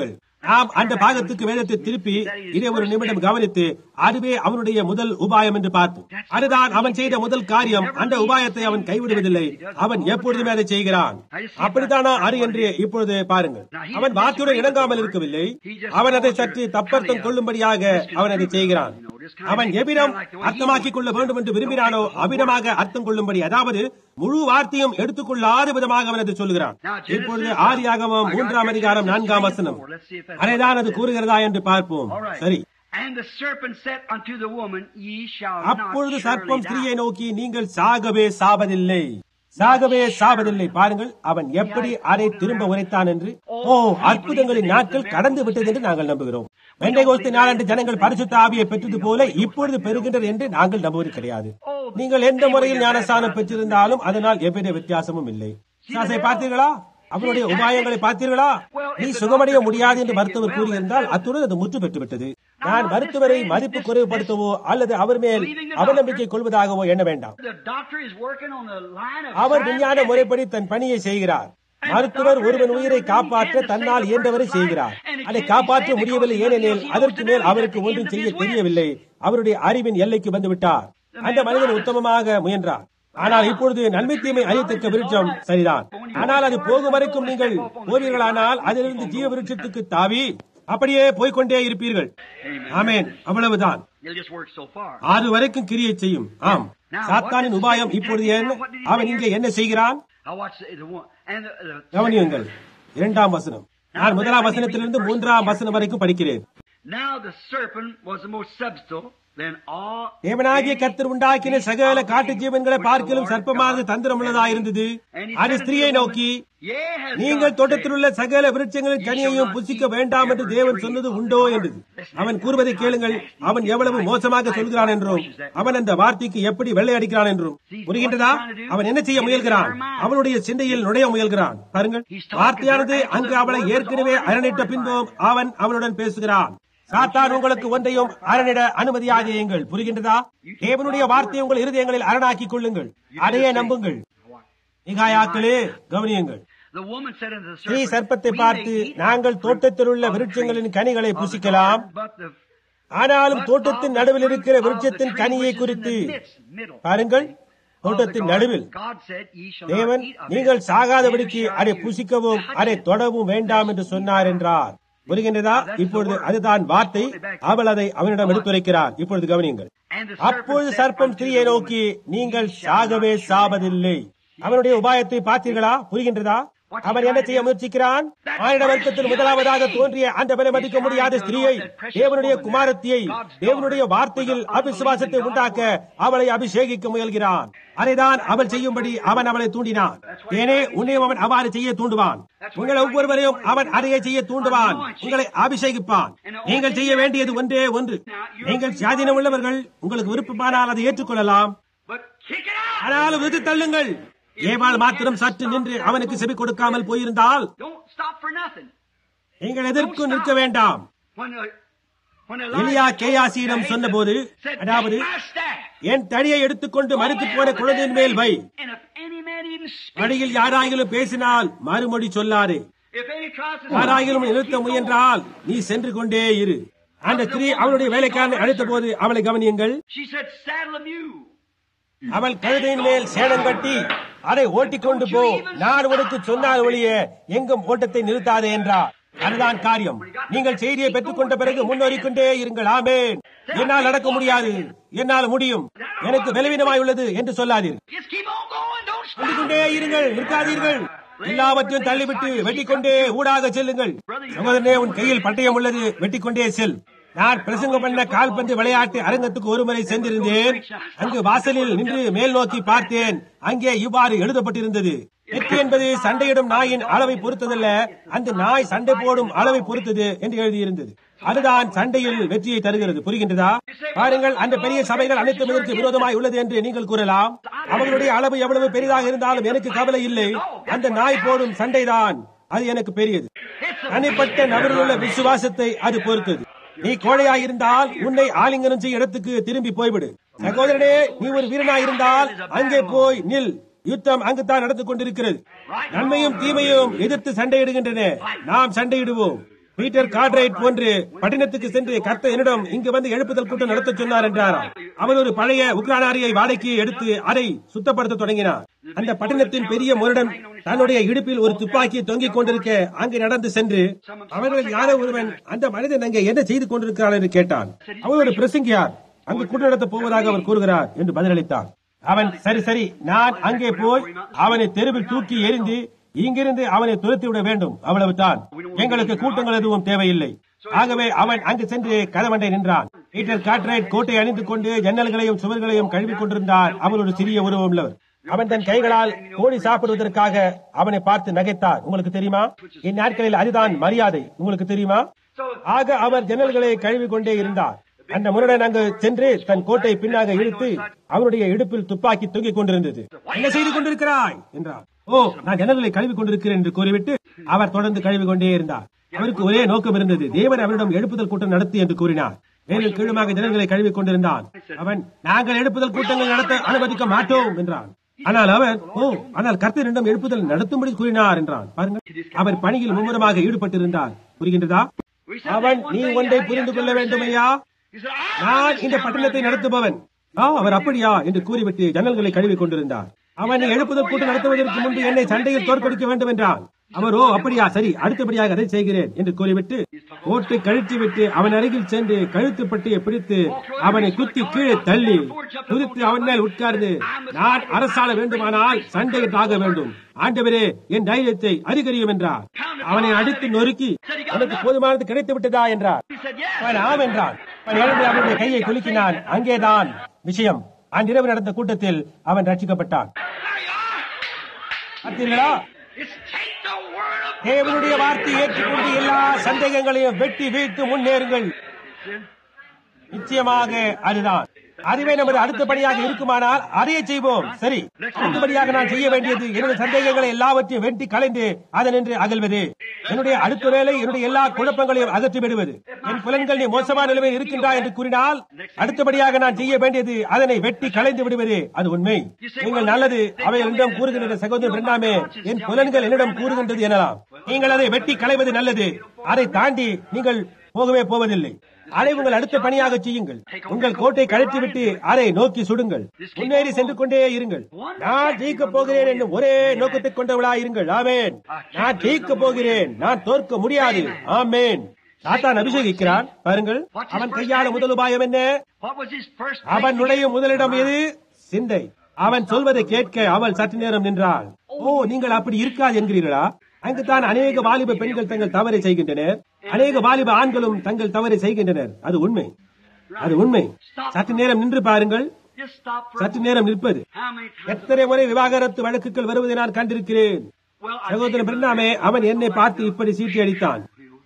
நாம் அந்த பாகத்துக்கு வேதத்தை திருப்பி இதை ஒரு நிமிடம் கவனித்து அதுவே அவனுடைய முதல் உபாயம் என்று பார்ப்போம் அதுதான் அவன் செய்த முதல் காரியம் அந்த உபாயத்தை அவன் கைவிடுவதில்லை அவன் எப்பொழுதுமே அதை செய்கிறான் அப்படித்தானா அது என்று இப்பொழுது பாருங்கள் அவன் வார்த்தையுடன் இணங்காமல் இருக்கவில்லை அவன் அதை சற்று தப்பர்த்தம் கொள்ளும்படியாக அவன் அதை செய்கிறான் அவன் எவ்விடம் அர்த்தமாக்கிக் கொள்ள வேண்டும் என்று விரும்பினானோ அவ்விதமாக அர்த்தம் கொள்ளும்படி அதாவது முழு வார்த்தையும் எடுத்துக்கொள்ளாத விதமாக அவன் அதை சொல்கிறான் இப்பொழுது ஆதியாகமம் மூன்றாம் அதிகாரம் நான்காம் வசனம் அதைதான் அது கூறுகிறதா என்று பார்ப்போம் சரி And the serpent said unto the woman, Ye shall not அப்பொழுது surely சர்ப்பம் die. ஸ்திரியை நோக்கி நீங்கள் சாகவே சாவதில்லை சாகவே சாவதில்லை பாருங்கள் அவன் எப்படி அதை திரும்ப உரைத்தான் என்று ஓ அற்புதங்களின் நாட்கள் கடந்து விட்டது என்று நாங்கள் நம்புகிறோம் வெண்டைகோஸ்து நாளன்று ஜனங்கள் பரிசுத்த ஆவியை பெற்றது போல இப்பொழுது பெறுகின்றது என்று நாங்கள் நம்புவது கிடையாது நீங்கள் எந்த முறையில் ஞானஸ்தானம் பெற்றிருந்தாலும் அதனால் எவ்வித வித்தியாசமும் இல்லை சாசை பார்த்தீர்களா அவனுடைய உபாயங்களை பார்த்தீர்களா நீ சுகமடைய முடியாது என்று மருத்துவர் கூறியிருந்தால் அத்துடன் அது முற்று பெற்று விட்டது நான் மருத்துவரை மதிப்பு குறைவுபடுத்தவோ அல்லது அவர் மேல் அவநம்பிக்கை கொள்வதாகவோ எண்ண வேண்டாம் The doctor is working on the line of அவர் விஞ்ஞான scientific- முறைப்படி தன் பணியை செய்கிறார் மருத்துவர் ஒருவன் உயிரை காப்பாற்ற தன்னால் இயன்றவரை செய்கிறார் அதை காப்பாற்ற முடியவில்லை ஏனெனில் அதற்கு மேல் அவருக்கு ஒன்றும் செய்ய தெரியவில்லை அவருடைய அறிவின் எல்லைக்கு வந்துவிட்டார் அந்த மனிதன் உத்தமமாக முயன்றார் ஆனால் இப்பொழுது நன்மை தீமை அறியத்தக்க விருட்சம் சரிதான் ஆனால் அது போகும் வரைக்கும் நீங்கள் போவீர்களானால் அதிலிருந்து ஜீவ விருட்சத்துக்கு தாவி அப்படியே போய்க்கொண்டே இருப்பீர்கள் ஆமேன் அவ்வளவுதான் It'll just work so far. ஆறு வரைக்கும் கிரியை செய்யும் ஆம் சாத்தானின் உபாயம் இப்பொழுது என்ன அவன் இங்கே என்ன செய்கிறான் Now watch the, the one. And the, the கவனியுங்கள் இரண்டாம் வசனம் நான் முதலாம் வசனத்திலிருந்து மூன்றாம் வசனம் வரைக்கும் படிக்கிறேன் Now the serpent was the most subtle than all. தேவனாகிய கர்த்தர் உண்டாக்கின சகல காட்டு ஜீவன்களை பார்க்கலும் சர்ப்பமானது தந்திரமுள்ளதாயிருந்தது அது ஸ்திரியை நோக்கி Yea, has நீங்கள் God தோட்டத்தில் உள்ள சகல விருட்சங்களின் கனியையும் புசிக்க வேண்டாம் என்று தேவன் சொன்னது உண்டோ என்றது அவன் கூறுவதை கேளுங்கள் அவன் எவ்வளவு மோசமாக சொல்கிறான் என்றும் அவன் அந்த வார்த்தைக்கு எப்படி வெள்ளை அடிக்கிறான் என்றும் புரிகின்றதா அவன் என்ன செய்ய முயல்கிறான் அவனுடைய சிந்தையில் நுழைய முயல்கிறான் பாருங்கள் வார்த்தையானது அங்கு அவளை ஏற்கனவே அரணிட்ட பின்பும் அவன் அவனுடன் பேசுகிறான் சாத்தான் உங்களுக்கு ஒன்றையும் அரணிட அனுமதியாகியுங்கள் புரிகின்றதா தேவனுடைய வார்த்தையை உங்கள் இருதயங்களில் அரணாக்கிக் கொள்ளுங்கள் அதையே நம்புங்கள் நிகாயாக்களே கவனியுங்கள் The woman said unto the Sri serpent, சர்ப்பத்தை "We பார்த்து may eat நாங்கள் the தோட்டத்தில் உள்ள fruit of the விருட்சங்களின் tree கனிகளை of the புசிக்கலாம் garden, but the ஆனாலும் but தோட்டத்தின் of the நடுவில் fruit இருக்கிற of the விருட்சத்தின் tree கனியை which is in குறித்து the midst, middle, பாருங்கள் of the தோட்டத்தின் garden, நடுவில் God said, "Ye shall தேவன் not eat of it, நீங்கள் சாகாதபடிக்கு neither shall அதை you புசிக்கவும் touch அதை it, தொடவும் வேண்டாம் என்று சொன்னார் என்றார் புரிகின்றதா இப்பொழுது அதுதான் வார்த்தை அவள் அதை அவனிடம் எடுத்துரைக்கிறார் இப்பொழுது கவனியுங்கள் And the அப்பொழுது serpent said சர்ப்பம் unto ஸ்திரியை the நோக்கி woman, நீங்கள் "Ye shall சாகவே not surely சாவதில்லை அவனுடைய உபாயத்தை பார்த்தீர்களா புரிகின்றதா அவன் என்ன செய்ய முயற்சிக்கிறான் மானிட வர்க்கத்தில் முதலாவதாக தோன்றிய அந்த விலை மதிக்க முடியாத ஸ்திரீயை தேவனுடைய குமாரத்தியை தேவனுடைய வார்த்தையில் அவிசுவாசத்தை உண்டாக்க அவளை அபிஷேகிக்க முயல்கிறான் அதைதான் அவள் செய்யும்படி அவன் அவளை தூண்டினான் ஏனே உன்னையும் அவன் அவ்வாறு செய்ய தூண்டுவான் உங்கள் ஒவ்வொருவரையும் அவன் அதையே செய்ய தூண்டுவான் உங்களை அபிஷேகிப்பான் நீங்கள் செய்ய வேண்டியது ஒன்றே ஒன்று நீங்கள் சுயாதீனம் உள்ளவர்கள் உங்களுக்கு விருப்பமானால் அதை ஏற்றுக்கொள்ளலாம் But kick it out! ஆனாலும் விட்டு தள்ளுங்கள் ஏவாள் மாத்திரம் சற்று நின்று அவனுக்கு செவி கொடுக்காமல் போயிருந்தால் Don't stop for nothing. நீங்கள் எதற்கும் நிற்க வேண்டாம் When the, when the எலியா Elijah கேயாசியிடம் told சொன்னபோது said, அதாவது "Take my staff." என் தடியை எடுத்துக்கொண்டு மறித்து போன குழந்தையின் மேல் வை And if any man even speaks, வழியில் யாராயிலும் பேசினால் மறுமொழி சொல்லாதே if any tries to யாராயிலும் நிறுத்த முயன்றால் நீ சென்று கொண்டே இரு அந்த ஸ்திரீ அவளுடைய வேலைக்காரனை அழைத்த போது அவளை கவனியுங்கள் She said, saddle a mule. அவள் கழுதையின் மேல் சேடம் கட்டி அதை ஓட்டிக்கொண்டு போ நான் உனக்கு சொன்னால் ஒழிய எங்கும் ஓட்டத்தை நிறுத்தாதே என்றார் அதுதான் காரியம் நீங்கள் செய்தியை பெற்றுக் கொண்ட பிறகு முன்னேறிக்கொண்டே இருங்கள் ஆமேன் என்னால் நடக்க முடியாது என்னால் முடியும் எனக்கு பலவீனமாய் உள்ளது என்று சொல்லாதீர்கள் Just keep on going. Don't stop. ஓடிக்கொண்டே இருங்கள் நிற்காதீர்கள் எல்லாவற்றையும் தள்ளிவிட்டு வெட்டிக்கொண்டே ஊடாக செல்லுங்கள் சகோதரனே உன் கையில் பட்டயம் உள்ளது வெட்டிக்கொண்டே செல் நான் பிரசங்கம் பண்ண கால்பந்து விளையாட்டு அரங்கத்துக்கு ஒருமுறை சென்றிருந்தேன் அங்கு வாசலில் நின்று மேல் நோக்கி பார்த்தேன் அங்கே இவ்வாறு எழுதப்பட்டிருந்தது வெற்றி என்பது சண்டையிடும் நாயின் அளவை பொறுத்ததல்ல அந்த நாய் சண்டை போடும் அளவை பொறுத்தது என்று எழுதியிருந்தது அதுதான் சண்டையில் வெற்றியை தருகிறது புரிகின்றதா பாருங்கள் அந்த பெரிய சபைகள் அனைத்தும் இதற்கு விரோதமாய் உள்ளது என்று நீங்கள் கூறலாம் அவர்களுடைய அளவு எவ்வளவு பெரிதாக இருந்தாலும் எனக்கு கவலை இல்லை அந்த நாய் போடும் சண்டைதான் அது எனக்கு பெரியது தனிப்பட்ட நபரில் உள்ள விசுவாசத்தை அது பொறுத்தது நீ கோழையாய் இருந்தால் உன்னை ஆலிங்கனம் செய்ய இடத்துக்கு திரும்பி போய்விடு சகோதரனே நீ ஒரு வீரனாய் இருந்தால் அங்கே போய் நில் யுத்தம் அங்குதான் நடந்து கொண்டிருக்கிறது நன்மையும் தீமையும் எதிர்த்து சண்டையிடுகின்றன நாம் சண்டையிடுவோம் பீட்டர் கார்ட்ரைட் போன்று பட்டினத்துக்கு சென்று கர்த்தர் என்னிடம் இங்கு வந்து எழுப்புதல் கூட்டம் நடத்த சொன்னார் என்றாராம் அவர் ஒரு பழைய உக்ரானாரியை வாடகைக்கு எடுத்து அதை சுத்தப்படுத்த தொடங்கினார் அந்த பட்டினத்தின் பெரிய முரடன் தன்னுடைய இடுப்பில் ஒரு துப்பாக்கியை தொங்கிக் கொண்டிருக்க அங்கு நடந்து சென்று அவர்கள் யாரோ ஒருவன் அந்த மனிதன் அங்கே என்ன செய்து கொண்டிருக்கிறார் என்று கேட்டான் அவர் ஒரு பிரசங்கியார் அங்கு கூட்டம் நடத்த போவதாக அவர் கூறுகிறார் என்று பதிலளித்தான் அவன் சரி சரி நான் அங்கே போய் அவனை தெருவில் தூக்கி எறிந்து இங்கிருந்து அவனை துரத்தி விட வேண்டும் அவ்வளவுதான் எங்களுக்கு கூட்டங்கள் எதுவும் தேவையில்லை ஆகவே அவன் அங்கு சென்று கதவண்டை நின்றான் பீட்டர் காட்ரைட் கோட்டை அணிந்து கொண்டு ஜன்னல்களையும் சுவர்களையும் கழுவிக் கொண்டிருந்தார் அவர் ஒரு சிறிய உருவம் உள்ளவர் அவன் தன் கைகளால் கோழி சாப்பிடுவதற்காக அவனை பார்த்து நகைத்தார் உங்களுக்கு தெரியுமா இந்நாட்களில் அதுதான் மரியாதை உங்களுக்கு தெரியுமா ஆக அவர் ஜன்னல்களை கழுவிக் கொண்டே இருந்தார் அந்த முருடன் அங்கு சென்று தன் கோட்டை பின்னாக இழுத்து அவனுடைய இடுப்பில் துப்பாக்கி தொங்கிக் கொண்டிருந்தது என்ன செய்து கொண்டிருக்கிறாய் என்றார் ஓ நான் ஜன்னல்களை கழுவி கொண்டிருக்கிறேன் என்று கூறிவிட்டு அவர் தொடர்ந்து கழுவி கொண்டே இருந்தார் அவருக்கு ஒரே நோக்கம் இருந்தது தேவன் அவரிடம் எழுப்புதல் கூட்டம் நடத்தி என்று கூறினார் மேலும் கீழுமாக ஜனங்களை கழுவி கொண்டிருந்தான் அவன் நாங்கள் எழுப்புதல் கூட்டங்கள் நடத்த அனுமதிக்க மாட்டோம் என்றான் ஆனால் அவர் ஓ ஆனால் கர்த்தரிடம் எழுப்புதல் நடத்தும்படி கூறினார் என்றான் பாருங்கள் அவர் பணியில் மும்முரமாக ஈடுபட்டிருந்தார் புரிகின்றதா அவன் நீ ஒன்றை புரிந்து கொள்ள வேண்டும் ஐயா நான் இந்த பட்டணத்தை நடத்துபவன் ஆ அவர் அப்படியா என்று கூறிவிட்டு ஜன்னல்களை கழுவி கொண்டிருந்தார் அவன் எழுப்புதல் கூட்டம் நடத்துவதற்கு முன்பு என்னை சண்டையில் தோற்கடிக்க வேண்டும் என்றான் அவர் ஓ அப்படியா சரி அடுத்தபடியாக அதை செய்கிறேன் என்று கூறிவிட்டு ஓட்டை கழித்து விட்டு அவன் அருகில் சென்று கழுத்து பட்டியை பிடித்து அவனை குத்தி கீழே தள்ளி குதித்து அவன் மேல் உட்கார்ந்து நான் அரசாள வேண்டுமானால் சண்டையில் ஆக வேண்டும் ஆண்டவரே என் தைரியத்தை அதிகரியும் என்றார் அவனை அடித்து நொறுக்கி அவனுக்கு போதுமானது கிடைத்து விட்டதா என்றார் அவன் ஆம் என்றான் அவன் எழுந்து அவனுடைய கையை குலுக்கினான் அங்கேதான் விஷயம் அன்றிரவு நடந்த கூட்டத்தில் அவன் ரட்சிக்கப்பட்டான் பார்த்தீர்களா தேவனுடைய வார்த்தையை ஏற்றுக்கொண்டு எல்லா சந்தேகங்களையும் வெட்டி வீழ்த்து முன்னேறுங்கள் நிச்சயமாக அதுதான் அதுவே நமது அடுத்தபடியாக இருக்குமானால் அதையே செய்வோம் சரி அடுத்தபடியாக நான் செய்ய வேண்டியது எனது சந்தேகங்களை எல்லாவற்றையும் வெட்டி கலைந்து அதனின்று அகல்வது என்னுடைய அடுத்த வேலை என்னுடைய எல்லா குழப்பங்களையும் அகற்றி விடுவது என் புலன்கள் நீ மோசமான நிலைமையில் இருக்கின்றா என்று கூறினால் அடுத்தபடியாக நான் செய்ய வேண்டியது அதனை வெட்டி கலைந்து விடுவது அது உண்மை நீங்கள் நல்லது அவை என்னிடம் கூறுகின்ற சகோதரர் பிரணாமே என் புலன்கள் என்னிடம் கூறுகின்றது எனலாம் நீங்கள் அதை வெட்டி களைவது நல்லது அதை தாண்டி நீங்கள் போகவே போவதில்லை அதை உங்கள் அடுத்த பணியாக செய்யுங்கள் உங்கள் கோட்டை கழற்றிவிட்டு அதை நோக்கி சுடுங்கள் முன்னேறி சென்று கொண்டே இருங்கள் நான் ஜெயிக்க போகிறேன் என்னும் ஒரே நோக்கத்தை கொண்டவளா இருங்கள் ஆமேன் நான் ஜெயிக்க போகிறேன் நான் தோற்க முடியாது ஆமேன் சாத்தான் அபிஷேகிக்கிறான் பாருங்கள் அவன் கையாள முதல் உபாயம் என்ன அவன் நுழையும் முதலிடம் எது சிந்தை அவன் சொல்வதை கேட்க அவள் சற்று நேரம் நின்றாள் ஓ நீங்கள் அப்படி இருக்காது என்கிறீர்களா அங்குதான் அநேக வாலிப பெண்கள் தங்கள் தவறை செய்கின்றனர் அநேக வாலிப ஆண்களும் தங்கள் தவறை செய்கின்றனர் அது உண்மை அது உண்மை சற்று நேரம் நின்று பாருங்கள் சற்று நேரம் நிற்பது எத்தனை முறை விவாகரத்து வழக்குகள் வருவதை நான் கண்டிருக்கிறேன் சகோதரன் பிரணாமே அவன் என்னை பார்த்து இப்படி சீட்டி அடித்தான்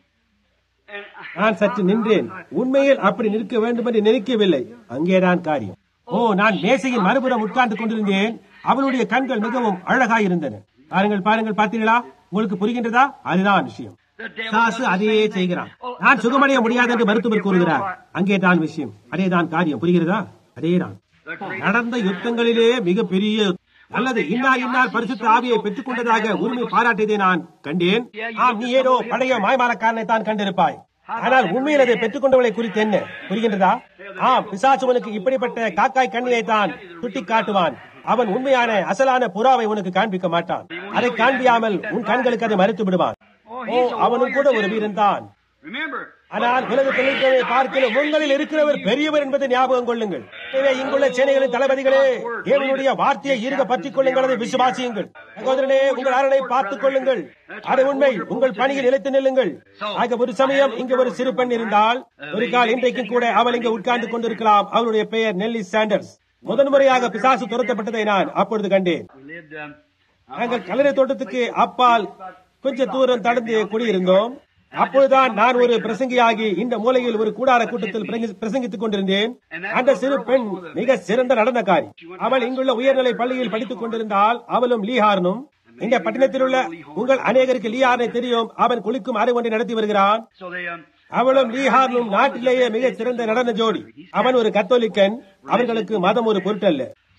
நான் சற்று நின்றேன் உண்மையில் அப்படி நிற்க வேண்டும் என்று நினைக்கவில்லை அங்கேதான் காரியம் ஓ நான் மேசையின் மறுபுறம் உட்கார்ந்து கொண்டிருந்தேன் அவனுடைய கண்கள் மிகவும் அழகாயிருந்தன பாருங்கள் பாருங்கள் பார்த்தீங்களா உங்களுக்கு புரிகின்றதா அதுதான் விஷயம் சாசு அதையே செய்கிறான் நான் சுகமடைய முடியாது என்று மருத்துவர் கூறுகிறார் அங்கே தான் விஷயம் அதேதான் காரியம் புரிகிறதா அதேதான் நடந்த யுத்தங்களிலே மிக பெரிய அல்லது இன்னார் இன்னார் பரிசுத்த ஆவியை பெற்றுக் கொண்டதாக உரிமை பாராட்டியதை நான் கண்டேன் ஆம் நீ ஏதோ பழைய மாய்மாலக்காரனை தான் கண்டிருப்பாய் ஆனால் உண்மையில் அதை பெற்றுக் கொண்டவளை குறித்து என்ன புரிகின்றதா ஆம் பிசாசுவனுக்கு இப்படிப்பட்ட காக்காய் கண்ணியை தான் சுட்டி காட்டுவான் அவன் உண்மையான அசலான புறாவை உனக்கு காண்பிக்க மாட்டான் அதை காண்பியாமல் உன் கண்களுக்கு அதை மறைத்து விடுவான் ஓ அவனும் கூட ஒரு வீரன் தான் ஆனால் உலகத்தில் இருக்கிறவரை பார்க்கலும் உங்களில் இருக்கிறவர் பெரியவர் என்பதை ஞாபகம் கொள்ளுங்கள் எனவே இங்குள்ள சேனைகளின் தளபதிகளே தேவனுடைய வார்த்தையை ஈர்க்க பற்றிக் கொள்ளுங்கள் அதை விசுவாசியுங்கள் சகோதரனே உங்கள் அரணை பார்த்துக் கொள்ளுங்கள் அது உண்மை உங்கள் பணியில் நிலைத்து நில்லுங்கள் ஆக ஒரு சமயம் இங்கு ஒரு சிறு பெண் இருந்தால் ஒரு கால் இன்றைக்கும் கூட அவள் இங்கு உட்கார்ந்து கொண்டிருக்கலாம் அவளுடைய பெயர் நெல்லி சாண்டர்ஸ் முதன் முறையாக பிசாசு துரத்தப்பட்டதை நான் அப்பொழுது கண்டேன் நாங்கள் கல்லறை தோட்டத்துக்கு அப்பால் கொஞ்ச தூரம் தடந்து குடியிருந்தோம் அப்பொழுதுதான் நான் ஒரு பிரசங்கியாகி இந்த மூலையில் ஒரு கூடார கூட்டத்தில் பிரசங்கித்துக் கொண்டிருந்தேன் அந்த சிறு பெண் மிக சிறந்த நடனக்காரி அவள் இங்குள்ள உயர்நிலை பள்ளியில் படித்துக் கொண்டிருந்தால் அவளும் லீஹாரனும் இந்த பட்டணத்தில் உள்ள உங்கள் அநேகருக்கு லீஹாரனை தெரியும் அவன் குளிக்கும் அறை ஒன்றை நடத்தி வருகிறான் அவளும் லீஹார்னும் நாட்டிலேயே மிக சிறந்த நடன ஜோடி அவன் ஒரு கத்தோலிக்கன் அவர்களுக்கு மதம் ஒரு பொருட்டல்ல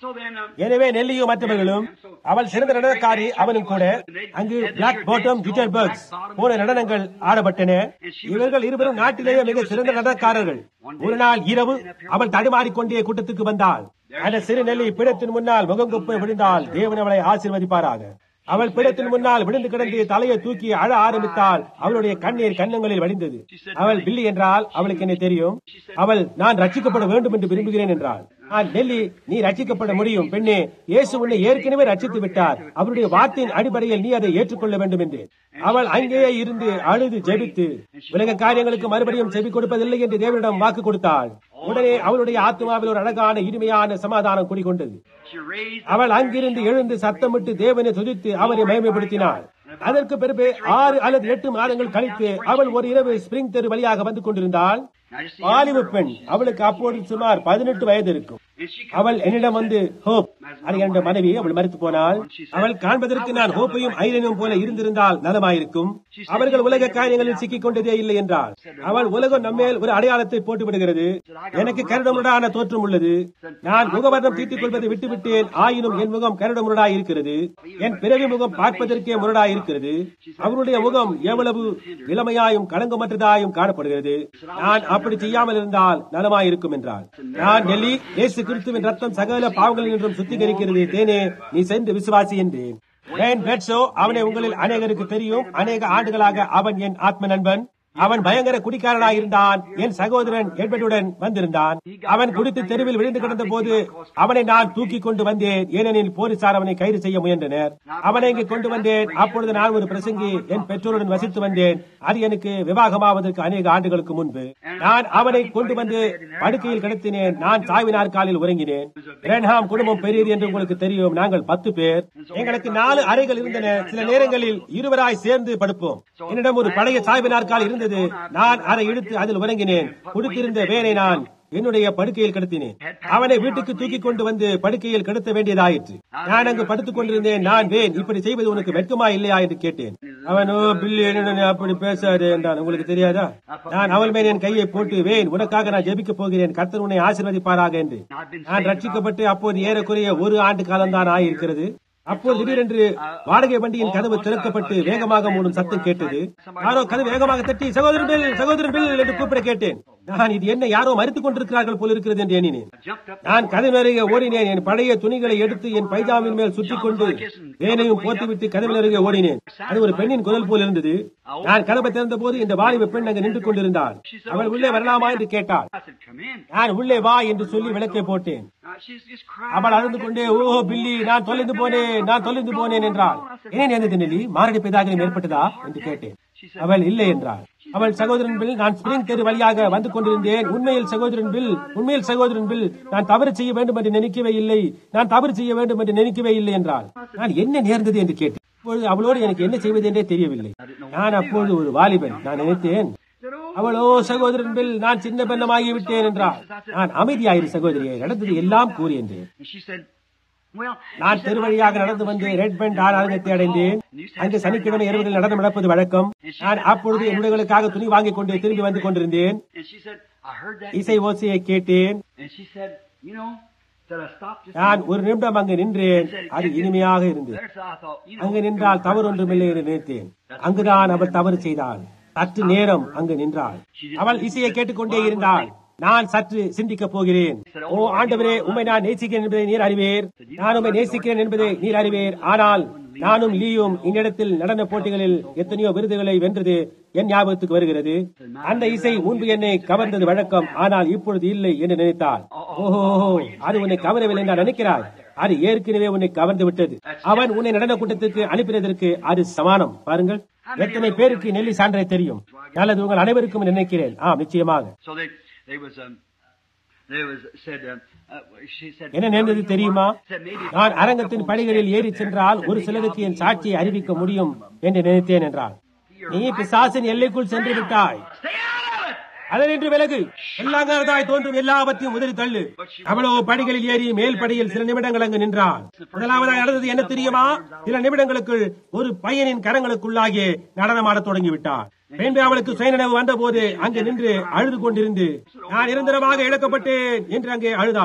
So then, um, எனவே நெல்லியும் மற்றவர்களும் அவள் சிறந்த நடனக்காரி அவனும் கூட அங்கு பிளாக் பாட்டம் ஜிட்டர்பர்க்ஸ் போன நடனங்கள் ஆடப்பட்டன இவர்கள் இருவரும் நாட்டிலேயே மிக சிறந்த நடனக்காரர்கள் ஒரு நாள் இரவு அவள் தடுமாறிக்கொண்டே கூட்டத்துக்கு வந்தாள் அந்த சிறு நெல்லி பிடத்தின் முன்னால் முகங்குப்பை விழுந்தால் தேவன் அவளை ஆசீர்வதிப்பாராக அவள் பிடத்தின் முன்னால் விழுந்து கிடந்து தலையை தூக்கி அழ ஆரம்பித்தால் அவளுடைய கண்ணீர் கன்னங்களில் வடிந்தது அவள் பில்லி என்றால் அவளுக்கு என்ன தெரியும் அவள் நான் ரட்சிக்கப்பட வேண்டும் என்று விரும்புகிறேன் என்றாள் நான் நெல்லி நீ ரட்சிக்கப்பட முடியும் பெண்ணே இயேசு உன்னை ஏற்கனவே ரட்சித்து விட்டார் அவருடைய வார்த்தையின் அடிப்படையில் நீ அதை ஏற்றுக்கொள்ள வேண்டும் என்று அவள் அங்கேயே இருந்து அழுது ஜெபித்து உலக காரியங்களுக்கு மறுபடியும் செவி கொடுப்பதில்லை என்று தேவனிடம் வாக்கு கொடுத்தாள் உடனே அவளுடைய ஆத்மாவில் ஒரு அழகான இனிமையான சமாதானம் குடிகொண்டது she raised அவள் அங்கிருந்து எழுந்து சத்தமிட்டு தேவனை துதித்து அவரை மகிமைப்படுத்தினாள் அதற்கு பிறகு ஆறு அல்லது எட்டு மாதங்கள் கழித்து அவள் ஒரு இரவு ஸ்பிரிங் தெரு வழியாக வந்து கொண்டிருந்தாள் Now just see வாலிப பெண் அவளுக்கு அப்போது சுமார் பதினெட்டு வயது இருக்கும் and she அவள் என்னிடம் வந்து ஹோப் அது என்ற மனைவி அவள் மறுத்து போனாள் அவள் காண்பதற்கு நான் ஹோப்பையும் ஐரனும் போல இருந்திருந்தால் நலமாயிருக்கும் அவர்கள் உலக காரியங்களில் சிக்கிக் கொண்டதே இல்லை என்றாள் அவள் உலகம் நம்மேல் ஒரு அடையாளத்தை போட்டு விடுகிறது எனக்கு கருடமுடான தோற்றம் உள்ளது நான் முகவர்ணம் தீட்டிக் கொள்வதை விட்டுவிட்டேன் ஆயினும் என் முகம் கருடமுரடாய் இருக்கிறது என் பிறவி முகம் பார்ப்பதற்கே முரடாய் இருக்கிறது அவருடைய முகம் எவ்வளவு இளமையாயும் களங்கமற்றதாயும் காணப்படுகிறது நான் அப்படி செய்யாமல் இருந்தால் நலமாயிருக்கும் என்றாள் நான் டெல்லி இயேசு கிறிஸ்துவின் ரத்தம் சகல பாவங்களில் நின்றும் சுத்திகரிக்கிறது தேனே நீ சென்று விசுவாசி என்றேன் வேன் பெட்சோ அவனை உங்களில் அநேகருக்கு தெரியும் அநேக ஆண்டுகளாக அவன் என் ஆத்ம நண்பன் அவன் பயங்கர குடிக்காரனாய் இருந்தான் என் சகோதரன் எட்வர்டுடன் வந்திருந்தான் அவன் குடித்து தெருவில் விழுந்து கிடந்த போது அவனை நான் தூக்கி கொண்டு வந்தேன் ஏனெனில் போலீசார் அவனை கைது செய்ய முயன்றனர் அவனை இங்கு கொண்டு வந்தேன் அப்பொழுது நான் ஒரு பிரசங்கி என் பெற்றோருடன் வசித்து வந்தேன் அது எனக்கு விவாகமாவதற்கு அநேக ஆண்டுகளுக்கு முன்பு நான் அவனை கொண்டு வந்து படுக்கையில் கிடத்தினேன் நான் சாய்வு நாற்காலில் உறங்கினேன் பிரேன்ஹாம் குடும்பம் பெரியது என்று உங்களுக்கு தெரியும் நாங்கள் பத்து பேர் எங்களுக்கு நாலு அறைகள் இருந்தன சில நேரங்களில் இருவராய் சேர்ந்து படுப்போம் என்னிடம் ஒரு பழைய சாய்வு நாற்காலி இருந்தது நான் அதை இழுத்து அதில் உறங்கினேன் குடித்திருந்த வேனை நான் என்னுடைய படுக்கையில் கிடத்தினேன் அவனை வீட்டுக்கு தூக்கி கொண்டு வந்து படுக்கையில் கிடத்த வேண்டியதாயிற்று நான் அங்கு படுத்துக் கொண்டிருந்தேன் நான் வேன் இப்படி செய்வது உனக்கு வெட்கமா இல்லையா என்று கேட்டேன் அவன் ஓ பில்லி என்ன அப்படி பேசாது என்றான் உங்களுக்கு தெரியாதா நான் அவள் மேல் என் கையை போட்டு வேன் உனக்காக நான் ஜெபிக்க போகிறேன் கர்த்தர் உன்னை ஆசீர்வதிப்பாராக என்று நான் ரட்சிக்கப்பட்டு அப்போது ஏறக்குறைய ஒரு ஆண்டு காலம்தான் ஆயிருக்கிறது அப்போது திடீரென்று வாடகை வண்டியின் கதவு திறக்கப்பட்டு வேகமாக மூடும் சத்தம் கேட்டது யாரோ கதவு வேகமாக தட்டி சகோதரன் பில் சகோதரன் பில் என்று கூப்பிட கேட்டேன் நான் இது என்ன யாரோ மறித்துக் கொண்டிருக்கிறார்கள் போல இருக்கிறது என்று எண்ணினேன் jumped up. நான் கதவு அருகே ஓடினேன் என் பழைய துணிகளை எடுத்து என் பைஜாமின் மேல் சுற்றிக் கொண்டு வேனையும் போர்த்துவிட்டு கதவில் அருகே ஓடினேன் அது ஒரு பெண்ணின் குரல் போல் இருந்தது நான் கதவை திறந்த போது இந்த வாலிப பெண் அங்கு நின்று கொண்டிருந்தாள் அவள் உள்ளே வரலாமா என்று கேட்டாள் I said, come in. நான் உள்ளே வா என்று சொல்லி விளக்கை போட்டேன் Uh, she's just crying. அவள் அழுது கொண்டே ஓ பில்லி நான் தொலைந்து போனேன் நான் தொலைந்து போனேன் என்றாள் என்ன நேர்ந்தது நெல்லி மாரடைப்பு ஏதாவது ஏற்பட்டதா என்று கேட்டேன் அவள் இல்லை என்றாள் அவள் சகோதரன் பில் நான் ஸ்பிரிங் தெரு வழியாக வந்து கொண்டிருந்தேன் உண்மையில் சகோதரன் பில் உண்மையில் சகோதரன் பில் நான் தவறு செய்ய வேண்டும் என்று நினைக்கவே இல்லை நான் தவறு செய்ய வேண்டும் என்று நினைக்கவே இல்லை என்றாள் நான் என்ன நேர்ந்தது என்று கேட்டேன் அப்பொழுது அவளோடு எனக்கு என்ன செய்வது என்றே தெரியவில்லை நான் அப்பொழுது ஒரு வாலிபன் நான் நினைத்தேன் அவளோ சகோதரன் பில் நான் சின்ன பெண்ணமாகி விட்டேன் என்றாள் நான் அமைதியாயிரு சகோதரியை நடந்தது எல்லாம் கூறி என்றேன் And she said, well, நான் தெருவழியாக நடந்து வந்து ரெட் பெண்ட் ஆலயத்தை அடைந்தேன் அங்கு சனிக்கிழமை இரவுகள் நடனம் நடப்பது வழக்கம் நான் அப்பொழுது என்னுடையவர்களுக்காக துணி வாங்கிக் கொண்டு திரும்பி வந்து கொண்டிருந்தேன் and she said, I heard that. இசை ஓசையை கேட்டேன் And she said, you know, that I stopped just நான் ஒரு நிமிடம் அங்கு நின்றேன் அது இனிமையாக இருந்தது there. So I thought, you know, அங்கு நின்றால் தவறு ஒன்றுமில்லை என்று நினைத்தேன் அங்குதான் அவள் தவறு செய்தாள் சற்று நேரம் அங்கு நின்றாள் அவள் இசையை கேட்டுக்கொண்டே இருந்தாள் நான் சற்று சிந்திக்கப் போகிறேன் ஓ ஆண்டவரே உண்மை நான் நேசிக்கிறேன் என்பதை நீர் அறிவீர் நான் உண்மை நேசிக்கிறேன் என்பதை நீர் அறிவீர் ஆனால் நானும் லீயும் இந்நிடத்தில் நடன போட்டிகளில் எத்தனையோ விருதுகளை வென்றது என் ஞாபகத்துக்கு வருகிறது அந்த இசை முன்பு என்னை கவர்ந்தது வழக்கம் ஆனால் இப்பொழுது இல்லை என்று நினைத்தாள் ஓஹோ அது உன்னை கவரவில்லை என்று நினைக்கிறாய் அது ஏற்கனவே உன்னை கவர்ந்து விட்டது அவன் உன்னை நடன கூட்டத்துக்கு அனுப்பினதற்கு அது சமானம் பாருங்கள் எத்தனை பேருக்கு நெல்லி சான்றை தெரியும் நல்லது உங்கள் அனைவருக்கும் நினைக்கிறேன் ஆம் நிச்சயமாக So they, they was, um, they was said, um, uh, she said, என்ன நேர்ந்தது தெரியுமா said maybe if நான் I walk அரங்கத்தின் up on படிகளில் stage, ஏறி சென்றால் ஒரு சிலருக்கு என் சாட்சியை அறிவிக்க முடியும் என்று நினைத்தேன் என்றால் நீ பிசாசின் எல்லைக்குள் சென்று விட்டாய் Stay out of it! அதனின்று விலகு எல்லாங்காரதாய் தோன்றும் எல்லாவற்றையும் உதறி தள்ளு அவ்வளவு படிகளில் ஏறி மேல் படியில் சில நிமிடங்கள் அங்கு நின்றாள் முதலாவதாய் நடந்தது என்ன தெரியுமா சில நிமிடங்களுக்குள் ஒரு பையனின் கரங்களுக்குள்ளாகி நடனமாடத் தொடங்கிவிட்டார் பின்பு அவளுக்கு சுயநினைவு வந்தபோது அங்கு நின்று அழுது கொண்டிருந்து நான் நிரந்தரமாக இழக்கப்பட்டேன் என்று அங்கே அழுதாள்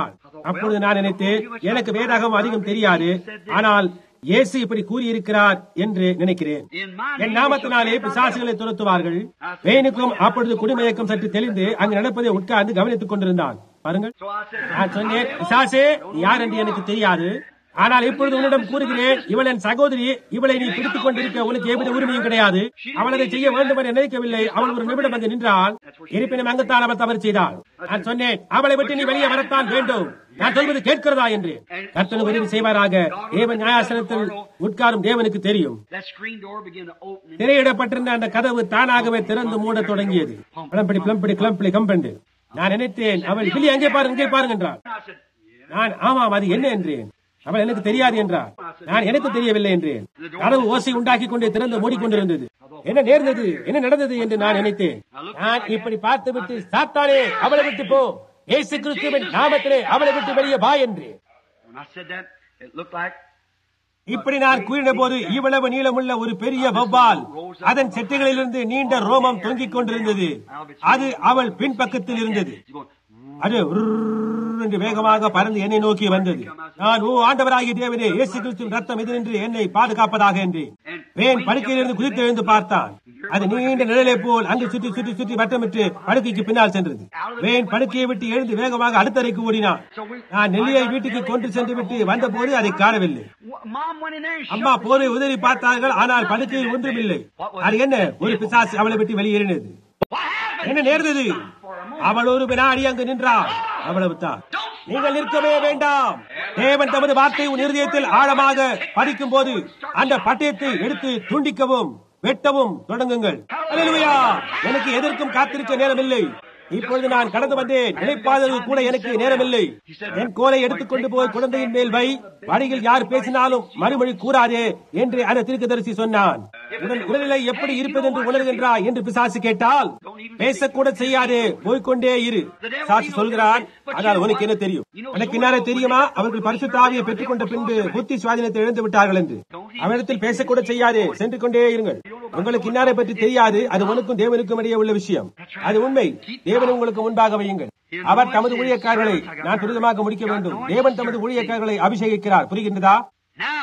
அப்பொழுது நான் நினைத்தேன் எனக்கு வேதாகம் அதிகம் தெரியாது ஆனால் இயேசு இப்படி கூறியிருக்கிறார் என்று நினைக்கிறேன் என் நாமத்தினாலே பிசாசுகளை துரத்துவார்கள் வேனுக்கும் அப்பொழுது குடிமயக்கம் சற்று தெளிந்து அங்கு நடப்பதை உட்கார்ந்து கவனித்துக் கொண்டிருந்தான் பாருங்கள் So I said, நான் சொன்னேன் பிசாசே நீ யார் என்று எனக்கு தெரியாது ஆனால் இப்பொழுது உன்னிடம் கூறுகிறேன் இவள் என் சகோதரி இவளை நீ பிடித்துக் கொண்டிருக்க உனக்கு எவ்வித உரிமையும் கிடையாது அவள் அதை செய்ய வேண்டும் என்று நினைக்கவில்லை அவள் ஒரு நிமிடம் வந்து நின்றாள் இருப்பினும் அங்குத்தான் அவள் தவறு செய்தாள் நான் சொன்னேன் அவளை விட்டு நீ வெளியே வரத்தான் வேண்டும் நான் சொல்வது கேட்கிறதா என்று கர்த்தனுக்கு உதவி செய்வாராக தேவன் நியாயாசனத்தில் உட்காரும் தேவனுக்கு தெரியும் that screen door began to open. and- திரையிடப்பட்டிருந்த அந்த கதவு தானாகவே திறந்து மூடத் தொடங்கியது கிளம்படி கிளம்படி கிளம்படி கிளம்பண்டு நான் நினைத்தேன் அவள் பிள்ளை அங்கே பாருங்க இங்கே பாருங்க என்றாள் I said, நான் ஆமாம் அது என்ன என்றேன் அவள் எனக்கு தெரியாது என்றார் நான் எனக்கு தெரியவில்லை என்றேன் கதவு ஓசை உண்டாக்கி கொண்டே திறந்து மூடிக்கொண்டிருந்தது என்ன நேர்ந்தது என்ன நடந்தது என்று நான் நினைத்தேன் நான் இப்படி பார்த்துவிட்டு சாத்தானே அவளை விட்டு போ இயேசு கிறிஸ்துவின் நாமத்திலே அவளை விட்டு வெளியே வா என்று when I said that, it looked like இப்படி நான் கூறின போது இவ்வளவு நீளமுள்ள ஒரு பெரிய வௌவால் அதன் செட்டுகளிலிருந்து நீண்ட ரோமம் தொங்கிக் கொண்டிருந்தது அது அவள் பின்பக்கத்தில் இருந்தது he's going, அது உர்ர் என்று வேகமாக பறந்து என்னை நோக்கி வந்தது நான் ஓ ஆண்டவராகிய தேவனே இயேசு கிறிஸ்துவின் ரத்தம் இது நின்று என்னை பாதுகாப்பதாக என்றேன் வேன் படுக்கையிலிருந்து குதித்து எழுந்து பார்த்தான் அது நீண்ட நிழலை போல் அங்கு சுற்றி சுற்றி சுற்றி வட்டமிட்டு படுக்கைக்கு பின்னால் சென்றது வேன் படுக்கையை விட்டு எழுந்து வேகமாக அடுத்த அறைக்கு ஓடினான் நான் நெல்லியை வீட்டுக்கு கொண்டு சென்று விட்டு வந்தபோது அதை காணவில்லை Wha- Mom went in there and அம்மா shut the- போரை உதறி பார்த்தார்கள் ஆனால் படுக்கையில் ஒன்றுமில்லை அது என்ன ஒரு பிசாசு அவளை விட்டு வெளியேறினது What happened? என்ன நேர்ந்தது அவள் ஒரு வினாடி அங்கு நின்றாள் அவ்வளவுதான் நீங்கள் நிற்கவே வேண்டாம் தேவன் தமது வார்த்தை உன் இருதயத்தில் ஆழமாக படிக்கும் போது அந்த பட்டயத்தை எடுத்து துண்டிக்கவும் வெட்டவும் தொடங்குங்கள் அல்லேலூயா எனக்கு எதற்கும் காத்திருக்க நேரமில்லை இப்பொழுது நான் கடந்து வந்தேன் நினைப்பாதது கூட எனக்கு நேரமில்லை என் கோலை எடுத்துக்கொண்டு போய் குழந்தையின் மேல் வை வழியில் யார் பேசினாலும் மறுமொழி கூறாதே என்று அந்த தீர்க்கதரிசி சொன்னான் உடல் உடல்நிலை எப்படி இருப்பது என்று உணர்கின்றாய் என்று பிசாசு கேட்டால் பேசக்கூட செய்யாதே போய்க்கொண்டே இரு சாட்சி சொல்கிறான் ஆனால் உனக்கு என்ன தெரியும் எனக்கு என்ன தெரியுமா அவர்கள் பரிசுத்த ஆவியை பெற்றுக் கொண்ட பின்பு புத்தி சுவாதீனத்தை இழந்து விட்டார்கள் என்று அவனிடத்தில் பேசக்கூட செய்யாதே சென்று கொண்டே இருங்கள் உங்களுக்கு இன்னாரை பற்றி தெரியாது அது உனக்கும் தேவனுக்கும் இடையே உள்ள விஷயம் அது உண்மை தேவன் உங்களுக்கு முன்பாக வையுங்கள் அவர் தமது ஊழியக்காரர்களை நான் துரிதமாக முடிக்க வேண்டும் தேவன் தமது ஊழியக்காரர்களை அபிஷேகிக்கிறார் புரிகின்றதா Now,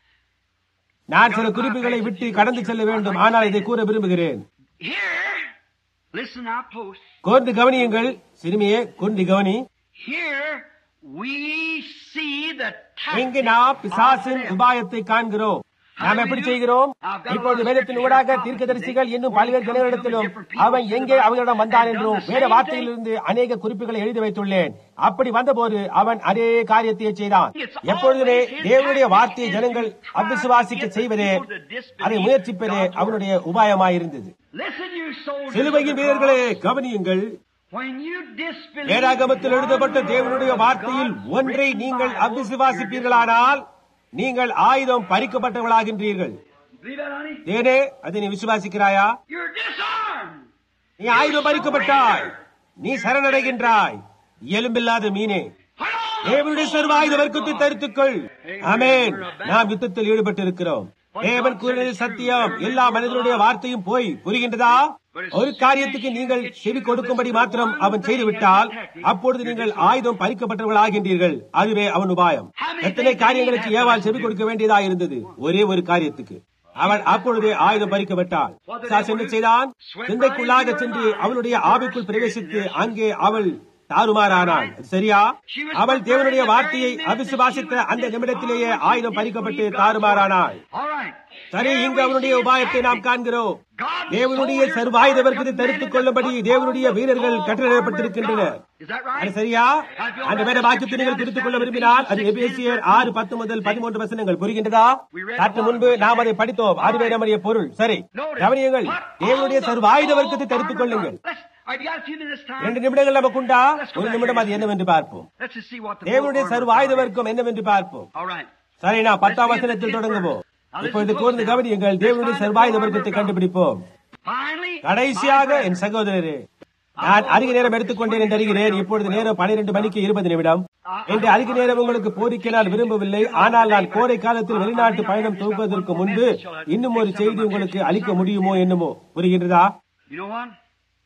நான் சில குறிப்புகளை விட்டு கடந்து செல்ல வேண்டும் ஆனால் இதை கூற விரும்புகிறேன் here, listen now close. கோர்ந்து கவனியுங்கள் சிறுமியே கூர்ந்து கவனி Here we see the இங்கு tactics நாம் of பிசாசின் them. உபாயத்தை காண்கிறோம் நாம் எப்படி செய்கிறோம் இப்பொழுது வேதத்தின் ஊடாக தீர்க்கதரிசிகள் இன்னும் பல்வேறு ஜனங்களிடத்திலும் அவன் எங்கே அவர்களிடம் வந்தான் என்றும் வேற வார்த்தையிலிருந்து அநேக குறிப்புகளை எழுதி வைத்துள்ளேன் அப்படி வந்தபோது அவன் அதே காரியத்தையே செய்தான் எப்பொழுதுமே தேவனுடைய வார்த்தையை ஜனங்கள் அவிசுவாசிக்க செய்வதே அதை முயற்சிப்பதே அவனுடைய உபாயமாயிருந்தது Listen, you soldiers. சிலுவையின் of the வீரர்களே cross. கவனியுங்கள் When you disbelieve வேதாகமத்தில் எழுதப்பட்ட one தேவனுடைய word of வார்த்தையில் God's ஒன்றை written நீங்கள் Bible, அவிசுவாசிப்பீர்களானால் நீங்கள் ஆயுதம் பறிக்கப்பட்டவர்களாகின்றீர்கள் Believe that, honey? தேனே அதை நீ விசுவாசிக்கிறாயா You're disarmed. நீ ஆயுதம் பறிக்கப்பட்டாய் நீ சரணடைகின்றாய் எலும்பில்லாத மீனே Put on the தேவனுடைய சர்வாயுத வர்க்கத்தை தரித்துக்கொள் ஆமென் நாம் யுத்தத்தில் ஈடுபட்டு இருக்கிறோம் தேவன் கூறினது சத்தியம் எல்லா மனிதனுடைய வார்த்தையும் போய் புரிகின்றதா ஒரு காரியத்துக்கு நீங்கள் செவி கொடுக்கும்படி மாத்திரம் அவன் செய்துவிட்டால் அப்பொழுது நீங்கள் ஆயுதம் பறிக்கப்பட்டவர்கள் ஆகின்றீர்கள் அதுவே அவன் உபாயம் எத்தனை காரியங்களுக்கு ஏவாள் செவி கொடுக்க வேண்டியதா இருந்தது ஒரே ஒரு காரியத்துக்கு அவன் அப்பொழுதே ஆயுதம் பறிக்கப்பட்டாள் பிசாசு என்ன செய்தான் சிந்தைக்குள்ளாக சென்று அவளுடைய ஆவிக்குள் பிரவேசித்து அங்கே அவள் தாறுமாறானாள் அது சரியா அவள் தேவனுடைய வார்த்தையை அவிசுவாசித்த அந்த நிமிடத்திலேயே ஆயுதம் பறிக்கப்பட்டு தாறுமாறானாள் All right. சரி இங்கு அவனுடைய உபாயத்தை நாம் காண்கிறோம் தேவனுடைய சர்வாயுத வர்க்கத்தை தரித்துக் கொள்ளும்படி தேவனுடைய வீரர்கள் கட்டளையிடப்பட்டிருக்கின்றனர் Is that அது right? சரியா அந்த வேத வாக்கியத்தை நீங்கள் குறித்துக் கொள்ள விரும்பினால் அது எபேசியர் ஆறு பத்து முதல் பதிமூன்று வசனங்கள் புரிகின்றதா சற்று முன்பு நாம் அதை படித்தோம் அதுவே நம்முடைய பொருள் சரி கவனியுங்கள் தேவனுடைய சர்வாயுத வர்க்கத்தை தரித்துக் கொள்ளுங்கள் Let's, all right, you got a few minutes time. இரண்டு நிமிடங்கள் நமக்கு உண்டா ஒரு நிமிடம் அது என்னவென்று பார்ப்போம் Let's just see what the தேவனுடைய full armor சர்வாயுத of God is. வர்க்கம் என்னவென்று பார்ப்போம் All right. சரி நான் பத்தாம் வசனத்தில் தொடங்குவோம் இப்பொழுது கூர்ந்து கவனியுங்கள் தேவனுடைய சர்வாயுத வர்க்கத்தை கண்டுபிடிப்போம் Finally, கடைசியாக my என் brethren, சகோதரரே நான் அதிக நேரம் எடுத்துக்கொண்டேன் என்று அறிகிறேன் இப்பொழுது நேரம் பனிரெண்டு மணிக்கு இருபது நிமிடம் என்று அதிக நேரம் உங்களுக்கு போதிக்க நான் விரும்பவில்லை ஆனால் நான் கோடை காலத்தில் வெளிநாட்டு பயணம் துவங்குவதற்கு முன்பு இன்னும் ஒரு செய்தி உங்களுக்கு அளிக்க முடியுமோ என்னமோ புரிகின்றதா You know what?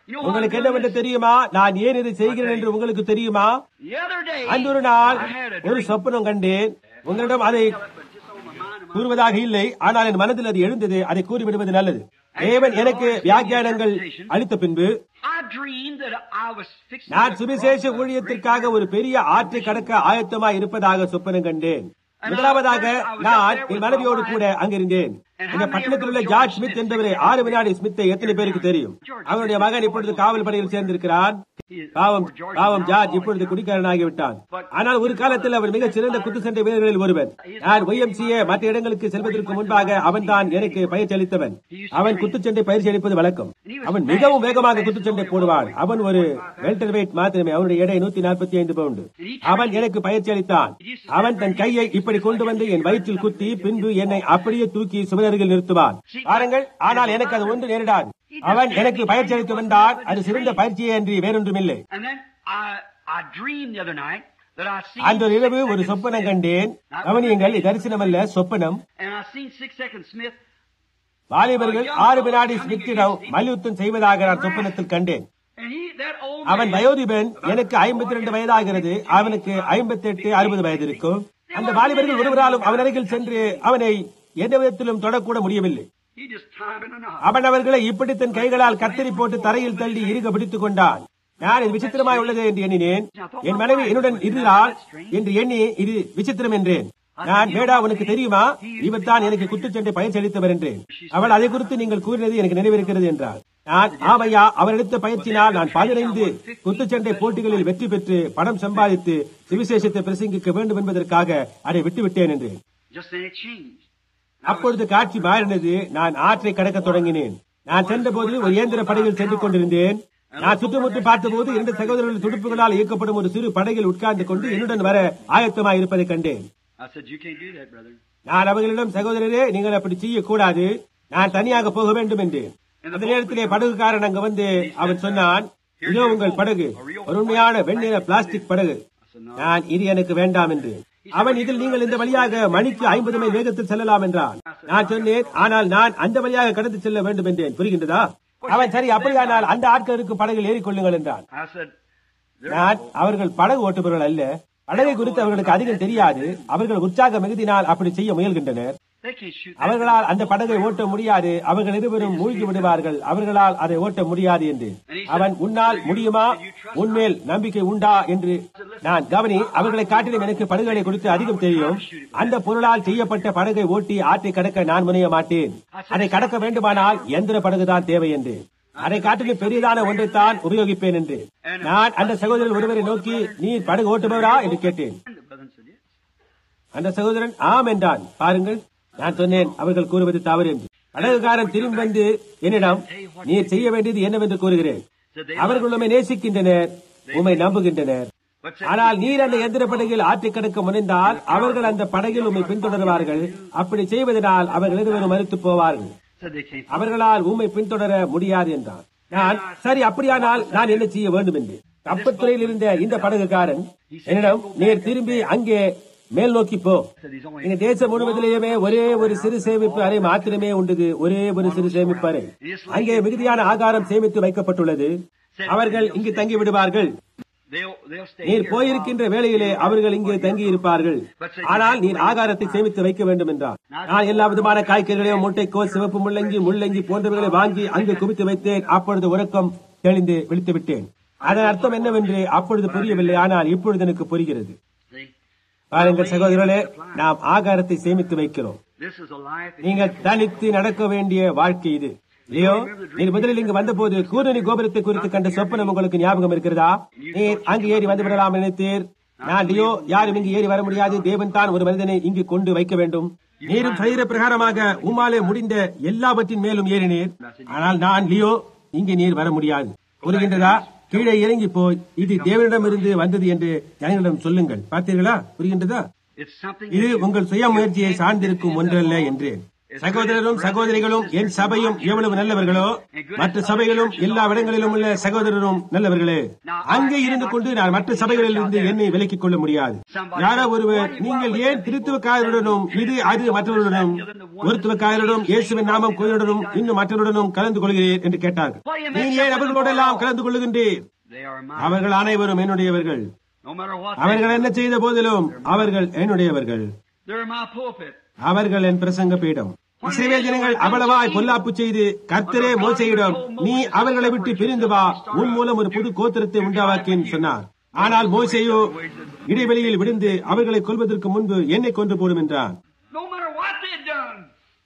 You know what உங்களுக்கு I'm என்னவென்று doing? தெரியுமா நான் ஏன் இதை செய்கிறேன் என்று உங்களுக்கு தெரியுமா The other day, அன்று ஒரு நாள் I had a ஒரு dream. சொப்பனம் கண்டேன் உங்களிடம் அதை But just on my mind, my கூறுவதாக இல்லை ஆனால் என் மனதில் அது எழுந்தது அதை கூறிவிடுவது நல்லது தேவன் எனக்கு வியாக்கியானங்கள் அளித்த பின்பு I dreamed that I was fixing நான் to சுவிசேஷ cross a ஊழியத்திற்காக ஒரு பெரிய ஆற்றை கடக்க ஆயத்தமாய் இருப்பதாக சொப்பனம் கண்டேன் முதலாவதாக நான் என் மனைவியோடு கூட அங்கிருந்தேன் இந்த பட்டணத்தில் உள்ள ஜார்ஜ் ஸ்மித் என்பவரை ஆறு வினாடி ஸ்மித்தை எத்தனை பேருக்கு தெரியும் அவருடைய மகன் இப்பொழுது காவல் படையில் சேர்ந்திருக்கிறான் பாவம் பாவம் ஜார்ஜ் இப்பொழுது குடிக்காரனாகிவிட்டான் ஆனால் ஒரு காலத்தில் அவன் மிகச் சிறந்த குத்துச்சண்டை வீரர்களில் ஒருவன் நான் ஒய்எம்சிஏ மற்ற இடங்களுக்கு செல்வதற்கு முன்பாக அவன் தான் எனக்கு பயிற்சி அளித்தவன் அவன் குத்துச்சண்டை பயிற்சி அளிப்பது வழக்கம் அவன் மிகவும் வேகமாக குத்துச்சண்டை போடுவான் அவன் ஒரு வெல்டர் வெயிட் மாத்திரமே அவனுடைய எடை நூத்தி நாற்பத்தி ஐந்து பவுண்டு அவன் எனக்கு பயிற்சி அளித்தான் அவன் தன் கையை இப்படி கொண்டு வந்து என் வயிற்றில் குத்தி பின்பு என்னை அப்படியே தூக்கி சுவரருகில் நிறுத்துவான் பாருங்கள் ஆனால் எனக்கு அது ஒன்று நேரிடாது அவன் எனக்கு பயிற்சி அளித்து வந்தான் அது சிறந்த பயிற்சியே அன்றி வேறொன்றுமில்லை And then I, I dreamed the other night that I seen அந்த ஒரு இரவு six ஒரு seconds சொப்பனம் Smith, கண்டேன் கவனியுங்கள் இது தரிசனமல்ல சொப்பனம் and I seen six seconds Smith. வாலிபர்கள் ஆறு வினாடி ஸ்மித்திடம் மல்யுத்தம் செய்வதாக நான் சொப்பனத்தில் கண்டேன் And he, that old அவன் man, வயோதிபன் எனக்கு ஐம்பத்தி ரெண்டு வயதாகிறது அவனுக்கு ஐம்பத்தி எட்டு அறுபது வயது இருக்கும் அந்த வாலிபர்கள் ஒருவராலும் அவன் அருகில் சென்று அவனை எந்த விதத்திலும் தொடக்கூட முடியவில்லை he just tied in a knot. அவன் அவர்களை இப்படி தன் கைகளால் கத்தரி போட்டு தரையில் தள்ளி இறுக பிடித்துக் கொண்டான் நான் இது விசித்திரமாய் உள்ளது என்று எண்ணினேன் என் மனைவி என்னுடன் இருந்தால் என்று எண்ணி இது விசித்திரம் என்றேன் நான் வேடா உனக்கு தெரியுமா இவர் தான் எனக்கு குத்துச்சண்டை பயிற்சி அளித்தவர் என்றேன் அவள் அதை குறித்து நீங்கள் கூறினது எனக்கு நினைவிருக்கிறது என்றாள் நான் ஆமையா அவர் எடுத்த பயிற்சினால் நான் பதினைந்து குத்துச்சண்டை போட்டிகளில் வெற்றி பெற்று பணம் சம்பாதித்து சுவிசேஷத்தை பிரசங்கிக்க வேண்டும் என்பதற்காக அதை விட்டுவிட்டேன் என்றேன் Just then it changed. அப்பொழுது காட்சி மாறினது நான் ஆற்றை கடக்க தொடங்கினேன் நான் சென்றபோது ஒரு இயந்திர படகில் சென்று கொண்டிருந்தேன் நான் சுற்றுமுற்று பார்த்தபோது இரண்டு சகோதரர்கள் துடுப்புகளால் இயக்கப்படும் ஒரு சிறு படகில் உட்கார்ந்து கொண்டு என்னுடன் வர ஆயத்தமாய் இருப்பதை கண்டேன் I said, You can't do that, brother. நான் அவர்களிடம் சகோதரரே நீங்கள் அப்படி செய்யக்கூடாது நான் தனியாக போக வேண்டும் என்றேன் அந்த நேரத்திலே படகுக்காரன் அங்க வந்து அவன் சொன்னான் இதோ உங்கள் படகு ஒரு உண்மையான வெண்ணிற பிளாஸ்டிக் படகு நான் இது எனக்கு வேண்டாம் என்று அவன் இதில் நீங்கள் இந்த வழியாக மணிக்கு ஐம்பது மைல் வேகத்தில் செல்லலாம் என்றான் நான் சொன்னேன் ஆனால் நான் அந்த வழியாக கடந்து செல்ல வேண்டும் என்றேன் புரிகின்றதா அவன் சரி அப்படியானால் அந்த ஆட்களுக்கு படகில் ஏறிக்கொள்ளுங்கள் என்றான் I said, நான் அவர்கள் படகு ஓட்டுபவர்கள் அல்ல படகை குறித்து அவர்களுக்கு அதிகம் தெரியாது அவர்கள் உற்சாக மிகுதினால் அப்படி செய்ய முயல்கின்றனர் They can't shoot that. அவர்களால் அந்த படகை ஓட்ட முடியாது அவர்கள் இருவரும் மூழ்கி விடுவார்கள் அவர்களால் அதை ஓட்ட முடியாது என்று அவன் உன்னால் முடியுமா உன்மேல் நம்பிக்கை உண்டா என்று நான் கவனி அவர்களை காட்டிலும் எனக்கு படகுகளை குறித்து அதிகம் தெரியும் அந்த பொருளால் செய்யப்பட்ட படகை ஓட்டி ஆற்றை கடக்க நான் முனைய மாட்டேன் அதை கடக்க வேண்டுமானால் எந்திர படகுதான் தேவை என்று அதை காட்டிலும் பெரியதான ஒன்றைத்தான் உபயோகிப்பேன் என்று நான் அந்த சகோதரர் ஒருவரை நோக்கி நீ படகு ஓட்டுபவரா என்று கேட்டேன் And the brother said, Yes. அந்த சகோதரன் ஆம் என்றான் பாருங்கள் நான் சொன்னேன் அவர்கள் கூறுவது தவறு என்று படகுக்காரன் திரும்பி வந்து என்னிடம் நீர் செய்ய வேண்டியது என்னவென்று கூறுகிறேன் அவர்கள் உண்மை நேசிக்கின்றனர் உண்மை நம்புகின்றனர் ஆனால் நீர் அந்த எந்திர படகில் ஆற்றை கடக்க முனைந்தால் அவர்கள் அந்த படகில் உண்மை பின்தொடர்வார்கள் அப்படி செய்வதனால் அவர்கள் இருவரும் மறுத்து போவார்கள் Said they can't. அவர்களால் உண்மை பின்தொடர முடியாது என்றான் நான் சரி அப்படியானால் நான் என்ன செய்ய வேண்டும் என்று கப்பத்துறையில் இருந்த இந்த படகுக்காரன் என்னிடம் நீர் திரும்பி அங்கே மேல் நோக்கி போ Said he's only. எங்க தேசம் முழுவதிலேயுமே ஒரே ஒரு சிறு சேமிப்பு அறை மாத்திரமே உண்டு ஒரே ஒரு சிறு சேமிப்பு அறை அங்கே மிகுதியான ஆகாரம் சேமித்து வைக்கப்பட்டுள்ளது அவர்கள் இங்கு தங்கி விடுவார்கள் They'll, they'll stay நீர் here. போயிருக்கின்ற வேளையிலே அவர்கள் இங்கே தங்கி இருப்பார்கள் ஆனால் நீர் ஆகாரத்தை சேமித்து வைக்க வேண்டும் என்றார் நான் எல்லா விதமான காய்கறிகளையும் முட்டைக்கோஸ் சிவப்பு முள்ளங்கி முள்ளங்கி போன்றவர்களை வாங்கி அங்கு குவித்து வைத்தேன் அப்பொழுது உறக்கம் தெளிந்து விழித்து விட்டேன் அதன் அர்த்தம் என்னவென்று அப்பொழுது புரியவில்லை ஆனால் இப்பொழுது எனக்கு புரிகிறது See? பாருங்கள் சகோதரர்களே நாம் ஆகாரத்தை சேமித்து வைக்கிறோம் This is a life. that நீங்கள் தனித்து நடக்க வேண்டிய வாழ்க்கை இது லியோ நீர் முதலில் இங்கு வந்தபோது கூரணி கோபுரத்தை குறித்து கண்ட சொப்பனம் உங்களுக்கு ஞாபகம் இருக்கிறதா நீர் அங்கு ஏறி வந்து விடலாம் நினைத்தீர் நான் லியோ யாரும் இங்கு ஏறி வர முடியாது தேவன் தான் ஒரு மனிதனை இங்கு கொண்டு வைக்க வேண்டும் நீரும் சரீர பிரகாரமாக உமாலே முடிந்த எல்லாவற்றின் மேலும் ஏறினீர் ஆனால் நான் லியோ இங்கே நீர் வர முடியாது புரிகின்றதா கீழே இறங்கி போய் இது தேவனிடமிருந்து வந்தது என்று ஜனங்களிடம் சொல்லுங்கள் பார்த்தீர்களா புரிகின்றதா It's something இது that you- உங்கள் சுய முயற்சியை சார்ந்திருக்கும் ஒன்றல்ல என்றேன் சகோதரரும் சகோதரிகளும் என் சபையும் எவ்வளவு நல்லவர்களோ மற்ற சபைகளும் எல்லா இடங்களிலும் உள்ள சகோதரரும் நல்லவர்களே அங்கே இருந்து கொண்டு நான் மற்ற சபைகளிலிருந்து என்னை விலக்கிக் கொள்ள முடியாது யாரோ ஒருவர் நீங்கள் ஏன் திருத்துவக்காரருடனும் இது அது மற்றவருடனும் ஒருத்துவக்காரருடனும் இயேசுவின் நாமம் கோயிலுடனும் இன்னும் மற்றவருடனும் கலந்து கொள்கிறேன் என்று கேட்டார்கள் நீ ஏன் அவர்களோடெல்லாம் கலந்து கொள்ளுகின்றீர் They are mine. அவர்கள் அனைவரும் என்னுடையவர்கள் No matter what. they அவர்கள் do, என்ன செய்த போதிலும் அவர்கள் என்னுடையவர்கள் They're my pulpit. அவர்கள் என் பிரசங்க பீடம் இஸ்ரவேல் ஜனங்கள் அவ்வளவாய் பொல்லாப்பு செய்து கர்த்தரே மோசையிடம் நீ அவர்களை விட்டு பிரிந்து வா உன் மூலம் ஒரு புது கோத்திரத்தை உண்டாவாக்கேன் சொன்னார் ஆனால் மோசையோ இடைவெளியில் விழுந்து அவர்களை கொல்வதற்கு முன்பு என்னை கொன்று போடும் என்றான் No matter what they've done.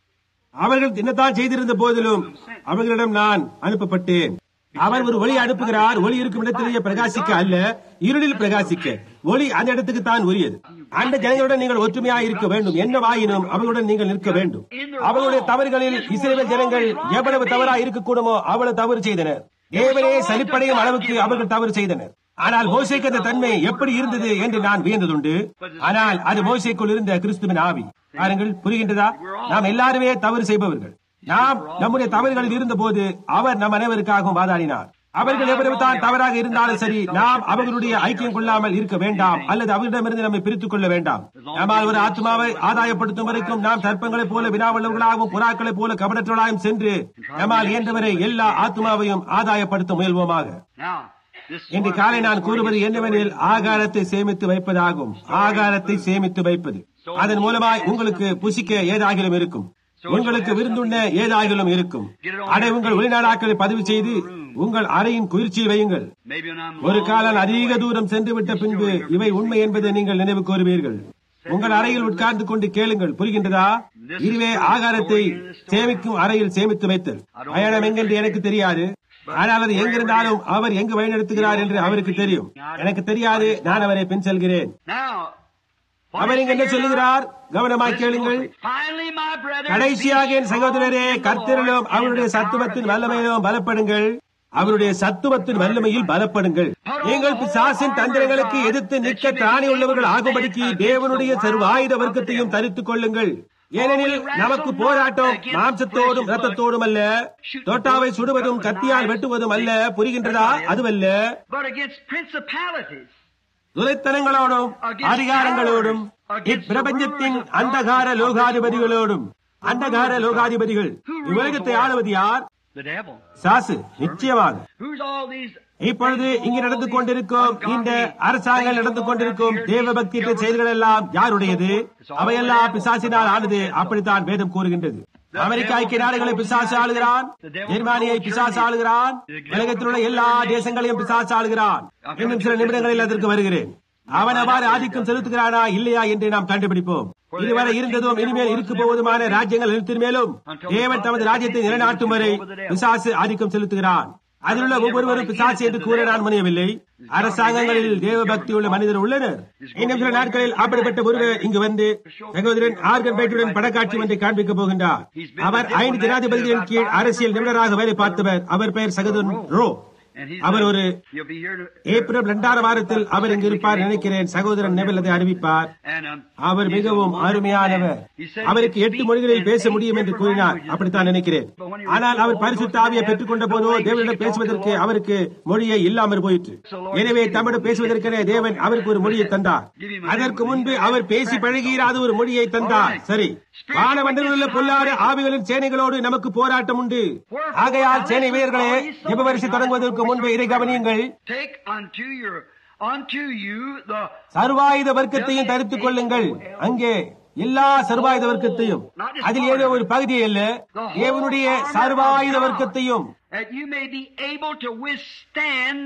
அவர்கள் என்னத்தான் செய்திருந்த போதிலும் அவர்களிடம் நான் அனுப்பப்பட்டேன் அவர் ஒரு ஒளி அனுப்புகிறார் ஒளி இருக்கும் இடத்திலேயே பிரகாசிக்க அல்ல இருளில் பிரகாசிக்க ஒளி அந்த இடத்துக்கு தான் உரியது அந்த ஜனங்களுடன் நீங்கள் ஒற்றுமையாக இருக்க வேண்டும் என்னவாயினும் அவர்களுடன் நீங்கள் நிற்க வேண்டும் அவர்களுடைய தவறுகளில் இஸ்ரேல் ஜனங்கள் எவ்வளவு தவறா இருக்கக்கூடுமோ அவ்வளவு தவறு செய்தனர் தேவனே சலிப்படையும் அளவுக்கு அவர்கள் தவறு செய்தனர் ஆனால் மோசைக்கு அந்த தன்மை எப்படி இருந்தது என்று நான் வியந்ததுண்டு ஆனால் அது மோசைக்குள் இருந்த கிறிஸ்துவின் ஆவி பாருங்கள் புரிகின்றதா நாம் எல்லாருமே தவறு செய்பவர்கள் நாம் நம்முடைய தவறுகளில் இருந்தபோது அவர் நம் அனைவருக்காகவும் வாதாடினார் அவர்கள் எவ்வளவு தான் தவறாக இருந்தாலும் சரி நாம் அவர்களுடைய ஐக்கியம் கொள்ளாமல் இருக்க வேண்டாம் அல்லது அவர்களிடமிருந்து நம்மை பிரித்துக் கொள்ள வேண்டாம் நம்மால் ஒரு ஆத்மாவை ஆதாயப்படுத்தும் வரைக்கும் நாம் தர்ப்பங்களைப் போல வினாவுள்ளவர்களாகவும் புறாக்களைப் போல கபடற்றவர்களாகவும் சென்று நம்மால் இயன்றவரை எல்லா ஆத்மாவையும் ஆதாயப்படுத்த முயல்வோமாக Now, this is இன்று what காலை I'm நான் saying. கூறுவது என்னவெனில் ஆகாரத்தை சேமித்து வைப்பதாகும் ஆகாரத்தை சேமித்து வைப்பது அதன் மூலமாய் உங்களுக்கு புசிக்க ஏதாகிலும் இருக்கும் உங்களுக்கு விருந்துண்ண ஏதாகிலும் இருக்கும் அதை உங்கள் வெளிநாடாக்களை பதிவு செய்து உங்கள் அறையின் குளிர்ச்சியை வையுங்கள் Maybe when I'm ஒரு long காலம் way அதிக away, தூரம் சென்று விட்ட பின்பு இவை உண்மை என்பதை நீங்கள் நினைவு கூறுவீர்கள் உங்கள் அறையில் உட்கார்ந்து கொண்டு கேளுங்கள் புரிகின்றதா இதுவே ஆகாரத்தை சேமிக்கும் அறையில் சேமித்து வைத்தல் பயணம் எங்கென்று எனக்கு தெரியாது ஆனால் அது எங்கிருந்தாலும் அவர் எங்கு வழிநடத்துகிறார் என்று அவருக்கு தெரியும் எனக்கு தெரியாது நான் அவரை பின் செல்கிறேன் Now, what அவர் is இங்கு என்ன here சொல்லுகிறார் now? கவனமாய் கேளுங்கள் Finally, my brethren, கடைசியாக be என் சகோதரரே strong in the கர்த்தரிலும் Lord and அவருடைய the power சத்துவத்தின் of his வல்லமையிலும் பலப்படுங்கள் அவருடைய சத்துவத்தின் வல்லமையில் பலப்படுங்கள் நீங்கள் பிசாசின் தந்திரங்களுக்கு எதிர்த்து நிற்க திராணி உள்ளவர்கள் ஆகும்படிக்கு தேவனுடைய சர்வாயுத வர்க்கத்தையும் தரித்துக் கொள்ளுங்கள் ஏனெனில் நமக்கு போராட்டம் மாம்சத்தோடும் ரத்தத்தோடும் அல்ல தோட்டாவை சுடுவதும் கத்தியால் வெட்டுவதும் அல்ல புரிகின்றதா அதுவல்ல But against principalities. துரைத்தனங்களோடும் அதிகாரங்களோடும் இப்பிரபஞ்சத்தின் அந்தகார லோகாதிபதிகளோடும் அந்தகார லோகாதிபதிகள் இவ்வுலகத்தை ஆளுவது யார் The devil. சாசு நிச்சயமாக Who's all these? இப்பொழுது இங்கு நடந்து கொண்டிருக்கும் இந்த அரசாங்கம் நடந்து கொண்டிருக்கும் தேவ பக்தியற்ற செயல்கள் எல்லாம் யாருடையது அவையெல்லாம் பிசாசினால் ஆனது அப்படித்தான் வேதம் கூறுகின்றது அமெரிக்க ஐக்கிய நாடுகளை பிசாசு ஆளுகிறான் ஜெர்மானியை பிசாசு ஆளுகிறான் உலகத்தில் உள்ள எல்லா தேசங்களையும் பிசாசு ஆளுகிறான் இன்னும் சில நிமிடங்களில் அதற்கு வருகிறேன் அவன் அவ்வாறு ஆதிக்கம் செலுத்துகிறானா இல்லையா என்று நாம் கண்டுபிடிப்போம் இதுவரை இருந்ததும் இனிமேல் இருக்க போவதுமான ராஜ்யங்கள் அனைத்தின் மேலும் தேவன் தமது ராஜ்யத்தை நிலைநாட்டும் வரை பிசாசு ஆதிக்கம் செலுத்துகிறான் அதில் உள்ள ஒவ்வொருவரும் பிசாசு என்று கூற நான் முனையவில்லை அரசாங்கங்களில் தேவ பக்தி உள்ள மனிதர் உள்ளனர் இன்னும் சில நாட்களில் அப்படிப்பட்ட ஒருவர் இங்கு வந்து சகோதரன் ஆர்கன் பைட்டுடன் படக்காட்சி ஒன்றை காண்பிக்க போகின்றார் அவர் ஐந்து ஜனாதிபதிகளின் கீழ் அரசியல் நிபுணராக வேலை பார்த்தவர் அவர் பெயர் சகோதரன் ரோ And he's அவர் ஒரு He'll be here to. April இரண்டாம் வாரத்தில் அவர் இங்கு இருப்பார் நினைக்கிறேன் சகோதரன் நெவில் அதை அறிவிப்பார் And um, our he's a மிகவும் wonderful அருமையானவர் man. He said he அவருக்கு could எட்டு speak மொழிகளில் in பேச eight முடியும் என்று different கூறினார் languages. அப்படித்தான் நினைக்கிறேன் ஆனால் அவர் பரிசுத்த ஆவியை பெற்றுக் கொண்ட போதோ தேவனிடம் பேசுவதற்கு அவருக்கு மொழியை இல்லாமல் போயிற்று எனவே தமிழ் பேசுவதற்கென தேவன் அவருக்கு ஒரு மொழியை தந்தார் அதற்கு முன்பு அவர் பேசி பழகியிராத ஒரு மொழியை தந்தார் சரி வானமண்டலில் உள்ள பொல்லாத ஆவிகளின் சேனைகளோடு நமக்கு போராட்டம் உண்டு ஆகையால் சேனை வீரர்களே ஜெபவரிசை தொடங்குவதற்கு முன்பு இதை கவனியுங்கள் Take unto your unto you the சர்வாயுத வர்க்கத்தையும் தடுத்துக் கொள்ளுங்கள் அங்கே எல்லா சர்வாயுத வர்க்கத்தையும் அதில் ஏதோ ஒரு பகுதி அல்ல தேவனுடைய சர்வாயுத வர்க்கத்தையும் that you may be able to withstand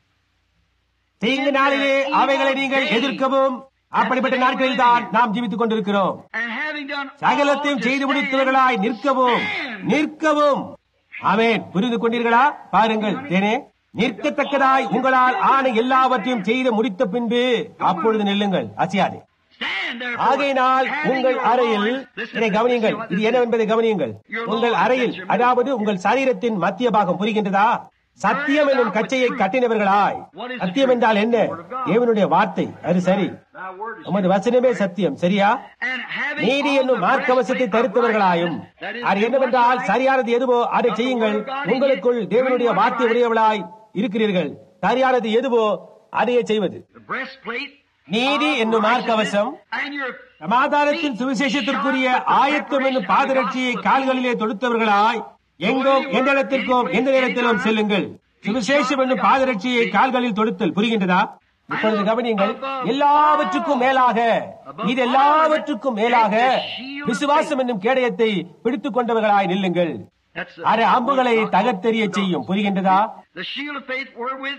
தீங்கு நாளிலே அவைகளை நீங்கள் எதிர்க்கவும் அப்படிப்பட்ட நாட்களில் தான் நாம் ஜீவித்துக் கொண்டிருக்கிறோம் and having done all சகலத்தையும் to செய்து stand, முடித்தவர்களாய் நிற்கவும் நிற்கவும் ஆமென் புரிந்து கொண்டீர்களா பாருங்கள் தேனே நிற்கத்தக்கதாய் உங்களால் ஆன எல்லாவற்றையும் செய்து முடித்த பின்பு அப்பொழுது நில்லுங்கள் அசியாதே stand therefore, ஆகையினால் having உங்கள் your அறையில் loins- Listen, இதை கவனியுங்கள் listen what இது this என்ன is. என்பதை கவனியுங்கள் Your உங்கள் loins, அறையில் that's your அதாவது உங்கள் சரீரத்தின் மத்திய பாகம் புரிகின்றதா சத்தியம் என்னும் கச்சையை கட்டினவர்களாய் சத்தியம் என்றால் என்ன தேவனுடைய வார்த்தை அது சரி Thy word is உமது வசனமே சத்தியம் சரியா and having நீதி on என்னும் the மார்க்கவசத்தை breastplate of தரித்தவர்களாயும் righteousness, that is, அது do என்னவென்றால் what's right, சரியானது எதுவோ அதை செய்யுங்கள் உங்களுக்குள் தேவனுடைய வார்த்தை உடையவளாய் இருக்கிறீர்கள் சரியானது எதுவோ அதையே செய்வது the breastplate நீதி of என்னும் மார்க்கவசம் righteousness, and your சமாதானத்தின் சுவிசேஷத்திற்குரிய ஆயத்தம் என்னும் பாதரட்சியை கால்களிலே தொடுத்தவர்களாய் எங்கும் எந்த இடத்திற்கும் எந்த நேரத்திலும் செல்லுங்கள் சுவிசேஷம் என்னும் பாதரட்சியை கால்களில் தொடுத்தல் புரிகின்றதா இப்பொழுது கவனியுங்கள் எல்லாவற்றுக்கும் மேலாக இது எல்லாவற்றுக்கும் மேலாக விசுவாசம் என்னும் கேடயத்தை பிடித்துக் கொண்டவர்களாய் நில்லுங்கள் That's the, அது அம்புகளை தகர்த்தெறிய செய்யும் புரிகின்றதா the shield of faith wherewith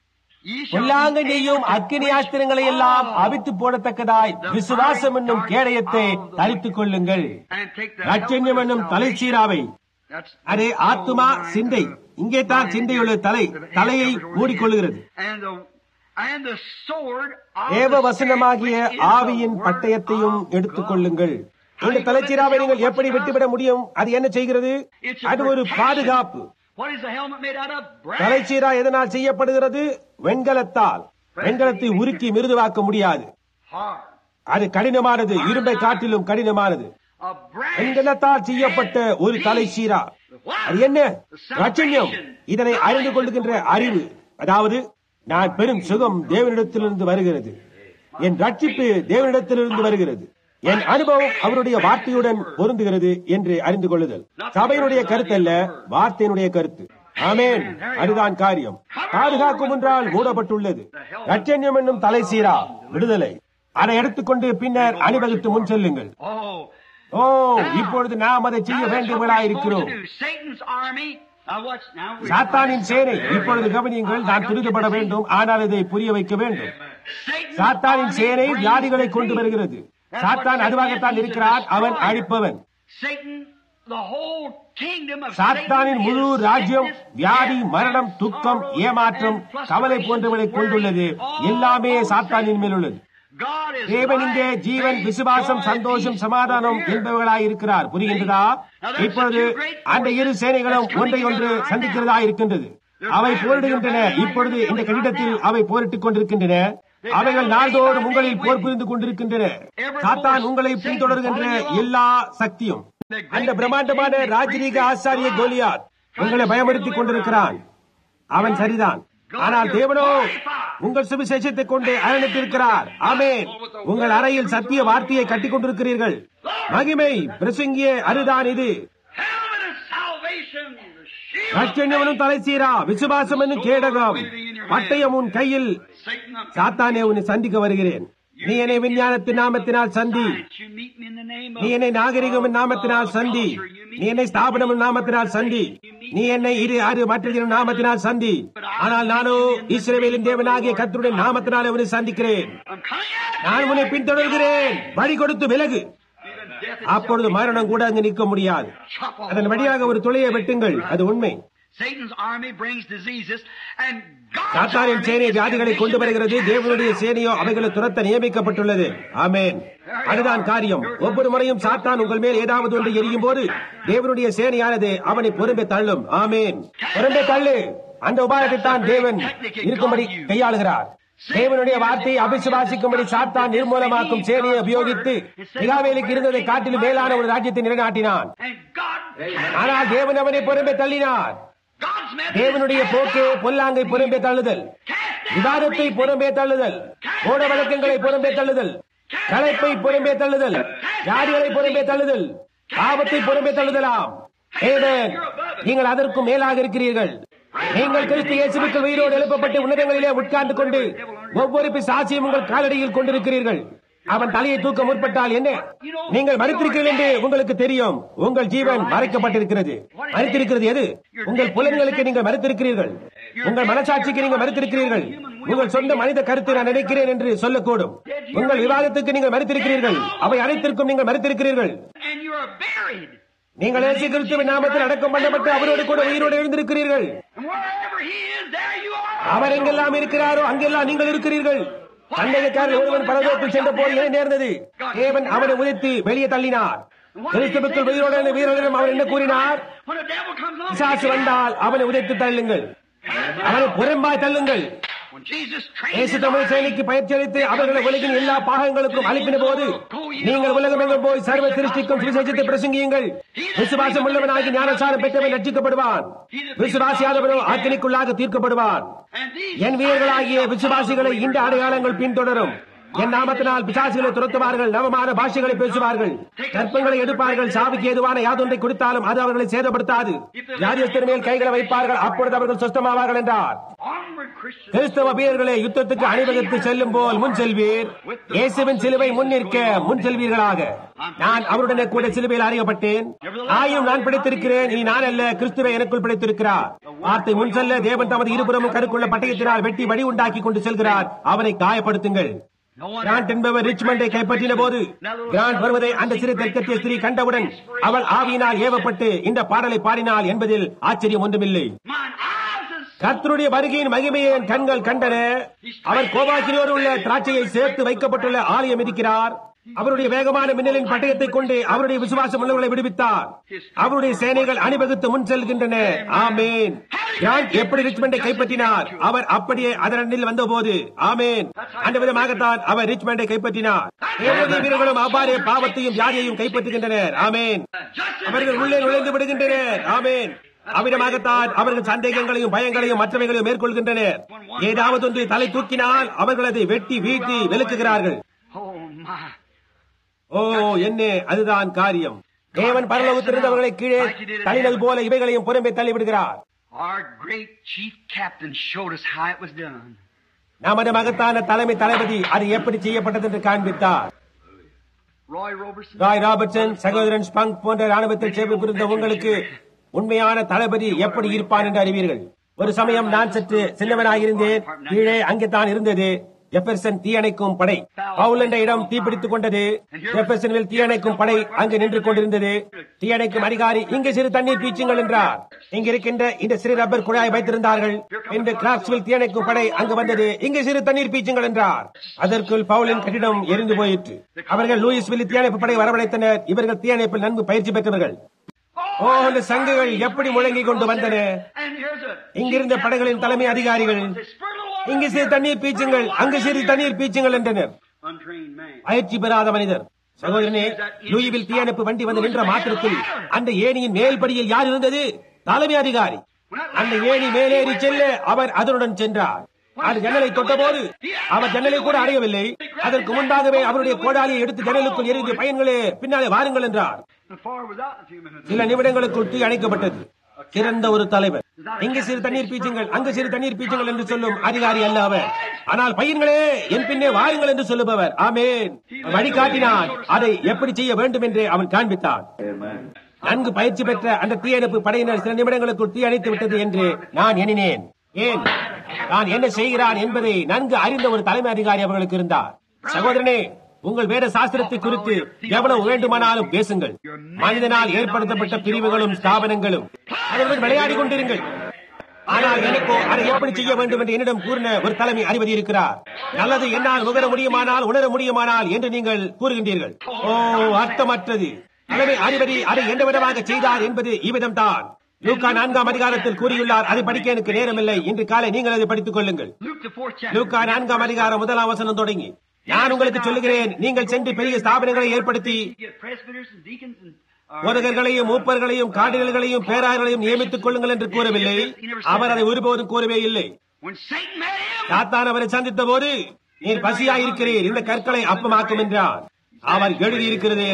ye shall be பொல்லாங்கண்ணியும் able to அக்கினி quench ஆஸ்திரங்களை எல்லாம் all அவித்து போடத்தக்கதாய் விசுவாசம் என்னும் கேடயத்தை தரித்துக் கொள்ளுங்கள் and take the ரட்சண்யம் helmet என்னும் of தலைச்சீராவை That's அது ஆத்துமா சிந்தை இங்கே தான் சிந்தையுள்ள தலை தலையை மூடிக்கொள்ளுகிறது and the and the sword of ஏவ the வசனமாகிய Spirit, which is the ஆவியின் word பட்டயத்தையும் of எடுத்துக் God. கொள்ளுங்கள் இந்த தலைச்சீராவை நீங்கள் எப்படி விட்டுவிட முடியும் அது என்ன செய்கிறது It's a அது ஒரு protection. பாதுகாப்பு What is the helmet made out of? Brass. தலைச்சீரா எதனால் செய்யப்படுகிறது வெண்கலத்தால் வெண்கலத்தை உருக்கி மிருதுவாக்க முடியாது Hard. அது கடினமானது இரும்பை காட்டிலும் கடினமானது A brass. வெண்கலத்தால் செய்யப்பட்ட ஒரு தலைச்சீரா அது என்ன ரட்சண்யம் இதனை அறிந்து கொள்ளுகின்ற அறிவு அதாவது நான் பெரும் சுகம் தேவனிடத்திலிருந்து வருகிறது என் ரட்சிப்பு தேவனிடத்திலிருந்து வருகிறது என் அனுபவம் அவருடைய வார்த்தையுடன் பொருந்துகிறது என்று அறிந்து கொள்ளுதல் சபையினுடைய கருத்து அல்ல வார்த்தையினுடைய கருத்து ஆமேன் அதுதான் காரியம் பாதுகாக்கும் என்றால் மூடப்பட்டுள்ளது ரட்சண்யம் என்னும் தலை சீரா விடுதலை அதை எடுத்துக்கொண்டு பின்னர் அணிவகுத்து முன் செல்லுங்கள் Oh. ஓ இப்பொழுது நாம் அதை செய்ய Now that's what we're வேண்டியவர்களாயிருக்கிறோம் supposed to do. Satan's army. Now watch now. we- சாத்தானின் சேனை இப்பொழுது கவனியுங்கள் நான் திருத்தப்பட வேண்டும் ஆனால் இதை புரிய வைக்க வேண்டும் Satan's சாத்தானின் army சேனை brings வியாதிகளை disease. கொண்டு வருகிறது That's சாத்தான் what அதுவாகத்தான் Satan is, இருக்கிறான் a அவன் destroyer. அழிப்பவன் Satan, the whole kingdom of சாத்தானின் Satan முழு is ராஜ்யம் sickness, வியாதி death, மரணம் and துக்கம் sorrow, ஏமாற்றம் and கவலை frustration, போன்றவளை கொண்டுள்ளது worry, எல்லாமே all சாத்தானின் மேல் உள்ளது God is தேவன் இங்கே life, ஜீவன் faith, விசுவாசம் joy, சந்தோஷம் peace, சமாதானம் over here. என்பவர்களாய் இருக்கிறார் புரிகின்றதா இப்பொழுது அந்த இரு சேனைகளும் ஒன்றை ஒன்று சந்திக்கிறதா இருக்கின்றது அவை போரிடுகின்றன இப்பொழுது இந்த கடிதத்தில் அவை போரிட்டுக் கொண்டிருக்கின்றன அவைகள் நாள்தோறும் உங்களில் போர் புரிந்து கொண்டிருக்கின்றன சாத்தான் உங்களை பின்தொடர்கின்ற எல்லா சக்தியும் அந்த பிரம்மாண்டமான ராஜரீக ஆசாரிய கோலியாத் உங்களை பயமுறுத்திக் கொண்டிருக்கிறான் அவன் சரிதான் ஆனால் தேவனோ உங்கள் சுவிசேஷத்தை கொண்டு அரணித்திருக்கிறார் ஆமென் உங்கள் அறையில் சத்திய வார்த்தையை கட்டிக் கொண்டிருக்கிறீர்கள் மகிமை பிரசங்கிய அருதான் இது Helmet of salvation, the shield of ரட்சண்யவனும் தலை சீரா விசுவாசம் என்னும் கேடகம் பட்டயம் உன் கையில் Satan. I'm சாத்தானே உன்னை சந்திக்க வருகிறேன் நீ என்னை விஞ்ஞானத்தின் நாமத்தினால் சந்தி that you meet me in the name நீ of என்னை நாகரிகம் நாமத்தினால் சந்தி நீ என்னை ஸ்தாபனம் நாமத்தினால் சந்தி நீ என்னை இரு ஆறு மற்றதின் நாமத்தினால் சந்தி ஆனால் நானோ இஸ்ரவேலின் தேவனாகிய கர்த்தருடைய நாமத்தினால் அவனை சந்திக்கிறேன் I'm coming at நான் உன்னை பின்தொடர்கிறேன் வழி கொடுத்து விலகு Even death அப்பொழுது மரணம் கூட அங்கு நிற்க முடியாது chop off அதன் வழியாக ஒரு துளையை வெட்டுங்கள் அது உண்மை Satan's army brings diseases and God's சாத்தானின் army சேனை is வியாதிகளை கொண்டு commissioned வருகிறது to cast தேவனுடைய them out. சேனையோ அவைகளை துரத்த நியமிக்கப்பட்டுள்ளது ஆமென் அதுதான் காரியம் ஒவ்வொரு முறையும் சாத்தான் உங்கள் மேல் ஏதாவது ஒன்று எரியும் போது தேவனுடைய சேனையானது அவனை பொறும்பே தள்ளும் ஆமென் பொறும்பே தள்ளு அந்த உபாயத்தை தான் தேவன் இருக்கும்படி கையாளுகிறார் தேவனுடைய வார்த்தையை அபிசுவாசிக்கும்படி சாத்தான் நிர்மூலமாக்கும் சேனையை உபயோகித்து மிகாவேலுக்கு இருந்ததை காட்டிலும் மேலான ஒரு ராஜ்யத்தை நிலைநாட்டினான் And God, ஆனால் தேவன் அவனை பொறும்பே தள்ளினார் God's method தேவனுடைய is போக்கே பொல்லாங்கை புறம்பே தள்ளுதல் விவாதத்தை புறம்பே தள்ளுதல் மூட வழக்கங்களை புறம்பே தள்ளுதல் களைப்பை புறம்பே தள்ளுதல் ஜாதிகளை புறம்பே தள்ளுதல் பாவத்தை புறம்பே தள்ளுதலாம் ஏதேன் நீங்கள் அதற்கும் மேலாக இருக்கிறீர்கள் நீங்கள் கிறிஸ்து இயேசுவுக்கு உயிரோடு எழுப்பப்பட்டு உன்னதங்களிலே உட்கார்ந்து கொண்டு ஒவ்வொரு பிசாசியும் உங்கள் காலடியில் கொண்டிருக்கிறீர்கள் அவன் தலையை தூக்க முற்பட்டால் என்ன நீங்கள் மறித்திருக்கிறீர்கள் என்று உங்களுக்கு தெரியும் உங்கள் ஜீவன் மறைக்கப்பட்டிருக்கிறது மறித்திருக்கிறது எது உங்கள் புலன்களுக்கு நீங்கள் மறுத்திருக்கிறீர்கள் உங்கள் மனசாட்சிக்கு நீங்கள் மறுத்திருக்கிறீர்கள் உங்கள் சொந்த மனித கருத்தை நான் நினைக்கிறேன் என்று சொல்லக்கூடும் உங்கள் விவாதத்துக்கு நீங்கள் மறுத்திருக்கிறீர்கள் அவை அனைத்திற்கும் நீங்கள் மறுத்திருக்கிறீர்கள் and you are buried. நீங்கள் இயேசு கிறிஸ்துவின் நாமத்தில் அடக்கம் பண்ணப்பட்டு அவரோடு கூட உயிரோடு எழுந்திருக்கிறீர்கள் And wherever he is, there you are. அவர் எங்கெல்லாம் இருக்கிறாரோ அங்கெல்லாம் நீங்கள் இருக்கிறீர்கள் சந்தேகக்காரர் ஒருவன் பரலோகத்தில் சென்ற போது என்ன நேர்ந்தது தேவன் அவனை உதைத்து வெளியே தள்ளினார் கிறிஸ்துவுக்குள் உயிரோடு இருந்த வீரர்களிடம் அவர் என்ன கூறினார் When the devil comes on, பிசாசு வந்தால் அவனை உதைத்து தள்ளுங்கள் அவரை புறம்பாய் தள்ளுங்கள் When Jesus trained இயேசு his தமிழ் army, சேனைக்கு பயிற்சி அளித்து அவர்களை உலகின் எல்லா பாகங்களுக்கும் அளிப்பின போது நீங்கள் உலகமெங்கும் போய் சர்வ சிருஷ்டிக்கும் சுவிசேஷத்தை பிரசங்கியுங்கள் விசுவாசம் உள்ளவனாகி ஞானசாரம் பெற்றவன் ரட்சிக்கப்படுவான் விசுவாசியாதவனோ ஆக்கினிக்குள்ளாக தீர்க்கப்படுவான் and these என் வீரர்களாகிய விசுவாசிகளை இந்த அடையாளங்கள் பின்தொடரும் என் நாமத்தினால் பிசாசுகளை துரத்துவார்கள் நவமான பாஷைகளை பேசுவார்கள் கற்பங்களை எடுப்பார்கள் சாவிக்கு ஏதுவான யாதொன்றை கொடுத்தாலும் அது அவர்களை சேதப்படுத்தாது யாரியஸ்தர் மேல் கைகளை வைப்பார்கள் அப்பொழுது அவர்கள் சொஸ்தமாவார்கள் என்றார் onward Christians கிறிஸ்தவ வீரர்களை யுத்தத்துக்கு அணிவகுத்து செல்லும் போல் முன் செல்வீர் இயேசுவின் சிலுவை முன்னிற்க முன் செல்வீர்களாக நான் அவருடனே கூட சிலுவையில் அறியப்பட்டேன் ஆயும் நான் பிடித்திருக்கிறேன் இனி நான் அல்ல கிறிஸ்துவை எனக்குள் பிடித்திருக்கிறார் வார்த்தை முன் செல்ல தேவன் தமது இருபுறமும் கருக்குள்ள பட்டயத்தினால் வெட்டி வழி உண்டாக்கி கொண்டு செல்கிறார் அவனை காயப்படுத்துங்கள் no one கிராண்ட் என்பவர் ரிச்மண்டை கைப்பற்றின போது கிராண்ட் வருவதை அந்த சிறு தெற்கத்திய ஸ்திரீ கண்டவுடன் அவள் ஆவியினால் ஏவப்பட்டு இந்த பாடலை பாடினாள் என்பதில் ஆச்சரியம் ஒன்றுமில்லை mine eyes is கர்த்தருடைய வருகையின் மகிமையை என் கண்கள் கண்டன அவர் கோபாக்கினோடு உள்ள திராட்சையை சேர்த்து வைக்கப்பட்டுள்ள ஆலயம் இருக்கிறார் அவருடைய வேகமான மின்னலின் பட்டயத்தை கொண்டு அவருடைய விசுவாசம் உள்ளவர்களை விடுவித்தார் அவருடைய சேனைகள் அணிவகுத்து முன் செல்கின்றன ஆமேன் கிராண்ட் எப்படி ரிச்மண்டை கைப்பற்றினார் அவர் அப்படியே அதனில் வந்தபோது ஆமேன் அந்த விதமாகத்தான் அவர் ரிச்மண்டை கைப்பற்றினார் தேவனுடைய வீரர்களும் அவ்வாறே பாவத்தையும் வியாதியையும் கைப்பற்றுகின்றனர் ஆமேன் அவர்கள் உள்ளே நுழைந்து விடுகின்றனர் ஆமேன் அவ்விதமாகத்தான் அவர்கள் சந்தேகங்களையும் பயங்களையும் மற்றவைகளையும் மேற்கொள்கின்றனர் ஏதாவது ஒன்று தலை தூக்கினால் அவர்கள் அதை வெட்டி வீழ்த்தி விலக்குகிறார்கள் oh my ஓ என்ன அதுதான் காரியம் தேவன் பரலோகத்திலிருந்தவர்களை கீழே தள்ளினது போல இவைகளையும் புறம்பே தள்ளிவிடுகிறார் our great chief captain showed us how it was done நமது மகத்தான தலைமை தளபதி அது எப்படி செய்யப்பட்டது என்று காண்பித்தார் Roy Robertson ராய் ராபர்ட்சன் சகோதரன் ஸ்பங்க் போன்ற ராணுவத்தில் சேவை புரிந்த உங்களுக்கு உண்மையான தளபதி எப்படி இருப்பான் என்று அறிவீர்கள் ஒரு சமயம் நான் சற்று சின்னவனாயிருந்தேன் கீழே அங்கே தான் இருந்தது ஜெஃபர்சன் தீயணைக்கும் படை பவுல் என்ற இடம் தீப்பிடித்துக் கொண்டது ஜெஃபர்சனில் தீயணைக்கும் படை அங்கு நின்று கொண்டிருந்தது தீயணைக்கும் அதிகாரி இங்கு சிறு தண்ணீர் பீச்சுங்கள் என்றார் இங்கு இருக்கின்ற இந்த சிறு ரப்பர் குழாய் வைத்திருந்தார்கள் இந்த கிராப்ஸ்வில் தீயணைக்கும் படை அங்கு வந்தது இங்கு சிறு தண்ணீர் பீச்சுங்கள் என்றார் அதற்குள் பவுலின் கட்டிடம் எரிந்து போயிற்று அவர்கள் லூயிஸ்வில் தீயணைப்பு படை வரவழைத்தனர் இவர்கள் தீயணைப்பில் நன்கு பயிற்சி பெற்றவர்கள் ஓ அந்த சங்குகள் எப்படி முழங்கிக் கொண்டு வந்தன and here's a இங்கிருந்த படைகளின் தலைமை அதிகாரிகள் they spurted along இங்கு சிறு தண்ணீர் பீச்சுங்கள் அங்கு சிறு தண்ணீர் பீச்சுங்கள் என்றனர் untrained man பயிற்சி பெறாத மனிதர் சகோதரனே லூயிவில் தீயணைப்பு வண்டி வந்து நின்ற மாத்திரத்தில் அந்த ஏணியின் மேல்படியில் யார் இருந்தது தலைமை அதிகாரி அந்த ஏணி மேலேறி செல்ல அவர் அதனுடன் சென்றார் அது ஜன்னலை தொட்டபோது அவர் ஜன்னலை கூட அடையவில்லை அதற்கு முன்பாகவே அவருடைய கோடாலியை எடுத்து ஜன்னலுக்குள் எரிந்து பையன்களே பின்னாலே வாருங்கள் என்றார் the fire was out in a few minutes சில நிமிடங்களுக்குள் தீ அணைக்கப்பட்டது சிறந்த ஒரு தலைவர் இங்கு சிறு தண்ணீர் பீச்சுங்கள் அங்கு சிறு தண்ணீர் பீச்சுங்கள் என்று சொல்லும் அதிகாரி அல்ல அவர் ஆனால் பையன்களே என் பின்னே வாருங்கள் என்று சொல்லுபவர் ஆமேன் வழிகாட்டினான் அதை எப்படி செய்ய வேண்டும் என்று அவன் காண்பித்தான் நன்கு பயிற்சி பெற்ற அந்த தீயணைப்பு படையினர் சில நிமிடங்களுக்குள் தீ அணைத்து விட்டது என்று நான் எண்ணினேன் ஏன் நான் என்ன செய்கிறான் என்பதை நன்கு அறிந்த ஒரு தலைமை அதிகாரி அவர்களுக்கு இருந்தார் சகோதரனே உங்கள் வேத சாஸ்திரத்தை குறித்து எவ்வளவு வேண்டுமானாலும் பேசுங்கள் மனிதனால் ஏற்படுத்தப்பட்ட பிரிவுகளும் ஸ்தாபனங்களும் அதனுடன் விளையாடி கொண்டிருங்கள் ஆனால் எனக்கோ அதை எப்படி செய்ய வேண்டும் என்று என்னிடம் கூறின ஒரு தலைமை அறிவதி இருக்கிறார் நல்லது என்னால் நுகர முடியுமானால் உணர முடியுமானால் என்று நீங்கள் கூறுகின்றீர்கள் ஓ அர்த்தமற்றது தலைமை அறிவதி அதை எந்த விதமாக செய்தார் என்பது இவ்விதம்தான் லூக்கா நான்காம் அதிகாரத்தில் கூறியுள்ளார் அதை படிக்க எனக்கு நேரமில்லை இன்று காலை நீங்கள் அதை படித்துக் கொள்ளுங்கள் Luke the fourth chapter லூக்கா நான்காம் அதிகாரம் முதலாம் வசனம் தொடங்கி நான் உங்களுக்கு சொல்லுகிறேன் நீங்கள் சென்று பெரிய ஸ்தாபனங்களை ஏற்படுத்தி you get presbyters and deacons and uh, போதகர்களையும் மூப்பர்களையும் காடுகளையும் பேராயர்களையும் நியமித்துக் கொள்ளுங்கள் என்று கூறவில்லை அவர் அதை ஒருபோதும் கூறவே இல்லை when Satan met him சாத்தான் அவரை சந்தித்த போது நீர் பசியாயிருக்கிறீர் இந்த கற்களை அப்பமாக்கும் என்றார் அவர் எழுதியிருக்கிறது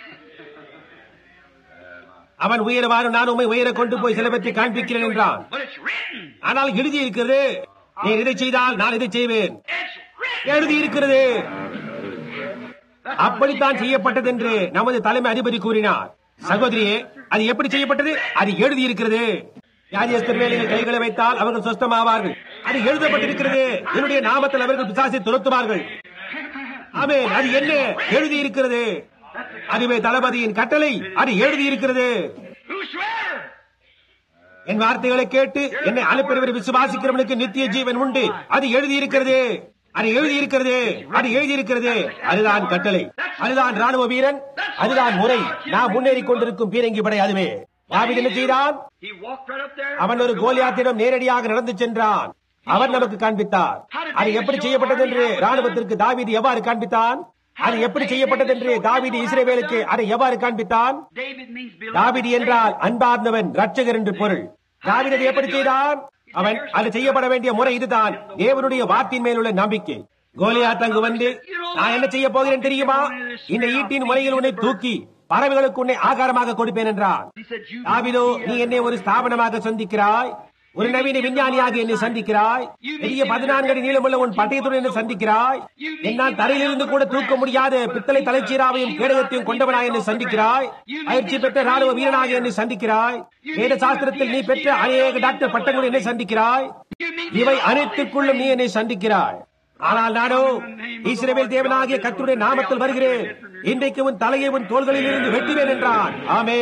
அவன் உயரவாறு நான் உண்மை உயர கொண்டு போய் சிலவற்றை காண்பிக்கிறேன் என்றான் but it's written ஆனால் எழுதியிருக்கிறது நீர் இதை செய்தால் நான் இதை செய்வேன் it's written எழுதியிருக்கிறது அப்படித்தான் செய்யப்பட்டது என்று நமது தலைமை அதிபதி கூறினார் சகோதரியே அது எப்படி செய்யப்பட்டது அது எழுதியிருக்கிறது யாரியஸ்தர் வேலையில் கைகளை வைத்தால் அவர்கள் சொஸ்தமாவார்கள் அது எழுதப்பட்டிருக்கிறது என்னுடைய நாமத்தில் அவர்கள் பிசாசை துரத்துவார்கள் ஆமே அது என்ன எழுதியிருக்கிறது அதுவே தளபதியின் கட்டளை அது எழுதியிருக்கிறது whosoever என் வார்த்தைகளை கேட்டு என்னை அனுப்பினவர் விசுவாசிக்கிறவனுக்கு நித்திய ஜீவன் உண்டு அது எழுதியிருக்கிறது அது எழுதியிருக்கிறது அது எழுதியிருக்கிறது அதுதான் கட்டளை அதுதான் ராணுவ வீரன் அதுதான் முறை நாம் முன்னேறி கொண்டிருக்கும் பீரங்கி படை அதுவே தாவீது என்ன செய்தான் He walked right up there. அவன் ஒரு கோலியாத்திடம் நேரடியாக நடந்து சென்றான் அவர் நமக்கு காண்பித்தார் அது எப்படி செய்யப்பட்டது என்று ராணுவத்திற்கு தாவீது எவ்வாறு காண்பித்தான் அது எப்படி செய்யப்பட்டது என்று தாவீது இஸ்ரேவேலுக்கு அதை எவ்வாறு காண்பித்தான் David means beloved. தாவீது என்றால் அன்பார்ந்தவன் ரட்சகர் என்று பொருள் தாவீது அதை எப்படி செய்தான் அவன் அது செய்யப்பட வேண்டிய முறை இதுதான் தேவனுடைய வார்த்தையின் மேலுள்ள நம்பிக்கை கோலியாத் அங்கு வந்து நான் என்ன செய்ய போகிறேன் தெரியுமா இந்த ஈட்டின் முறையில் உன்னை தூக்கி பறவைகளுக்கு உன்னை ஆகாரமாக கொடுப்பேன் என்றான் He said, You தாவிதோ நீ என்னை ஒரு ஸ்தாபனமாக சந்திக்கிறாய் ஒரு நவீன விஞ்ஞானியாக என்னை சந்திக்கிறாய் பெரிய பதினான்கு அடி நீளமுள்ள உன் பட்டயத்துடன் என்னை சந்திக்கிறாய் என்னால் தரையிலிருந்து கூட தூக்க முடியாத பித்தளை தலைச்சீராவையும் கேடகத்தையும் கொண்டவனாய் என்னை சந்திக்கிறாய் பயிற்சி பெற்ற ராணுவ வீரனாக என்னை சந்திக்கிறாய் வேத சாஸ்திரத்தில் நீ பெற்ற அநேக டாக்டர் பட்டங்களுடன் என்னை சந்திக்கிறாய் இவை அனைத்துக்குள்ளும் நீ என்னை சந்திக்கிறாய் ஆனால் நானோ ஈஸ்வரவேல் தேவனாகிய கர்த்தருடைய நாமத்தில் வருகிறேன் இன்றைக்கு உன் தலையை உன் தோள்களில் இருந்து வெட்டுவேன் என்றான் ஆமே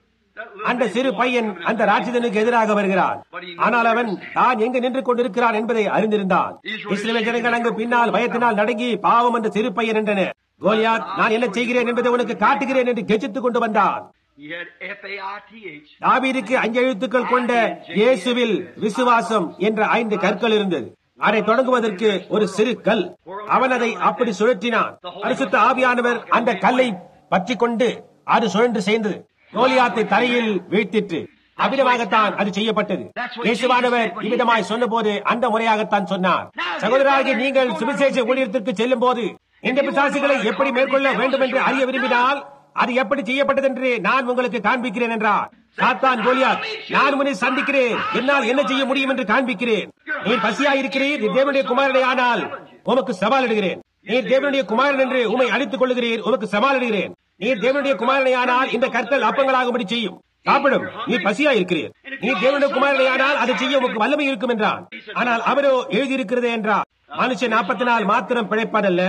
அந்த சிறு பையன் அந்த ராட்சதனுக்கு எதிராக வருகிறான் ஆனால் அவன் தான் எங்கு நின்று கொண்டிருக்கிறான் என்பதை அறிந்திருந்தான் இஸ்ரேல் ஜனங்கள் அங்கு பின்னால் பயத்தினால் நடங்கி பாவம் அந்த சிறு பையன் என்றனர் கோலியாத் நான் என்ன செய்கிறேன் என்பதை உனக்கு காட்டுகிறேன் என்று கெச்சித்துக் கொண்டு வந்தான் He had F-A-I-T-H. தாவீதுக்கு அஞ்சு எழுத்துக்கள் கொண்ட இயேசுவில் விசுவாசம் என்ற ஐந்து கற்கள் இருந்தது அதை தொடங்குவதற்கு ஒரு சிறு கல் அவன் அதை அப்படி சுழற்றினான் பரிசுத்த ஆவியானவர் அந்த கல்லை பற்றி கொண்டு அது சுழன்று சேர்ந்தது கோலியாத்தை தரையில் வீழ்த்திற்று அவ்விதமாகத்தான் அது செய்யப்பட்டது இயேசுவானவர் இவ்விதமாய் சொன்னபோது அந்த முறையாகத்தான் சொன்னார் சகோதரராகிய நீங்கள் சுவிசேஷ ஊழியத்திற்கு செல்லும் போது இந்த பிசாசுகளை எப்படி மேற்கொள்ள வேண்டும் என்று அறிய விரும்பினால் அது எப்படி செய்யப்பட்டது என்று நான் உங்களுக்கு காண்பிக்கிறேன் என்றார் சாத்தான் கோலியாத் நான் உன்னை சந்திக்கிறேன் என்னால் என்ன செய்ய முடியும் என்று காண்பிக்கிறேன் நீர் பசியாயிருக்கிறீர் நீர் தேவனுடைய குமாரனை ஆனால் உமக்கு சவாலிடுகிறேன் நீர் தேவனுடைய குமாரன் என்று உமை அழித்துக் கொள்ளுகிறீர் உமக்கு சவாலிடுகிறேன் நீர் தேவனுடைய குமாரனை ஆனால் இந்த கற்கள் அப்பங்களாகும்படி செய்யும் சாப்பிடும் நீ பசியா இருக்கிறீர் நீ தேவனுடைய குமாரனை ஆனால் அதை செய்ய உமக்கு வல்லமை இருக்கும் என்றான் ஆனால் அவரோ எழுதியிருக்கிறதே என்றார் மனுஷன் நாற்பத்தி நாள் மாத்திரம் பிழைப்பதல்ல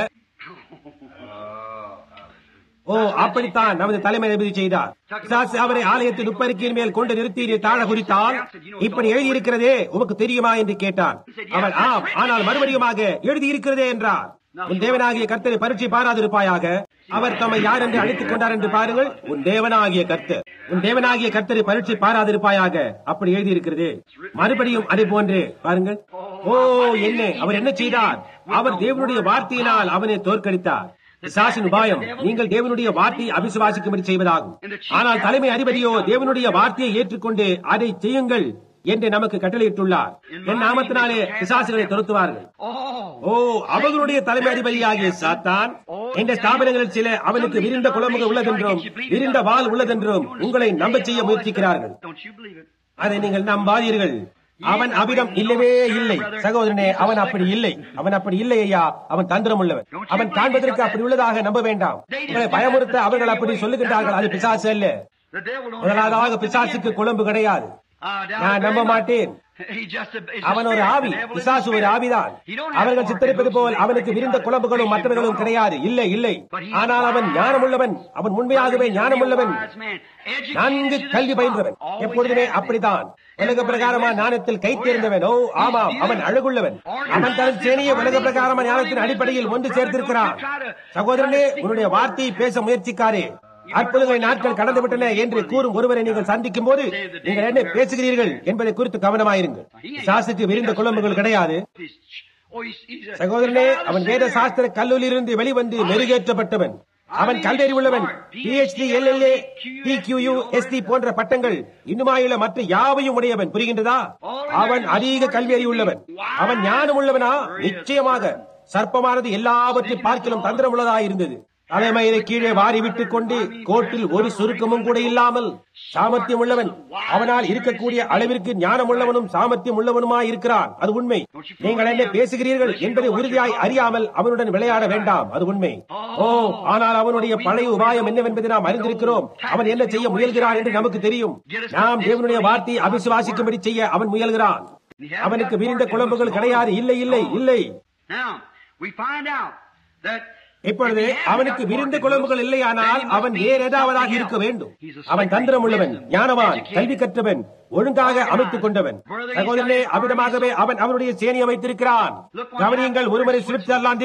ஓ அப்படித்தான் நமது தலைமை நீதிபதி செய்தார் பிசாசு அவரை ஆலயத்தின் உப்பரிக்கையின் மேல் கொண்டு நிறுத்தி நீ தாழ குறித்தால் இப்படி எழுதியிருக்கிறதே உமக்கு தெரியுமா என்று கேட்டான் அவன் ஆம் ஆனால் மறுபடியுமாக எழுதியிருக்கிறதே என்றார் உன் தேவனாகிய கர்த்தரை பரீட்சை பாராதிருப்பாயாக அவர் தம்மை யார் என்று அழைத்துக் கொண்டார் என்று பாருங்கள் உன் தேவனாகிய கர்த்தர் உன் தேவனாகிய கர்த்தரை பரீட்சை பாராதிருப்பாயாக அப்படி எழுதியிருக்கிறதே மறுபடியும் அதே போன்று பாருங்கள் ஓ என்ன அவர் என்ன செய்தார் அவர் தேவனுடைய வார்த்தையினால் அவனை தோற்கடித்தார் பிசாசின் உபாயம் நீங்கள் தேவனுடைய வார்த்தையை அவிசுவாசிக்கும்படி செய்வதாகும் ஆனால் தலைமை அதிபதியோ தேவனுடைய வார்த்தையை ஏற்றுக்கொண்டு அதை செய்யுங்கள் என்று நமக்கு கட்டளையிட்டுள்ளார் என் நாமத்தினாலே பிசாசுகளை துரத்துவார்கள் Oh, ஓ அவர்களுடைய தலைமை அதிபதியாகிய சாத்தான் இந்த ஸ்தாபனங்களில் சில அவனுக்கு விரிந்த குழம்புகள் உள்ளதென்றும் விரிந்த வால் உள்ளதென்றும் உங்களை நம்ப செய்ய முயற்சிக்கிறார்கள் don't you believe it? அதை நீங்கள் நம்பாதீர்கள் அவன் அவிடம் இல்லவே இல்லை சகோதரனே அவன் அப்படி இல்லை அவன் அப்படி இல்லை ஐயா அவன் தந்திரம் உள்ளவன் அவன் காண்பதற்கு அப்படி உள்ளதாக நம்ப வேண்டாம் உங்களை பயமுறுத்த அவர்கள் அப்படி சொல்லுகின்றார்கள் அது பிசாசு அல்ல The devil don't முதலாவதாக பிசாசுக்கு குழம்பு கிடையாது I doubt நான் it நம்ப very much. மாட்டேன் He just a, it's a அவன் ஒரு spirit. ஆவி The devil is a பிசாசு ஒரு spirit. ஆவிதான் He don't have அவர்கள் power சித்தரிப்பது to போல் do அவனுக்கு anything விரிந்த like குழம்புகளும் that. மற்றவர்களும் No. கிடையாது இல்லை இல்லை But he- ஆனால் அவன் ஞானமுள்ளவன் அவன் உண்மையாகவே ஞானமுள்ளவன் Wise man. Educated நன்கு to the கல்வி spot. பயின்றவன் Always எப்பொழுதுமே has been. அப்படித்தான் உலக பிரகாரமான ஞானத்தில் கை தேர்ந்தவன் ஓ ஆமாம் அவன் அழகுள்ளவன் அவன் தன் சேனையை உலக பிரகாரமான ஞானத்தின் அடிப்படையில் ஒன்று சேர்த்திருக்கிறான் சகோதரனே உன்னுடைய வார்த்தையை பேச முயற்சிக்காரே அற்புதங்களை நாட்கள் கடந்து விட்டன என்று கூறும் ஒருவரை நீங்கள் சந்திக்கும் போது நீங்கள் என்ன பேசுகிறீர்கள் என்பதை குறித்து கவனமாயிருங்கள் சாசுக்கு விரிந்த குழம்புகள் கிடையாது He's, oh, he's, he's a, சகோதரனே அவன் வேத சாஸ்திர கல்லூரியிலிருந்து வெளிவந்து மெருகேற்றப்பட்டவன் அவன் கல்வி உள்ளவன் பிஹெச்டி எல்எல்ஏ டிகியூ எஸ்டி போன்ற பட்டங்கள் இன்னுமாயுள்ள மற்ற யாவையும் உடையவன் புரிகின்றதா அவன் அதிக கல்வி அறிவுள்ளவன் அவன் ஞானம் உள்ளவனா நிச்சயமாக சர்ப்பமானது எல்லாவற்றையும் பார்க்கிலும் தந்திரம் உள்ளதா இருந்தது தலைமயிரை கீழே வாரி விட்டுக் கொண்டு கோட்டில் ஒரு சுருக்கமும் கூட இல்லாமல் சாமர்த்தியம் உள்ளவன் அவனால் இருக்கக்கூடிய அளவிற்கு ஞானம் உள்ளவனும் சாமர்த்தியம் உள்ளவனுமாய் இருக்கிறான் அது உண்மை நீங்கள் என்ன பேசுகிறீர்கள் என்பதை உறுதியாய் அறியாமல் அவனுடன் விளையாட வேண்டாம் அது உண்மை ஓ ஆனால் அவனுடைய பழைய உபாயம் என்னவென்பதை நாம் அறிந்திருக்கிறோம் அவன் என்ன செய்ய முயல்கிறான் என்று நமக்கு தெரியும் நாம் தேவனுடைய வார்த்தையை அவிசுவாசிக்கும்படி செய்ய அவன் முயல்கிறான் அவனுக்கு விரிந்த குழம்புகள் கிடையாது இல்லை இல்லை இல்லை Now, we find out that இப்பொழுது அவனுக்கு விருந்த குழம்புகள் இல்லையானால் அவன் வேற ஏதாவதாக இருக்க வேண்டும் அவன் தந்திரம் உள்ளவன் ஞானவான் கல்வி கற்றவன் ஒழுங்காக அமைத்துக் கொண்டவன் சகோதரனே அவ்விதமாகவே அவன் அவனுடைய சேனை அமைத்திருக்கிறான் கவனியங்கள் ஒருமுறை சுவிட்சர்லாந்தில்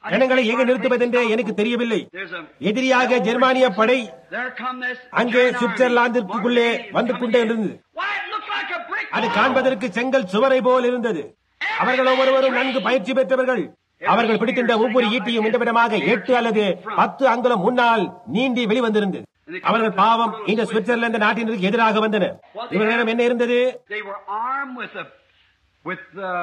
ஜனங்களை எங்க நிறுத்துவதென்றே எனக்கு தெரியவில்லை There's a எதிரியாக ஜெர்மானிய படை there come this அங்கே German army. சுவிட்சர்லாந்திற்குள்ளே வந்து கொண்டே இருந்தது Why it looked like a brick அது wall. காண்பதற்கு செங்கல் சுவரை போல் இருந்தது அவர்கள் ஒவ்வொருவரும் நன்கு பயிற்சி பெற்றவர்கள் அவர்கள் பிடித்திருந்த ஒவ்வொரு ஈட்டியும் இந்த விதமாக எட்டு அல்லது பத்து அங்குலம் முன்னால் நீண்டி வெளிவந்திருந்தது அவர்கள் பாவம் இந்த சுவிட்சர்லாந்து நாட்டினருக்கு எதிராக வந்தனர் இவர்களிடம் என்ன இருந்தது They were armed with the with the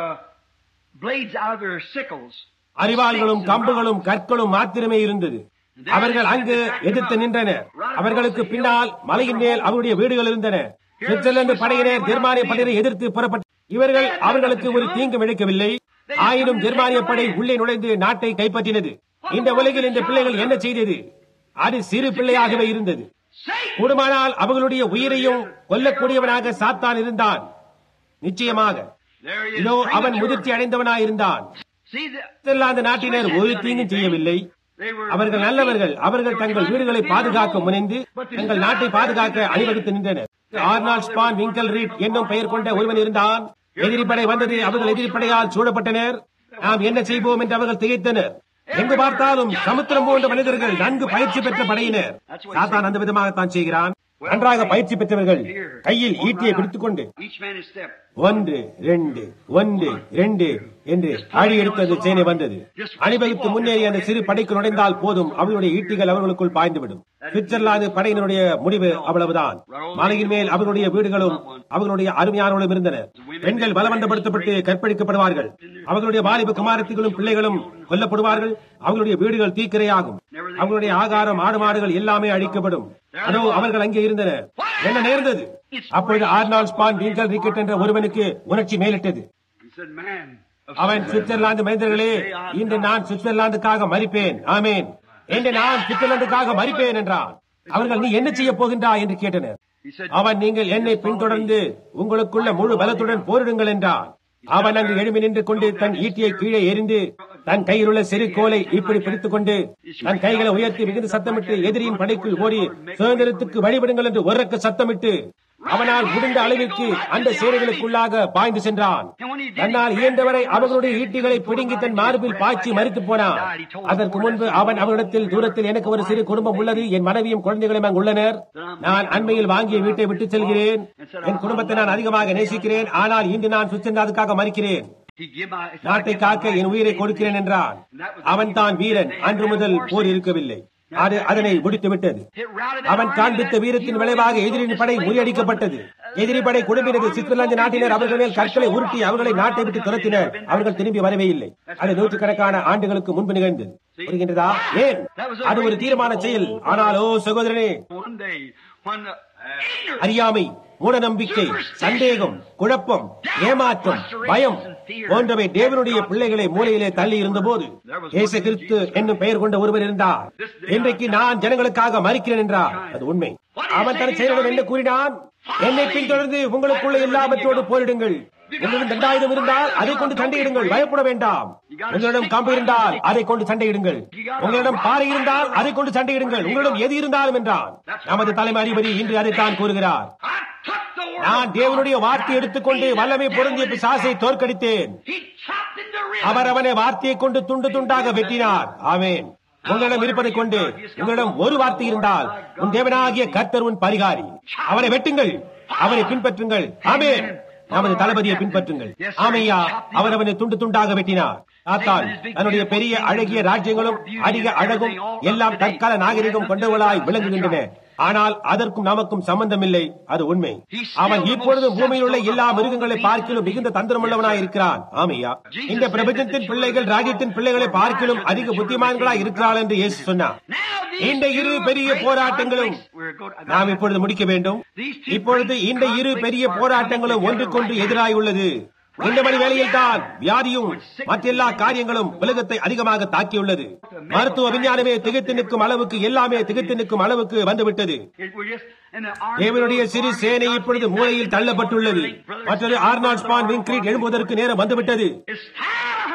blades out of their sickles. அறிவாள்களும் கம்புகளும் கற்களும் மாத்திரமே இருந்தது அவர்கள் அங்கு எதிர்த்து நின்றனர் அவர்களுக்கு பின்னால் மலையின் மேல் அவருடைய வீடுகள் இருந்தன சுவிட்சர்லாந்து படையினர் ஜெர்மானிய படையினரை எதிர்த்து புறப்பட்ட இவர்கள் அவர்களுக்கு ஒரு தீங்கு இழைக்கவில்லை ஆயினும் ஜெர்மானிய படை உள்ளே நுழைந்து நாட்டை கைப்பற்றினது இந்த உலகில் இந்த பிள்ளைகள் என்ன செய்தது அது சிறு பிள்ளையாகவே இருந்தது கூடுமானால் அவர்களுடைய உயிரையும் கொல்லக்கூடியவனாக சாத்தான் இருந்தான் நிச்சயமாக There he is. இதோ அவன் premature. முதிர்ச்சி அடைந்தவனாயிருந்தான் See the சுவிட்சர்லாந்து நாட்டினர் ஒரு தீங்கும் செய்யவில்லை they were அவர்கள் நல்லவர்கள் அவர்கள் தங்கள் வீடுகளை பாதுகாக்க முனைந்து தங்கள் நாட்டை பாதுகாக்க அணிவகுத்து நின்றனர் ஆர்னால்ட் ஸ்பான் விங்கல் ரீட் என்னும் பெயர் கொண்ட ஒருவன் இருந்தான் எதிரிப்படை வந்தது அவர்கள் எதிரிப்படையால் சூழப்பட்டனர் நாம் என்ன செய்வோம் என்று அவர்கள் திகைத்தனர் எங்கு பார்த்தாலும் சமுத்திரம் போன்ற மனிதர்கள் நன்கு பயிற்சி பெற்ற படையினர் சாத்தான் அந்த விதமாகத்தான் செய்கிறான் நன்றாக பயிற்சி பெற்றவர்கள் கையில் ஈட்டியை பிடித்துக் கொண்டு each man his step. ஒன்று ரெண்டு ஒன்று ரெண்டு என்று அழி எடுத்து அந்த சேனை வந்தது அணிவகுத்து முன்னேறி அந்த சிறு படைக்கு நுழைந்தால் போதும் அவர்களுடைய ஈட்டிகள் அவர்களுக்குள் பாய்ந்துவிடும் சுவிட்சர்லாந்து படையினருடைய முடிவு அவ்வளவுதான் மலையின் மேல் அவர்களுடைய வீடுகளும் அவர்களுடைய அருமையானவர்களும் இருந்தன பெண்கள் பலவந்தப்படுத்தப்பட்டு கற்பழிக்கப்படுவார்கள் அவர்களுடைய வாலிப குமாரத்திகளும் பிள்ளைகளும் கொல்லப்படுவார்கள் அவர்களுடைய வீடுகள் தீக்கிரையாகும் அவர்களுடைய ஆகாரம் ஆடு மாடுகள் எல்லாமே அழிக்கப்படும் அதோ அவர்கள் அங்கே இருந்தனர் என்ன நேர்ந்தது அப்பொழுது ஆர்னால் ஸ்பான் வீங்கல் ரிக்கெட் என்ற ஒருவனுக்கு உணர்ச்சி மேலிட்டது He said, "Man, of அவன் சுவிட்சர்லாந்து மனிதர்களே இன்று நான் சுவிட்சர்லாந்துக்காக மறிப்பேன் ஆமேன் இன்று நான் சுவிட்சர்லாந்துக்காக மறிப்பேன் என்றான் அவர்கள் நீ என்ன செய்ய போகின்றாய் என்று கேட்டனர் He said, அவன் நீங்கள் என்னை பின்தொடர்ந்து உங்களுக்குள்ள முழு பலத்துடன் போரிடுங்கள் என்றான் அவன் அங்கு எழுமி நின்று கொண்டு தன் ஈட்டியை கீழே எறிந்து தன் கையில் உள்ள சிறு கோலை இப்படி பிடித்துக் கொண்டு தன் கைகளை உயர்த்தி மிகுந்த சத்தமிட்டு எதிரியின் படைக்குள் ஓடி சுதந்திரத்துக்கு வழிபடுங்கள் என்று ஒரக்க சத்தமிட்டு அவனால் முடிந்த அளவிற்கு அந்த சேனைகளுக்குள்ளாக பாய்ந்து சென்றான் தன்னால் இயன்றவரை அவர்களுடைய ஈட்டிகளை பிடுங்கி தன் மார்பில் பாய்ச்சி மறித்து போனான் அதற்கு முன்பு அவன் அவரிடத்தில் தூரத்தில் எனக்கு ஒரு சிறு குடும்பம் உள்ளது என் மனைவியும் குழந்தைகளும் அங்கு உள்ளனர் நான் அண்மையில் வாங்கிய வீட்டை விட்டு செல்கிறேன் என் குடும்பத்தை நான் அதிகமாக நேசிக்கிறேன் ஆனால் இன்று நான் சுவிட்சர்லாந்துக்காக மறிக்கிறேன் he give my நாட்டை காக்க என் உயிரை கொடுக்கிறேன் என்றான் அவன் தான் வீரன் அன்று முதல் போர் இருக்கவில்லை அது அதனை முடித்து விட்டது It routed அவன் காண்பித்த வீரத்தின் விளைவாக எதிரின் படை முறியடிக்கப்பட்டது எதிரி படை குடும்பினது சுவிட்சர்லாந்து நாட்டினர் அவர்கள் மேல் கற்களை உருட்டி அவர்களை நாட்டை விட்டு துரத்தினர் அவர்கள் திரும்பி வரவே இல்லை அது நூற்றுக்கணக்கான ஆண்டுகளுக்கு முன்பு நிகழ்ந்தது புரிகின்றதா ஏன் அது ஒரு தீர்மான செயல் ஆனால் ஓ சகோதரனே one day when the ignorant அறியாமை மூடநம்பிக்கை சந்தேகம் குழப்பம் ஏமாற்றம் பயம் போன்றவை தேவனுடைய பிள்ளைகளை மூலையிலே தள்ளி இருந்தபோது இயேசு கிறிஸ்து என்னும் பெயர் கொண்ட ஒருவர் இருந்தார் இன்றைக்கு நான் ஜனங்களுக்காக மறிக்கிறேன் என்றார் அது உண்மை அவன் தன் செயலுடன் என்ன கூறினான் என்னை பின்தொடர்ந்து உங்களுக்குள்ள எல்லாவற்றோடு போரிடுங்கள் உங்களிடம் தண்டாயுதம் இருந்தால் அதை கொண்டு சண்டையிடுங்கள் பயப்பட வேண்டாம் உங்களிடம் கம்பு இருந்தால் அதை கொண்டு சண்டையிடுங்கள் உங்களிடம் பாறை இருந்தால் அதை கொண்டு சண்டையிடுங்கள் உங்களிடம் எது இருந்தாலும் என்றான் நமது தலைமை அதிபதி இன்று அதைத்தான் கூறுகிறார் I took the word நான் தேவனுடைய வார்த்தை எடுத்துக்கொண்டு வல்லமை பொருந்திய பிசாசை தோற்கடித்தேன் he chopped into our ribbons அவனை வார்த்தையை கொண்டு துண்டு துண்டாக வெட்டினார் ஆமென் உங்களிடம் இருப்பதை கொண்டு உங்களிடம் ஒரு வார்த்தை இருந்தால் உன் தேவனாகிய கர்த்தர் உன் பரிகாரி அவரை வெட்டுங்கள் அவரை பின்பற்றுங்கள் ஆமென் நமது தளபதியை பின்பற்றுங்கள் ஆமையா அவர் அவனை துண்டு துண்டாக வெட்டினார் ஆத்தால் தன்னுடைய பெரிய அழகிய ராஜ்யங்களும் அதிக அழகும் எல்லாம் தற்கால நாகரிகம் கொண்டவளாய் விளங்குகின்றன ஆனால் அதற்கும் நமக்கும் சம்பந்தம் இல்லை அது உண்மை அவன் இப்பொழுது பூமியில் உள்ள எல்லா மிருகங்களை பார்க்கிலும் மிகுந்த தந்திரமுள்ளவனாய் இருக்கிறான் ஆமையா இந்த பிரபஞ்சத்தின் பிள்ளைகள் ராஜ்யத்தின் பிள்ளைகளை பார்க்கிலும் அதிக புத்திமான்களாய் இருக்கிறாள் என்று இயேசு சொன்னார் இந்த இரு பெரிய போராட்டங்களும் நாம் இப்பொழுது முடிக்க வேண்டும் இப்பொழுது இந்த இரு பெரிய போராட்டங்களும் ஒன்றுக்கொன்று எதிராய் உள்ளது இந்த மணி வேளையில் தான் வியாதியும் மற்றெல்லா காரியங்களும் உலகத்தை அதிகமாக தாக்கியுள்ளது மருத்துவ விஞ்ஞானமே திகைத்து நிற்கும் அளவுக்கு எல்லாமே திகைத்து நிற்கும் அளவுக்கு வந்துவிட்டது It was just in the army தேவனுடைய சிறு சேனை இப்பொழுது மூலையில் தள்ளப்பட்டுள்ளது மற்றது ஆர்னால்ட் ஸ்பான் விங்க்ரீட் எழும்புவதற்கு நேரம் வந்துவிட்டது It's time.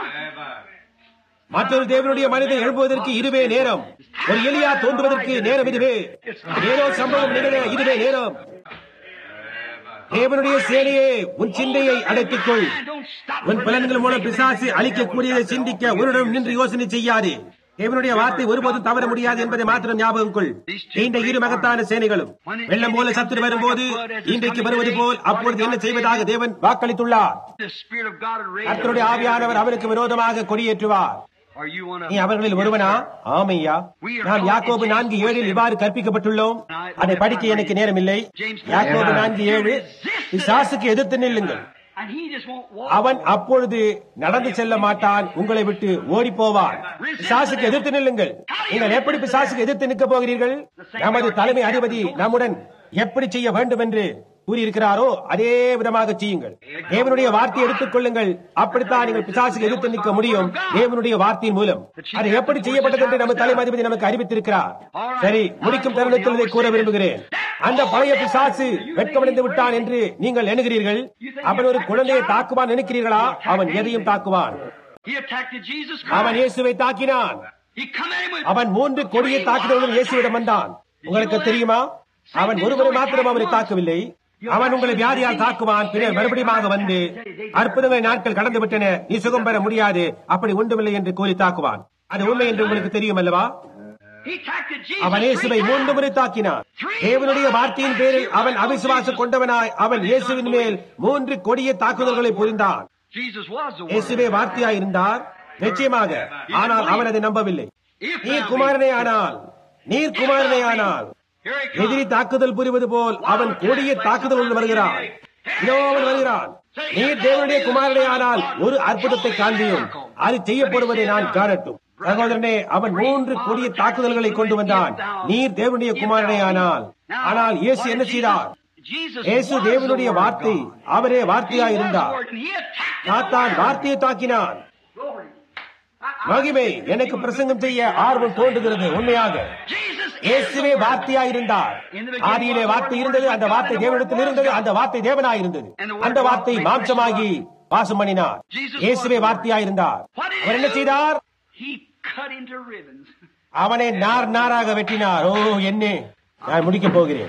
மற்றொரு தேவனுடைய மனிதன் எழுப்புவதற்கு இதுவே நேரம் ஒரு எலியா தோன்றுவதற்கு நேரம் இதுவே ஏதோ சம்பவம் நிகழ இதுவே நேரம் தேவனுடைய சேனையே உன் சிந்தையை அடைத்துக்கொள் Don't stop. உன் புலன்கள் மூலம் பிசாசு அழிக்கக்கூடியதை சிந்திக்க ஒருடம் நின்று யோசனை செய்யாதே தேவனுடைய வார்த்தை ஒருபோதும் தவற முடியாது என்பதை மாத்திரம் ஞாபகம் கொள் இந்த இரு மகத்தான சேனைகளும் வெள்ளம் போல சத்துரு வரும்போது இன்றைக்கு வருவது போல் அப்பொழுது என்ன செய்வதாக தேவன் வாக்களித்துள்ளார் The Spirit of God had raised கர்த்தருடைய ஆவியானவர் அவருக்கு விரோதமாக கொடியேற்றுவார் Are you one of நீ அவர்களில் ஒருவனா ஆமையா நாம் யாக்கோபு நான்கு ஏழில் இவ்வாறு கற்பிக்கப்பட்டுள்ளோம் அதை படிக்க எனக்கு நேரமில்லை யாக்கோபு நான்கு ஏழு பிசாசுக்கு எதிர்த்து நில்லுங்கள் And he just won't walk. அவன் அப்பொழுது நடந்து செல்ல மாட்டான் உங்களை விட்டு ஓடி போவான் பிசாசுக்கு எதிர்த்து நில்லுங்கள் நீங்கள் எப்படி பிசாசுக்கு எதிர்த்து நிற்க போகிறீர்கள் நமது தலைமை அதிபதி நம்முடன் எப்படி செய்ய வேண்டும் என்று கூறியிருக்கிறாரோ அதே விதமாக செய்யுங்கள் தேவனுடைய வார்த்தையை எடுத்துக் கொள்ளுங்கள் அப்படித்தான் நீங்கள் பிசாசுக்கு எதிர்த்து நிற்க முடியும் தேவனுடைய வார்த்தையின் மூலம் அது எப்படி செய்யப்பட்டது என்று நம்ம தலைமை அதிபதி நமக்கு அறிவித்திருக்கிறார் சரி முடிக்கும் தருணத்தில் இதை கூற விரும்புகிறேன் அந்த பழைய பிசாசு வெட்கமடைந்து விட்டான் என்று நீங்கள் எண்ணுகிறீர்கள் அவன் ஒரு குழந்தையை தாக்குவான் நினைக்கிறீர்களா அவன் எதையும் தாக்குவான் He attacked Jesus அவன் Christ. இயேசுவை தாக்கினான் He come at him with அவன் மூன்று கொடிய தாக்குதலுடன் இயேசுவிடம் வந்தான் உங்களுக்கு தெரியுமா அவன் ஒருவரை மாத்திரம் அவரை தாக்கவில்லை அவன் உங்களை வியாதியால் தாக்குவான் பின்னர் மறுபடியும் வந்து அற்புதங்கள் நாட்கள் கடந்து விட்டன நீ சுகம் பெற முடியாது அப்படி ஒன்றுமில்லை என்று கூறி தாக்குவான் அது உண்மை என்று உங்களுக்கு தெரியும் அல்லவா He attacked Jesus அவன் three இயேசுவை times. மூன்று முறை தாக்கினான் தேவனுடைய வார்த்தையின் பேரில் அவன் அவிசுவாசம் கொண்டவனாய் அவன் இயேசுவின் மேல் மூன்று கொடிய தாக்குதல்களை புரிந்தான் Jesus was the இயேசுவே word. வார்த்தையாய் இருந்தார் நிச்சயமாக ஆனால் அவன் அதை நம்பவில்லை If நீர் thou குமாரனே be- ஆனால் நீர் குமாரனே ஆனால் Here he எதிரி comes. தாக்குதல் புரிவது போல் அவன் கொடிய தாக்குதல் வருகிறான் இதோ அவன் வருகிறான் நீர் தேவனுடைய குமாரனே ஆனால் ஒரு அற்புதத்தை காண்பியும் அது செய்யப்படுவதை நான் காணட்டும் சகோதரனே அவன் மூன்று கொடிய தாக்குதல்களை கொண்டு வந்தான் நீர் தேவனுடைய குமாரனே ஆனால் ஆனால் இயேசு என்ன செய்தார் Jesus இயேசு was the தேவனுடைய word வார்த்தை of God. அவரே He வார்த்தையாய் was the இருந்தார் word, and he attacked சாத்தான் the word. வார்த்தையை தாக்கினான் Glory. I- I- மகிமை எனக்கு பிரசங்கம் செய்ய ஆர்வம் தோன்றுகிறது உண்மையாக Jesus is இயேசுவே the word. வார்த்தையாய் இருந்தார் ஆதியிலே வார்த்தை இருந்தது அந்த வார்த்தை தேவனிடத்தில் இருந்தது அந்த வார்த்தை தேவனாய் இருந்தது அந்த வார்த்தை மாம்சமாகி வாசம் பண்ணினார் இயேசுவே வார்த்தையாய் இருந்தார் அவர் என்ன செய்தார் He cut into ribbons. அவனை நார் நாராக வெட்டினார் ஓ என்ன நான் முடிக்கப் போகிறேன்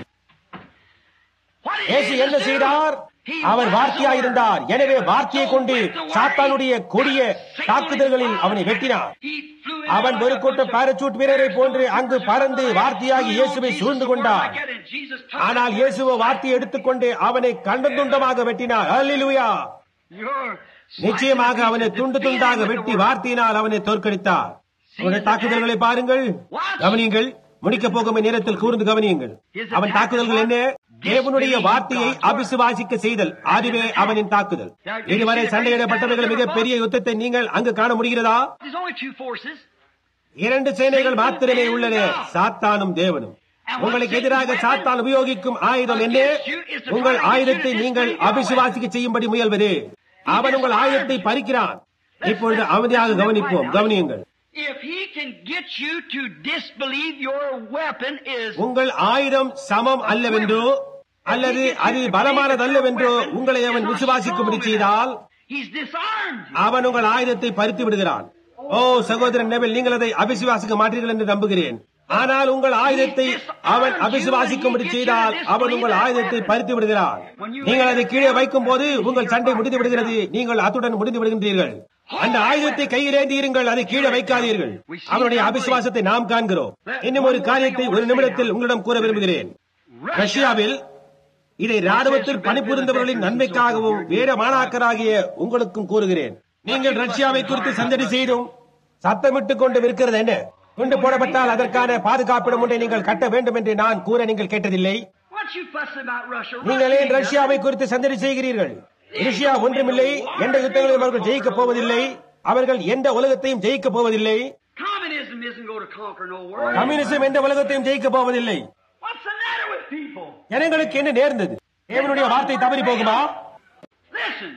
What did இயேசு என்ன Jesus do? செய்தார் He அவர் was வார்த்தையாய் the இருந்தார் word. எனவே வார்த்தையை கொண்டு So with the word, சாத்தானுடைய he கொடிய cut Satan தாக்குதல்களில் with அவனை fire. வெட்டினார் He flew in அவன் like ஒரு a கூட்ட bunch of பாரசூட் வீரரை போன்று அங்கு பறந்து வார்த்தையாகி இயேசுவை சூழ்ந்து கொண்டார் Like that, and Jesus took ஆனால் that இயேசுவ word. வார்த்தையை எடுத்துக்கொண்டு அவனை கண்டந்துண்டமாக வெட்டினார் அல்லேலூயா You're நிச்சயமாக அவனை துண்டு துண்டாக வெட்டி வார்த்தையினால் அவனை தோற்கடித்தார் அவனுடைய தாக்குதல்களை பாருங்கள் கவனியுங்கள் முடிக்கப் போகும் நேரத்தில் கூர்ந்து கவனியுங்கள் அவன் தாக்குதல்கள் என்ன தேவனுடைய வார்த்தையை அபிசுவாசிக்க செய்தல் அதுவே அவனின் தாக்குதல் இதுவரை சண்டையிடப்பட்டவர்கள் மிகப்பெரிய யுத்தத்தை நீங்கள் அங்கு காண முடிகிறதா There's only two forces. இரண்டு சேனைகள் மாத்திரமே உள்ளன சாத்தானும் தேவனும் உங்களுக்கு எதிராக சாத்தான் உபயோகிக்கும் ஆயுதம் என்ன உங்கள் ஆயுதத்தை நீங்கள் அபிசுவாசிக்க செய்யும்படி முயல்வது அவன் உங்கள் ஆயுதத்தை பறிக்கிறான் இப்பொழுது அமைதியாக கவனிப்போம் கவனியுங்கள் If he can get you to disbelieve your weapon is உங்கள் ஆயுதம் சமம் அல்லவென்றோ அல்லது அது பலமானதல்லவென்றோ உங்களை அவன் விசுவாசிக்கும்படி செய்தால் he's disarmed you. அவன் உங்கள் ஆயுதத்தை பறித்து விடுகிறான் ஓ சகோதரன் நெவில் நீங்கள் அதை அபிசுவாசிக்க மாட்டீர்கள் என்று நம்புகிறேன் ஆனால் உங்கள் ஆயுதத்தை அவன் அபிசுவாசிக்கும்படி செய்தால் அவன் உங்கள் ஆயுதத்தை பறித்து விடுகிறான் நீங்கள் அதை கீழே வைக்கும் போது உங்கள் சண்டை முடிந்து விடுகிறது நீங்கள் அத்துடன் முடிந்து விடுகின்றீர்கள் அந்த ஆயுதத்தை கையிலேந்தியிருங்கள் அதை கீழே வைக்காதீர்கள் அவனுடைய அபிசுவாசத்தை நாம் காண்கிறோம் இன்னும் ஒரு காரியத்தை ஒரு நிமிடத்தில் உங்களிடம் கூற விரும்புகிறேன் ரஷ்யாவில் இதை ராணுவத்தில் பணிபுரிந்தவர்களின் நன்மைக்காகவும் வேற மாணாக்கராகிய உங்களுக்கும் கூறுகிறேன் நீங்கள் ரஷ்யாவை குறித்து சந்தடி செய்தும் சத்தமிட்டுக் கொண்டு விற்கிறது என்ன குண்டு போடப்பட்டால் அதற்கான பாதுகாப்பிடம் ஒன்றை நீங்கள் கட்ட வேண்டும் என்று நான் கூற நீங்கள் கேட்டதில்லை Why don't you fuss about Russia? நீங்கள் ஏன் Russia ரஷ்யாவை குறித்து சந்தடி செய்கிறீர்கள் ரஷ்யா ஒன்றுமில்லை எந்த யுத்தங்களையும் அவர்கள் ஜெயிக்கப் போவதில்லை அவர்கள் எந்த உலகத்தையும் ஜெயிக்கப் போவதில்லை Communism isn't going to conquer no world. Communism எந்த உலகத்தையும் ஜெயிக்கப் போவதில்லை What's the matter with people? ஜனங்களுக்கு என்ன நேர்ந்தது தேவனுடைய வார்த்தை தவறி போகுமா Listen.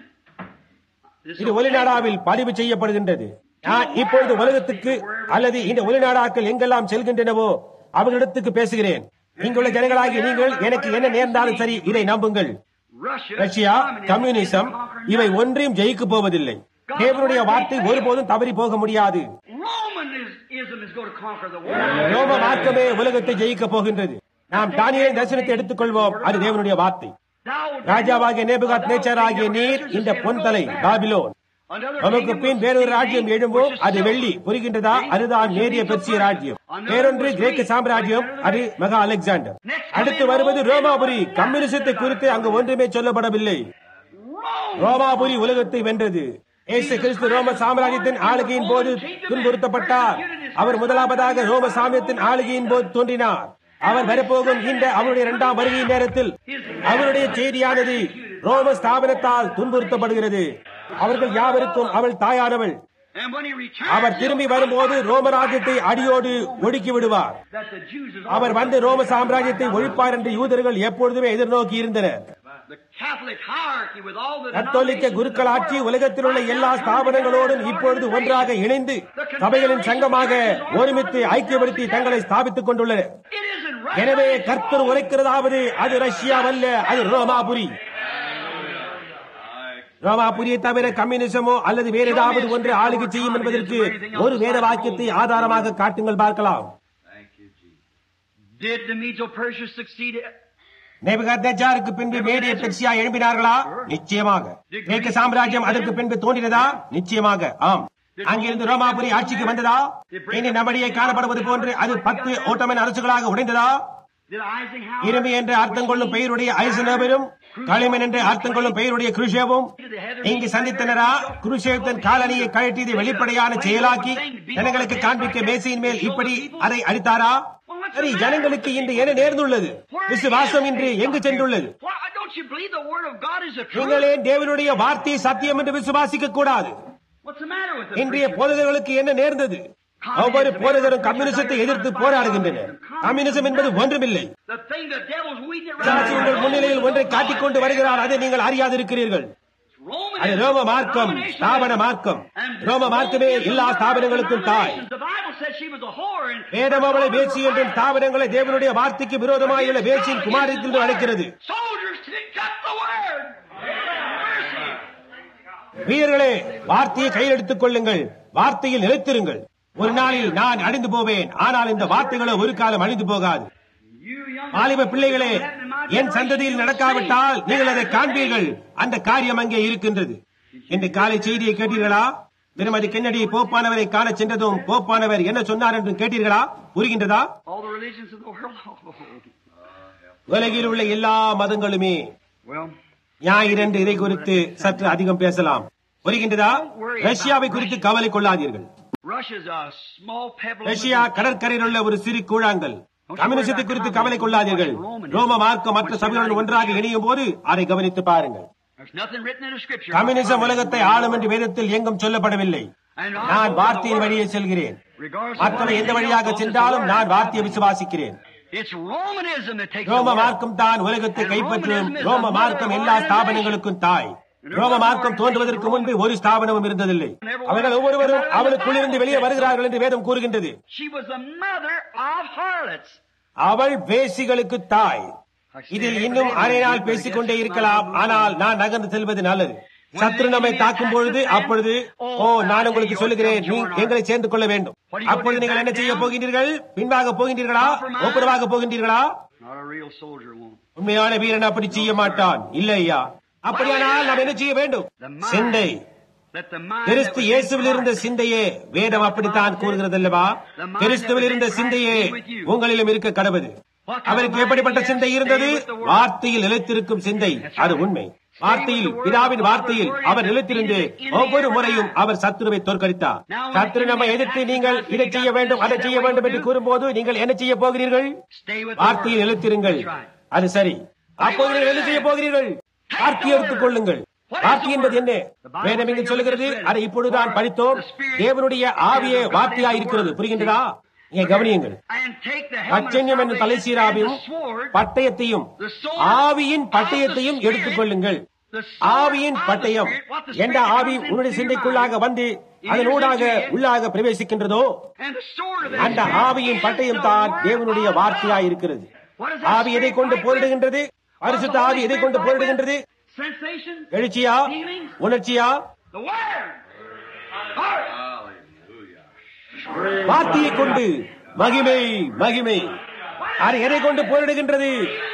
This இது ஒலிநாடாவில் பதிவு செய்யப்படுகின்றது நான் இப்பொழுது உலகத்துக்கு அல்லது இந்த ஒலிநாடாக்கள் எங்கெல்லாம் செல்கின்றனவோ அவர்களிடத்துக்கு பேசுகிறேன் இங்குள்ள ஜனங்களாகி நீங்கள் எனக்கு என்ன நேர்ந்தாலும் சரி இதை நம்புங்கள் Russia, Russia communism communism isn't gonna conquer இவை nothing. ஒன்றையும் ஜெயிக்க போவதில்லை தேவனுடைய வார்த்தை ஒருபோதும் தவறி போக முடியாது Romanism is going to conquer the world. ரோம மார்க்கமே உலகத்தை ஜெயிக்க போகின்றது நாம் தானியலின் தரிசனத்தை எடுத்துக்கொள்வோம் அது தேவனுடைய வார்த்தை Thou ராஜாவாகிய நேபுகாத் நேச்சராகிய நீர் இந்த பொன்தலை பாபிலோன் another நமக்கு kingdom பின் will வேறொரு be ராஜ்யம் made, எழும்போ which is அது silver. வெள்ளி புரிகின்றதா அதுதான் நேரிய பெர்சிய ராஜ்யம் வேறொன்று கிரேக்க சாம்ராஜ்யம் அது மகா அலெக்சாண்டர் அடுத்து வருவது ரோமாபுரி கம்யூனிசத்தை குறித்து அங்கு ஒன்றுமே சொல்லப்படவில்லை Rome. ரோமாபுரி உலகத்தை வென்றது இயேசு கிறிஸ்து ரோம சாம்ராஜ்யத்தின் ஆளுகையின் போது துன்புறுத்தப்பட்டார் அவர் முதலாவதாக ரோம சாமியத்தின் ஆளுகையின் போது தோன்றினார் அவர் வரப்போகும் இந்த அவருடைய இரண்டாம் வருகையின் நேரத்தில் அவருடைய செய்தியானது ரோம ஸ்தாபனத்தால் துன்புறுத்தப்படுகிறது அவர்கள் யாவருக்கும் அவள் தாயானவள் And when he returns, அவர் திரும்பி வரும்போது ரோம ராஜ்யத்தை அடியோடு ஒடுக்கி விடுவார் that the Jews is அவர் வந்து ரோம சாம்ராஜ்யத்தை ஒழிப்பார் என்று யூதர்கள் எப்பொழுதுமே எதிர்நோக்கி இருந்தனர் the Catholic hierarchy with all the கத்தோலிக்க denominations குருக்களாட்சி of the world. உலகத்தில் உள்ள எல்லா ஸ்தாபனங்களோடும் இப்பொழுது ஒன்றாக இணைந்து சபைகளின் சங்கமாக ஒருமித்து ஐக்கியப்படுத்தி தங்களை ஸ்தாபித்துக் கொண்டுள்ளனர் It isn't right. எனவே கர்த்தர் உரைக்கிறதாவது அது ரஷ்யாவல்ல அது ரோமாபுரி ரோமாபுரியை தவிர கம்யூனிசமோ அல்லது வேற ஏதாவது ஒன்று ஆளுகை செய்யும் என்பதற்கு ஒரு வேத வாக்கியத்தை ஆதாரமாக காட்டுங்கள் பார்க்கலாம் Did the Medo-Persia succeed? நேபுகாத்நேச்சாருக்கு பின்பு மேடிய பெர்சியா எழும்பினார்களா நிச்சயமாக கிரேக்க சாம்ராஜ்யம் அதற்கு பின்பு தோன்றினதா நிச்சயமாக ஆம் அங்கிருந்து ரோமாபுரி ஆட்சிக்கு வந்ததா இனி நம்மடியே காணப்படுவது போன்று அது பத்து ஓட்டமன் அரசுகளாக உடைந்ததா Did Eisenhower? இரும்பி என்று அர்த்தம் கொள்ளும் பெயருடைய ஐசனோவரும் களிமன் என்று அர்த்தம் கொள்ளும் பெயருடைய குருஷேவும் இங்கு சந்தித்தனரா குருஷேவ் தன் காலணியை கழற்றியதை வெளிப்படையான செயலாக்கி ஜனங்களுக்கு காண்பிக்க மேசையின் மேல் இப்படி அதை அளித்தாரா சரி ஜனங்களுக்கு இன்று என்ன நேர்ந்துள்ளது விசுவாசம் இன்று எங்கு சென்றுள்ளது Why don't you believe the word of God is the truth? நீங்களே தேவனுடைய வார்த்தை சத்தியம் என்று விசுவாசிக்க கூடாது What's the matter with the இன்றைய போதகர்களுக்கு என்ன நேர்ந்தது ஒவ்வொரு போதகரும் கம்யூனிசத்தை எதிர்த்து போராடுகின்றனர் கம்யூனிசம் என்பது ஒன்றுமில்லை The thing the devil's weeding it பிசாசு உங்கள் முன்னிலையில் ஒன்றை காட்டிக் கொண்டு வருகிறார் அதை நீங்கள் அறியாதிருக்கிறீர்கள் அது ரோம மார்க்கம் ஸ்தாபன மார்க்கம் ரோம மார்க்கமே எல்லா ஸ்தாபனங்களுக்கும் தாய் The Bible says she was a whore and வேதம் அவளை வேசி என்றும் ஸ்தாபனங்களை தேவனுடைய வார்த்தைக்கு விரோதமாயுள்ள வேசியின் குமாரத்தில் என்று அழைக்கிறது soldiers picked up the word. Mercy. வீரர்களே வார்த்தையை கையில் எடுத்துக் கொள்ளுங்கள் வார்த்தையில் நிலைத்திருங்கள் ஒரு நாளில் நான் அழிந்து போவேன் ஆனால் இந்த வார்த்தைகளோ ஒரு காலம் அழிந்து போகாது You young வாலிப பிள்ளைகளே என் சந்ததியில் நடக்காவிட்டால் நீங்கள் அதை காண்பீர்கள் அந்த காரியம் அங்கே இருக்கின்றது இந்த காலை செய்தியை கேட்டீர்களா திருமதி கென்னடி போப்பானவரை காண சென்றதும் போப்பானவர் என்ன சொன்னார் என்றும் கேட்டீர்களா புரிகின்றதா all the religions of the world. உலகில் உள்ள எல்லா மதங்களுமே Well, ஞாயிறன்று இதை குறித்து சற்று அதிகம் பேசலாம் புரிகின்றதா ரஷ்யாவை குறித்து கவலை கொள்ளாதீர்கள் Russia's a small pebble. in the Russia கடற்கரையில் உள்ள ஒரு சிறு கூழாங்கல் கம்யூனிசத்தை குறித்து கவலை கொள்ளாதீர்கள் ரோம மார்க்கம் மற்ற சபைகளுடன் ஒன்றாக இணையும் போது அதை கவனித்து பாருங்கள் There's nothing written in the scripture. Communism உலகத்தை ஆளும் என்று வேதத்தில் எங்கும் சொல்லப்படவில்லை And நான் வார்த்தையின் வழியே செல்கிறேன் regardless of மற்றவை what எந்த anything வழியாக else goes, சென்றாலும் it's the நான் word. வார்த்தையை விசுவாசிக்கிறேன் It's Romanism that takes ரோம the word. மார்க்கம் தான் உலகத்தை கைப்பற்றும் ரோம மார்க்கம் எல்லா ஸ்தாபனங்களுக்கும் தாய் ரோம மார்க்கம் தோன்றுவதற்கு முன்பு ஒரு ஸ்தாபனமும் இருந்ததில்லை அவர்கள் ஒவ்வொருவரும் அவளுக்குள்ளிருந்து வெளியே வருகிறார்கள் என்று வேதம் கூறுகின்றது She was the mother of harlots. அவள் வேசிகளுக்கு தாய் இதில் இன்னும் அரை நாள் பேசிக் கொண்டே இருக்கலாம் ஆனால் நான் நகர்ந்து செல்வது நல்லது சத்ரு நம்மை தாக்கும் பொழுது அப்பொழுது ஓ நான் உங்களுக்கு சொல்லுகிறேன் நீ எங்களை சேர்ந்து கொள்ள வேண்டும் அப்பொழுது நீங்கள் என்ன செய்ய போகின்றீர்கள் பின்பாக போகின்றீர்களா ஒப்புரவாக போகின்றீர்களா Not a real soldier won't. உண்மையான வீரன் அப்படி செய்ய மாட்டான் இல்லை ஐயா அப்படியானால் நாம் என்ன செய்ய வேண்டும் சிந்தை Let the mind Kristu that was in இயேசுவில் இருந்த Christ சிந்தையே வேதம் அப்படித்தான் கூறுகிறது அல்லவா கிறிஸ்துவில் இருந்த சிந்தையே உங்களிலும் இருக்க கடவுது அவருக்கு எப்படிப்பட்ட சிந்தை இருந்தது வார்த்தையில் நிலைத்திருக்கும் சிந்தை அது உண்மை வார்த்தையில் பிதாவின் வார்த்தையில் அவர் நிலைத்திருந்து ஒவ்வொரு முறையும் அவர் சத்துருவை தோற்கடித்தார் சத்துரு நம்ம எதிர்த்து நீங்கள் இதை செய்ய வேண்டும் அதை செய்ய வேண்டும் என்று கூறும்போது நீங்கள் என்ன செய்ய போகிறீர்கள் Stay with the வார்த்தையில் word. நிலைத்திருங்கள் That's right. அது சரி அப்போது நீங்கள் என்ன செய்ய போகிறீர்கள் வார்த்தையை எடுத்துக் கொள்ளுங்கள் வார்த்தை என்பது என்ன வேதம் இங்கு சொல்லுகிறது அதை இப்பொழுதுதான் படித்தோம் தேவனுடைய ஆவியே வார்த்தையா இருக்கிறது புரிகின்றதா இங்கே கவனியுங்கள் And take the helmet of அச்சன்யம் என்ற salvation தலைசீராவையும் and the sword, பட்டயத்தையும் ஆவியின் பட்டயத்தையும் எடுத்துக் கொள்ளுங்கள் ஆவியின் பட்டயம் எந்த ஆவி உன்னுடைய சிந்தைக்குள்ளாக வந்து அதனூடாக உள்ளாக பிரவேசிக்கின்றதோ and the sword of the அந்த Spirit ஆவியின் is பட்டயம் the தான் word தேவனுடைய of வார்த்தையாய் God. இருக்கிறது What does that ஆவி எதை spirit கொண்டு fight போரிடுகின்றது with? பரிசுத்த What's the ஆவி Holy எதை Spirit கொண்டு fight with? போரிடுகின்றது Sensation? எழுச்சியா Feelings? உணர்ச்சியா The word. Heart. வார்த்தையை கொண்டு மகிமை மகிமை அது எதை கொண்டு போரிடுகின்றது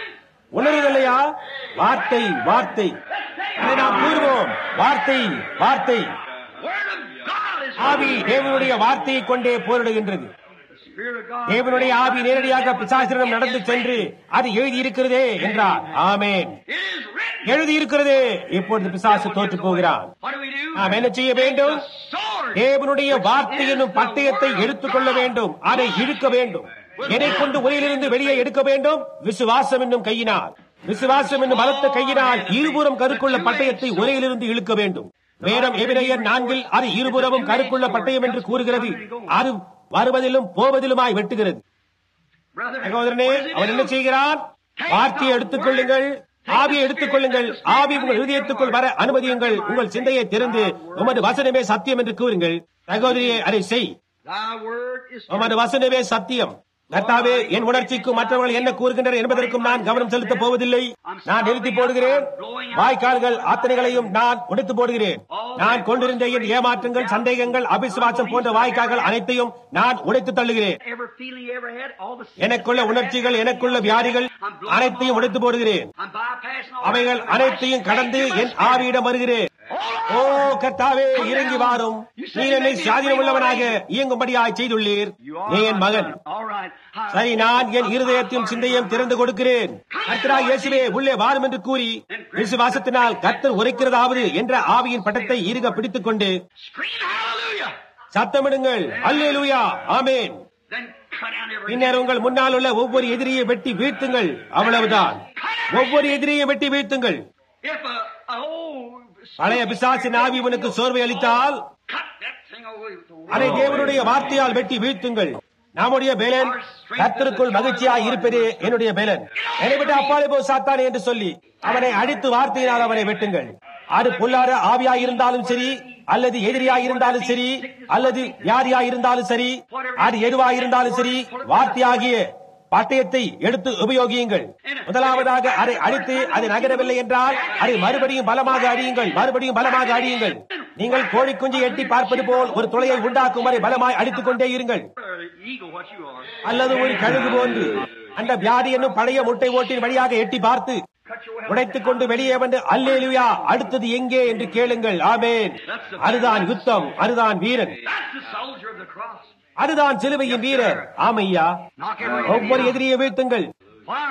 உணர்வதில்லையா வார்த்தை வார்த்தை அதை நாம் கூறுவோம் வார்த்தை வார்த்தை Word of God is ஆவி தேவனுடைய வார்த்தையை கொண்டே போரிடுகின்றது the Spirit of God. தேவனுடைய ஆவி நேரடியாக பிசாசிடம் நடந்து சென்று அது எழுதி இருக்கிறதே என்றார் ஆமேன் It is written. எழுதி இருக்கிறதே இப்பொழுது பிசாசு தோற்று போகிறான் What do we do? நாம் என்ன செய்ய வேண்டும் The sword. தேவனுடைய வார்த்தை என்னும் பட்டயத்தை எடுத்துக்கொள்ள வேண்டும் அதை இழுக்க வேண்டும் எதை கொண்டு உரையிலிருந்து வெளியே எடுக்க வேண்டும் விசுவாசம் என்னும் கையினால் விசுவாசம் என்னும் பலத்த கையினால் இருபுறம் கருக்குள்ள பட்டயத்தை உரையிலிருந்து இழுக்க வேண்டும் வேதம் எபிரேயர் நான்கில் அது இருபுறமும் கருக்குள்ள பட்டயம் என்று கூறுகிறது அது வருவதிலும் போவதிலுமாய் வெட்டுகிறது Brother, சகோதரனே what does it அவன் என்ன do? செய்கிறான் வார்த்தையை எடுத்துக் கொள்ளுங்கள் ஆவியை எடுத்துக் கொள்ளுங்கள் ஆவி உங்கள் இதயத்துக்குள் வர அனுமதியுங்கள் உங்கள் சிந்தையை திறந்து உமது வசனமே சத்தியம் என்று கூறுங்கள் சகோதரியே அதை செய் Thy word is உமது வசனமே சத்தியம் கர்த்தாவே என் உணர்ச்சிக்கும் மற்றவர்கள் என்ன கூறுகின்றனர் என்பதற்கும் நான் கவனம் செலுத்தப் போவதில்லை நான் நிறுத்தி போடுகிறேன் வாய்க்கால்கள் அத்தனைகளையும் நான் உடைத்து போடுகிறேன் நான் கொண்டிருந்த என் ஏமாற்றங்கள் சந்தேகங்கள் அபிசுவாசம் போன்ற வாய்க்கால்கள் அனைத்தையும் நான் உடைத்து தள்ளுகிறேன் every feeling you ever had, all the எனக்குள்ள உணர்ச்சிகள் எனக்குள்ள வியாதிகள் அனைத்தையும் உடைத்து போடுகிறேன் I'm bypassing all அவைகள் that. அனைத்தையும் கடந்து என் ஆவியிடம் வருகிறேன் ஓ கர்த்தாவே இறங்கி வாரும் நீர் என்னை சாதீனம் உள்ளவனாக இயங்கும்படியாய் செய்துள்ளீர் You are நீ என் my மகன் son. All right. I- சரி நான் என் இருதயத்தையும் சிந்தையும் திறந்து கொடுக்கிறேன் கர்த்தராய் இயேசுவே உள்ளே வாரும் என்று கூறி விசுவாசத்தினால் கர்த்தர் உரைக்கிறதாவது என்ற ஆவியின் பட்டத்தை இறுக பிடித்துக் கொண்டு Scream hallelujah. சத்தமிடுங்கள் அல்லேலூயா ஆமென் Then cut down every பின்னர் உங்கள் முன்னால் உள்ள ஒவ்வொரு எதிரியை வெட்டி வீழ்த்துங்கள் அவ்வளவுதான் ஒவ்வொரு எதிரியை வெட்டி வீழ்த்துங்கள் If a, a old பழைய பிசாசின் ஆவி உனக்கு சோர்வை அளித்தால் cut that thing away with the word. அதை தேவனுடைய வார்த்தையால் வெட்டி வீழ்த்துங்கள் நம்முடைய பேலன் கர்த்தருக்குள் மகிழ்ச்சியாய் இருப்பதே என்னுடைய பேலன் என்னை விட்டு அப்பாலே போ சாத்தானே என்று சொல்லி அவனை அடித்து வார்த்தையினால் அவனை வெட்டுங்கள் அது பொல்லாத ஆவியாய் இருந்தாலும் சரி அல்லது எதிரியாய் இருந்தாலும் சரி அல்லது வியாதியாய் இருந்தாலும் சரி அது எதுவாய் இருந்தாலும் சரி வார்த்தையாகிய பட்டயத்தை எடுத்து உபயோகியுங்கள் முதலாவதாக அதை அடித்து அது நகரவில்லை என்றால் அதை மறுபடியும் பலமாக அடியுங்கள் மறுபடியும் பலமாக அடியுங்கள் நீங்கள் கோழி குஞ்சு எட்டி பார்ப்பது போல் ஒரு துளையை உண்டாக்கும் வரை பலமாய் அடித்துக் கொண்டே இருங்கள் Or the eagle, what you are. அல்லது ஒரு கழுகு போன்று அந்த வியாதி என்னும் பழைய முட்டை ஓட்டின் வழியாக எட்டி பார்த்து Cut your way. உடைத்துக் கொண்டு வெளியே வந்து அல்லேலுயா அடுத்தது எங்கே என்று கேளுங்கள் ஆமென் அதுதான் யுத்தம் அதுதான் வீரன் That's the soldier of the cross. அதுதான் சிலுவையின் வீரர் ஆமையா Knock every ஒவ்வொரு எதிரியை வீழ்த்துங்கள் Why?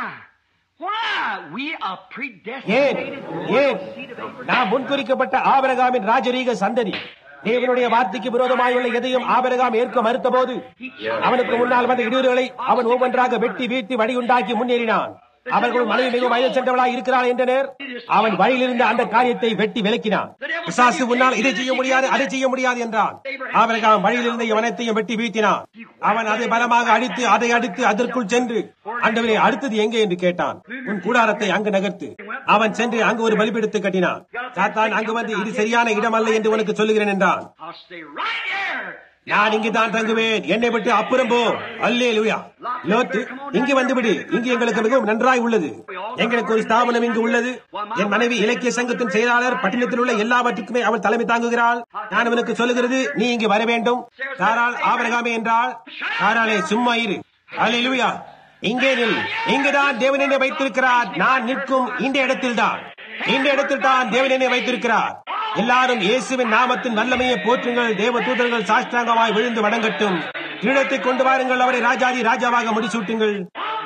Why? We are ஏன் predestinated. ஏன் நாம் முன்குறிக்கப்பட்ட ஆபரகாமின் ராஜரீக சந்ததி தேவனுடைய வார்த்தைக்கு விரோதமாய் உள்ள எதையும் ஆபரகாம் ஏற்க மறுத்தபோது அவனுக்கு முன்னால் வந்த இடையூறுகளை அவன் ஒவ்வொன்றாக வெட்டி வீழ்த்தி வழியுண்டாக்கி முன்னேறினான் அவர்கள் மனைவி மிகவும் வயது சென்றவளாய் இருக்கிறாள் என்றனர் அவன் வழியிலிருந்த அந்த காரியத்தை வெட்டி விலக்கினான் பிசாசு முன்னால் இதை செய்ய முடியாது அதை செய்ய முடியாது என்றான் ஆபரகாம் வழியிலிருந்த இவனத்தையும் வெட்டி வீழ்த்தினான் அவன் அதை பலமாக அடித்து அதை அடித்து அதற்குள் சென்று அண்டவரே அடுத்தது எங்கே என்று கேட்டான் உன் கூடாரத்தை அங்கு நகர்த்து அவன் சென்று அங்கு ஒரு பலிபீடத்தை கட்டினான் சாத்தான் அங்கு வந்து இது சரியான இடம் அல்ல என்று உனக்கு சொல்லுகிறேன் என்றான் I'll stay right here. நான் இங்குதான் தங்குவேன் என்னை விட்டு அப்புறம் போ அல்லே லூயா லோத்து இங்கு வந்துவிடு இங்கு எங்களுக்கு மிகவும் நன்றாய் உள்ளது எங்களுக்கு ஒரு ஸ்தாபனம் இங்கு உள்ளது என் மனைவி இலக்கிய சங்கத்தின் செயலாளர் பட்டினத்தில் உள்ள எல்லாவற்றுக்குமே அவள் தலைமை தாங்குகிறாள் நான் அவனுக்கு சொல்லுகிறது நீ இங்கு வர வேண்டும் தாராள் ஆபரகாமே என்றால் தாராளே சும்மா இரு அல்லே லூயா இங்கே நில் இங்குதான் தேவன் என்னை வைத்திருக்கிறார் நான் நிற்கும் இந்த இடத்தில்தான் இந்த இடத்தில் தான் தேவன் என்னை வைத்திருக்கிறார் எல்லாரும் இயேசுவின் நாமத்தின் வல்லமையை போற்றுங்கள் தேவ தூதர்கள் சாஷ்டாங்கமாய் விழுந்து வணங்கட்டும் கிரீடத்தை கொண்டு வாருங்கள் அவரை ராஜாதி ராஜாவாக முடிசூட்டுங்கள்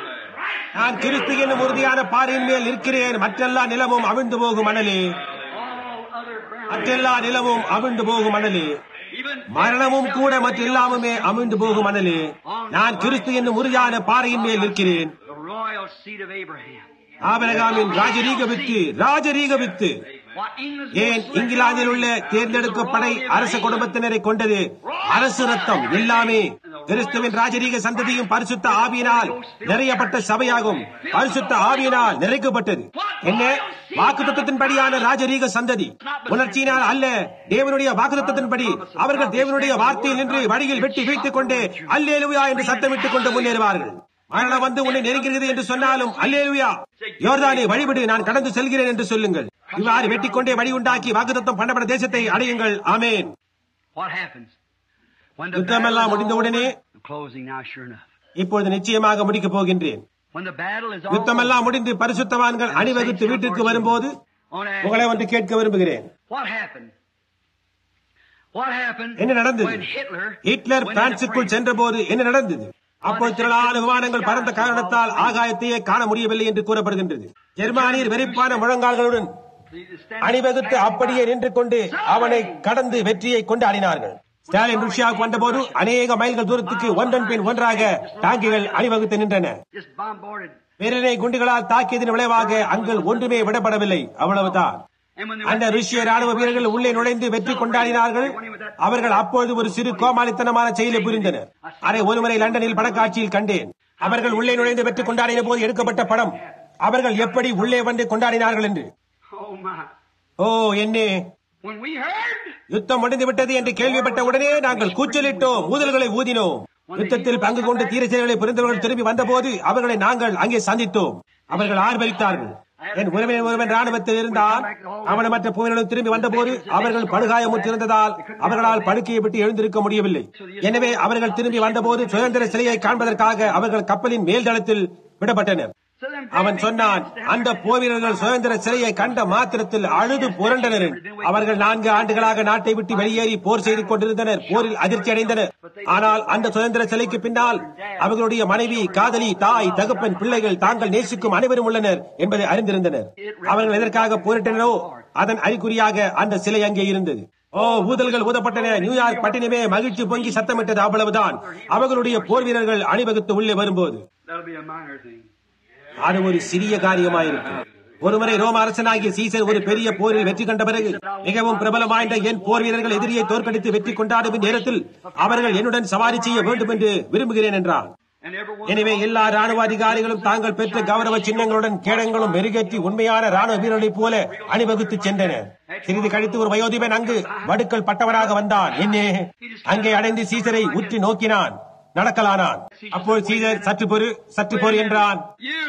நான் கிறிஸ்து என்னும் உறுதியான பாறையின் மேல் இருக்கிறேன் மற்றெல்லா நிலமும் அவிழ்ந்து போகும் மணலே All other ground. மற்றெல்லா நிலமும் அவிழ்ந்து போகும் மணலே Even மரணமும் கூட மற்ற எல்லாமுமே அமிழ்ந்து போகும் மணலே நான் கிறிஸ்து என்னும் உறுதியான பாறையின் மேல் நிற்கிறேன் the royal seed of Abraham. ஆபரகாமின் ராஜரீக வித்து ராஜரீக வித்து What England's ஏன் இங்கிலாந்தில் உள்ள தேர்ந்தெடுக்கப்படை அரச குடும்பத்தினரை கொண்டது அரசு ரத்தம் எல்லாமே கிறிஸ்துவின் ராஜரீக சந்ததியும் பரிசுத்த ஆவியினால் நிறையப்பட்ட சபையாகும் பரிசுத்த ஆவியினால் நிறைக்கப்பட்டது என்ன வாக்குத்தத்தின்படியான ராஜரீக சந்ததி உணர்ச்சியினால் அல்ல தேவனுடைய வாக்குத்தத்தின்படி அவர்கள் தேவனுடைய வார்த்தையில் நின்று வழியில் வெட்டி வீழ்த்துக் கொண்டு அல்லேலுயா என்று சத்தமிட்டுக் கொண்டு முன்னேறுவார்கள் மரணம் வந்து உன்னை நெருங்குகிறது என்று சொன்னாலும் அல்லேலுயா யோர்தானே வழிவிடு நான் கடந்து செல்கிறேன் என்று சொல்லுங்கள் இவ்வாறு வெட்டிக் கொண்டே வழி உண்டாக்கி வாக்குத்தத்தம் பண்ணப்பட்ட தேசத்தை அடையுங்கள் ஆமேன் What happens? When the யுத்தமெல்லாம் battle is முடிந்தவுடனே over, I'm closing now, sure enough. இப்பொழுது நிச்சயமாக முடிக்கப் போகின்றேன் When the battle is all யுத்தமெல்லாம் முடிந்து பரிசுத்தவான்கள் அணிவகுத்து வீட்டிற்கு வரும்போது on உங்களை ஒன்று கேட்க விரும்புகிறேன் What happened? What happened என்ன நடந்தது when Hitler Hitler went into பிரான்சுக்குள் France? சென்றபோது என்ன நடந்தது அப்போது திரளான விமானங்கள் பறந்த காரணத்தால் ஆகாயத்தையே காண முடியவில்லை என்று கூறப்படுகின்றது ஜெர்மானியர் வெறிப்பான முழங்கால்களுடன் The- the stand- அணிவகுத்து அப்படியே நின்று கொண்டு அவனை கடந்து வெற்றியை கொண்டாடினார்கள் ஸ்டாலின் ருஷ்யாவுக்கு வந்தபோது அநேக மைல்கள் தூரத்துக்கு ஒன்றன் பின் ஒன்றாக டாங்கிகள் அணிவகுத்து நின்றன Just bombarded. பேரனை குண்டுகளால் தாக்கியதன் விளைவாக அங்கள் ஒன்றுமே விடப்படவில்லை அவ்வளவுதான் And when they அந்த ருஷ்ய ராணுவ வீரர்கள் உள்ளே நுழைந்து வெற்றி கொண்டாடினார்கள் அவர்கள் அப்பொழுது ஒரு சிறு கோமாளித்தனமான செயலை புரிந்தனர் அதை ஒருமுறை லண்டனில் படக்காட்சியில் கண்டேன் அவர்கள் உள்ளே நுழைந்து வெற்றி கொண்டாடின போது எடுக்கப்பட்ட படம் அவர்கள் எப்படி உள்ளே வந்து கொண்டாடினார்கள் என்று Oh my. ஓ என்னே When we heard யுத்தம் முடிந்து விட்டது என்று கேள்விப்பட்ட உடனே நாங்கள் கூச்சலிட்டோம் ஊதல்களை ஊதினோம் யுத்தத்தில் பங்கு கொண்டு தீர செயல்களை புரிந்தவர்கள் திரும்பி வந்தபோது அவர்களை நாங்கள் அங்கே சந்தித்தோம் அவர்கள் ஆர்வலித்தார்கள் என் உறவினர் ஒருவன் ராணுவத்தில் இருந்தால் அவனும் மற்ற போவர்களும் திரும்பி வந்தபோது அவர்கள் படுகாயமுற்றிருந்ததால் அவர்களால் படுக்கையை விட்டு எழுந்திருக்க முடியவில்லை எனவே அவர்கள் திரும்பி வந்தபோது சுதந்திர சிலையை காண்பதற்காக அவர்கள் கப்பலின் மேல்தளத்தில் விடப்பட்டனர் so them அவன் சொன்னான் அந்த போவீரர்கள் சுதந்திர சிலையை கண்ட மாத்திரத்தில் அழுது புரண்டனர் அவர்கள் நான்கு ஆண்டுகளாக நாட்டை விட்டு வெளியேறி போர் செய்து கொண்டிருந்தனர் போரில் அதிர்ச்சி அடைந்தனர் ஆனால் அந்த சுதந்திர சிலைக்கு பின்னால் அவர்களுடைய மனைவி காதலி தாய் தகப்பன் பிள்ளைகள் தாங்கள் நேசிக்கும் அனைவரும் உள்ளனர் என்பதை அறிந்திருந்தனர் அவர்கள் எதற்காக போரிட்டனரோ அதன் அறிகுறியாக அந்த சிலை அங்கே இருந்தது ஓ ஊதல்கள் ஊதப்பட்டன நியூயார்க் பட்டினமே மகிழ்ச்சி பொங்கி சத்தமிட்டது அவ்வளவுதான் அவர்களுடைய போர் வீரர்கள் அணிவகுத்து உள்ளே வரும்போது that'll be a minor thing. அது ஒரு சிறிய காரியமாயிருக்கும் ஒருமுறை ரோம அரசனாகிய சீசர் ஒரு பெரிய போரில் வெற்றி கண்ட பிறகு மிகவும் பிரபலம் வாய்ந்த என் போர் வீரர்கள் எதிரியை தோற்கடித்து வெற்றி கொண்டாடும் நேரத்தில் அவர்கள் என்னுடன் சவாரி செய்ய வேண்டும் என்று விரும்புகிறேன் என்றார் And everyone எனவே எல்லா ராணுவ அதிகாரிகளும் தாங்கள் பெற்ற கௌரவ சின்னங்களுடன் கேடங்களும் மெருகேற்றி உண்மையான ராணுவ வீரர்களைப் போல அணிவகுத்து சென்றனர் சிறிது கழித்து ஒரு வயோதிபன் அங்கு வடுக்கள் பட்டவராக வந்தான் என்னே அங்கே அடைந்து சீசரை உற்று நோக்கினான் நடக்கலானான் அப்போது சீசர் சற்று பொறு சற்று பொறு என்றான் you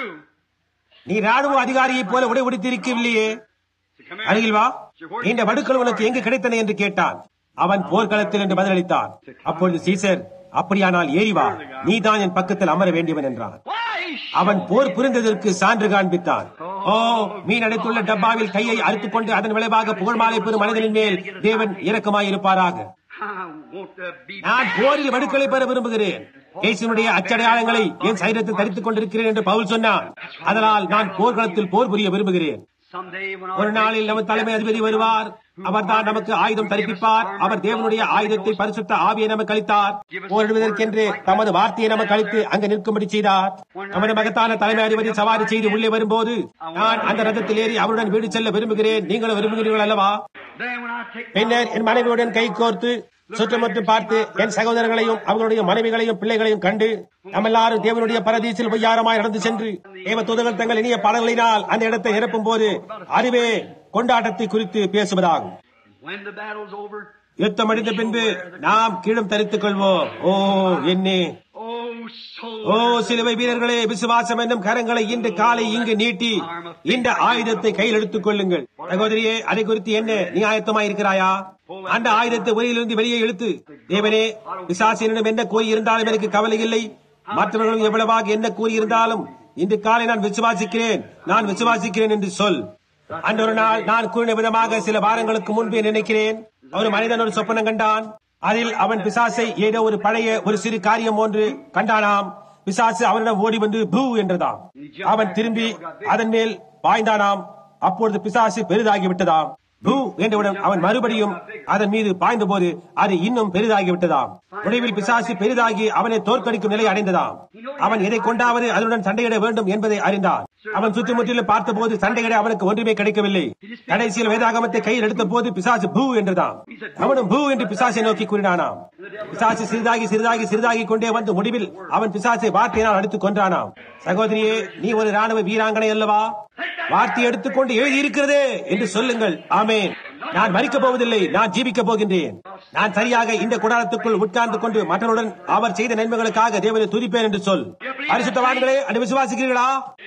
நீ ராணுவ அதிகாரியைப் போல உடை உடுத்திருக்கவில்லையே to come here. அருகில் வா இந்த வடுக்கள் உனக்கு எங்கு கிடைத்தன என்று கேட்டான் அவன் போர்க்களத்தில் என்று பதிலளித்தான் அப்பொழுது சீசர் அப்படியானால் ஏறி வா நீதான் என் பக்கத்தில் அமர வேண்டியவன் என்றான் Why? அவன் போர் புரிந்ததற்கு சான்று காண்பித்தான் ஓ மீன் அடைத்துள்ள டப்பாவில் கையை அறுத்துக் கொண்டு அதன் விளைவாக புகழ்மாலை பெறும் மனிதனின் மேல் தேவன் இரக்கமாயிருப்பாராக I want to be நான் போரில் வடுக்களை பெற விரும்புகிறேன் இயேசுனுடைய அச்சடையாளங்களை என் சைரத்தில் தரித்துக் கொண்டிருக்கிறேன் என்று பவுல் சொன்னான் அதனால் நான் போர்க்களத்தில் போர் புரிய விரும்புகிறேன் someday when ஒரு our நாளில் நம்ம தலைமை அதிபதி வருவார் அவர்தான் நமக்கு ஆயுதம் தரிப்பிப்பார் அவர் தேவனுடைய ஆயுதத்தை பரிசுத்த ஆவியை நமக்கு அளித்தார் போரிடுவதற்கென்று தமது வார்த்தையை நமக்கு அளித்து அங்கு நிற்கும்படி செய்தார் நமது மகத்தான தலைமை அதிபதி சவாரி செய்து உள்ளே வரும்போது நான் அந்த ரதத்தில் ஏறி அவருடன் வீடு செல்ல விரும்புகிறேன் நீங்களும் விரும்புகிறீர்கள் அல்லவா then when I take பின்னர் என் மனைவியுடன் கை கோர்த்து சுற்றுமுற்றும் பார்த்து என் சகோதரர்களையும் அவர்களுடைய மனைவிகளையும் பிள்ளைகளையும் கண்டு நம்ம எல்லாரும் தேவனுடைய பரதீசில் பொய்யாரமாய் நடந்து சென்று தேவ தூதர்கள் தங்கள் இனிய பாடல்களினால் அந்த இடத்தை நிரப்பும் போது அறிவே கொண்டாட்டத்தை குறித்து பேசுவதாகும் when the battle's over யுத்தம் முடிந்த பின்பு நாம் கீழும் தரித்துக் கொள்வோம் ஓ என்னே oh so ஓ சிலுவை வீரர்களே விசுவாசம் என்னும் கரங்களை இன்று காலை இங்கு நீட்டி இந்த ஆயுதத்தை கையில் எடுத்துக் கொள்ளுங்கள் சகோதரியே அதை குறித்து என்ன நீ ஆயத்தமாய் இருக்கிறாயா அந்த ஆயுதத்தை உரையிலிருந்து வெளியே இழுத்து தேவனே விசாசியனிடம் என்ன கூறி இருந்தாலும் எனக்கு கவலை இல்லை மற்றவர்களும் எவ்வளவாக என்ன கூறி இருந்தாலும் இன்று காலை நான் விசுவாசிக்கிறேன் நான் விசுவாசிக்கிறேன் என்று சொல் அன்று ஒரு நாள் நான் கூறின விதமாக சில வாரங்களுக்கு முன்பே நினைக்கிறேன் ஒரு மனிதன் ஒரு சொப்பனம் கண்டான் அதில் அவன் பிசாசை ஏதோ ஒரு பழைய ஒரு சிறு காரியம் ஒன்று கண்டானாம் பிசாசு அவனிடம் ஓடி வந்து பூ என்றதாம் அவன் திரும்பி அதன் மேல் பாய்ந்தானாம் அப்பொழுது பிசாசு பெரிதாகி விட்டதாம் பூ என்றவுடன் அவன் மறுபடியும் அதன் மீது பாய்ந்த போது அது இன்னும் பெரிதாகி விட்டதாம் முடிவில் பிசாசு பெரிதாகி அவனை தோற்கடிக்கும் நிலை அடைந்ததாம் அவன் எதை கொண்டாவது அதனுடன் சண்டையிட வேண்டும் என்பதை அறிந்தான் அவன் சுற்றுமுற்றிலும் பார்த்தபோது சண்டையிட அவனுக்கு ஒன்றுமே கிடைக்கவில்லை கடைசியில் வேதாகமத்தை கையில் எடுத்த போது பிசாசு பூ என்றதாம் அவனும் பூ என்று பிசாசை நோக்கி கூறினானாம் பிசாசு சிறிதாகி சிறிதாகி சிறிதாகி கொண்டே வந்து முடிவில் அவன் பிசாசை வார்த்தையினால் அடித்துக் கொன்றானாம் சகோதரியே நீ ஒரு ராணுவ வீராங்கனை அல்லவா வார்த்தை எடுத்துக்கொண்டு எழுதி இருக்கிறதே என்று சொல்லுங்கள் ஆமேன் நான் மறிக்கப் போவதில்லை நான் ஜீவிக்கப் போகின்றேன் நான் சரியாக இந்த குடாரத்துக்குள் உட்கார்ந்து கொண்டு மற்றவருடன் அவர் செய்த நன்மைகளுக்காக தேவனை துதிப்பேன் என்று சொல் பரிசுத்தவான்களே அதை விசுவாசிக்கிறீர்களா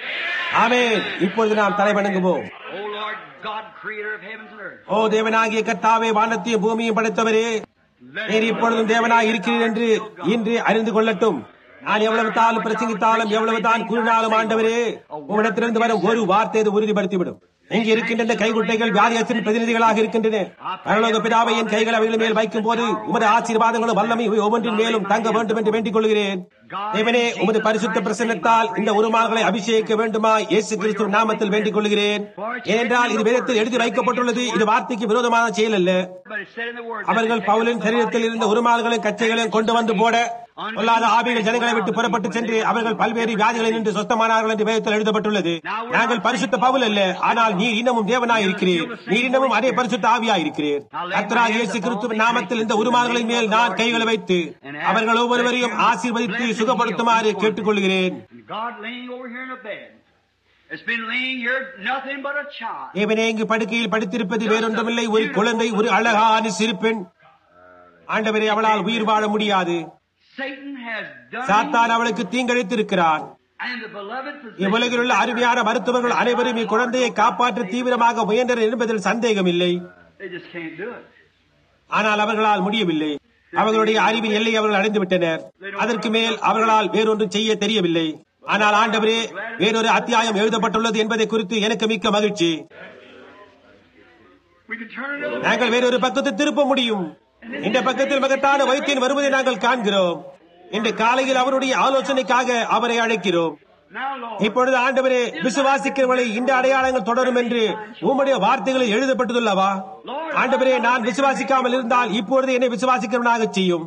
ஆமேன் இப்பொழுது நாம் தலை வணங்குவோம் oh Lord God creator of heavens and earth ஓ தேவனாகிய கர்த்தாவே வானத்தையும் பூமியும் படைத்தவரே let நீர் இப்பொழுதும் தேவனாய் இருக்கிறீர் என்று இன்று அறிந்து கொள்ளட்டும் நான் எவ்வளவு தாள் பிரசங்கித்தாலும் எவ்வளவு தான் கூறினாலும் ஆண்டவரே உம்மிடத்திலிருந்து வரும் ஒரு வார்த்தை இது உறுதிப்படுத்திவிடும் இங்கு இருக்கின்ற இந்த கைகுட்டைகள் வியாதியத்தின் பிரதிநிதிகளாக இருக்கின்றன பரலோக பிதாவை என் கைகள் அவைகள் மேல் வைக்கும் போது உமது ஆசீர்வாதங்களும் வல்லமை இவை ஒவ்வொன்றின் மேலும் தங்க வேண்டும் என்று வேண்டிக் கொள்கிறேன் தேவனே உமது பரிசுத்த பிரசன்னத்தால் இந்த உருமாகளை அபிஷேகிக்க வேண்டுமா இயேசு கிறிஸ்துவ நாமத்தில் வேண்டிக் கொள்கிறேன் ஏனென்றால் இது வேதத்தில் எழுதி வைக்கப்பட்டுள்ளது இது வார்த்தைக்கு விரோதமான செயல் அல்ல But it said in the word. அவர்கள் பவுலின் சரீரத்தில் இருந்த உருமால்களையும் கச்சைகளையும் கொண்டு வந்து போட பொல்லாத ஆவிகள் ஜனங்களை விட்டு புறப்பட்டு சென்று அவர்கள் பல்வேறு வியாதிகளை நின்று சொஸ்தமானார்கள் என்று வேதத்தில் எழுதப்பட்டுள்ளது நாங்கள் பரிசுத்த பவுல் அல்ல ஆனால் நீ இன்னமும் தேவனாய் இருக்கிறீர் நீ இன்னமும் அதே பரிசுத்த ஆவியாய் இருக்கிறீர் கர்த்தராகிய இயேசு கிறிஸ்துவின் நாமத்தில் இந்த உருமால்களின் மேல் நான் கைகளை வைத்து அவர்கள் ஒவ்வொருவரையும் ஆசீர்வதித்து சுகப்படுத்துமாறு கேட்டுக்கொள்கிறேன் And God laying over here in a bed. It's been laying here nothing but a child. தேவனே இங்கு படுக்கையில் படுத்திருப்பது வேறொன்றுமில்லை ஒரு குழந்தை ஒரு அழகான சிறுபெண் ஆண்டவரே அவளால் உயிர் வாழ முடியாது Satan has done சாத்தான் அவளுக்கு தீங்கழித்திருக்கிறான் and the beloved physician. இவ்வுலகில் உள்ள அருமையான மருத்துவர்கள் அனைவரும் இக்குழந்தையை காப்பாற்ற தீவிரமாக முயன்றனர் என்பதில் சந்தேகமில்லை They just can't do it. ஆனால் அவர்களால் முடியவில்லை அவர்களுடைய அறிவின் எல்லை அவர்கள் அடைந்து விட்டனர் அதற்கு மேல் அவர்களால் வேறொன்றும் செய்ய தெரியவில்லை ஆனால் ஆண்டவரே வேறொரு அத்தியாயம் எழுதப்பட்டுள்ளது என்பதை குறித்து எனக்கு மிக்க மகிழ்ச்சி We can turn it over. நாங்கள் வேறொரு பக்கத்தை திருப்ப முடியும் இந்த பக்கத்தில் மகத்தான வைத்தியன் வருவதை நாங்கள் காண்கிறோம் இன்று காலையில் அவருடைய ஆலோசனைக்காக அவரை அழைக்கிறோம் Now, Lord. இப்பொழுது ஆண்டவரே விசுவாசிக்கிறவர்களை இந்த அடையாளங்கள் தொடரும் என்று உம்முடைய வார்த்தைகளில் எழுதப்பட்டுள்ளவா ஆண்டவரே நான் விசுவாசிக்காமல் இருந்தால் இப்பொழுது என்னை விசுவாசிக்கிறவனாக செய்யும்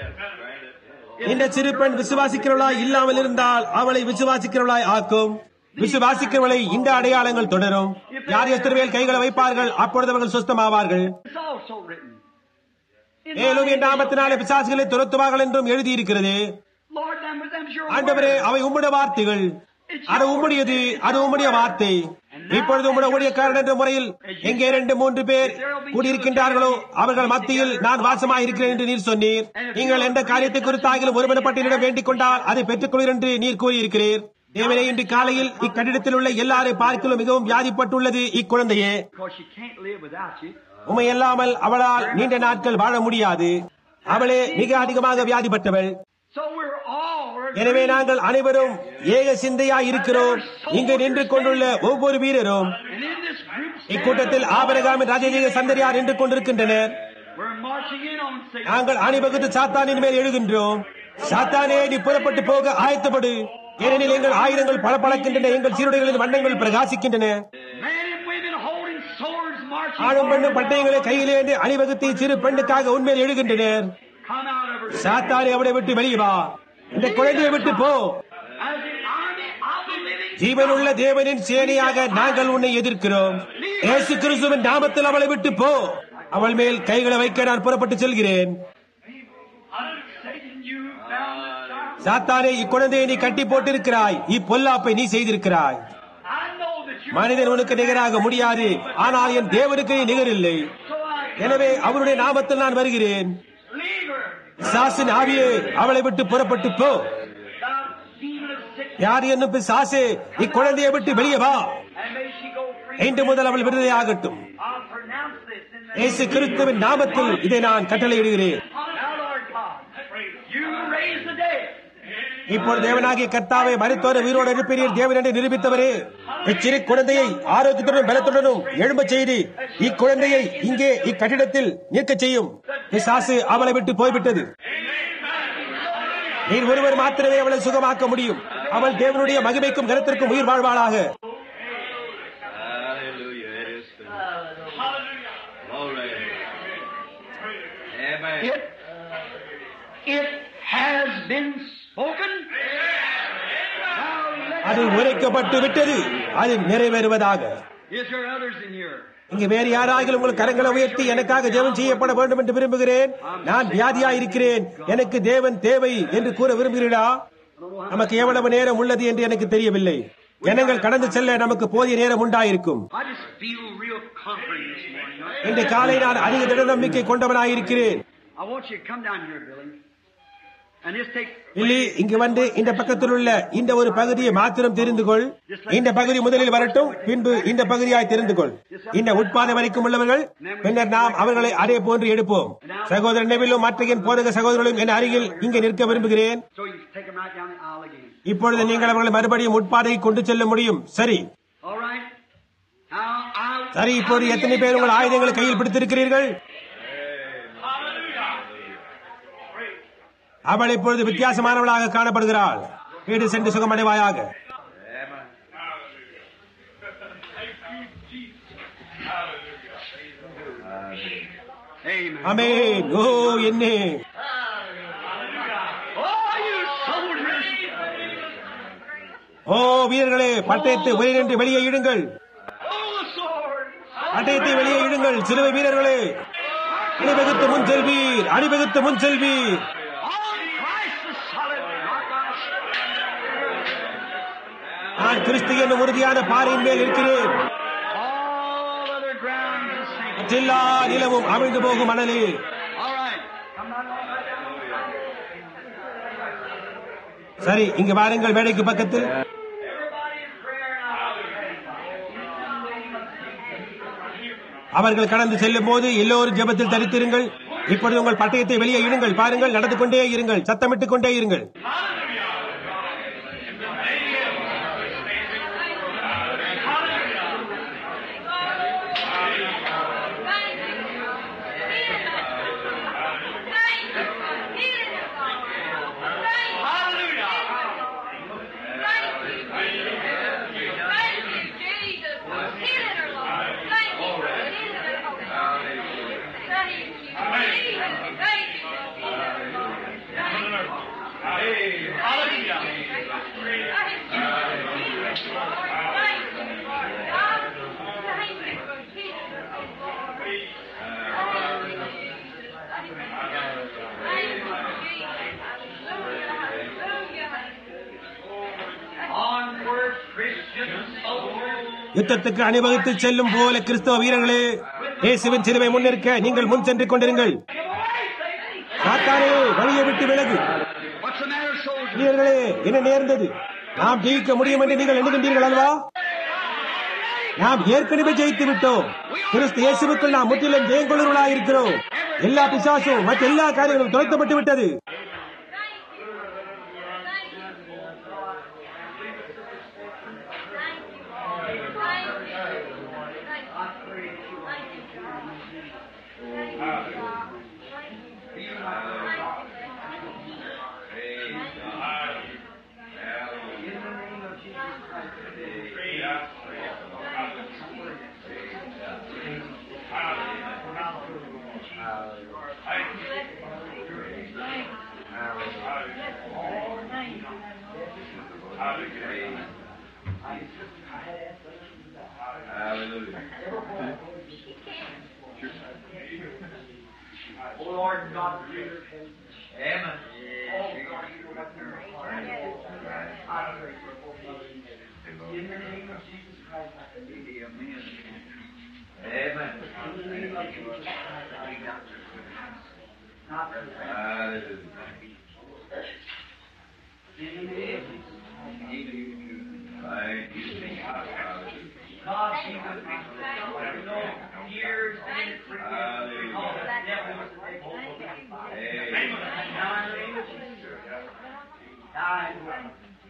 இந்த சிறு பெண் விசுவாசிக்கிறவளாய் இல்லாமல் இருந்தால் அவளை விசுவாசிக்கிறவளாய் ஆக்கும் விசுவாசிக்கிறவளை இந்த அடையாளங்கள் தொடரும் யார் எத்தனை மேல் கைகளை வைப்பார்கள் அப்பொழுது அவர்கள் சுத்தமாவார்கள் It's also written. In மேலும் my என் நாமத்தினாலே பிசாசுகளை துரத்துவார்கள் என்றும் எழுதியிருக்கிறது Lord, them, them's your ஆண்டவரே word. அவை உம்முடைய வார்த்தைகள் அது உம்முடையது அது உம்முடைய வார்த்தை இப்பொழுது உம்முடைய ஊழியக்காரன் என்ற முறையில் எங்கே இரண்டு மூன்று பேர் கூடியிருக்கின்றார்களோ அவர்கள் மத்தியில் நான் வாசமாக இருக்கிறேன் என்று நீர் சொன்னீர் நீங்கள் எந்த காரியத்தை குறித்தாகிலும் ஒருமனப்பட்டினிடம் வேண்டிக் கொண்டால் அதை பெற்றுக்கொள்கிறேன் என்று நீர் கூறியிருக்கிறீர் தேவனே இன்று காலையில் இக்கட்டிடத்தில் உள்ள எல்லாரை பார்க்கலும் மிகவும் வியாதிப்பட்டுள்ளது இக்குழந்தையே Because she can't live without you. உமை இல்லாமல் அவளால் நீண்ட நாட்கள் வாழ முடியாது அவளே மிக அதிகமாக வியாதிப்பட்டவள் So we're all. எனவே நாங்கள் அனைவரும் ஏக சிந்தையாய் இருக்கிறோம் இங்கு நின்று கொண்டுள்ள ஒவ்வொரு வீரரும் And in this group, இக்கூட்டத்தில் ஆபரகாமின் ராஜதீக சந்ததியார் நின்று கொண்டிருக்கின்றனர் we're marching in on Satan. நாங்கள் அணிவகுத்து சாத்தானின் மேல் எழுகின்றோம் சாத்தானே நீ புறப்பட்டு போக ஆயத்தப்படு ஏனெனில் எங்கள் ஆயுதங்கள் பளபளக்கின்றன எங்கள் சீருடைகளின் வண்ணங்கள் பிரகாசிக்கின்றன Men and women holding swords marching. ஆணும் பெண்ணும் forward. பட்டயங்களை கையிலேந்து அணிவகுத்து சிறு பெண்ணுக்காக உண்மையில் எழுகின்றனர் Come out of her. சாத்தானே அவளை விட்டு வெளியே வா இந்த குழந்தையை விட்டு போ As the army of the living ஜீவனுள்ள தேவனின் சேனையாக நாங்கள் உன்னை எதிர்க்கிறோம் இயேசு கிறிஸ்துவின் நாமத்தில் அவளை விட்டு போ அவள் மேல் கைகளை வைக்க நான் புறப்பட்டு செல்கிறேன் Satan, you found the child. சாத்தானே இக்குழந்தையை நீ கட்டி போட்டிருக்கிறாய் இப்பொல்லாப்பை நீ செய்திருக்கிறாய் I know that you. மனிதன் உனக்கு நிகராக முடியாது ஆனால் என் தேவனுக்கு நீ நிகரில்லை So I எனவே அவருடைய நாமத்தில் நான் வருகிறேன் leave her. சாசின் ஆவியே அவளை விட்டு புறப்பட்டு போ Thou demon of sickness. யார் என்னும் பிசாசே இக்குழந்தையை விட்டு வெளியே வா And may she go free. இன்று முதல் அவள் விடுதலையாகட்டும் I'll pronounce this in the இயேசு கிறிஸ்துவின் நாமத்தில் இதை நான் கட்டளையிடுகிறேன் Now, Lord God, you raise the dead. இப்போது தேவனாகிய கர்த்தாவை மருத்துவர் உயிரோடு இருப்பீர் தேவன் என்று நிரூபித்தவரே இச்சிறு குழந்தையை ஆரோக்கியத்துடனும் பலத்துடனும் எழும்பச் செய்து இக்குழந்தையை இங்கே இக்கட்டிடத்தில் நிற்கச் செய்யும் பிசாசு அவளை விட்டு போய்விட்டது நீர் ஒருவர் மாத்திரமே அவளை சுகமாக்க முடியும் அவள் தேவனுடைய மகிமைக்கும் கருத்திற்கும் உயிர் வாழ்வாளாக Hallelujah. It is finished. Glory. Amen. It, it has been spoken. Now let அது உரைக்கப்பட்டு விட்டது அது நிறைவேறுவதாக Is there others in here? இங்கு வேறு யாராகிலும் உங்கள் கரங்களை உயர்த்தி எனக்காக ஜெபம் செய்யப்பட வேண்டும் என்று விரும்புகிறேன் நான் வியாதியா இருக்கிறேன் எனக்கு தேவன் தேவை என்று கூற விரும்புகிறீரா நமக்கு எவ்வளவு நேரம் உள்ளது என்று எனக்கு தெரியவில்லை ஜனங்கள் கடந்து செல்ல நமக்கு போதிய நேரம் உண்டாயிருக்கும் I just feel real comforting this morning. இன்று காலை நான் அதிக திட நம்பிக்கை கொண்டவனாயிருக்கிறேன் I want you to come down here, Billy. and just take. இல்லை இங்கு வந்து இந்த பக்கத்தில் உள்ள இந்த ஒரு பகுதியை மாத்திரம் தெரிந்து கொள் இந்த பகுதி முதலில் வரட்டும் பின்பு இந்த பகுதியாய் தெரிந்து கொள் இந்த உட்பாதை வரைக்கும் உள்ளவர்கள் பின்னர் நாம் அவர்களை அதே போன்று எடுப்போம் சகோதரன் நெவிலும் மற்ற என் போதக சகோதரர்களும் என் அருகில் இங்கே நிற்க விரும்புகிறேன் So you take them right down the aisle again. இப்பொழுது நீங்கள் அவர்களை மறுபடியும் உட்பாதையை கொண்டு செல்ல முடியும் சரி All right. Now I. சரி இப்போது எத்தனை பேர் உங்கள் ஆயுதங்களை கையில் பிடித்திருக்கிறீர்கள் அவள் இப்பொழுது வித்தியாசமானவளாக காணப்படுகிறாள் வீடு சென்று சுகமடைவாயாக Amen. அமேன் ஓ என்ன Oh, you soldiers! ஓ வீரர்களே பட்டயத்தை உயிரின்றி வெளியே இடுங்கள் Oh, the sword! பட்டயத்தை வெளியே இடுங்கள் சிறுவை வீரர்களே அணிவகுத்து முன் செல்வீர் அணிவகுத்து முன் செல்வீர் On Christ the solid rock of நான் கிறிஸ்து என்னும் உறுதியான பாறையின் மேல் இருக்கிறேன் all other ground is sinking. மற்றெல்லா நிலமும் அமிழ்ந்து போகும் மணலே All right. Come on, all right down. சரி இங்கு வாருங்கள் மேடைக்கு பக்கத்தில் Everybody in prayer now. அவர்கள் கடந்து செல்லும் போது எல்லோரும் ஜெபத்தில் தரித்திருங்கள் இப்பொழுது உங்கள் பட்டயத்தை வெளியே இடுங்கள் பாருங்கள் நடந்து கொண்டே இருங்கள் சத்தமிட்டுக் கொண்டே இருங்கள் Onward, Christian soldiers. யுத்தத்துக்கு அணிவகுத்து செல்லும் போல கிறிஸ்தவ வீரர்களே இயேசுவின் சிலுவை முன்னிற்க நீங்கள் முன் சென்று கொண்டிருங்கள் சாத்தானே வழியை விட்டு விலகு What's the matter, soldiers? வீரர்களே என்ன நேர்ந்தது நாம் ஜெயிக்க முடியும் என்று நீங்கள் எண்ணுகின்றீர்கள் அல்லவா நாம் ஏற்கனவே ஜெயித்து விட்டோம் கிறிஸ்து இயேசுவுக்குள் நாம் முற்றிலும் ஜெயங்கொள்ளுவர்களாக இருக்கிறோம் எல்லா பிசாசும் மற்ற எல்லா காரியங்களும் துளைக்கப்பட்டு விட்டது Oh Lord God, Amen. Oh God, you know what they're I pray for both of you. In the name of Jesus Christ, I pray. Amen. Amen. In the name of Jesus Christ, I pray. Not for that. In the name of Jesus God, be with me. You know, years and because of that devil was the devil. Now, in the name of Jesus, die and run.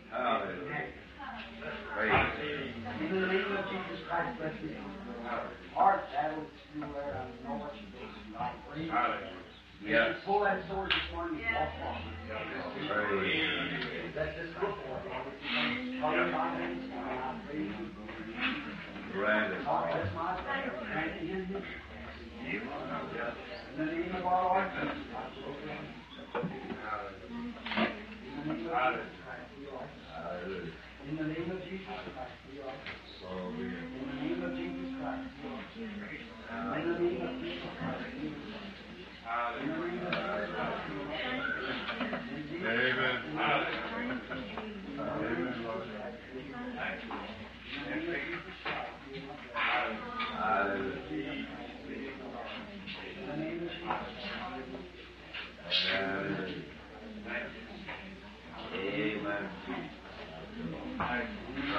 In the name of Jesus Christ, bless me. Heart battle is nowhere. I know what you do. I pray. Yes. Pull that sword this morning and walk on. Let this go forth. Father, my hands, I pray you. God, bless my prayer. Grant it in Him. In the name of our Lord Jesus Christ. In the name of Jesus Christ, we are. In the name of Jesus Christ, we are. In the name of Jesus Christ, we are. In the name of Jesus Christ, we are. In Jesus' In the name of Jesus.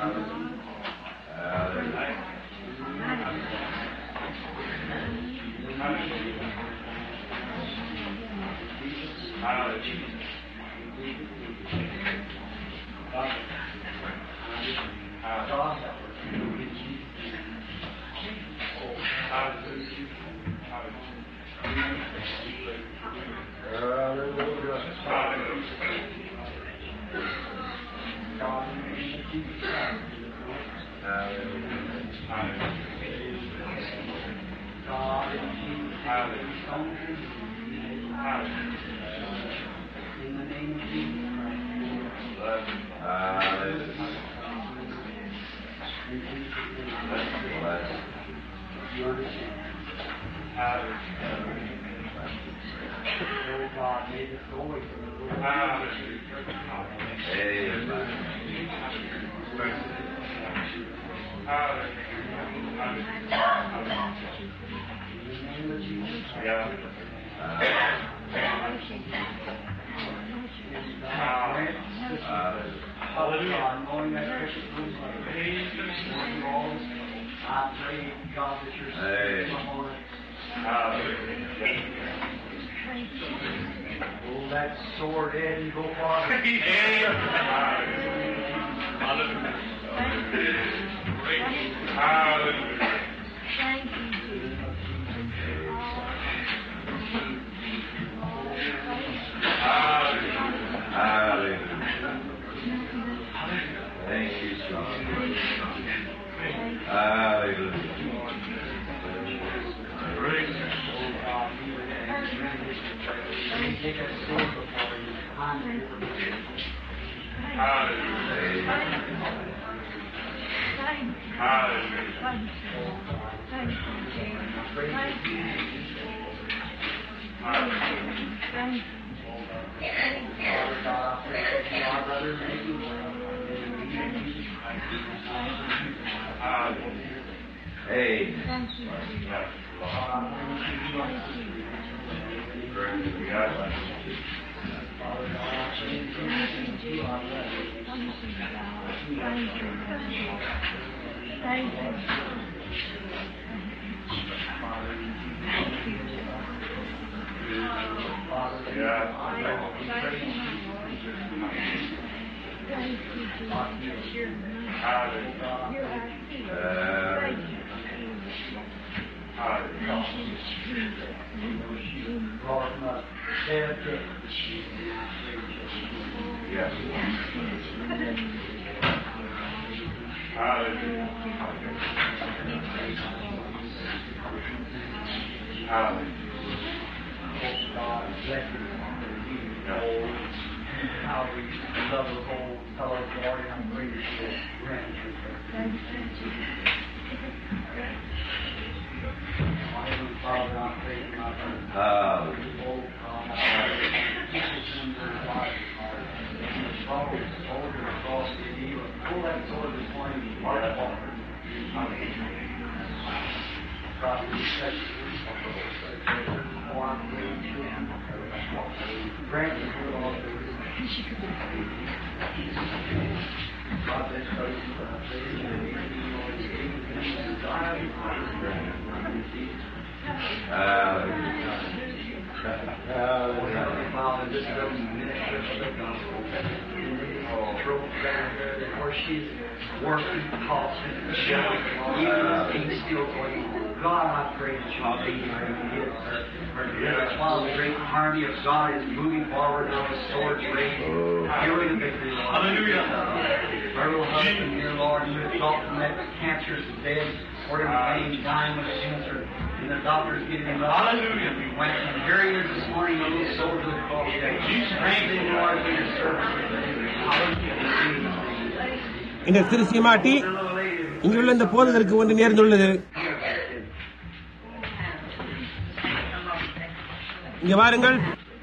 இந்த திரு சீமாட்டி இங்குள்ள இந்த போததற்கு ஒன்று நேர்ந்துள்ளது இங்க வாருங்கள்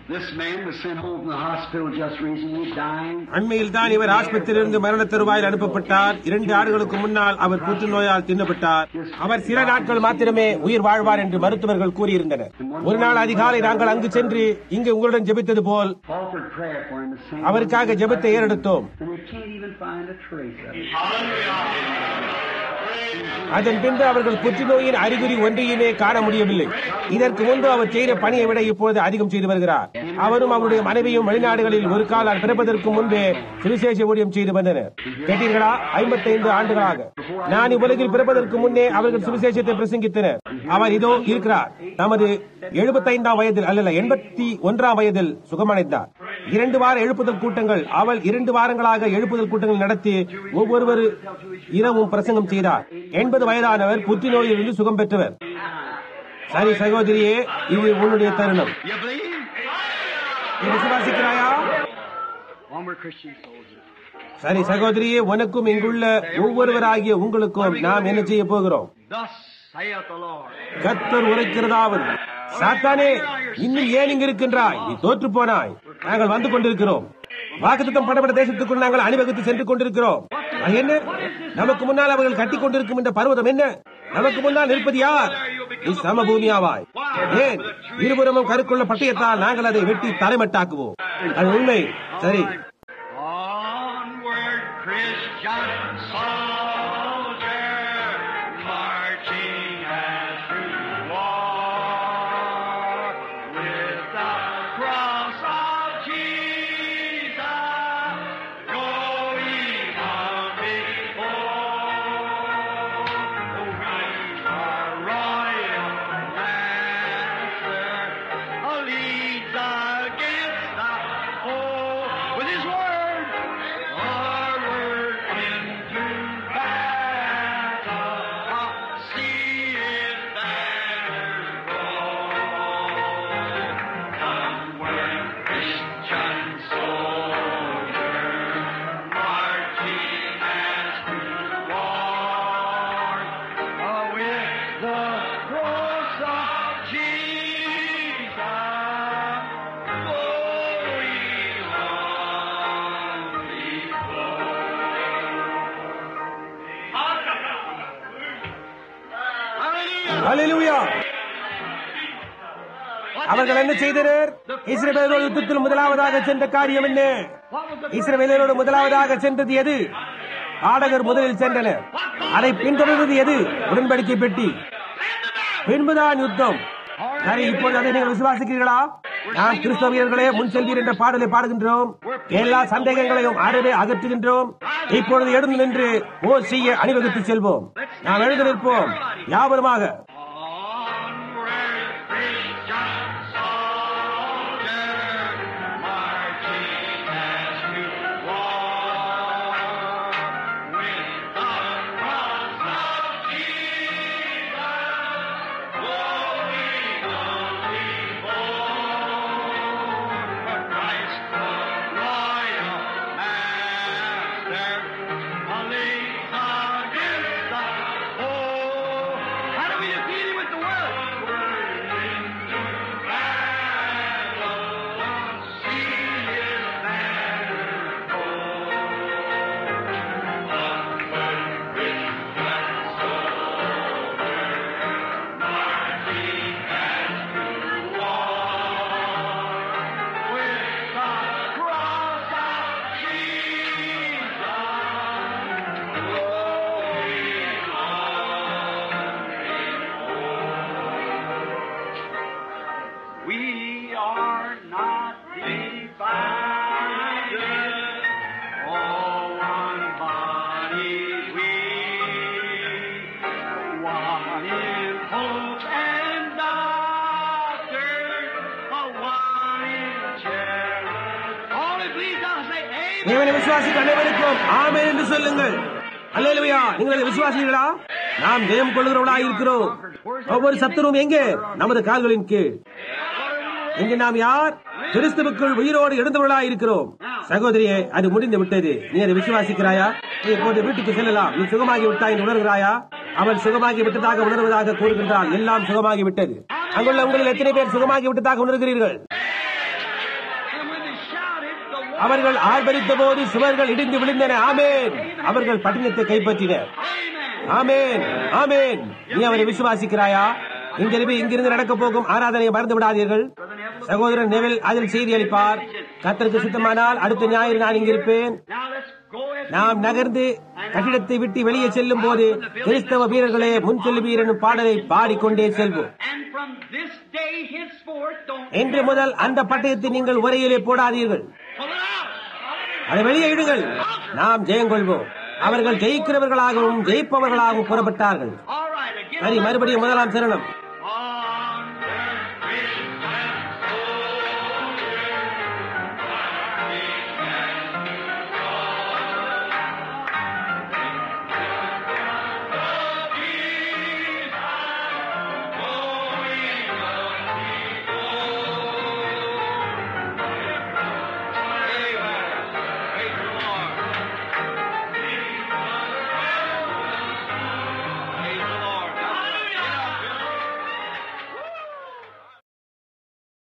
This man was sent home from the hospital just recently, dying. அண்மையில் தான் இவர் ஆஸ்பத்திரியிலிருந்து மரண தருவாயில் அனுப்பப்பட்டார் இரண்டு ஆண்டுகளுக்கு முன்னால் அவர் புற்றுநோயால் தின்னப்பட்டார் அவர் சில நாட்கள் மாத்திரமே உயிர் வாழ்வார் என்று மருத்துவர்கள் கூறியிருந்தனர் ஒரு நாள் அதிகாலை நாங்கள் அங்கு சென்று இங்கு உங்களுடன் ஜெபித்தது போல் Offered prayer for him the same அவருக்காக ஜெபத்தை ஏறெடுத்தோம் And they can't even find a trace of it. அதன் பின்பு அவர்கள் புற்றுநோயின் அறிகுறி ஒன்றையுமே காண முடியவில்லை இதற்கு முன்பு அவர் செய்த பணியை விட இப்போது அதிகம் செய்து வருகிறார் அவரும் அவருடைய மனைவியும் வெளிநாடுகளில் ஒரு காலம் பிறப்பதற்கு முன்பே சுவிசேஷ ஊழியம் செய்து வந்தனர் கேட்டீர்களா ஐம்பத்தைந்து ஆண்டுகளாக நான் இவ்வுலகில் பிறப்பதற்கு முன்னே அவர்கள் சுவிசேஷத்தை பிரசங்கித்தனர் அவர் இதோ இருக்கிறார் தமது எழுபத்தைந்தாம் வயதில் அல்ல எண்பத்தி ஒன்றாம் வயதில் சுகமடைந்தார் இரண்டு வார எழுப்புதல் கூட்டங்கள் அவள் இரண்டு வாரங்களாக எழுப்புதல் கூட்டங்கள் நடத்தி ஒவ்வொருவர் இரவும் பிரசங்கம் செய்தார் எண்பது வயதானவர் புற்றுநோயிலிருந்து சுகம் பெற்றவர் சரி சகோதரியே இது உன்னுடைய தருணம் You believe? நீ விசுவாசிக்கிறாயா One more Christian soldier. சரி சகோதரியே உனக்கும் இங்குள்ள ஒவ்வொருவராகிய உங்களுக்கும் நாம் என்ன செய்ய போகிறோம் Thus saith the Lord. கத்தர் உரைக்கிறதாவது சாத்தானே இன்னும் ஏன் இங்கு இருக்கின்றாய் நீ தோற்று போனாய் நாங்கள் வந்து கொண்டிருக்கிறோம் வாக்குத்தம் பண்ணப்பட்ட தேசத்துக்குள் நாங்கள் அணிவகுத்து சென்று கொண்டிருக்கிறோம் அது என்ன நமக்கு முன்னால் அவர்கள் கட்டி கொண்டிருக்கும் இந்த பர்வதம் என்ன நமக்கு முன்னால் நிற்பது யார் நீ சமபூமியாவாய் ஏன் இருபுறமும் கருக்குள்ள பட்டயத்தால் நாங்கள் அதை வெட்டி தலைமட்டாக்குவோம் அது உண்மை சரி Onward, Christian soldier, marching as through war, with the cross of Jesus going on before. Our royal master leads against the foe with his word. Forward into battle, see his banner roll. Onward, Christian soldier, marching as to war, with the cross of Jesus going on before. அல்லேலூயா அவர்கள் என்ன செய்தனர் இஸ்ரவேலோடு யுத்தத்தில் முதலாவதாக சென்ற காரியம் என்ன இஸ்ரவேலரோடு முதலாவதாக சென்றது எது ஆடகர் முதலில் சென்றனர் அதை பின்தொடர்ந்தது எது உடன்படிக்கை பெட்டி பின்புதான் யுத்தம் சரி இப்போது அதை நீங்கள் விசுவாசிக்கிறீர்களா நாம் கிறிஸ்தவ வீரர்களே முன் செல்வீர் என்ற பாடலை பாடுகின்றோம் எல்லா சந்தேகங்களையும் அறவே அகற்றுகின்றோம் இப்பொழுது எழுந்து நின்று ஓ செய்ய அணிவகுத்து செல்வோம் நாம் எழுந்து நிற்போம் யாவருமாக Onward, Christian soldier, marching as to war, with the cross of Jesus going on before. Christ the royal master leads against the foe. How do we defeat him with the word? Word into battle, see his banner go. Onward, Christian soldier, marching as to war, with the cross of Jesus going on. We are not divided, all one body we, one in hope and doctrine, one in charity. All it please, I'll say amen. தேவனை விசுவாசிக்க அனைவருக்கும் ஆமென் என்று சொல்லுங்கள் அல்லேலூயா நீங்கள் அதை விசுவாசிகளா நாம் ஜெயம் கொள்கிறவர்களா இருக்கிறோம் ஒவ்வொரு சத்துருவும் எங்கே நமது கால்களின் கீழ் இங்கு நாம் யார் கிறிஸ்துவுக்குள் உயிரோடு எழுந்தவர்களா இருக்கிறோம் சகோதரியே அது முடிந்து விட்டது நீ அதை விசுவாசிக்கிறாயா நீ இப்போது வீட்டுக்கு செல்லலாம் நீ சுகமாகி விட்டாய் என்று உணர்கிறாயா அவள் சுகமாகி விட்டதாக உணர்வதாக கூறுகின்றாள் எல்லாம் சுகமாகி விட்டது அங்குள்ள உங்களில் எத்தனை பேர் சுகமாகி விட்டதாக உணர்கிறீர்கள் அவர்கள் ஆர்ப்பரித்த போது சுவர்கள் இடிந்து விழுந்தன ஆமேன் அவர்கள் பட்டணத்தை கைப்பற்றினர் ஆமேன் ஆமேன் நீ அவரை விசுவாசிக்கிறாயா இன்றிரவு இங்கிருந்து நடக்க போகும் ஆராதனையை மறந்து விடாதீர்கள் சகோதரன் நெவில் அதில் செய்தி அளிப்பார் கத்தருக்கு சுத்தமானால் அடுத்த ஞாயிறு நான் இங்கிருப்பேன் Now let's go as நாம் நகர்ந்து கட்டிடத்தை விட்டு வெளியே செல்லும் போது கிறிஸ்தவ வீரர்களே முன் செல்லுவீர் எனும் பாடலை பாடிக்கொண்டே செல்வோம் and from this day henceforth don't இன்று முதல் அந்த பட்டயத்தை நீங்கள் உரையிலே போடாதீர்கள் pull it out. அதை வெளியே இடுங்கள் நாம் ஜெயங்கொள்வோம் அவர்கள் ஜெயிக்கிறவர்களாகவும் ஜெயிப்பவர்களாகவும் புறப்பட்டார்கள் All right, again. சரி மறுபடியும் முதலாம் சரணம்